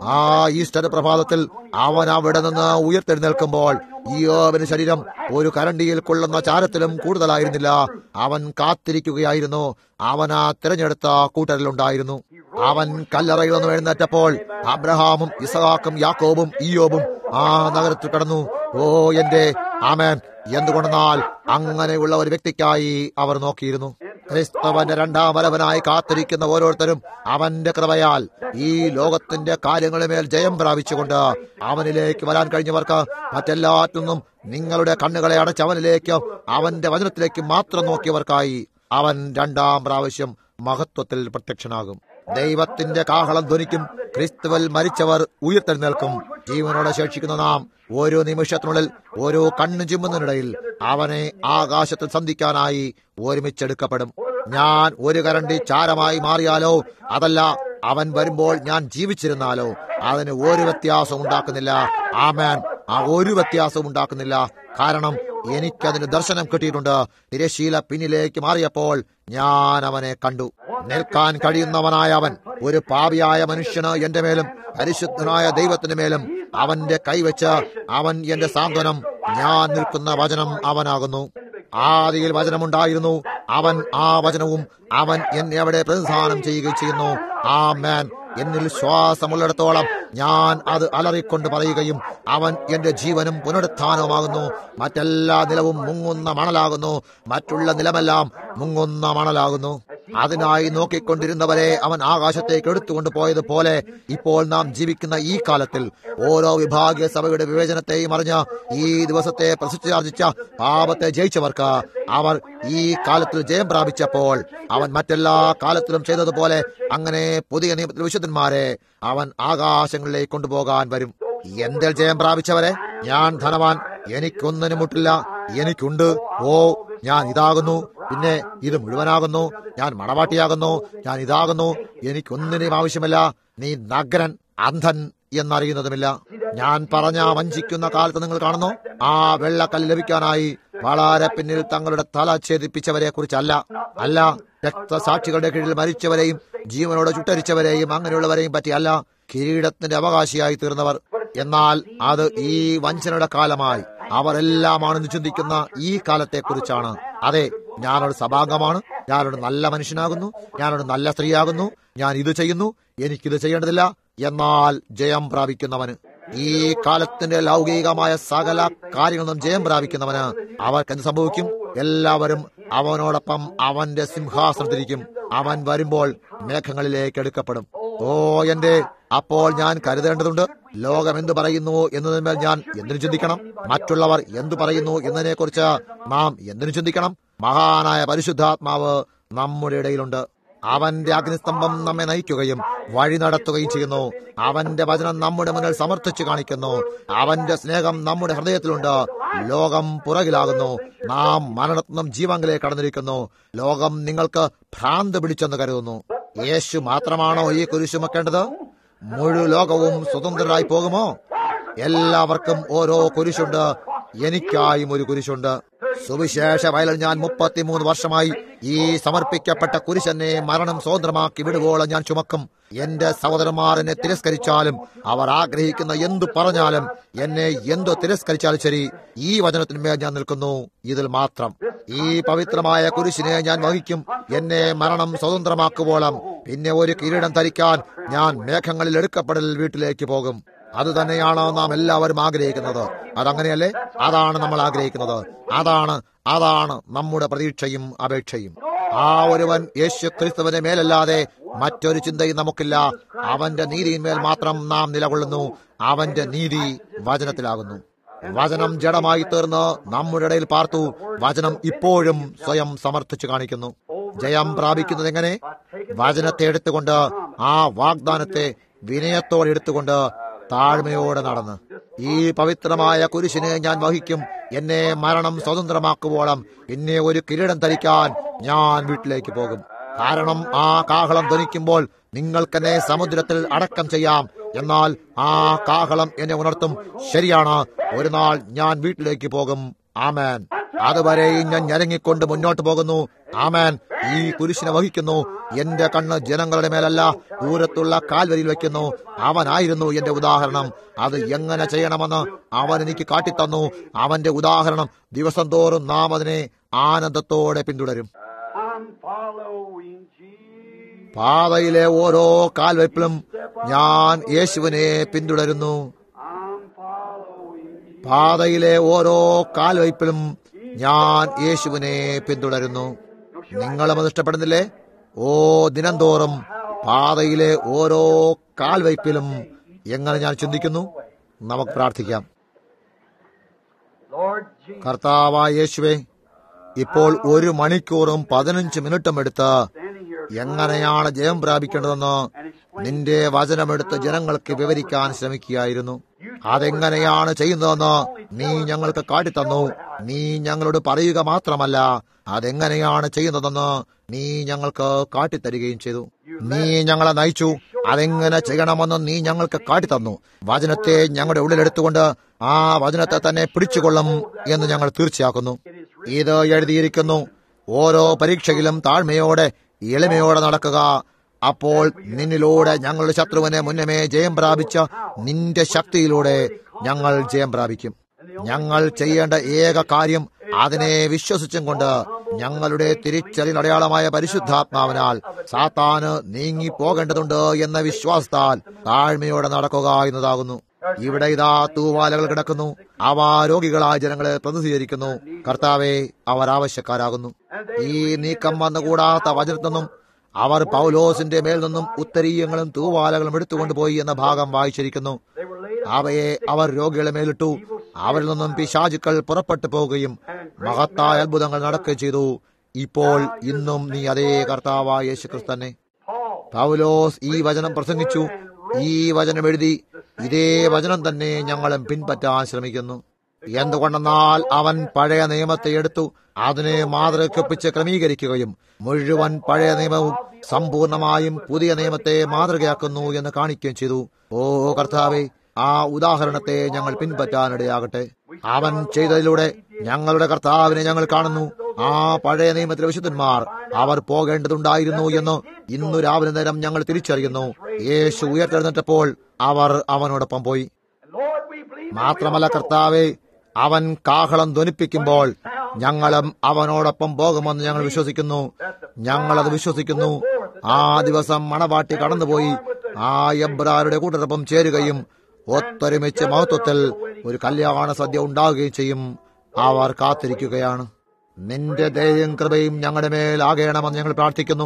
ആ ഈസ്റ്റർ പ്രഭാതത്തിൽ അവൻ അവിടെ നിന്ന് ഉയർത്തെഴുന്നേൽക്കുമ്പോൾ ഈയോവന് ശരീരം ഒരു കരണ്ടിയിൽ കൊള്ളുന്ന ചാരത്തിലും കൂടുതലായിരുന്നില്ല അവൻ കാത്തിരിക്കുകയായിരുന്നു അവൻ ആ തിരഞ്ഞെടുത്ത കൂട്ടരിലുണ്ടായിരുന്നു അവൻ കല്ലറയിൽ നിന്ന് എഴുന്നേറ്റപ്പോൾ അബ്രഹാമും ഇസഹാക്കും യാക്കോബും ഈയോബും ആ നഗരത്തിൽ കടന്നു ഓ എന്റെ ആമേൻ എന്തുകൊണ്ടെന്നാൽ അങ്ങനെയുള്ള ഒരു വ്യക്തിക്കായി അവർ നോക്കിയിരുന്നു ക്രിസ്തവന്റെ രണ്ടാം വരവനായി കാത്തിരിക്കുന്ന ഓരോരുത്തരും അവന്റെ കൃപയാൽ ഈ ലോകത്തിന്റെ കാര്യങ്ങളുമേൽ ജയം പ്രാപിച്ചുകൊണ്ട് അവനിലേക്ക് വരാൻ കഴിഞ്ഞവർക്ക് മറ്റെല്ലാറ്റിനും നിങ്ങളുടെ കണ്ണുകളെ അടച്ച് അവനിലേക്ക് അവന്റെ വചനത്തിലേക്ക് മാത്രം നോക്കിയവർക്കായി അവൻ രണ്ടാം പ്രാവശ്യം മഹത്വത്തിൽ പ്രത്യക്ഷനാകും ദൈവത്തിന്റെ കാഹളം ധ്വനിക്കും ക്രിസ്തുവിൽ മരിച്ചവർ ഉയർത്തെഴുന്നേൽക്കും ജീവനോടെ ശേഷിക്കുന്ന നാം ഓരോ നിമിഷത്തിനുള്ളിൽ ഓരോ കണ്ണു ചിമ്മുന്നതിനിടയിൽ അവനെ ആകാശത്തിൽ സന്ധിക്കാനായി ഒരുമിച്ചെടുക്കപ്പെടും ഞാൻ ഒരു കരണ്ടി ചാരമായി മാറിയാലോ അതല്ല അവൻ വരുമ്പോൾ ഞാൻ ജീവിച്ചിരുന്നാലോ അതിന് ഒരു വ്യത്യാസവും ഉണ്ടാക്കുന്നില്ല ആമേൻ ആ ഒരു വ്യത്യാസവും ഉണ്ടാക്കുന്നില്ല കാരണം എനിക്കതിന് ദർശനം കിട്ടിയിട്ടുണ്ട് തിരശീല പിന്നിലേക്ക് മാറിയപ്പോൾ ഞാൻ അവനെ കണ്ടു നിൽക്കാൻ കഴിയുന്നവനായ അവൻ ഒരു പാപിയായ മനുഷ്യന് എന്റെ മേലും പരിശുദ്ധനായ ദൈവത്തിന്റെ മേലും അവന്റെ കൈവച്ച് അവൻ എന്റെ സാന്ത്വനം ഞാൻ നിൽക്കുന്ന വചനം അവനാകുന്നു ആദിയിൽ വചനമുണ്ടായിരുന്നു അവൻ ആ വചനവും അവൻ എന്നെ അവിടെ പ്രതിനിധാനം ചെയ്യുകയും ചെയ്യുന്നു ആ മാൻ എന്നിൽ ശ്വാസമുള്ളിടത്തോളം ഞാൻ അത് അലറിക്കൊണ്ട് പറയുകയും അവൻ എന്റെ ജീവനും പുനരുത്ഥാനവുമാകുന്നു മറ്റെല്ലാ നിലവും മുങ്ങുന്ന മണലാകുന്നു മറ്റുള്ള നിലമെല്ലാം മുങ്ങുന്ന മണലാകുന്നു അതിനായി നോക്കിക്കൊണ്ടിരുന്നവരെ അവൻ ആകാശത്തേക്ക് എടുത്തുകൊണ്ട് പോയതുപോലെ ഇപ്പോൾ നാം ജീവിക്കുന്ന ഈ കാലത്തിൽ ഓരോ വിഭാഗീയ സഭയുടെ വിവേചനത്തെയും അറിഞ്ഞ് ഈ ദിവസത്തെ പ്രസിദ്ധാർജിച്ച പാപത്തെ ജയിച്ചവർക്ക് അവർ ഈ കാലത്തിൽ ജയം പ്രാപിച്ചപ്പോൾ അവൻ മറ്റെല്ലാ കാലത്തിലും ചെയ്തതുപോലെ അങ്ങനെ പുതിയ നിയമത്തിൽ വിശുദ്ധന്മാരെ അവൻ ആകാശങ്ങളിലേക്ക് കൊണ്ടുപോകാൻ വരും എന്തിൽ ജയം പ്രാപിച്ചവരെ ഞാൻ ധനവാൻ എനിക്കൊന്നിനും മുട്ടില്ല എനിക്കുണ്ട് ഓ ഞാൻ ഇതാകുന്നു പിന്നെ ഇത് മുഴുവനാകുന്നു ഞാൻ മണവാട്ടിയാകുന്നു ഞാൻ ഇതാകുന്നു എനിക്കൊന്നിനും ആവശ്യമില്ല നീ നഗരൻ അന്ധൻ എന്നറിയുന്നതുമില്ല ഞാൻ പറഞ്ഞ ആ വഞ്ചിക്കുന്ന കാലത്ത് നിങ്ങൾ കാണുന്നു ആ വെള്ളക്കല്ല് ലഭിക്കാനായി വളരെ പിന്നിൽ തങ്ങളുടെ തല ഛേദിപ്പിച്ചവരെ കുറിച്ചല്ല അല്ല രക്തസാക്ഷികളുടെ കീഴിൽ മരിച്ചവരെയും ജീവനോട് ചുട്ടരിച്ചവരെയും അങ്ങനെയുള്ളവരെയും പറ്റിയല്ല കിരീടത്തിന്റെ അവകാശിയായി തീർന്നവർ എന്നാൽ അത് ഈ വഞ്ചനയുടെ കാലമായി അവരെല്ലാമാണെന്ന് ചിന്തിക്കുന്ന ഈ കാലത്തെക്കുറിച്ചാണ് അതെ ഞാനൊരു സഭാംഗമാണ് ഞാനൊരു നല്ല മനുഷ്യനാകുന്നു ഞാനൊരു നല്ല സ്ത്രീയാകുന്നു ഞാൻ ഇത് ചെയ്യുന്നു എനിക്കിത് ചെയ്യേണ്ടതില്ല എന്നാൽ ജയം പ്രാപിക്കുന്നവന് ഈ കാലത്തിന്റെ ലൗകികമായ സകല കാര്യങ്ങളും ജയം പ്രാപിക്കുന്നവന് അവർക്ക് എന്ത് സംഭവിക്കും എല്ലാവരും അവനോടൊപ്പം അവന്റെ സിംഹാസനത്തിരിക്കും അവൻ വരുമ്പോൾ മേഘങ്ങളിലേക്ക് എടുക്കപ്പെടും ഓ എന്റെ അപ്പോൾ ഞാൻ കരുതേണ്ടതുണ്ട് ലോകം എന്തു പറയുന്നു എന്നതിന്മേൽ ഞാൻ എന്തിനു ചിന്തിക്കണം മറ്റുള്ളവർ എന്തു പറയുന്നു എന്നതിനെ കുറിച്ച് നാം എന്തിനു ചിന്തിക്കണം മഹാനായ പരിശുദ്ധാത്മാവ് നമ്മുടെ ഇടയിലുണ്ട് അവന്റെ അഗ്നിസ്തംഭം നമ്മെ നയിക്കുകയും വഴി നടത്തുകയും ചെയ്യുന്നു അവന്റെ വചനം നമ്മുടെ മുന്നിൽ സമർത്ഥിച്ചു കാണിക്കുന്നു അവന്റെ സ്നേഹം നമ്മുടെ ഹൃദയത്തിലുണ്ട് ലോകം പുറകിലാകുന്നു നാം മരണത്തിനും ജീവങ്കിലേക്ക് കടന്നിരിക്കുന്നു ലോകം നിങ്ങൾക്ക് ഭ്രാന്ത് പിടിച്ചെന്ന് കരുതുന്നു യേശു മാത്രമാണോ ഈ കുരിശു വെക്കേണ്ടത് മുഴു ലോകവും സ്വതന്ത്രരായി പോകുമോ എല്ലാവർക്കും ഓരോ കുരിശുണ്ട് എനിക്കായും ഒരു കുരിശുണ്ട് സുവിശേഷ വയലിൽ ഞാൻ മുപ്പത്തിമൂന്ന് വർഷമായി ഈ സമർപ്പിക്കപ്പെട്ട കുരിശനെ മരണം സ്വതന്ത്രമാക്കി വിടുവോളം ഞാൻ ചുമക്കും എന്റെ സഹോദരന്മാർ എന്നെ തിരസ്കരിച്ചാലും അവർ ആഗ്രഹിക്കുന്ന എന്തു പറഞ്ഞാലും എന്നെ എന്തു തിരസ്കരിച്ചാലും ശരി ഈ വചനത്തിന്മേൽ ഞാൻ നിൽക്കുന്നു ഇതിൽ മാത്രം ഈ പവിത്രമായ കുരിശിനെ ഞാൻ വഹിക്കും എന്നെ മരണം സ്വതന്ത്രമാക്കുവോളം പിന്നെ ഒരു കിരീടം ധരിക്കാൻ ഞാൻ മേഘങ്ങളിൽ എടുക്കപ്പെടൽ വീട്ടിലേക്ക് പോകും അത് തന്നെയാണ് നാം എല്ലാവരും ആഗ്രഹിക്കുന്നത് അതങ്ങനെയല്ലേ അതാണ് നമ്മൾ ആഗ്രഹിക്കുന്നത് അതാണ് അതാണ് നമ്മുടെ പ്രതീക്ഷയും അപേക്ഷയും ആ ഒരുവൻ യേശു ക്രിസ്തുവിന്റെ മേലല്ലാതെ മറ്റൊരു ചിന്തയും നമുക്കില്ല അവന്റെ നീതിയിന്മേൽ മാത്രം നാം നിലകൊള്ളുന്നു അവന്റെ നീതി വചനത്തിലാകുന്നു വചനം ജഡമായി തീർന്ന് നമ്മുടെ ഇടയിൽ പാർത്തു വചനം ഇപ്പോഴും സ്വയം സമർത്ഥിച്ചു കാണിക്കുന്നു ജയം പ്രാപിക്കുന്നത് എങ്ങനെ വചനത്തെ എടുത്തുകൊണ്ട് ആ വാഗ്ദാനത്തെ വിനയത്തോടെ എടുത്തുകൊണ്ട് താഴ്മയോടെ നടന്ന് ഈ പവിത്രമായ കുരിശിനെ ഞാൻ വഹിക്കും എന്നെ മരണം സ്വതന്ത്രമാക്കുവോളം പിന്നെ ഒരു കിരീടം ധരിക്കാൻ ഞാൻ വീട്ടിലേക്ക് പോകും കാരണം ആ കാഹളം ധ്വനിക്കുമ്പോൾ നിങ്ങൾക്കെന്നെ സമുദ്രത്തിൽ അടക്കം ചെയ്യാം എന്നാൽ ആ കാഹളം എന്നെ ഉണർത്തും ശരിയാണ് ഒരു നാൾ ഞാൻ വീട്ടിലേക്ക് പോകും ആമേൻ അതുവരെയും ഞാൻ ഞരങ്ങിക്കൊണ്ട് മുന്നോട്ട് പോകുന്നു ആമേൻ ഈ കുരിശിനെ വഹിക്കുന്നു എന്റെ കണ്ണ് ജനങ്ങളുടെ മേലല്ല ദൂരത്തുള്ള കാൽവരിയിൽ വെക്കുന്നു അവനായിരുന്നു എന്റെ ഉദാഹരണം അത് എങ്ങനെ ചെയ്യണമെന്ന് അവൻ എനിക്ക് കാട്ടിത്തന്നു അവന്റെ ഉദാഹരണം ദിവസം തോറും നാം അതിനെ ആനന്ദത്തോടെ പിന്തുടരും I'm following Jesus. പാതയിലെ ഓരോ കാൽവയ്പിലും ഞാൻ യേശുവിനെ പിന്തുടരുന്നു I'm following Jesus. പാതയിലെ ഓരോ കാൽവയ്പിലും ഞാൻ യേശുവിനെ പിന്തുടരുന്നു നിങ്ങളും അത് ഇഷ്ടപ്പെടുന്നില്ലേ ഓ ദിനംതോറും പാതയിലെ ഓരോ കാൽവയ്പിലും എങ്ങനെ ഞാൻ ചിന്തിക്കുന്നു നമുക്ക് പ്രാർത്ഥിക്കാം Lord Jesus, കർത്താവായ യേശുവെ ഇപ്പോൾ ഒരു മണിക്കൂറും പതിനഞ്ച് മിനിറ്റും എടുത്ത് standing here എങ്ങനെയാണ് ജയം പ്രാപിക്കേണ്ടതെന്ന് നിന്റെ വചനമെടുത്ത് ജനങ്ങൾക്ക് വിവരിക്കാൻ ശ്രമിക്കുകയായിരുന്നു അതെങ്ങനെയാണ് ചെയ്യുന്നതെന്ന് നീ ഞങ്ങൾക്ക് കാട്ടിത്തന്നു നീ ഞങ്ങളോട് പറയുക മാത്രമല്ല അതെങ്ങനെയാണ് ചെയ്യുന്നതെന്ന് നീ ഞങ്ങൾക്ക് കാട്ടിത്തരികയും ചെയ്തു നീ ഞങ്ങളെ നയിച്ചു അതെങ്ങനെ ചെയ്യണമെന്ന് നീ ഞങ്ങൾക്ക് കാട്ടിത്തന്നു വചനത്തെ ഞങ്ങളുടെ ഉള്ളിലെടുത്തുകൊണ്ട് ആ വചനത്തെ തന്നെ പിടിച്ചുകൊള്ളും എന്ന് ഞങ്ങൾ തീർച്ചയാക്കുന്നു ഇത് എഴുതിയിരിക്കുന്നു ഓരോ പരീക്ഷയിലും താഴ്മയോടെ എളിമയോടെ നടക്കുക അപ്പോൾ നിന്നിലൂടെ ഞങ്ങളുടെ ശത്രുവിനെ മുന്നമേ ജയം പ്രാപിച്ച നിന്റെ ശക്തിയിലൂടെ ഞങ്ങൾ ജയം പ്രാപിക്കും ഞങ്ങൾ ചെയ്യേണ്ട ഏക കാര്യം അതിനെ വിശ്വസിച്ചും കൊണ്ട് ഞങ്ങളുടെ തിരിച്ചറിയൽ അടയാളമായ പരിശുദ്ധാത്മാവിനാൽ സാത്താന് നീങ്ങി പോകേണ്ടതുണ്ട് എന്ന വിശ്വാസത്താൽ താഴ്മയോടെ നടക്കുക എന്നതാകുന്നു ഇവിടെ ഇതാ തൂവാലകൾ കിടക്കുന്നു അവ രോഗികളായ ജനങ്ങളെ പ്രതിനിധീകരിക്കുന്നു കർത്താവെ അവർ ആവശ്യക്കാരാകുന്നു ഈ നീക്കം വന്നുകൂടാത്ത വചനത്തിൽ നിന്നും അവർ പൗലോസിന്റെ മേൽ നിന്നും ഉത്തരീയങ്ങളും തൂവാലകളും എടുത്തുകൊണ്ടുപോയി എന്ന ഭാഗം വായിച്ചിരിക്കുന്നു അവയെ അവർ രോഗികളെ മേലിട്ടു അവരിൽ നിന്നും പിശാചുക്കൾ പുറപ്പെട്ടു പോവുകയും മഹത്തായ അത്ഭുതങ്ങൾ നടക്കുകയും ചെയ്തു ഇപ്പോൾ ഇന്നും നീ അതേ കർത്താവായ യേശു ക്രിസ്തു തന്നെ പൗലോസ് ഈ വചനം പ്രസംഗിച്ചു ഈ വചനം എഴുതി ഇതേ വചനം തന്നെ ഞങ്ങളും പിൻപറ്റാൻ ശ്രമിക്കുന്നു എന്തുകൊണ്ടെന്നാൽ അവൻ പഴയ നിയമത്തെ എടുത്തു അതിനെ മാതൃകയൊപ്പിച്ച് ക്രമീകരിക്കുകയും മുഴുവൻ പഴയ നിയമവും സമ്പൂർണമായും പുതിയ നിയമത്തെ മാതൃകയാക്കുന്നു എന്ന് കാണിക്കുകയും ചെയ്തു ഓ കർത്താവെ ആ ഉദാഹരണത്തെ ഞങ്ങൾ പിൻപറ്റാനിടയാകട്ടെ അവൻ ചെയ്തതിലൂടെ ഞങ്ങളുടെ കർത്താവിനെ ഞങ്ങൾ കാണുന്നു ആ പഴയ നിയമത്തിലെ വിശുദ്ധന്മാർ അവർ പോകേണ്ടതുണ്ടായിരുന്നു എന്ന് ഇന്നു രാവിലെ നേരം ഞങ്ങൾ തിരിച്ചറിയുന്നു യേശു ഉയർത്തെഴുന്നേറ്റപ്പോൾ അവർ അവനോടൊപ്പം പോയി Lord, we believe മാത്രമല്ല കർത്താവെ അവൻ കാഹളം ധ്വനിപ്പിക്കുമ്പോൾ ഞങ്ങളും അവനോടൊപ്പം പോകുമെന്ന് ഞങ്ങൾ വിശ്വസിക്കുന്നു ഞങ്ങളത് വിശ്വസിക്കുന്നു ആ ദിവസം മണവാട്ടി കടന്നുപോയി ആ എബ്രാരുടെ കൂട്ടരൊപ്പം ചേരുകയും ഒത്തൊരുമിച്ച് മഹത്വത്തിൽ ഒരു കല്യാണ സദ്യ ഉണ്ടാകുകയും ചെയ്യും അവർ കാത്തിരിക്കുകയാണ് നിന്റെ ദയയും കൃപയും ഞങ്ങളുടെ മേൽ ആകേണമെന്ന് ഞങ്ങൾ പ്രാർത്ഥിക്കുന്നു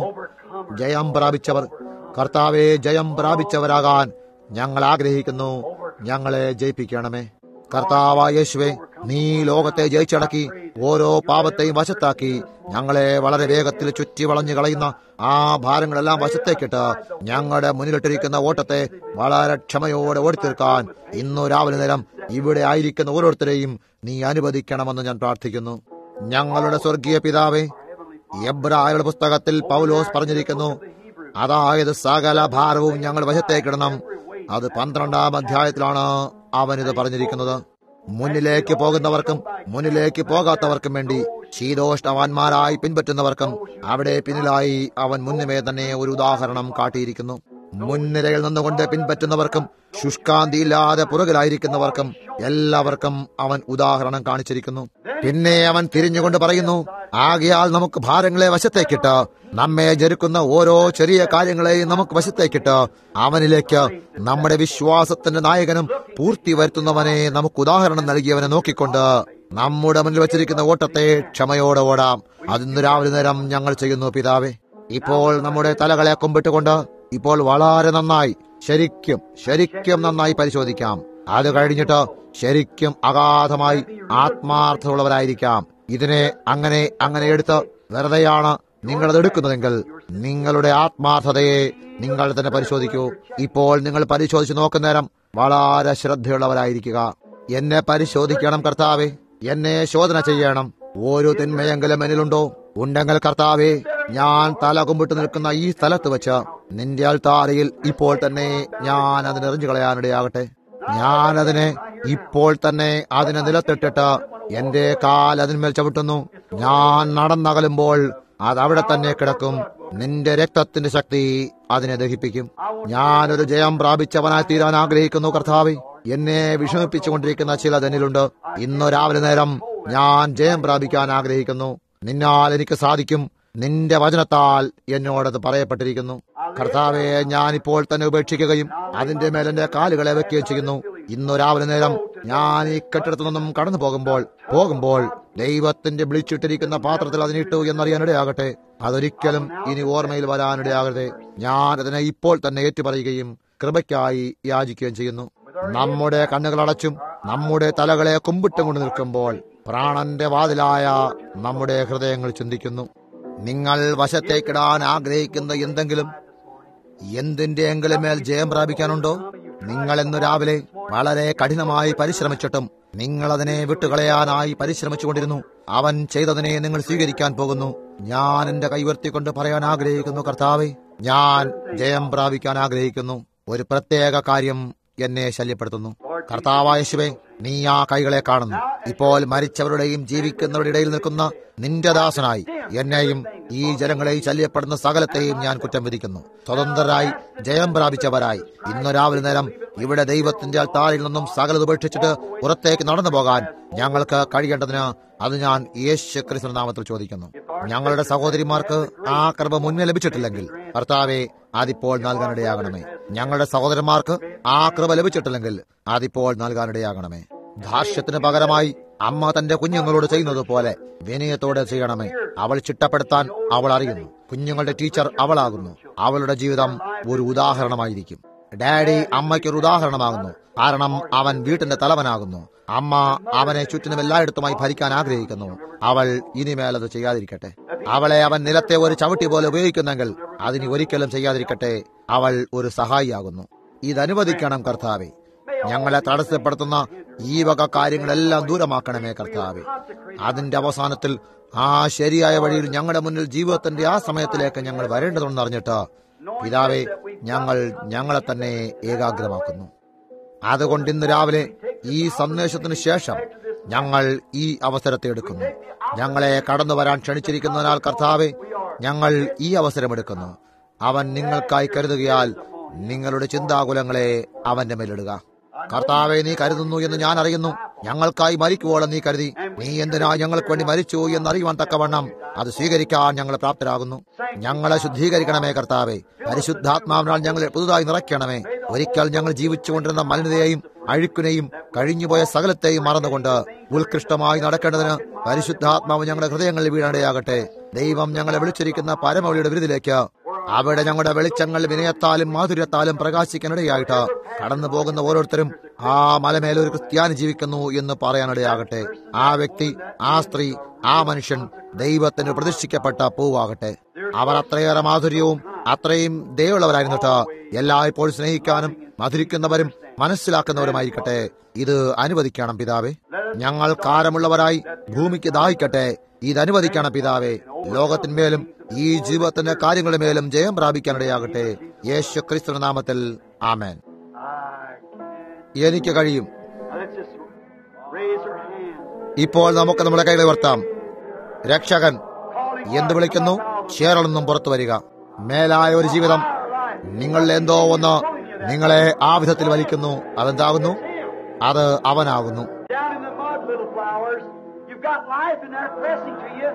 ജയം പ്രാപിച്ചവർ കർത്താവെ ജയം പ്രാപിച്ചവരാകാൻ ഞങ്ങൾ ആഗ്രഹിക്കുന്നു ഞങ്ങളെ ജയിപ്പിക്കണമേ കർത്താവ യേശുവെ നീ ലോകത്തെ ജയിച്ചടക്കി ഓരോ പാപത്തെയും വശത്താക്കി ഞങ്ങളെ വളരെ വേഗത്തിൽ ചുറ്റി വളഞ്ഞു കളയുന്ന ആ ഭാരങ്ങളെല്ലാം വശത്തേക്കിട്ട് ഞങ്ങളുടെ മുന്നിലിട്ടിരിക്കുന്ന ഓട്ടത്തെ വളരെ ക്ഷമയോടെ ഓടിത്തീർക്കാൻ ഇന്നു രാവിലെ നേരം ഇവിടെ ആയിരിക്കുന്ന ഓരോരുത്തരെയും നീ അനുവദിക്കണമെന്ന് ഞാൻ പ്രാർത്ഥിക്കുന്നു ഞങ്ങളുടെ സ്വർഗീയ പിതാവേ എബ്രായരുടെ പുസ്തകത്തിൽ പൗലോസ് പറഞ്ഞിരിക്കുന്നു അതായത് സകല ഭാരവും ഞങ്ങൾ വശത്തേക്കിടണം അത് പന്ത്രണ്ടാം അധ്യായത്തിലാണ് അവൻ ഇത് പറഞ്ഞിരിക്കുന്നത് മുന്നിലേക്ക് പോകുന്നവർക്കും മുന്നിലേക്ക് പോകാത്തവർക്കും വേണ്ടി ശീതോഷ്ണവാന്മാരായി പിൻപറ്റുന്നവർക്കും അവിടെ പിന്നിലായി അവൻ മുന്നുമേ തന്നെ ഒരു ഉദാഹരണം കാട്ടിയിരിക്കുന്നു മുൻനിരയിൽ നിന്നുകൊണ്ട് പിൻപറ്റുന്നവർക്കും ശുഷ്കാന്തിയില്ലാതെ പുറകിലായിരിക്കുന്നവർക്കും എല്ലാവർക്കും അവൻ ഉദാഹരണം കാണിച്ചിരിക്കുന്നു പിന്നെ അവൻ തിരിഞ്ഞുകൊണ്ട് പറയുന്നു ആകയാൽ നമുക്ക് ഭാരങ്ങളെ വശത്തേക്കിട്ട് നമ്മെ ജരുക്കുന്ന ഓരോ ചെറിയ കാര്യങ്ങളെയും നമുക്ക് വശത്തേക്കിട്ട് അവനിലേക്ക് നമ്മുടെ വിശ്വാസത്തിന്റെ നായകനും പൂർത്തി വരുത്തുന്നവനെ നമുക്ക് ഉദാഹരണം നൽകിയവനെ നോക്കിക്കൊണ്ട് നമ്മുടെ മുന്നിൽ വച്ചിരിക്കുന്ന ഓട്ടത്തെ ക്ഷമയോടെ ഓടാം അതിന്ന് രാവിലെ നേരം ഞങ്ങൾ ചെയ്യുന്നു പിതാവേ ഇപ്പോൾ നമ്മുടെ തലകളെ കുമ്പിട്ടുകൊണ്ട് ഇപ്പോൾ വളരെ നന്നായി ശരിക്കും ശരിക്കും നന്നായി പരിശോധിക്കാം അത് കഴിഞ്ഞിട്ട് ശരിക്കും അഗാധമായി ആത്മാർത്ഥമുള്ളവരായിരിക്കാം ഇതിനെ അങ്ങനെ അങ്ങനെ എടുത്ത് വെറുതെയാണ് നിങ്ങളത് എടുക്കുന്നതെങ്കിൽ നിങ്ങളുടെ ആത്മാർത്ഥതയെ നിങ്ങൾ തന്നെ പരിശോധിക്കൂ ഇപ്പോൾ നിങ്ങൾ പരിശോധിച്ച് നോക്കുന്നേരം വളരെ ശ്രദ്ധയുള്ളവരായിരിക്കുക എന്നെ പരിശോധിക്കണം കർത്താവെ എന്നെ ശോധന ചെയ്യണം ഓരോ തിന്മയെങ്കിലും എന്നിലുണ്ടോ ഉണ്ടെങ്കിൽ കർത്താവെ ഞാൻ തല കുമ്പിട്ട് നിൽക്കുന്ന ഈ സ്ഥലത്ത് വെച്ച് നിന്റെ അൾത്താരയിൽ ഇപ്പോൾ തന്നെ ഞാൻ അതിനെ എറിഞ്ഞു കളയാനിടയാകട്ടെ ഞാൻ അതിനെ ഇപ്പോൾ തന്നെ അതിനെ നിലത്തിട്ടിട്ട് എന്റെ കാൽ അതിന്മേൽ ചവിട്ടുന്നു ഞാൻ നടന്നകലുമ്പോൾ അത് അവിടെ തന്നെ കിടക്കും നിന്റെ രക്തത്തിന്റെ ശക്തി അതിനെ ദഹിപ്പിക്കും ഞാനൊരു ജയം പ്രാപിച്ചവനായി തീരാൻ ആഗ്രഹിക്കുന്നു കർത്താവെ എന്നെ വിഷമിപ്പിച്ചുകൊണ്ടിരിക്കുന്ന ചില ധനിലുണ്ട് ഇന്ന് രാവിലെ നേരം ഞാൻ ജയം പ്രാപിക്കാൻ ആഗ്രഹിക്കുന്നു നിന്നാൽ എനിക്ക് സാധിക്കും നിന്റെ വചനത്താൽ എന്നോടത് പറയപ്പെട്ടിരിക്കുന്നു കർത്താവെ ഞാൻ ഇപ്പോൾ തന്നെ ഉപേക്ഷിക്കുകയും അതിന്റെ മേൽ എന്റെ കാലുകളെ വെക്കുകയും ചെയ്യുന്നു ഇന്നു രാവിലെ നേരം ഞാൻ ഈ കെട്ടിടത്തു നിന്നും കടന്നു പോകുമ്പോൾ പോകുമ്പോൾ ദൈവത്തിന്റെ വിളിച്ചിട്ടിരിക്കുന്ന പാത്രത്തിൽ അതിനിട്ടു എന്നറിയാനിടയാകട്ടെ അതൊരിക്കലും ഇനി ഓർമ്മയിൽ വരാനിടയാകട്ടെ ഞാൻ അതിനെ ഇപ്പോൾ തന്നെ ഏറ്റുപറയുകയും കൃപയ്ക്കായി യാചിക്കുകയും ചെയ്യുന്നു നമ്മുടെ കണ്ണുകൾ അടച്ചും നമ്മുടെ തലകളെ കുമ്പിട്ടും കൊണ്ട് നിൽക്കുമ്പോൾ പ്രാണന്റെ വാതിലായ നമ്മുടെ ഹൃദയങ്ങൾ ചിന്തിക്കുന്നു നിങ്ങൾ വശത്തേക്കിടാൻ ആഗ്രഹിക്കുന്ന എന്തെങ്കിലും എന്തിന്റെ എങ്കിലും മേൽ ജയം പ്രാപിക്കാനുണ്ടോ നിങ്ങൾ ഇന്ന് രാവിലെ വളരെ കഠിനമായി പരിശ്രമിച്ചിട്ടും നിങ്ങൾ അതിനെ വിട്ടുകളയാനായി പരിശ്രമിച്ചുകൊണ്ടിരുന്നു അവൻ ചെയ്തതിനെ നിങ്ങൾ സ്വീകരിക്കാൻ പോകുന്നു ഞാൻ എന്റെ കൈവർത്തിക്കൊണ്ട് പറയാൻ ആഗ്രഹിക്കുന്നു കർത്താവെ ഞാൻ ജയം പ്രാപിക്കാൻ ആഗ്രഹിക്കുന്നു ഒരു പ്രത്യേക കാര്യം എന്നെ ശല്യപ്പെടുത്തുന്നു കർത്താവായ ശിവേ നീ ആ കൈകളെ കാണുന്നു ഇപ്പോൾ മരിച്ചവരുടെയും ജീവിക്കുന്നവരുടെ ഇടയിൽ നിൽക്കുന്ന നിന്റെ ദാസനായി എന്നെയും ഈ ജനങ്ങളെയും ശല്യപ്പെടുന്ന സകലത്തെയും ഞാൻ കുറ്റം വിധിക്കുന്നു സ്വതന്ത്രരായി ജയം പ്രാപിച്ചവരായി ഇന്ന് രാവിലെ നേരം ഇവിടെ ദൈവത്തിന്റെ അൾത്താരിൽ നിന്നും സകലത് ഉപേക്ഷിച്ചിട്ട് പുറത്തേക്ക് നടന്നു പോകാൻ ഞങ്ങൾക്ക് കഴിയേണ്ടതിന് അത് ഞാൻ യേശു ക്രിസ്തു നാമത്തിൽ ചോദിക്കുന്നു ഞങ്ങളുടെ സഹോദരിമാർക്ക് ആ കൃപ മുന്നേ ലഭിച്ചിട്ടില്ലെങ്കിൽ ഭർത്താവെ അതിപ്പോൾ നൽകാനിടയാകണമേ ഞങ്ങളുടെ സഹോദരന്മാർക്ക് ആ കൃപ ലഭിച്ചിട്ടില്ലെങ്കിൽ അതിപ്പോൾ നൽകാനിടയാകണമേ ധാർഷ്യത്തിന് പകരമായി അമ്മ തന്റെ കുഞ്ഞുങ്ങളോട് ചെയ്യുന്നത് പോലെ വിനയത്തോടെ ചെയ്യണമേ അവൾ ചിട്ടപ്പെടുത്താൻ അവൾ അറിയുന്നു കുഞ്ഞുങ്ങളുടെ ടീച്ചർ അവളാകുന്നു അവളുടെ ജീവിതം ഒരു ഉദാഹരണമായിരിക്കും ഡാഡി അമ്മയ്ക്കൊരു ഉദാഹരണമാകുന്നു കാരണം അവൻ വീട്ടിന്റെ തലവനാകുന്നു അമ്മ അവനെ ചുറ്റിനും എല്ലായിടത്തുമായി ഭരിക്കാൻ ആഗ്രഹിക്കുന്നു അവൾ ഇനിമേൽ അത് ചെയ്യാതിരിക്കട്ടെ അവളെ അവൻ നിലത്തെ ഒരു ചവിട്ടി പോലെ ഉപയോഗിക്കുന്നെങ്കിൽ അതിന് ഒരിക്കലും ചെയ്യാതിരിക്കട്ടെ അവൾ ഒരു സഹായിയാകുന്നു ഇതനുവദിക്കണം കർത്താവെ ഞങ്ങളെ തടസ്സപ്പെടുത്തുന്ന ഈ വക കാര്യങ്ങളെല്ലാം ദൂരമാക്കണമേ കർത്താവെ അതിന്റെ അവസാനത്തിൽ ആ ശരിയായ വഴിയിൽ ഞങ്ങളുടെ മുന്നിൽ ജീവിതത്തിന്റെ ആ സമയത്തിലേക്ക് ഞങ്ങൾ വരേണ്ടതുണ്ടെന്ന് അറിഞ്ഞിട്ട് പിതാവെ ഞങ്ങൾ ഞങ്ങളെ തന്നെ ഏകാഗ്രമാക്കുന്നു അതുകൊണ്ട് ഇന്ന് രാവിലെ ഈ സന്ദേശത്തിന് ശേഷം ഞങ്ങൾ ഈ അവസരത്തെ എടുക്കുന്നു ഞങ്ങളെ കടന്നു വരാൻ ക്ഷണിച്ചിരിക്കുന്നതിനാൽ കർത്താവെ ഞങ്ങൾ ഈ അവസരമെടുക്കുന്നു അവൻ നിങ്ങൾക്കായി കരുതുകയാൽ നിങ്ങളുടെ ചിന്താകുലങ്ങളെ അവന്റെ മേലിടുക കർത്താവെ നീ കരുതുന്നു എന്ന് ഞാൻ അറിയുന്നു ഞങ്ങൾക്കായി മരിക്കുവോളം നീ കരുതി നീ എന്തിനാ ഞങ്ങൾക്ക് വേണ്ടി മരിച്ചു എന്നറിയുവാൻ തക്കവണ്ണം അത് സ്വീകരിക്കാൻ ഞങ്ങൾ പ്രാപ്തരാകുന്നു ഞങ്ങളെ ശുദ്ധീകരിക്കണമേ കർത്താവെ പരിശുദ്ധാത്മാവിനാൽ ഞങ്ങളെ പുതുതായി നിറയ്ക്കണമേ ഒരിക്കൽ ഞങ്ങൾ ജീവിച്ചുകൊണ്ടിരുന്ന മലിനതയെയും അഴുക്കിനെയും കഴിഞ്ഞുപോയ സകലത്തെയും മറന്നുകൊണ്ട് ഉത്കൃഷ്ടമായി നടക്കേണ്ടതിന് പരിശുദ്ധാത്മാവ് ഞങ്ങളുടെ ഹൃദയങ്ങളിൽ വീഴാനിടയാകട്ടെ ദൈവം ഞങ്ങളെ വിളിച്ചിരിക്കുന്ന പരമവളിയുടെ വിരുദിലേക്ക് അവിടെ ഞങ്ങളുടെ വെളിച്ചങ്ങൾ വിനയത്താലും മാധുര്യത്താലും പ്രകാശിക്കാനിടയായിട്ട് കടന്നു പോകുന്ന ഓരോരുത്തരും ആ മലമേൽ ഒരു ക്രിസ്ത്യാനി ജീവിക്കുന്നു എന്ന് പറയാനിടയാകട്ടെ ആ വ്യക്തി ആ സ്ത്രീ ആ മനുഷ്യൻ ദൈവത്തിന് പ്രതിഷ്ഠിക്കപ്പെട്ട പൂവാകട്ടെ അവർ അത്രയേറെ മാധുര്യവും അത്രയും ദയുള്ളവരായിരുന്നിട്ട് എല്ലായ്പ്പോഴും സ്നേഹിക്കാനും മധുരിക്കുന്നവരും മനസ്സിലാക്കുന്നവരുമായിരിക്കട്ടെ ഇത് അനുവദിക്കണം പിതാവേ ഞങ്ങൾ കാരമുള്ളവരായി ഭൂമിക്ക് ദാഹിക്കട്ടെ ഇത് അനുവദിക്കണം പിതാവേ ലോകത്തിന്മേലും ഈ ജീവിതത്തിന്റെ കാര്യങ്ങളുടെ മേലും ജയം പ്രാപിക്കാനിടയാകട്ടെ യേശു ക്രിസ്തു നാമത്തിൽ ആമേൻ എനിക്ക് കഴിയും Let's just raise our hands. ഇപ്പോൾ നമുക്ക് നമ്മുടെ കൈകൾ ഉയർത്താം രക്ഷകൻ എന്ത് വിളിക്കുന്നു ചേറിൽ നിന്നും പുറത്തു വരിക മേലായ ഒരു ജീവിതം നിങ്ങളിൽ എന്തോ ഒന്ന് നിങ്ങളെ ആ വിധത്തിൽ വലിക്കുന്നു അതെന്താകുന്നു അത് അവനാകുന്നു Down in the mud, little flowers. You've got life in there pressing to you.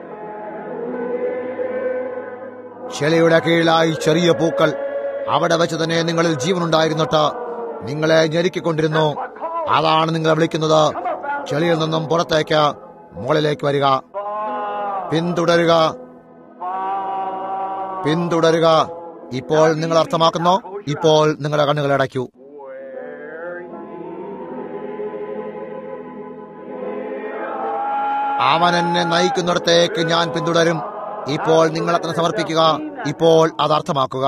ചെളിയുടെ കീഴിലായി ചെറിയ പൂക്കൾ അവിടെ വെച്ച് തന്നെ നിങ്ങളിൽ ജീവനുണ്ടായിരുന്നിട്ട് നിങ്ങളെ ഞെരുക്കിക്കൊണ്ടിരുന്നു അതാണ് നിങ്ങളെ വിളിക്കുന്നത് ചെളിയിൽ നിന്നും പുറത്തേക്ക് മുകളിലേക്ക് വരിക പിന്തുടരുക പിന്തുടരുക ഇപ്പോൾ നിങ്ങൾ അർത്ഥമാക്കുന്നോ ഇപ്പോൾ നിങ്ങളുടെ കണ്ണുകൾ അടയ്ക്കൂ അവൻ എന്നെ നയിക്കുന്നിടത്തേക്ക് ഞാൻ പിന്തുടരും ഇപ്പോൾ നിങ്ങൾ അതിനെ സമർപ്പിക്കുക ഇപ്പോൾ അത് അർത്ഥമാക്കുക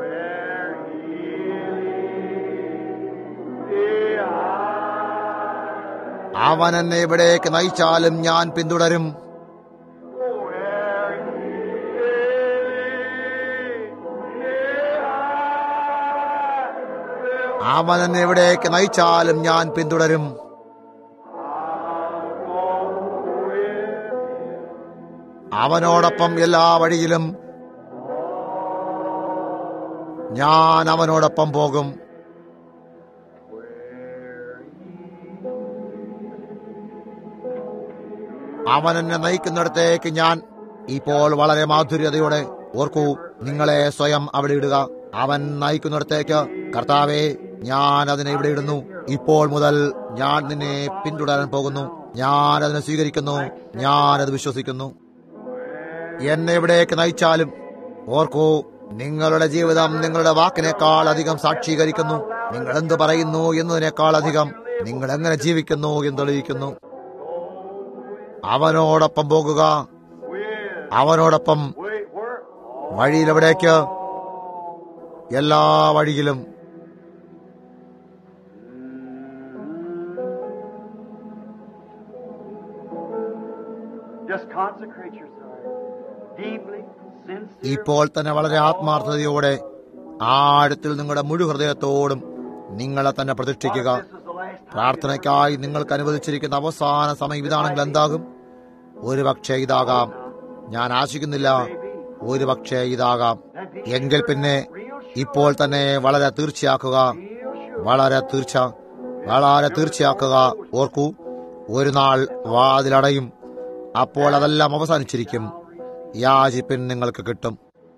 അവൻ എന്നെ ഇവിടേക്ക് നയിച്ചാലും ഞാൻ പിന്തുടരും അവൻ എന്നെ ഇവിടേക്ക് നയിച്ചാലും ഞാൻ പിന്തുടരും അവനോടൊപ്പം എല്ലാ വഴിയിലും ഞാൻ അവനോടൊപ്പം പോകും അവൻ എന്നെ നയിക്കുന്നിടത്തേക്ക് ഞാൻ ഇപ്പോൾ വളരെ മാധുര്യതയോടെ ഓർക്കൂ നിങ്ങളെ സ്വയം അവിടെ ഇടുക അവൻ നയിക്കുന്നിടത്തേക്ക് കർത്താവെ ഞാൻ അതിനെ ഇവിടെ ഇടുന്നു ഇപ്പോൾ മുതൽ ഞാൻ നിന്നെ പിന്തുടരാൻ പോകുന്നു ഞാൻ അതിനെ സ്വീകരിക്കുന്നു ഞാൻ അത് വിശ്വസിക്കുന്നു എന്നെ എവിടേക്ക് നയിച്ചാലും ഓർക്കൂ നിങ്ങളുടെ ജീവിതം നിങ്ങളുടെ വാക്കിനേക്കാൾ അധികം സാക്ഷീകരിക്കുന്നു നിങ്ങൾ എന്ത് പറയുന്നു എന്നതിനേക്കാൾ അധികം നിങ്ങൾ എങ്ങനെ ജീവിക്കുന്നു എന്ന് തെളിയിക്കുന്നു അവനോടൊപ്പം പോകുക അവനോടൊപ്പം Wait, where? വഴിയിലെവിടേക്ക് എല്ലാ വഴിയിലും Just consecrate yourself deeply, sincerely. ഇപ്പോൾ തന്നെ വളരെ ആത്മാർത്ഥതയോടെ ആഴത്തിൽ നിങ്ങളുടെ മുഴു ഹൃദയത്തോടും നിങ്ങളെ തന്നെ പ്രതിഷ്ഠിക്കുക This is the last time. പ്രാർത്ഥനയ്ക്കായി നിങ്ങൾക്ക് അനുവദിച്ചിരിക്കുന്ന അവസാന സമയം ഇതാണെങ്കിൽ എന്താകും ഒരു പക്ഷേ ഇതാകാം ഞാൻ ആശിക്കുന്നില്ല ഒരു പക്ഷേ ഇതാകാം എങ്കിൽ പിന്നെ ഇപ്പോൾ തന്നെ വളരെ തീർച്ചയാക്കുക വളരെ തീർച്ച വളരെ തീർച്ചയാക്കുക ഓർക്കൂ ഒരു നാൾ വാതിലടയും അപ്പോൾ അതെല്ലാം അവസാനിച്ചിരിക്കും യാചിപ്പിൻ നിങ്ങൾക്ക് കിട്ടും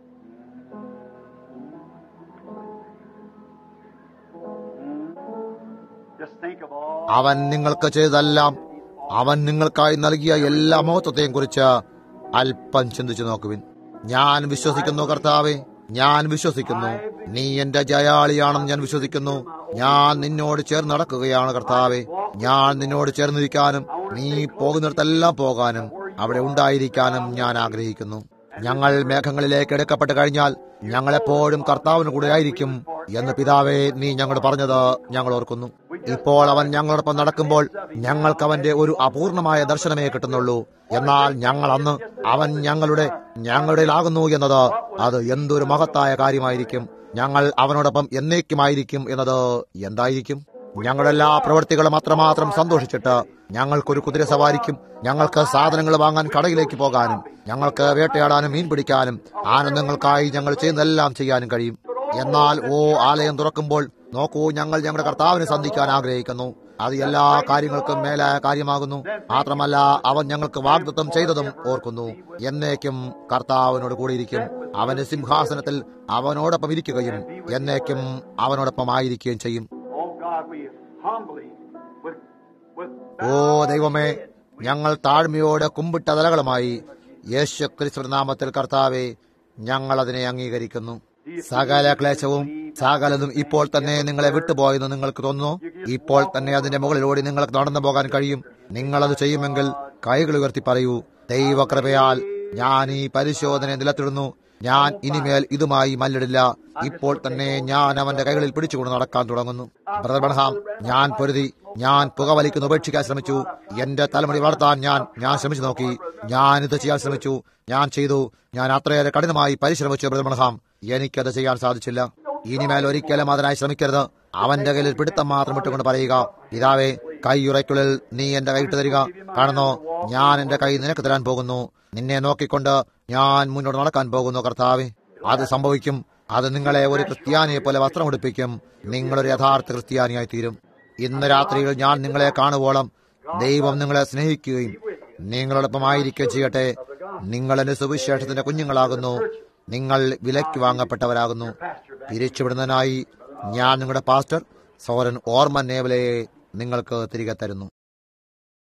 Just think of all. അവൻ നിങ്ങൾക്ക് ചെയ്തതെല്ലാം അവൻ നിങ്ങൾക്കായി നൽകിയ എല്ലാ മഹത്വത്തെയും കുറിച്ച് അല്പം ചിന്തിച്ചു നോക്കുവിൻ ഞാൻ വിശ്വസിക്കുന്നു കർത്താവെ ഞാൻ വിശ്വസിക്കുന്നു നീ എന്റെ ജയാളിയാണെന്ന് ഞാൻ വിശ്വസിക്കുന്നു ഞാൻ നിന്നോട് ചേർന്ന് നടക്കുകയാണ് കർത്താവെ ഞാൻ നിന്നോട് ചേർന്നിരിക്കാനും നീ പോകുന്നിടത്തെല്ലാം പോകാനും അവിടെ ഉണ്ടായിരിക്കാനും ഞാൻ ആഗ്രഹിക്കുന്നു ഞങ്ങൾ മേഘങ്ങളിലേക്ക് എടുക്കപ്പെട്ട് കഴിഞ്ഞാൽ ഞങ്ങളെപ്പോഴും കർത്താവിന് കൂടെ ആയിരിക്കും എന്ന് പിതാവേ നീ ഞങ്ങളോട് പറഞ്ഞത് ഞങ്ങൾ ഓർക്കുന്നു ഇപ്പോൾ അവൻ ഞങ്ങളോടൊപ്പം നടക്കുമ്പോൾ ഞങ്ങൾക്ക് അവന്റെ ഒരു അപൂർണമായ ദർശനമേ കിട്ടുന്നുള്ളൂ എന്നാൽ ഞങ്ങൾ അന്ന് അവൻ ഞങ്ങളുടെ ഞങ്ങളുടെയിലാകുന്നു എന്നത് അത് എന്തൊരു മഹത്തായ കാര്യമായിരിക്കും ഞങ്ങൾ അവനോടൊപ്പം എന്നേക്കുമായിരിക്കും എന്നത് എന്തായിരിക്കും ഞങ്ങളുടെ എല്ലാ പ്രവൃത്തികളും അത്രമാത്രം സന്തോഷിച്ചിട്ട് ഞങ്ങൾക്കൊരു കുതിര സവാരിക്കും ഞങ്ങൾക്ക് സാധനങ്ങൾ വാങ്ങാൻ കടയിലേക്ക് പോകാനും ഞങ്ങൾക്ക് വേട്ടയാടാനും മീൻ പിടിക്കാനും ആനന്ദങ്ങൾക്കായി ഞങ്ങൾ ചെയ്യുന്നതെല്ലാം ചെയ്യാനും കഴിയും എന്നാൽ ഓ ആലയം തുറക്കുമ്പോൾ നോക്കൂ ഞങ്ങൾ ഞങ്ങളുടെ കർത്താവിനെ സന്ധിക്കാൻ ആഗ്രഹിക്കുന്നു അത് എല്ലാ കാര്യങ്ങൾക്കും മേലായ കാര്യമാകുന്നു മാത്രമല്ല അവൻ ഞങ്ങൾക്ക് വാഗ്ദത്വം ചെയ്തതും ഓർക്കുന്നു എന്നേക്കും കർത്താവിനോട് കൂടിയിരിക്കും അവന്റെ സിംഹാസനത്തിൽ അവനോടൊപ്പം ഇരിക്കുകയും എന്നേക്കും അവനോടൊപ്പം ആയിരിക്കുകയും ചെയ്യും Oh God, we humbly, with, with ഓ ദൈവമേ ഞങ്ങൾ താഴ്മയോടെ കുമ്പിട്ട തലകളുമായി യേശു ക്രിസ്തു നാമത്തിൽ കർത്താവെ ഞങ്ങൾ അതിനെ അംഗീകരിക്കുന്നു സകല ക്ലേശവും സകലതും ഇപ്പോൾ തന്നെ നിങ്ങളെ വിട്ടുപോയെന്ന് നിങ്ങൾക്ക് തോന്നുന്നു ഇപ്പോൾ തന്നെ അതിന്റെ മുകളിലൂടെ നിങ്ങൾക്ക് നടന്നു പോകാൻ കഴിയും നിങ്ങളത് ചെയ്യുമെങ്കിൽ കൈകൾ ഉയർത്തി പറയൂ ദൈവകൃപയാൽ ഞാൻ ഈ പരിശോധന നിലത്തിടുന്നു ഞാൻ ഇനിമേൽ ഇതുമായി മല്ലിടില്ല ഇപ്പോൾ തന്നെ ഞാൻ അവന്റെ കൈകളിൽ പിടിച്ചുകൊണ്ട് നടക്കാൻ തുടങ്ങുന്നു ബ്രദർ ബർഹാം ഞാൻ പൊരുതി ഞാൻ പുകവലിക്കുന്ന ഉപേക്ഷിക്കാൻ ശ്രമിച്ചു എന്റെ തലമുടി വളർത്താൻ ഞാൻ ഞാൻ ശ്രമിച്ചു നോക്കി ഞാൻ ഇത് ചെയ്യാൻ ശ്രമിച്ചു ഞാൻ ചെയ്തു ഞാൻ അത്രയേറെ കഠിനമായി പരിശ്രമിച്ചു ബ്രദർ ബർഹാം എനിക്കത് ചെയ്യാൻ സാധിച്ചില്ല ഇനിമേൽ ഒരിക്കലും അതിനായി ശ്രമിക്കരുത് അവന്റെ കയ്യിൽ പിടുത്തം മാത്രം ഇട്ടുകൊണ്ട് പറയുക ഇതാവേ കൈയുറയ്ക്കുള്ളിൽ നീ എന്റെ കൈ ഇട്ട് തരിക കാണുന്നോ ഞാൻ എന്റെ കൈ നിനക്ക് തരാൻ പോകുന്നു നിന്നെ നോക്കിക്കൊണ്ട് ഞാൻ മുന്നോട്ട് നടക്കാൻ പോകുന്നു കർത്താവെ അത് സംഭവിക്കും അത് നിങ്ങളെ ഒരു ക്രിസ്ത്യാനിയെ പോലെ വസ്ത്രം ഉടുപ്പിക്കും നിങ്ങളൊരു യഥാർത്ഥ ക്രിസ്ത്യാനിയായി തീരും ഇന്ന് രാത്രിയിൽ ഞാൻ നിങ്ങളെ കാണുവോളം ദൈവം നിങ്ങളെ സ്നേഹിക്കുകയും നിങ്ങളോടൊപ്പം ആയിരിക്കുകയും ചെയ്യട്ടെ നിങ്ങൾ എന്റെ സുവിശേഷത്തിന്റെ കുഞ്ഞുങ്ങളാകുന്നു നിങ്ങൾ വിലയ്ക്ക് വാങ്ങപ്പെട്ടവരാകുന്നു പിരിച്ചുവിടുന്നതിനായി ഞാൻ നിങ്ങളുടെ പാസ്റ്റർ സോരൻ ഓർമ്മ നേവലയെ നിങ്ങൾക്ക് തിരികെ തരുന്നു